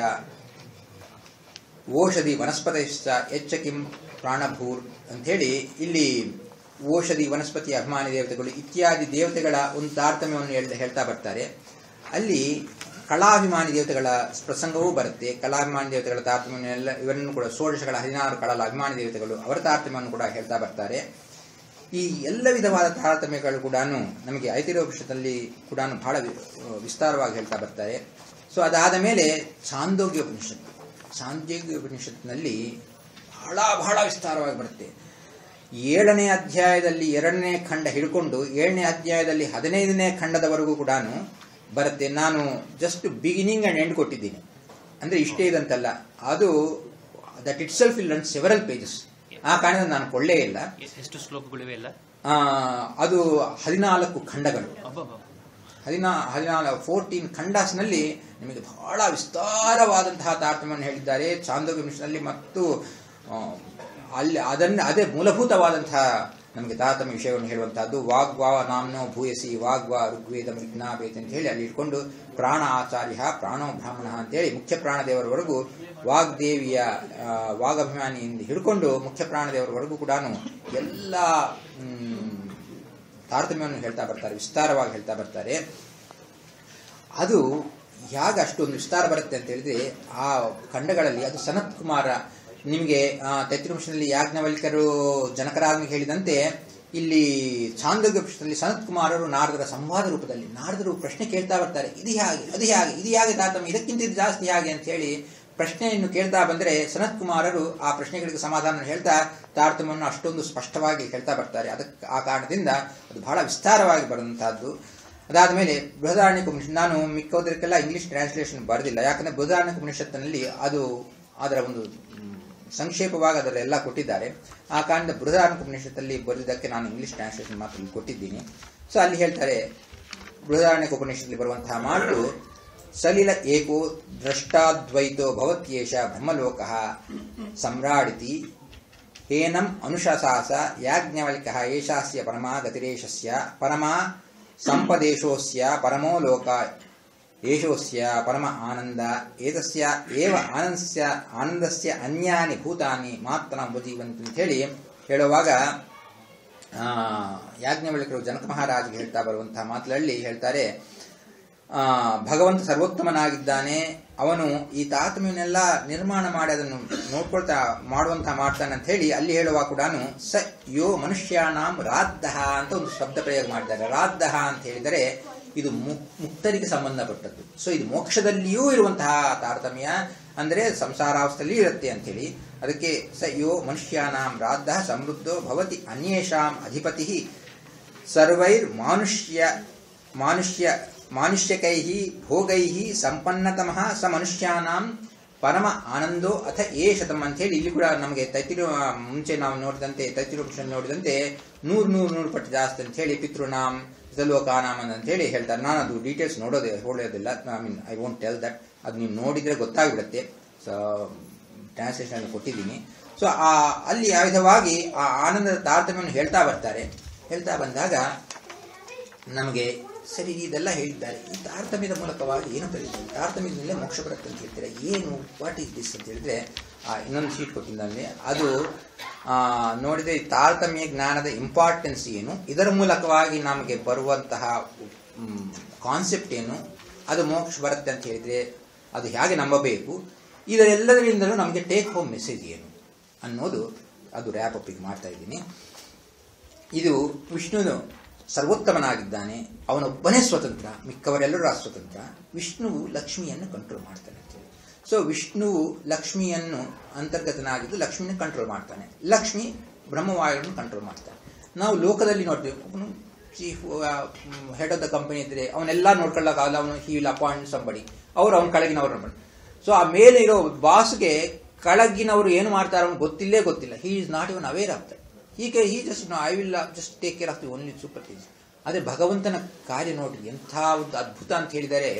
ಓಷಧಿ ವನಸ್ಪತಿಶ್ಚ ಎಚ್ಚ ಕಿಂ ಪ್ರಾಣಭೂರ್ ಅಂಥೇಳಿ ಇಲ್ಲಿ ಓಷಧಿ ವನಸ್ಪತಿ ಅಭಿಮಾನಿ ದೇವತೆಗಳು ಇತ್ಯಾದಿ ದೇವತೆಗಳ ಒಂದು ತಾರತಮ್ಯವನ್ನು ಹೇಳ್- ಹೇಳ್ತಾ ಬರ್ತಾರೆ ಅಲ್ಲಿ ಕಲಾಭಿಮಾನಿ ದೇವತೆಗಳ ಪ್ರಸಂಗವೂ ಬರುತ್ತೆ ಕಲಾಭಿಮಾನಿ ದೇವತೆಗಳ ತಾರತಮ್ಯವನ್ನು ಎಲ್ಲ ಇವರನ್ನು ಕೂಡ ಷೋಡಶಗಳ ಹದಿನಾರು ಕಳಲ ಅಭಿಮಾನಿ ದೇವತೆಗಳು ಅವರ ತಾರತಮ್ಯವನ್ನು ಕೂಡ ಹೇಳ್ತಾ ಬರ್ತಾರೆ ಈ ಎಲ್ಲ ವಿಧವಾದ ತಾರತಮ್ಯಗಳು ಕೂಡ ನಮಗೆ ಐತಿರೋಪನಿಷತ್ತಲ್ಲಿ ಕೂಡ ಬಹಳ ವಿ- ವಿಸ್ತಾರವಾಗಿ ಹೇಳ್ತಾ ಬರ್ತಾರೆ ಸೊ ಅದಾದ ಮೇಲೆ ಛಾಂದೋಗ್ಯ ಉಪನಿಷತ್ತು ಛಾಂದೋಗ್ಯ ಉಪನಿಷತ್ತಿನಲ್ಲಿ ಬಹಳ ಬಹಳ ವಿಸ್ತಾರವಾಗಿ ಬರುತ್ತೆ ಏಳನೇ ಅಧ್ಯಾಯದಲ್ಲಿ ಎರಡನೇ ಖಂಡ ಹಿಡ್ಕೊಂಡು ಏಳನೇ ಅಧ್ಯಾಯದಲ್ಲಿ ಹದಿನೈದನೇ ಖಂಡದವರೆಗೂ ಕೂಡ ಬರುತ್ತೆ ನಾನು ಜಸ್ಟ್ ಬಿಗಿನಿಂಗ್ ಅಂಡ್ ಎಂಡ್ ಕೊಟ್ಟಿದ್ದೀನಿ ಅಂದ್ರೆ ಇಷ್ಟೇ ಇದಂತಲ್ಲ ಅದು that itself will run several pages ಆ ಕಾರಣದಿಂದ ನಾನು ಕೊಳ್ಳೇ ಇಲ್ಲ ಎಷ್ಟು ಶ್ಲೋಕಗಳಿವೆ ಇಲ್ಲ ಆ, ಅದು ಹದಿನಾಲ್ಕು ಖಂಡಗಳು ಅಬ್ಬಬ್ಬ ಹದಿನಾ ಹದಿನಾಲ್ಕು ಫೋರ್ಟೀನ್ ಖಂಡಾಸ್ನಲ್ಲಿ ನಿಮಗೆ ಬಹಳ ವಿಸ್ತಾರವಾದಂತಹ ತಾರತಮ್ಯವನ್ನು ಹೇಳಿದ್ದಾರೆ ಚಾಂದೋಗ್ಯಮಿಷನಲ್ಲಿ ಮತ್ತು ಆ, ಅಲ್ಲಿ ಅದನ್ನ ಅದೇ ಮೂಲಭೂತವಾದಂತಹ ನಮಗೆ ತಾರತಮ್ಯ ವಿಷಯವನ್ನು ಹೇಳುವಂತಹದ್ದು ವಾಗ್ವಾ ನಾಮ್ನೋ ಭೂಯಸಿ ವಾಗ್ವಾ ಋಗ್ವೇದ ವಿಜ್ಞಾಪೇತ ಅಂತ ಹೇಳಿ ಅಲ್ಲಿ ಇಟ್ಕೊಂಡು ಪ್ರಾಣ ಆಚಾರ್ಯ ಪ್ರಾಣೋ ಬ್ರಾಹ್ಮಣ ಅಂತೇಳಿ ಮುಖ್ಯ ಪ್ರಾಣದೇವರವರೆಗೂ ವಾಗ್ದೇವಿಯ ಆ, ವಾಗಭಿಮಾನಿಯಿಂದ ಹಿಡ್ಕೊಂಡು ಮುಖ್ಯ ಪ್ರಾಣದೇವರವರೆಗೂ ಕೂಡ ಎಲ್ಲ ಮ್, ತಾರತಮ್ಯವನ್ನು ಹೇಳ್ತಾ ಬರ್ತಾರೆ ವಿಸ್ತಾರವಾಗಿ ಹೇಳ್ತಾ ಬರ್ತಾರೆ ಅದು ಯಾಗ ಅಷ್ಟೊಂದು ವಿಸ್ತಾರ ಬರುತ್ತೆ ಅಂತ ಹೇಳಿದ್ರೆ ಆ ಖಂಡಗಳಲ್ಲಿ ಅದು ಸನತ್ ಕುಮಾರ ನಿಮಗೆ ತೈತ್ರಿವಂಶದಲ್ಲಿ ಯಾಜ್ಞವಲ್ಕರು ಜನಕರಾಜ್ಞೆ ಹೇಳಿದಂತೆ ಇಲ್ಲಿ ಛಾಂದೋಗ್ಯ ಪುಷ್ಪದಲ್ಲಿ ಸನತ್ ಕುಮಾರರು ನಾರದರ ಸಂವಾದ ರೂಪದಲ್ಲಿ ನಾರದರು ಪ್ರಶ್ನೆ ಕೇಳ್ತಾ ಬರ್ತಾರೆ ಇದು ಹೇಗೆ ಅದು ಹೇಗೆ ಇದು ಹೇಗೆ ತಾತಮ್ಮ ಇದಕ್ಕಿಂತ ಇದು ಜಾಸ್ತಿ ಹೇಗೆ ಅಂತ ಹೇಳಿ ಪ್ರಶ್ನೆಯನ್ನು ಕೇಳ್ತಾ ಬಂದರೆ ಸನತ್ ಕುಮಾರರು ಆ ಪ್ರಶ್ನೆಗಳಿಗೆ ಸಮಾಧಾನ ಹೇಳ್ತಾ ತಾರತಮ್ಯವನ್ನು ಅಷ್ಟೊಂದು ಸ್ಪಷ್ಟವಾಗಿ ಹೇಳ್ತಾ ಬರ್ತಾರೆ ಅದಕ್ಕೆ ಆ ಕಾರಣದಿಂದ ಅದು ಬಹಳ ವಿಸ್ತಾರವಾಗಿ ಬರುವಂತಹದ್ದು ಅದಾದ ಮೇಲೆ ಬೃಹದಾರಣ್ಯಕ ಉಪನಿಷತ್ ನಾನು ಮಿಕ್ಕೋದಕ್ಕೆಲ್ಲ ಇಂಗ್ಲಿಷ್ ಟ್ರಾನ್ಸ್ಲೇಷನ್ ಬರೆದಿಲ್ಲ ಯಾಕಂದ್ರೆ ಬೃಹದಾರಣ್ಯಕ ಉಪನಿಷತ್ತಿನಲ್ಲಿ ಅದು ಅದರ ಒಂದು ಮ್, ಸಂಕ್ಷೇಪವಾಗಿ ಅದರೆಲ್ಲ ಕೊಟ್ಟಿದ್ದಾರೆ ಆ ಕಾರಣದಿಂದ ಬೃಹದಾರಣ್ಯಕ ಉಪನಿಷತ್ತಲ್ಲಿ ಬರೆದಿದ್ದಕ್ಕೆ ನಾನು ಇಂಗ್ಲಿಷ್ ಟ್ರಾನ್ಸ್ಲೇಷನ್ ಮಾತ್ರ ಇಲ್ಲಿ ಕೊಟ್ಟಿದ್ದೀನಿ ಸೊ ಅಲ್ಲಿ ಹೇಳ್ತಾರೆ ಬೃಹದಾರಣ್ಯಕ ಉಪನಿಷತ್ತಲ್ಲಿ ಬರುವಂತಹ ಮಾತು ಸಲಿಲ ಏಕೋ ದ್ರಷ್ಟಾದ್ವೈತೋ ಭವತ್ಯೇಷ ಬ್ರಹ್ಮಲೋಕ ಸಮ್ರಾಡಿತಿ ಹೇನಂ ಅನುಶಾಸಾಸ ಯಾಜ್ಞವಲ್ಕ್ಯ ಏಷಾಸ್ಯ ಪರಮಾ ಗತಿರೇಶಸ್ಯ ಪರಮಾ ಸಂಪದೇಶೋಸ್ಯ ಪರಮೋ ಲೋಕ ಏಷೋಸ್ಯ ಪರಮ ಆನಂದ ಏತಸ್ಯ ಏವ ಆನಂದಸ್ಯ ಆನಂದಸ್ಯ ಅನ್ಯಾನಿ ಭೂತಾನಿ ಮಾತ್ರ ಉಪಜೀವಂತ ಅಂತ ಹೇಳಿ ಹೇಳುವಾಗ ಆ, ಯಾಜ್ಞವಲ್ಕ್ಯರು ಜನಕ ಮಹಾರಾಜ್ಗೆ ಹೇಳ್ತಾ ಬರುವಂತಹ ಮಾತುಗಳಲ್ಲಿ ಹೇಳ್ತಾರೆ ಆ, ಭಗವಂತ ಸರ್ವೋತ್ತಮನಾಗಿದ್ದಾನೆ ಅವನು ಈ ತಾರತಮ್ಯವನ್ನೆಲ್ಲ ನಿರ್ಮಾಣ ಮಾಡಿ ಅದನ್ನು ನೋಡ್ಕೊಳ್ತಾ ಮಾಡುವಂತಹ ಮಾಡ್ತಾನೆ ಅಂತ ಹೇಳಿ ಅಲ್ಲಿ ಹೇಳುವ ಕೂಡ ಸ ಯೋ ಮನುಷ್ಯಾಣಾಂ ರಾದ್ದಹ ಅಂತ ಒಂದು ಶಬ್ದ ಪ್ರಯೋಗ ಮಾಡಿದ್ದಾರೆ ರಾದ್ದಹ ಅಂತ ಹೇಳಿದರೆ ಇದು ಮು- ಮುಕ್ತರಿಗೆ ಸಂಬಂಧಪಟ್ಟದ್ದು ಸೊ ಇದು ಮೋಕ್ಷದಲ್ಲಿಯೂ ಇರುವಂತಹ ತಾರತಮ್ಯ ಅಂದ್ರೆ ಸಂಸಾರಾವಸ್ಥೆಯಲ್ಲಿ ಇರುತ್ತೆ ಅಂತ ಹೇಳಿ ಅದಕ್ಕೆ ಸ ಯೋ ಮನುಷ್ಯಾನಾಂ ರಾದ್ದ ಸಮೃದ್ಧೋ ಭವತಿ ಅನ್ಯೇಷಾಂ ಅಧಿಪತಿ ಸರ್ವೈರ್ ಮಾನುಷ್ಯ ಮಾನುಷ್ಯ ಮಾನುಷ್ಯಕೈ ಭೋಗೈ ಸಂಪನ್ನತಮಃ ಸ ಮನುಷ್ಯಾನಾಂ ಪರಮ ಆನಂದೋ ಅಥ ಏಷತಮ್ ಅಂತ ಹೇಳಿ ಇಲ್ಲಿ ಕೂಡ ನಮಗೆ ತೈತಿರು ಮುಂಚೆ ನಾವು ನೋಡಿದಂತೆ ತೈತಿರುಪನಿಷತ್ ನೋಡಿದಂತೆ ನೂರು ನೂರು ನೂರು ಪಟ್ಟು ಜಾಸ್ತಿ ಅಂತ ಹೇಳಿ ಪಿತೃನಾಮ್ ಲೋಕಾನಾಮ್ ಅಂತ ಹೇಳಿ ಹೇಳ್ತಾರೆ ನಾನು ಅದು ಡೀಟೇಲ್ಸ್ ನೋಡೋದೇ ಹೊಳೆಯೋದಿಲ್ಲ I mean I won't tell that ಅದು ನೀವು ನೋಡಿದ್ರೆ ಗೊತ್ತಾಗ್ಬಿಡುತ್ತೆ ಸೊ ಟ್ರಾನ್ಸ್ಲೇಷನ್ ಕೊಟ್ಟಿದ್ದೀನಿ ಸೊ ಆ ಅಲ್ಲಿ ಆ ವಿಧವಾಗಿ ಆ ಆನಂದದ ತಾರತಮ್ಯವನ್ನು ಹೇಳ್ತಾ ಬರ್ತಾರೆ ಹೇಳ್ತಾ ಬಂದಾಗ ನಮಗೆ ಸರಿ ಇದೆಲ್ಲ ಹೇಳಿದ್ದಾರೆ ಈ ತಾರತಮ್ಯದ ಮೂಲಕವಾಗಿ ಏನು ಕಲಿತೀವಿ ತಾರತಮ್ಯದ ಮೇಲೆ ಮೋಕ್ಷ ಬರುತ್ತೆ ಅಂತ ಹೇಳ್ತಾರೆ ಏನು ವಾಟ್ ಈಸ್ ದಿಸ್ ಅಂತ ಹೇಳಿದ್ರೆ ಆ ಇನ್ನೊಂದು ಶೀಟ್ ಕೊಟ್ಟಿದ್ದಲ್ಲಿ ಅದು ಆ, ನೋಡಿದ್ರೆ ಈ ತಾರತಮ್ಯ ಜ್ಞಾನದ ಇಂಪಾರ್ಟೆನ್ಸ್ ಏನು ಇದರ ಮೂಲಕವಾಗಿ ನಮಗೆ ಬರುವಂತಹ ಕಾನ್ಸೆಪ್ಟ್ ಏನು ಅದು ಮೋಕ್ಷ ಬರುತ್ತೆ ಅಂತ ಹೇಳಿದ್ರೆ ಅದು ಹೇಗೆ ನಂಬಬೇಕು ಇದರೆಲ್ಲದರಿಂದಲೂ ನಮಗೆ ಟೇಕ್ ಹೋಮ್ ಮೆಸೇಜ್ ಏನು ಅನ್ನೋದು ಅದು ರ್ಯಾಪ್ ಅಪ್ಪಿಗೆ ಮಾಡ್ತಾ ಇದ್ದೀನಿ ಇದು ವಿಷ್ಣುನು ಸರ್ವೋತ್ತಮನಾಗಿದ್ದಾನೆ ಅವನೊಬ್ಬನೇ ಸ್ವತಂತ್ರ ಮಿಕ್ಕವರೆಲ್ಲರೂ ಅಸ್ವತಂತ್ರ ವಿಷ್ಣುವು ಲಕ್ಷ್ಮಿಯನ್ನು ಕಂಟ್ರೋಲ್ ಮಾಡ್ತಾನೆ ಅಂತೇಳಿ ಸೊ ವಿಷ್ಣುವು ಲಕ್ಷ್ಮಿಯನ್ನು ಅಂತರ್ಗತನಾಗಿದ್ದು ಲಕ್ಷ್ಮಿನ ಕಂಟ್ರೋಲ್ ಮಾಡ್ತಾನೆ ಲಕ್ಷ್ಮಿ ಬ್ರಹ್ಮವಾಯುಗಳನ್ನು ಕಂಟ್ರೋಲ್ ಮಾಡ್ತಾನೆ ನಾವು ಲೋಕದಲ್ಲಿ ನೋಡ್ತೀವಿ ಒಬ್ಬನು chief head of the company ಇದ್ರೆ ಅವನ್ನೆಲ್ಲ ನೋಡ್ಕೊಳ್ಳೋಕ್ಕಾಗಲ್ಲ ಅವನು ಹಿ ವಿಲ್ ಅಪಾಯಿಂಟ್ ಸಂಬಡಿ ಅವ್ರು ಅವನ ಕೆಳಗಿನವ್ರು ನೋಡಿ ಸೊ ಆ ಮೇಲೆ ಇರೋ ಬಾಸ್ಗೆ ಕೆಳಗಿನವರು ಏನು ಮಾಡ್ತಾರೆ ಅವ್ನು ಗೊತ್ತಿಲ್ಲೇ ಗೊತ್ತಿಲ್ಲ he is not even aware of that ಹೀಗೆ he just I will just take care of the only super things ಅದೇ ಭಗವಂತನ ಕಾರ್ಯ ನೋಡ್ರಿ ಎಂಥ ಒಂದು ಅದ್ಭುತ ಅಂತ ಹೇಳಿದರೆ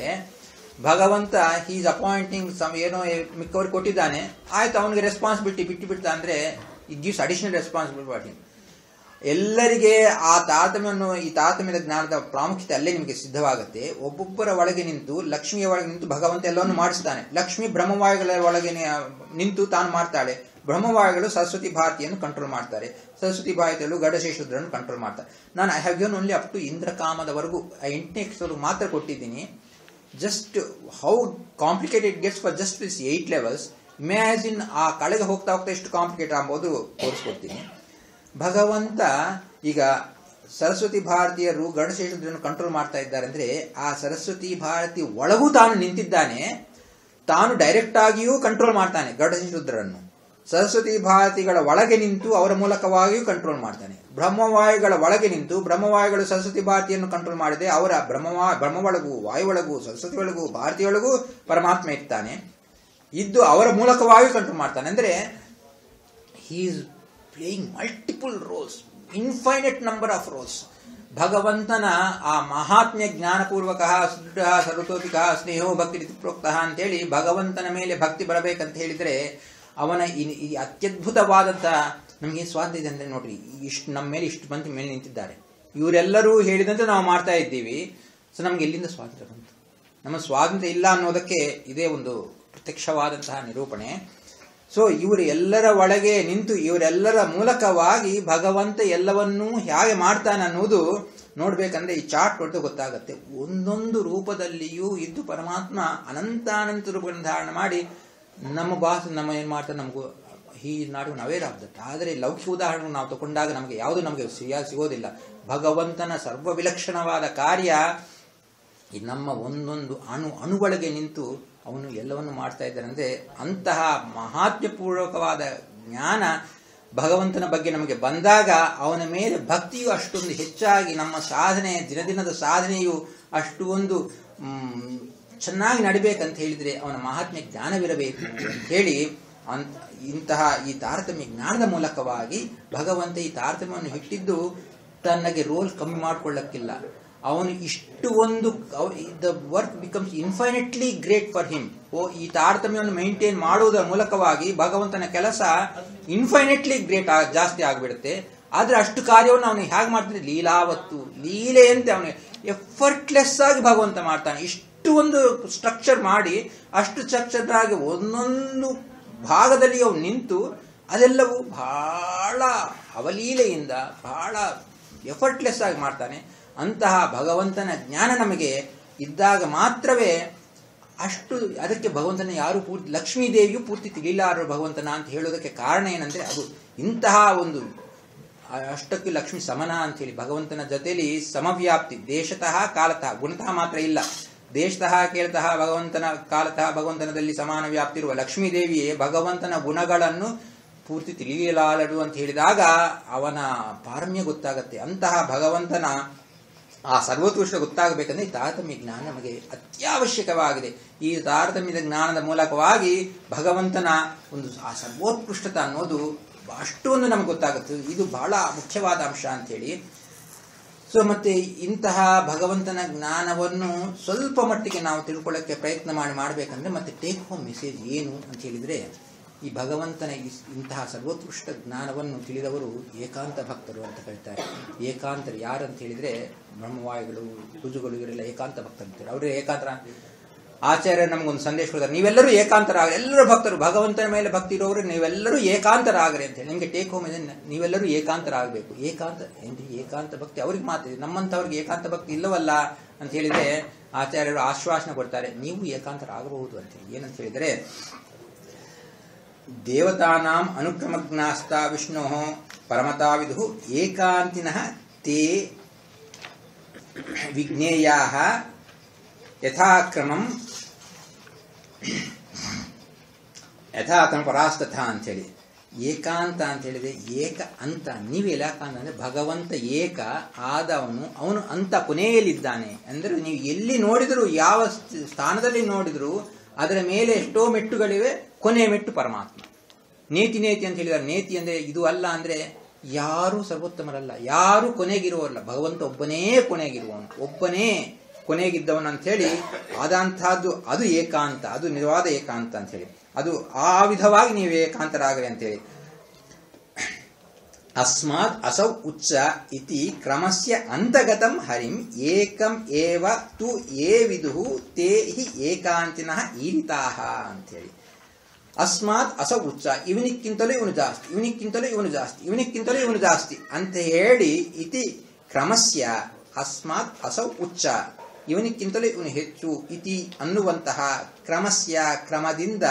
ಭಗವಂತ ಈಸ್ ಅಪಾಯಿಂಟಿಂಗ್ ಸಮ್ ಏನೋ ಮಿಕ್ಕವ್ರಿಗೆ ಕೊಟ್ಟಿದ್ದಾನೆ ಆಯ್ತು ಅವನಿಗೆ ರೆಸ್ಪಾನ್ಸಿಬಿಲಿಟಿ ಬಿಟ್ಟು ಬಿಡ್ತಾ ಅಂದ್ರೆ ಇಟ್ ಗಿವ್ಸ್ ಅಡಿಷನಲ್ ರೆಸ್ಪಾನ್ಸಿಬಿಲಿಟಿ ಎಲ್ಲರಿಗೆ ಆ ತಾರತಮ್ಯವನ್ನು ಈ ತಾರತಮ್ಯದ ಜ್ಞಾನದ ಪ್ರಾಮುಖ್ಯತೆ ಅಲ್ಲೇ ನಿಮಗೆ ಸಿದ್ಧವಾಗುತ್ತೆ ಒಬ್ಬೊಬ್ಬರ ಒಳಗೆ ನಿಂತು ಲಕ್ಷ್ಮಿಯ ಒಳಗೆ ನಿಂತು ಭಗವಂತ ಎಲ್ಲವನ್ನು ಮಾಡಿಸ್ತಾನೆ ಲಕ್ಷ್ಮಿ ಬ್ರಹ್ಮವಾಯುಗಳ ಒಳಗೆ ನಿ- ನಿಂತು ತಾನು ಮಾಡ್ತಾಳೆ ಬ್ರಹ್ಮವಾಯುಗಳು ಸರಸ್ವತಿ ಭಾರತಿಯನ್ನು ಕಂಟ್ರೋಲ್ ಮಾಡ್ತಾರೆ ಸರಸ್ವತಿ ಭಾರತಿಯಲ್ಲೂ ಗಡಶೇಷುದ್ರನ್ನು ಕಂಟ್ರೋಲ್ ಮಾಡ್ತಾರೆ ನಾನು I have given only up to ಇಂದ್ರಕಾಮದವರೆಗೂ ಆ ಎಂಟನೇ ಎಕ್ಸ್ವರೆಗೂ ಮಾತ್ರ ಕೊಟ್ಟಿದ್ದೀನಿ just how complicated gets for just this eight levels imagine ಆ ಕಳೆಗೆ ಹೋಗ್ತಾ ಹೋಗ್ತಾ ಎಷ್ಟು ಕಾಂಪ್ಲಿಕೇಟ್ ಆಗ್ಬೋದು ತೋರಿಸ್ಕೊಡ್ತೀನಿ ಭಗವಂತ ಈಗ ಸರಸ್ವತಿ ಭಾರತೀಯರು ಗಣಶೇಷುದ್ರನ್ನು ಕಂಟ್ರೋಲ್ ಮಾಡ್ತಾ ಇದ್ದಾರೆ ಅಂದ್ರೆ ಆ ಸರಸ್ವತಿ ಭಾರತಿ ಒಳಗೂ ತಾನು ನಿಂತಿದ್ದಾನೆ ತಾನು ಡೈರೆಕ್ಟ್ ಆಗಿಯೂ ಕಂಟ್ರೋಲ್ ಮಾಡ್ತಾನೆ ಗಡಶೇಷುದ್ರನ್ನು ಸರಸ್ವತಿ ಭಾರತಿಗಳ ಒಳಗೆ ನಿಂತು ಅವರ ಮೂಲಕವಾಗಿಯೂ ಕಂಟ್ರೋಲ್ ಮಾಡ್ತಾನೆ ಬ್ರಹ್ಮವಾಯುಗಳ ಒಳಗೆ ನಿಂತು ಬ್ರಹ್ಮವಾಯುಗಳು ಸರಸ್ವತಿ ಭಾರತಿಯನ್ನು ಕಂಟ್ರೋಲ್ ಮಾಡಿದೆ ಅವರ ಬ್ರಹ್ಮವಾ ಬ್ರಹ್ಮವೊಳಗೂ ವಾಯುವೊಳಗೂ ಸರಸ್ವತಿ ಒಳಗೂ ಭಾರತಿಯೊಳಗೂ ಪರಮಾತ್ಮ ಇರ್ತಾನೆ ಇದ್ದು ಅವರ ಮೂಲಕವಾಗಿ ಕಂಟ್ರೋಲ್ ಮಾಡ್ತಾನೆ ಅಂದ್ರೆ he is playing multiple roles infinite number of roles ಭಗವಂತನ ಆ ಮಹಾತ್ಮ್ಯ ಜ್ಞಾನಪೂರ್ವಕ ಸುದೃಢ ಸರ್ವತೋಪಿಕ ಸ್ನೇಹೋ ಭಕ್ತಿ ಪ್ರೋಕ್ತ ಅಂತೇಳಿ ಭಗವಂತನ ಮೇಲೆ ಭಕ್ತಿ ಬರಬೇಕಂತ ಹೇಳಿದ್ರೆ ಅವನ ಈ ಈ ಅತ್ಯದ್ಭುತವಾದಂಥ ನಮಗೆ ಸ್ವಾತಂತ್ರ್ಯ ಇದೆ ಅಂದ್ರೆ ನೋಡ್ರಿ ಇಷ್ಟು ನಮ್ಮ ಮೇಲೆ ಇಷ್ಟು ಮಂದಿ ಮೇಲೆ ನಿಂತಿದ್ದಾರೆ ಇವರೆಲ್ಲರೂ ಹೇಳಿದಂತೆ ನಾವು ಮಾಡ್ತಾ ಇದ್ದೀವಿ ಸೊ ನಮ್ಗೆ ಎಲ್ಲಿಂದ ಸ್ವಾತಂತ್ರ್ಯ ಬಂತು ನಮ್ಮ ಸ್ವಾತಂತ್ರ್ಯ ಇಲ್ಲ ಅನ್ನೋದಕ್ಕೆ ಇದೇ ಒಂದು ಪ್ರತ್ಯಕ್ಷವಾದಂತಹ ನಿರೂಪಣೆ ಸೊ ಇವರು ಎಲ್ಲರ ಒಳಗೆ ನಿಂತು ಇವರೆಲ್ಲರ ಮೂಲಕವಾಗಿ ಭಗವಂತ ಎಲ್ಲವನ್ನೂ ಹೇಗೆ ಮಾಡ್ತಾನೆ ಅನ್ನೋದು ನೋಡ್ಬೇಕಂದ್ರೆ ಈ ಚಾರ್ಟ್ ಹೊಡೆದು ಗೊತ್ತಾಗತ್ತೆ ಒಂದೊಂದು ರೂಪದಲ್ಲಿಯೂ ಇದ್ದು ಪರಮಾತ್ಮ ಅನಂತಾನಂತ ರೂಪಗಳನ್ನು ಧಾರಣ ಮಾಡಿ ನಮ್ಮ ಬಾಸ್ ನಮ್ಮ ಏನ್ ಮಾಡ್ತಾರೆ ನಮಗೂ he not even aware of that ಆದರೆ ಲೌಕಿಕ ಉದಾಹರಣೆ ನಾವು ತಗೊಂಡಾಗ ನಮಗೆ ಯಾವುದು ನಮಗೆ ಸರಿಯಾಗಿ ಸಿಗೋದಿಲ್ಲ ಭಗವಂತನ ಸರ್ವ ವಿಲಕ್ಷಣವಾದ ಕಾರ್ಯ ಈ ನಮ್ಮ ಒಂದೊಂದು ಅಣು ಅಣುಗಳಿಗೆ ನಿಂತು ಅವನು ಎಲ್ಲವನ್ನು ಮಾಡ್ತಾ ಇದ್ದಾನೆ ಅಂದ್ರೆ ಅಂತಹ ಮಹಾತ್ಮ್ಯಪೂರ್ವಕವಾದ ಜ್ಞಾನ ಭಗವಂತನ ಬಗ್ಗೆ ನಮಗೆ ಬಂದಾಗ ಅವನ ಮೇಲೆ ಭಕ್ತಿಯು ಅಷ್ಟೊಂದು ಹೆಚ್ಚಾಗಿ ನಮ್ಮ ಸಾಧನೆ ದಿನದಿನದ ಸಾಧನೆಯು ಅಷ್ಟು ಒಂದು ಮ್, ಚೆನ್ನಾಗಿ ನಡಿಬೇಕಂತ ಹೇಳಿದ್ರೆ ಅವನ ಮಹಾತ್ಮ್ಯ ಜ್ಞಾನವಿರಬೇಕು ಅಂತ ಹೇಳಿ ಅಂತ ಇಂತಹ ಈ ತಾರತಮ್ಯ ಜ್ಞಾನದ ಮೂಲಕವಾಗಿ ಭಗವಂತ ಈ ತಾರತಮ್ಯವನ್ನು ಇಟ್ಟಿದ್ದು ತನಗೆ ರೋಲ್ ಕಮ್ಮಿ ಮಾಡ್ಕೊಳ್ಳಕ್ಕಿಲ್ಲ ಅವನು ಇಷ್ಟು ಒಂದು the work becomes infinitely great for him ಓ ಈ ತಾರತಮ್ಯವನ್ನು ಮೇಂಟೈನ್ ಮಾಡುವುದರ ಮೂಲಕವಾಗಿ ಭಗವಂತನ ಕೆಲಸ ಇನ್ಫೈನೆಟ್ಲಿ ಗ್ರೇಟ್ ಜಾಸ್ತಿ ಆಗಿಬಿಡುತ್ತೆ ಆದ್ರೆ ಅಷ್ಟು ಕಾರ್ಯವನ್ನು ಅವನು ಹೇಗೆ ಮಾಡ್ತಾನೆ ಲೀಲಾವತ್ತು ಲೀಲೆಯಂತೆ ಅವನು ಎಫರ್ಟ್ಲೆಸ್ ಆಗಿ ಭಗವಂತ ಮಾಡ್ತಾನೆ ಇಷ್ಟು ಒಂದು ಸ್ಟ್ರಕ್ಚರ್ ಮಾಡಿ ಅಷ್ಟು ಸ್ಟ್ರಕ್ಚರ್ ಆಗಿ ಒಂದೊಂದು ಭಾಗದಲ್ಲಿ ಅವನು ನಿಂತು ಅದೆಲ್ಲವೂ ಬಹಳ ಅವಲೀಲೆಯಿಂದ ಬಹಳ ಎಫರ್ಟ್ಲೆಸ್ ಆಗಿ ಮಾಡ್ತಾನೆ ಅಂತಹ ಭಗವಂತನ ಜ್ಞಾನ ನಮಗೆ ಇದ್ದಾಗ ಮಾತ್ರವೇ ಅಷ್ಟು ಅದಕ್ಕೆ ಭಗವಂತನ ಯಾರು ಪೂರ್ತಿ ಲಕ್ಷ್ಮೀ ದೇವಿಯು ಪೂರ್ತಿ ತಿಳಿಲಾರರು ಭಗವಂತನ ಅಂತ ಹೇಳೋದಕ್ಕೆ ಕಾರಣ ಏನಂದ್ರೆ ಅದು ಇಂತಹ ಒಂದು ಅಷ್ಟಕ್ಕೆ ಲಕ್ಷ್ಮಿ ಸಮನ ಅಂತ ಹೇಳಿ ಭಗವಂತನ ಜೊತೆಯಲ್ಲಿ ಸಮವ್ಯಾಪ್ತಿ ದೇಶತಃ ಕಾಲತಃ ಗುಣತಃ ಮಾತ್ರ ಇಲ್ಲ ದೇಶತಃ ಕೇಳತಃ ಭಗವಂತನ ಕಾಲತಃ ಭಗವಂತನದಲ್ಲಿ ಸಮಾನ ವ್ಯಾಪ್ತಿ ಇರುವ ಲಕ್ಷ್ಮೀ ದೇವಿಯೇ ಭಗವಂತನ ಗುಣಗಳನ್ನು ಪೂರ್ತಿ ತಿಳಿಯಲಾರದು ಅಂತ ಹೇಳಿದಾಗ ಅವನ ಪಾರಮ್ಯ ಗೊತ್ತಾಗತ್ತೆ ಅಂತಹ ಭಗವಂತನ ಆ ಸರ್ವೋತ್ಕೃಷ್ಟ ಗೊತ್ತಾಗಬೇಕಂದ್ರೆ ಈ ತಾರತಮ್ಯ ಜ್ಞಾನ ನಮಗೆ ಅತ್ಯವಶ್ಯಕವಾಗಿದೆ ಈ ತಾರತಮ್ಯದ ಜ್ಞಾನದ ಮೂಲಕವಾಗಿ ಭಗವಂತನ ಒಂದು ಆ ಸರ್ವೋತ್ಕೃಷ್ಟತ ಅನ್ನೋದು ಅಷ್ಟೊಂದು ನಮಗೆ ಗೊತ್ತಾಗುತ್ತೆ ಇದು ಬಹಳ ಮುಖ್ಯವಾದ ಅಂಶ ಅಂತೇಳಿ ಸೊ ಮತ್ತೆ ಇಂತಹ ಭಗವಂತನ ಜ್ಞಾನವನ್ನು ಸ್ವಲ್ಪ ಮಟ್ಟಿಗೆ ನಾವು ತಿಳ್ಕೊಳ್ಳೋಕ್ಕೆ ಪ್ರಯತ್ನ ಮಾಡಿ ಮಾಡಬೇಕಂದ್ರೆ ಮತ್ತೆ ಟೇಕ್ ಹೋಮ್ ಮೆಸೇಜ್ ಏನು ಅಂತ ಹೇಳಿದ್ರೆ ಈ ಭಗವಂತನ ಈ- ಇಂತಹ ಸರ್ವೋತ್ಕೃಷ್ಟ ಜ್ಞಾನವನ್ನು ತಿಳಿದವರು ಏಕಾಂತ ಭಕ್ತರು ಅಂತ ಹೇಳ್ತಾರೆ ಏಕಾಂತರು ಯಾರು ಅಂತ ಹೇಳಿದ್ರೆ ಬ್ರಹ್ಮವಾಯುಗಳು ರುಜುಗಳು ಇವರೆಲ್ಲ ಏಕಾಂತ ಭಕ್ತರು ಅಂತಾರೆ ಅವರು ಏಕಾಂತರ ಆಚಾರ್ಯ ನಮಗೊಂದು ಸಂದೇಶ ಕೊಡ್ತಾರೆ ನೀವೆಲ್ಲರೂ ಏಕಾಂತರಾಗ ಎಲ್ಲರೂ ಭಕ್ತರು ಭಗವಂತನ ಮೇಲೆ ಭಕ್ತಿ ಇರೋರು ನೀವೆಲ್ಲರೂ ಏಕಾಂತರಾಗ್ರಿ ಅಂತ ಹೇಳಿ ನಿಮಗೆ ಟೇಕ್ ಹೋಮ್ ಇದೆ ನೀವೆಲ್ಲರೂ ಏಕಾಂತರಾಗಬೇಕು ಏಕಾಂತ ಏನ್ರಿ ಏಕಾಂತ ಭಕ್ತಿ ಅವ್ರಿಗೆ ಮಾತಿದೆ ನಮ್ಮಂಥವ್ರಿಗೆ ಏಕಾಂತ ಭಕ್ತಿ ಇಲ್ಲವಲ್ಲ ಅಂತ ಹೇಳಿದ್ರೆ ಆಚಾರ್ಯರು ಆಶ್ವಾಸನೆ ಕೊಡ್ತಾರೆ ನೀವು ಏಕಾಂತರಾಗಬಹುದು ಅಂತ ಹೇಳಿ ಏನಂತ ಹೇಳಿದರೆ ದೇವತಾನಾಂ ಅನುಕ್ರಮಜ್ಞಾಸ್ತ ವಿಷ್ಣು ಪರಮತಾ ವಿದು ಏಕಾಂತಿನಃ ತೇ ವಿಜ್ಞೇಯಾ ಯಥಾಕ್ರಮಂ ಯಥಾಕ್ರಮ ಪರಾಸ್ತಥ ಅಂತೇಳಿ ಏಕಾಂತ ಅಂತ ಹೇಳಿದ್ರೆ ಏಕ ಅಂತ ನೀವು ಏಕಾಂತ ಅಂದ್ರೆ ಭಗವಂತ ಏಕ ಆದವನು ಅವನು ಅಂತ ಕೊನೆಯಲ್ಲಿದ್ದಾನೆ ಅಂದ್ರೆ ನೀವು ಎಲ್ಲಿ ನೋಡಿದರೂ ಯಾವ ಸ್- ಸ್ಥಾನದಲ್ಲಿ ನೋಡಿದರೂ ಅದರ ಮೇಲೆ ಎಷ್ಟೋ ಮೆಟ್ಟುಗಳಿವೆ ಕೊನೆಯ ಮೆಟ್ಟು ಪರಮಾತ್ಮ ನೇತಿ ನೇತಿ ಅಂತ ಹೇಳಿದ್ದಾರೆ ನೇತಿ ಅಂದ್ರೆ ಇದು ಅಲ್ಲ ಅಂದ್ರೆ ಯಾರೂ ಸರ್ವೋತ್ತಮರಲ್ಲ ಯಾರು ಕೊನೆಗಿರುವಲ್ಲ ಭಗವಂತ ಒಬ್ಬನೇ ಕೊನೆಗಿರುವವನು ಒಬ್ಬನೇ ಕೊನೆಗಿದ್ದವನು ಅಂತ ಹೇಳಿ ಆದಂತಹದ್ದು ಅದು ಏಕಾಂತ ಅದು ನಿಜವಾದ ಏಕಾಂತ ಅಂತ ಹೇಳಿ ಅದು ಆ ವಿಧವಾಗಿ ನೀವು ಏಕಾಂತರಾಗಲಿ ಅಂತೇಳಿ ಅಸ್ಮಾತ್ ಅಸೌ ಉಚ್ಚ ಇತಿ ಕ್ರಮಸ್ಯ ಅಂತಗತಂ ಹರಿಂ ಏಕಂ ಏವ ತು ಏ ವಿದುಹು ತೇ ಹಿ ಏಕಾಂತಿನಃ ಈರಿತಾಹ ಅಂತೇಳಿ ಅಸ್ಮಾತ್ ಅಸ ಉಚ್ಚ ಇವನಿಕ್ಕಿಂತಲೂ ಇವನು ಜಾಸ್ತಿ ಇವನಿಕ್ಕಿಂತಲೂ ಇವನು ಜಾಸ್ತಿ ಇವನಿಕ್ಕಿಂತಲೂ ಇವನು ಜಾಸ್ತಿ ಅಂತ ಹೇಳಿ ಇತಿ ಕ್ರಮಸ್ಯ ಅಸ್ಮಾತ್ ಅಸೌ ಉಚ್ಚ ಇವನಿಕ್ಕಿಂತಲೂ ಇವನು ಹೆಚ್ಚು ಇತಿ ಅನ್ನುವಂತಹ ಕ್ರಮಸ್ಯ ಕ್ರಮದಿಂದ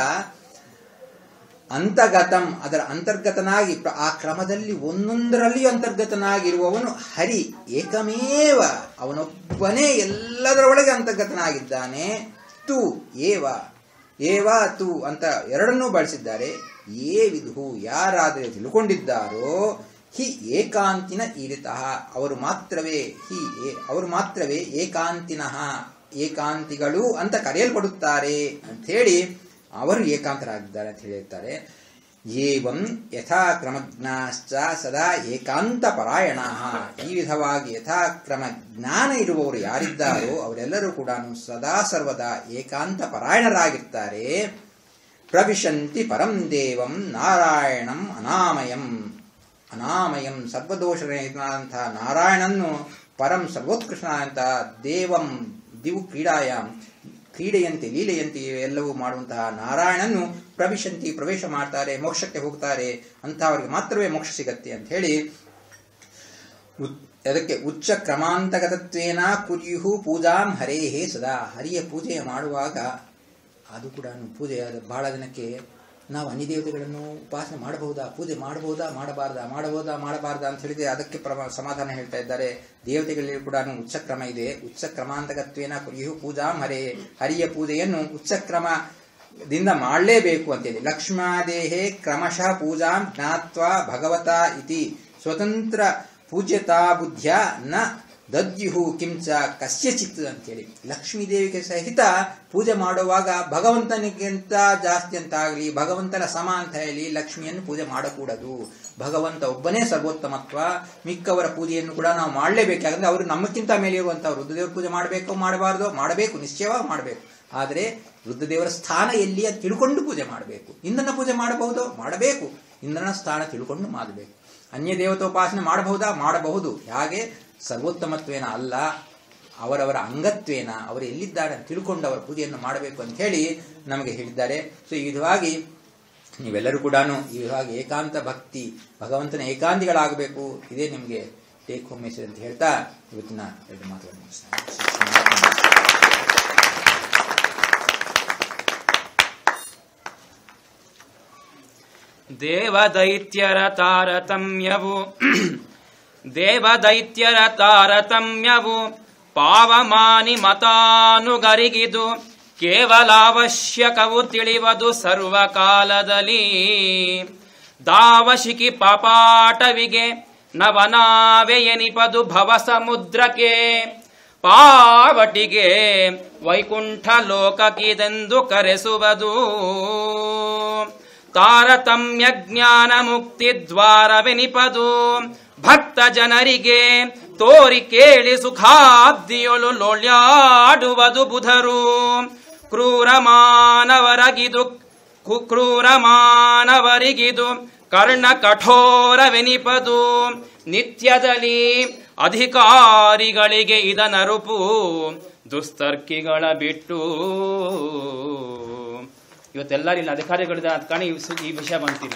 ಅಂತಗತಂ ಅದರ ಅಂತರ್ಗತನಾಗಿ ಪ್ರ- ಆ ಕ್ರಮದಲ್ಲಿ ಒಂದೊಂದರಲ್ಲಿಯೂ ಅಂತರ್ಗತನಾಗಿರುವವನು ಹರಿ ಏಕಮೇವ ಅವನೊಬ್ಬನೇ ಎಲ್ಲದರ ಒಳಗೆ ಅಂತರ್ಗತನಾಗಿದ್ದಾನೆ ತು ಏವ ಏವ ತು ಅಂತ ಎರಡನ್ನೂ ಬಳಸಿದ್ದಾರೆ ಏ ವಿಧು ಯಾರಾದರೆ ತಿಳ್ಕೊಂಡಿದ್ದಾರೋ ಹಿ ಏಕಾಂತಿನ ಈರಿತಃ ಅವರು ಮಾತ್ರವೇ ಹಿ ಏ- ಅವರು ಮಾತ್ರವೇ ಏಕಾಂತಿನಃ ಏಕಾಂತಿಗಳು ಅಂತ ಕರೆಯಲ್ಪಡುತ್ತಾರೆ ಅಂತ ಹೇಳಿ ಅವರು ಏಕಾಂತರಾಗಿದ್ದಾರೆ ಅಂತ ಹೇಳಿರ್ತಾರೆ ಏವಂ ಯಥಾಕ್ರಮಜ್ಞಾಶ್ಚ ಸದಾ ಏಕಾಂತ ಪರಾಯಣ ಈ ವಿಧವಾಗಿ ಯಥಾಕ್ರಮ ಜ್ಞಾನ ಇರುವವರು ಯಾರಿದ್ದಾರೋ ಅವರೆಲ್ಲರೂ ಕೂಡ ಸದಾ ಸರ್ವದಾ ಏಕಾಂತ ಪರಾಯಣರಾಗಿರ್ತಾರೆ ಪ್ರವಿಶಂತಿ ಪರಂ ದೇವಂ ನಾರಾಯಣಂ ಅನಾಮಯಂ ಅನಾಮಯಂ ಸರ್ವದೋಷರಹಿತನಾದಂತಹ ನಾರಾಯಣನ್ನು ಪರಂ ಸರ್ವೋತ್ಕೃಷ್ಟನಾದಂಥ ದೇವಂ ದಿವು ಕ್ರೀಡಾಯಾಮ್ ಕ್ರೀಡೆಯಂತೆ ಲೀಲೆಯಂತೆ ಎಲ್ಲವೂ ಮಾಡುವಂತಹ ನಾರಾಯಣನ್ನು ಪ್ರವಿಶಂತಿ ಪ್ರವೇಶ ಮಾಡ್ತಾರೆ ಮೋಕ್ಷಕ್ಕೆ ಹೋಗ್ತಾರೆ ಅಂತಹವರಿಗೆ ಮಾತ್ರವೇ ಮೋಕ್ಷ ಸಿಗತ್ತೆ ಅಂತ ಹೇಳಿ ಉತ್- ಅದಕ್ಕೆ ಉಚ್ಚ ಕ್ರಮಾಂತಗತತ್ವೇನ ಕುರ್ಯುಹು ಪೂಜಾಂ ಹರೇಹೇ ಸದಾ ಹರಿಯ ಪೂಜೆ ಮಾಡುವಾಗ ಅದು ಕೂಡ ಪೂಜೆ ಅದು ಬಹಳ ಜನಕ್ಕೆ ನಾವು ಅನ್ಯ ದೇವತೆಗಳನ್ನು ಉಪಾಸನೆ ಮಾಡಬಹುದಾ ಪೂಜೆ ಮಾಡಬಹುದಾ ಮಾಡಬಾರ್ದಾ ಮಾಡಬಹುದಾ ಮಾಡಬಾರ್ದಾ ಅಂತ ಹೇಳಿದ್ರೆ ಅದಕ್ಕೆ ಪ್ರಮ ಸಮಾಧಾನ ಹೇಳ್ತಾ ಇದ್ದಾರೆ ದೇವತೆಗಳಲ್ಲಿ ಕೂಡ ಉಚ್ಚ ಕ್ರಮ ಇದೆ ಉಚ್ಚ ಕ್ರಮಾಂತಕತ್ವೇನ ಕುರಿಯು ಪೂಜಾ ಹರೇ ಹರಿಯ ಪೂಜೆಯನ್ನು ಉಚ್ಚ ಕ್ರಮದಿಂದ ಮಾಡಲೇಬೇಕು ಅಂತೇಳಿ ಲಕ್ಷ್ಮಾದೇಹೇ ಕ್ರಮಶಃ ಪೂಜಾಂ ಜ್ಞಾತ್ವಾ ಭಗವತ ಇತಿ ಸ್ವತಂತ್ರ ಪೂಜ್ಯತಾ ಬುದ್ಧ್ಯ ನ ದದ್ಯುಹು ಕಿಂಚ ಕಸ್ಯಚಿತ್ ಅಂತೇಳಿ ಲಕ್ಷ್ಮೀ ದೇವಿಗೆ ಸಹಿತ ಪೂಜೆ ಮಾಡುವಾಗ ಭಗವಂತನಿಗಿಂತ ಜಾಸ್ತಿ ಅಂತ ಆಗಲಿ ಭಗವಂತನ ಸಮ ಅಂತ ಹೇಳಿ ಲಕ್ಷ್ಮಿಯನ್ನು ಪೂಜೆ ಮಾಡಕೂಡದು ಭಗವಂತ ಒಬ್ಬನೇ ಸರ್ವೋತ್ತಮತ್ವ ಮಿಕ್ಕವರ ಪೂಜೆಯನ್ನು ಕೂಡ ನಾವು ಮಾಡಲೇಬೇಕು ಯಾಕಂದ್ರೆ ಅವರು ನಮ್ಮಕ್ಕಿಂತ ಮೇಲೆ ಇರುವಂತವ್ರು ರುದ್ರದೇವರ ಪೂಜೆ ಮಾಡಬೇಕು ಮಾಡಬಾರ್ದು ಮಾಡಬೇಕು ನಿಶ್ಚಯವಾಗಿ ಮಾಡಬೇಕು ಆದರೆ ರುದ್ರದೇವರ ಸ್ಥಾನ ಎಲ್ಲಿ ಅಂತ ತಿಳ್ಕೊಂಡು ಪೂಜೆ ಮಾಡಬೇಕು ಇಂದ್ರನ ಪೂಜೆ ಮಾಡಬಹುದು ಮಾಡಬೇಕು ಇಂದ್ರನ ಸ್ಥಾನ ತಿಳ್ಕೊಂಡು ಮಾಡಬೇಕು ಅನ್ಯ ದೇವತೋಪಾಸನೆ ಮಾಡಬಹುದಾ ಮಾಡಬಹುದು ಹಾಗೆ ಸರ್ವೋತ್ತಮತ್ವೇನ ಅಲ್ಲ ಅವರವರ ಅಂಗತ್ವೇನ ಅವರು ಎಲ್ಲಿದ್ದಾರೆ ಅಂತ ತಿಳ್ಕೊಂಡು ಅವರ ಪೂಜೆಯನ್ನು ಮಾಡಬೇಕು ಅಂತ ಹೇಳಿ ನಮಗೆ ಹೇಳಿದ್ದಾರೆ ಸೊ ಈ ವಿಧವಾಗಿ ನೀವೆಲ್ಲರೂ ಕೂಡ ಈ ವಿಧವಾಗಿ ಏಕಾಂತ ಭಕ್ತಿ ಭಗವಂತನ ಏಕಾಂತಿಗಳಾಗಬೇಕು ಇದೇ ನಿಮಗೆ ಟೇಕ್ ಹೋಮ್ ಮೆಸೇಜ್ ಅಂತ ಹೇಳ್ತಾ ಇವತ್ತಿನ ಎರಡು ಮಾತುಗಳನ್ನು ಮುಗಿಸ್ತೇನೆ. ದೇವದೈತ್ಯರ ತಾರತಮ್ಯವು ದೇವದೈತ್ಯರ ತಾರತಮ್ಯವು ಪಾವಮಾನಿ ಮತಾನುಗರಿಗಿದು ಕೇವಲ ಅವಶ್ಯಕವು ತಿಳಿವದು ಸರ್ವಕಾಲದಲ್ಲಿ ದಾವಶಿಕಿ ಪಾಪಾಟವಿಗೆ ನವನಾವೆ ಎನಿಪದು ಭವ ಸಮುದ್ರಕ್ಕೆ ಪಾವಟಿಗೆ ವೈಕುಂಠ ಲೋಕಕ್ಕಿದೆಂದು ಕರೆಸುವುದು ತಾರತಮ್ಯ ಜ್ಞಾನ ಮುಕ್ತಿ ದ್ವಾರವೆನಿಪದು ಭಕ್ತ ಜನರಿಗೆ ತೋರಿ ಕೇಳಿ ಸುಖಾಬ್ದಿಯೊಳು ಲೋಳ್ಯಾಡುವುದು ಬುಧರು ಕ್ರೂರ ಮಾನವರಗಿದು ಕು- ಕ್ರೂರ ಮಾನವರಿಗಿದು ಕರ್ಣ ಕಠೋರವೆನಿಪದು ನಿತ್ಯದಲ್ಲಿ ಅಧಿಕಾರಿಗಳಿಗೆ ಇದನರುಪು ದುಸ್ತರ್ಕಿಗಳ ಬಿಟ್ಟು ಇವತ್ತೆಲ್ಲರೂ ಇಲ್ಲಿ ಅಧಿಕಾರಿಗಳಿದ ಅದ್ ಕಾರಣ ಈ ಸು- ಈ ವಿಷಯ ಬಂತಿಲ್ಲ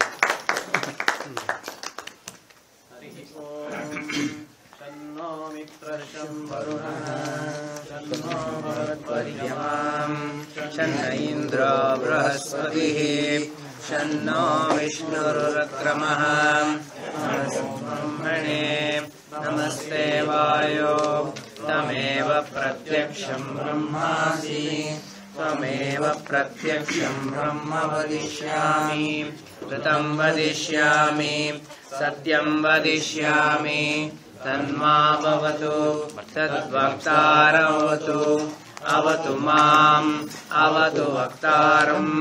शन्नो मित्रशं वरुणः शन्नो भरद्वर्यमाम् शन्न इन्द्रो बृहस्पतिः शन्नो विष्णुरुक्रमः ब्रह्मणे नमस्ते वायो तमेव प्रत्यक्षं ब्रह्मासि त्वमेव प्रत्यक्षं ब्रह्म वदिष्यामि ऋतं वदिष्यामि सत्यं वदिष्यामि तन्मा भवतु तद्वक्तारवतु अवतु माम् अवतु वक्तारम्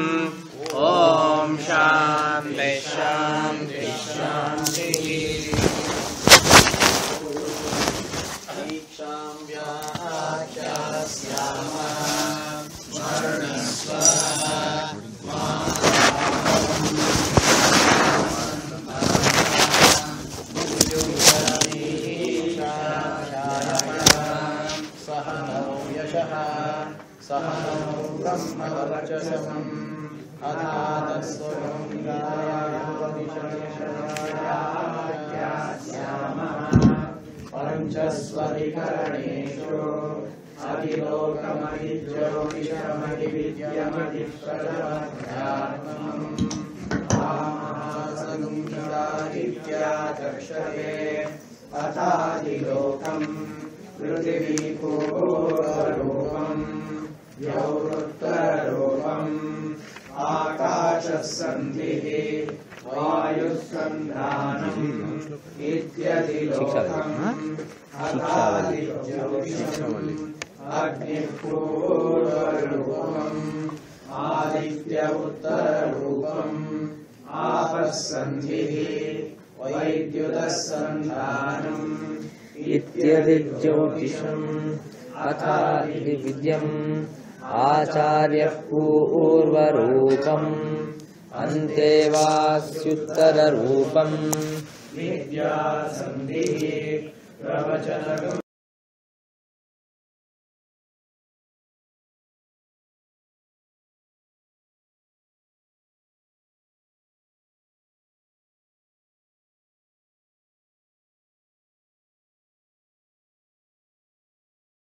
ॐ शान्ति शान्ति शान्तिः इत्यदिज्योतिषम् अथादिविद्यम् आचार्यः पूर्वरूपम् अन्ते वास्युत्तररूपम्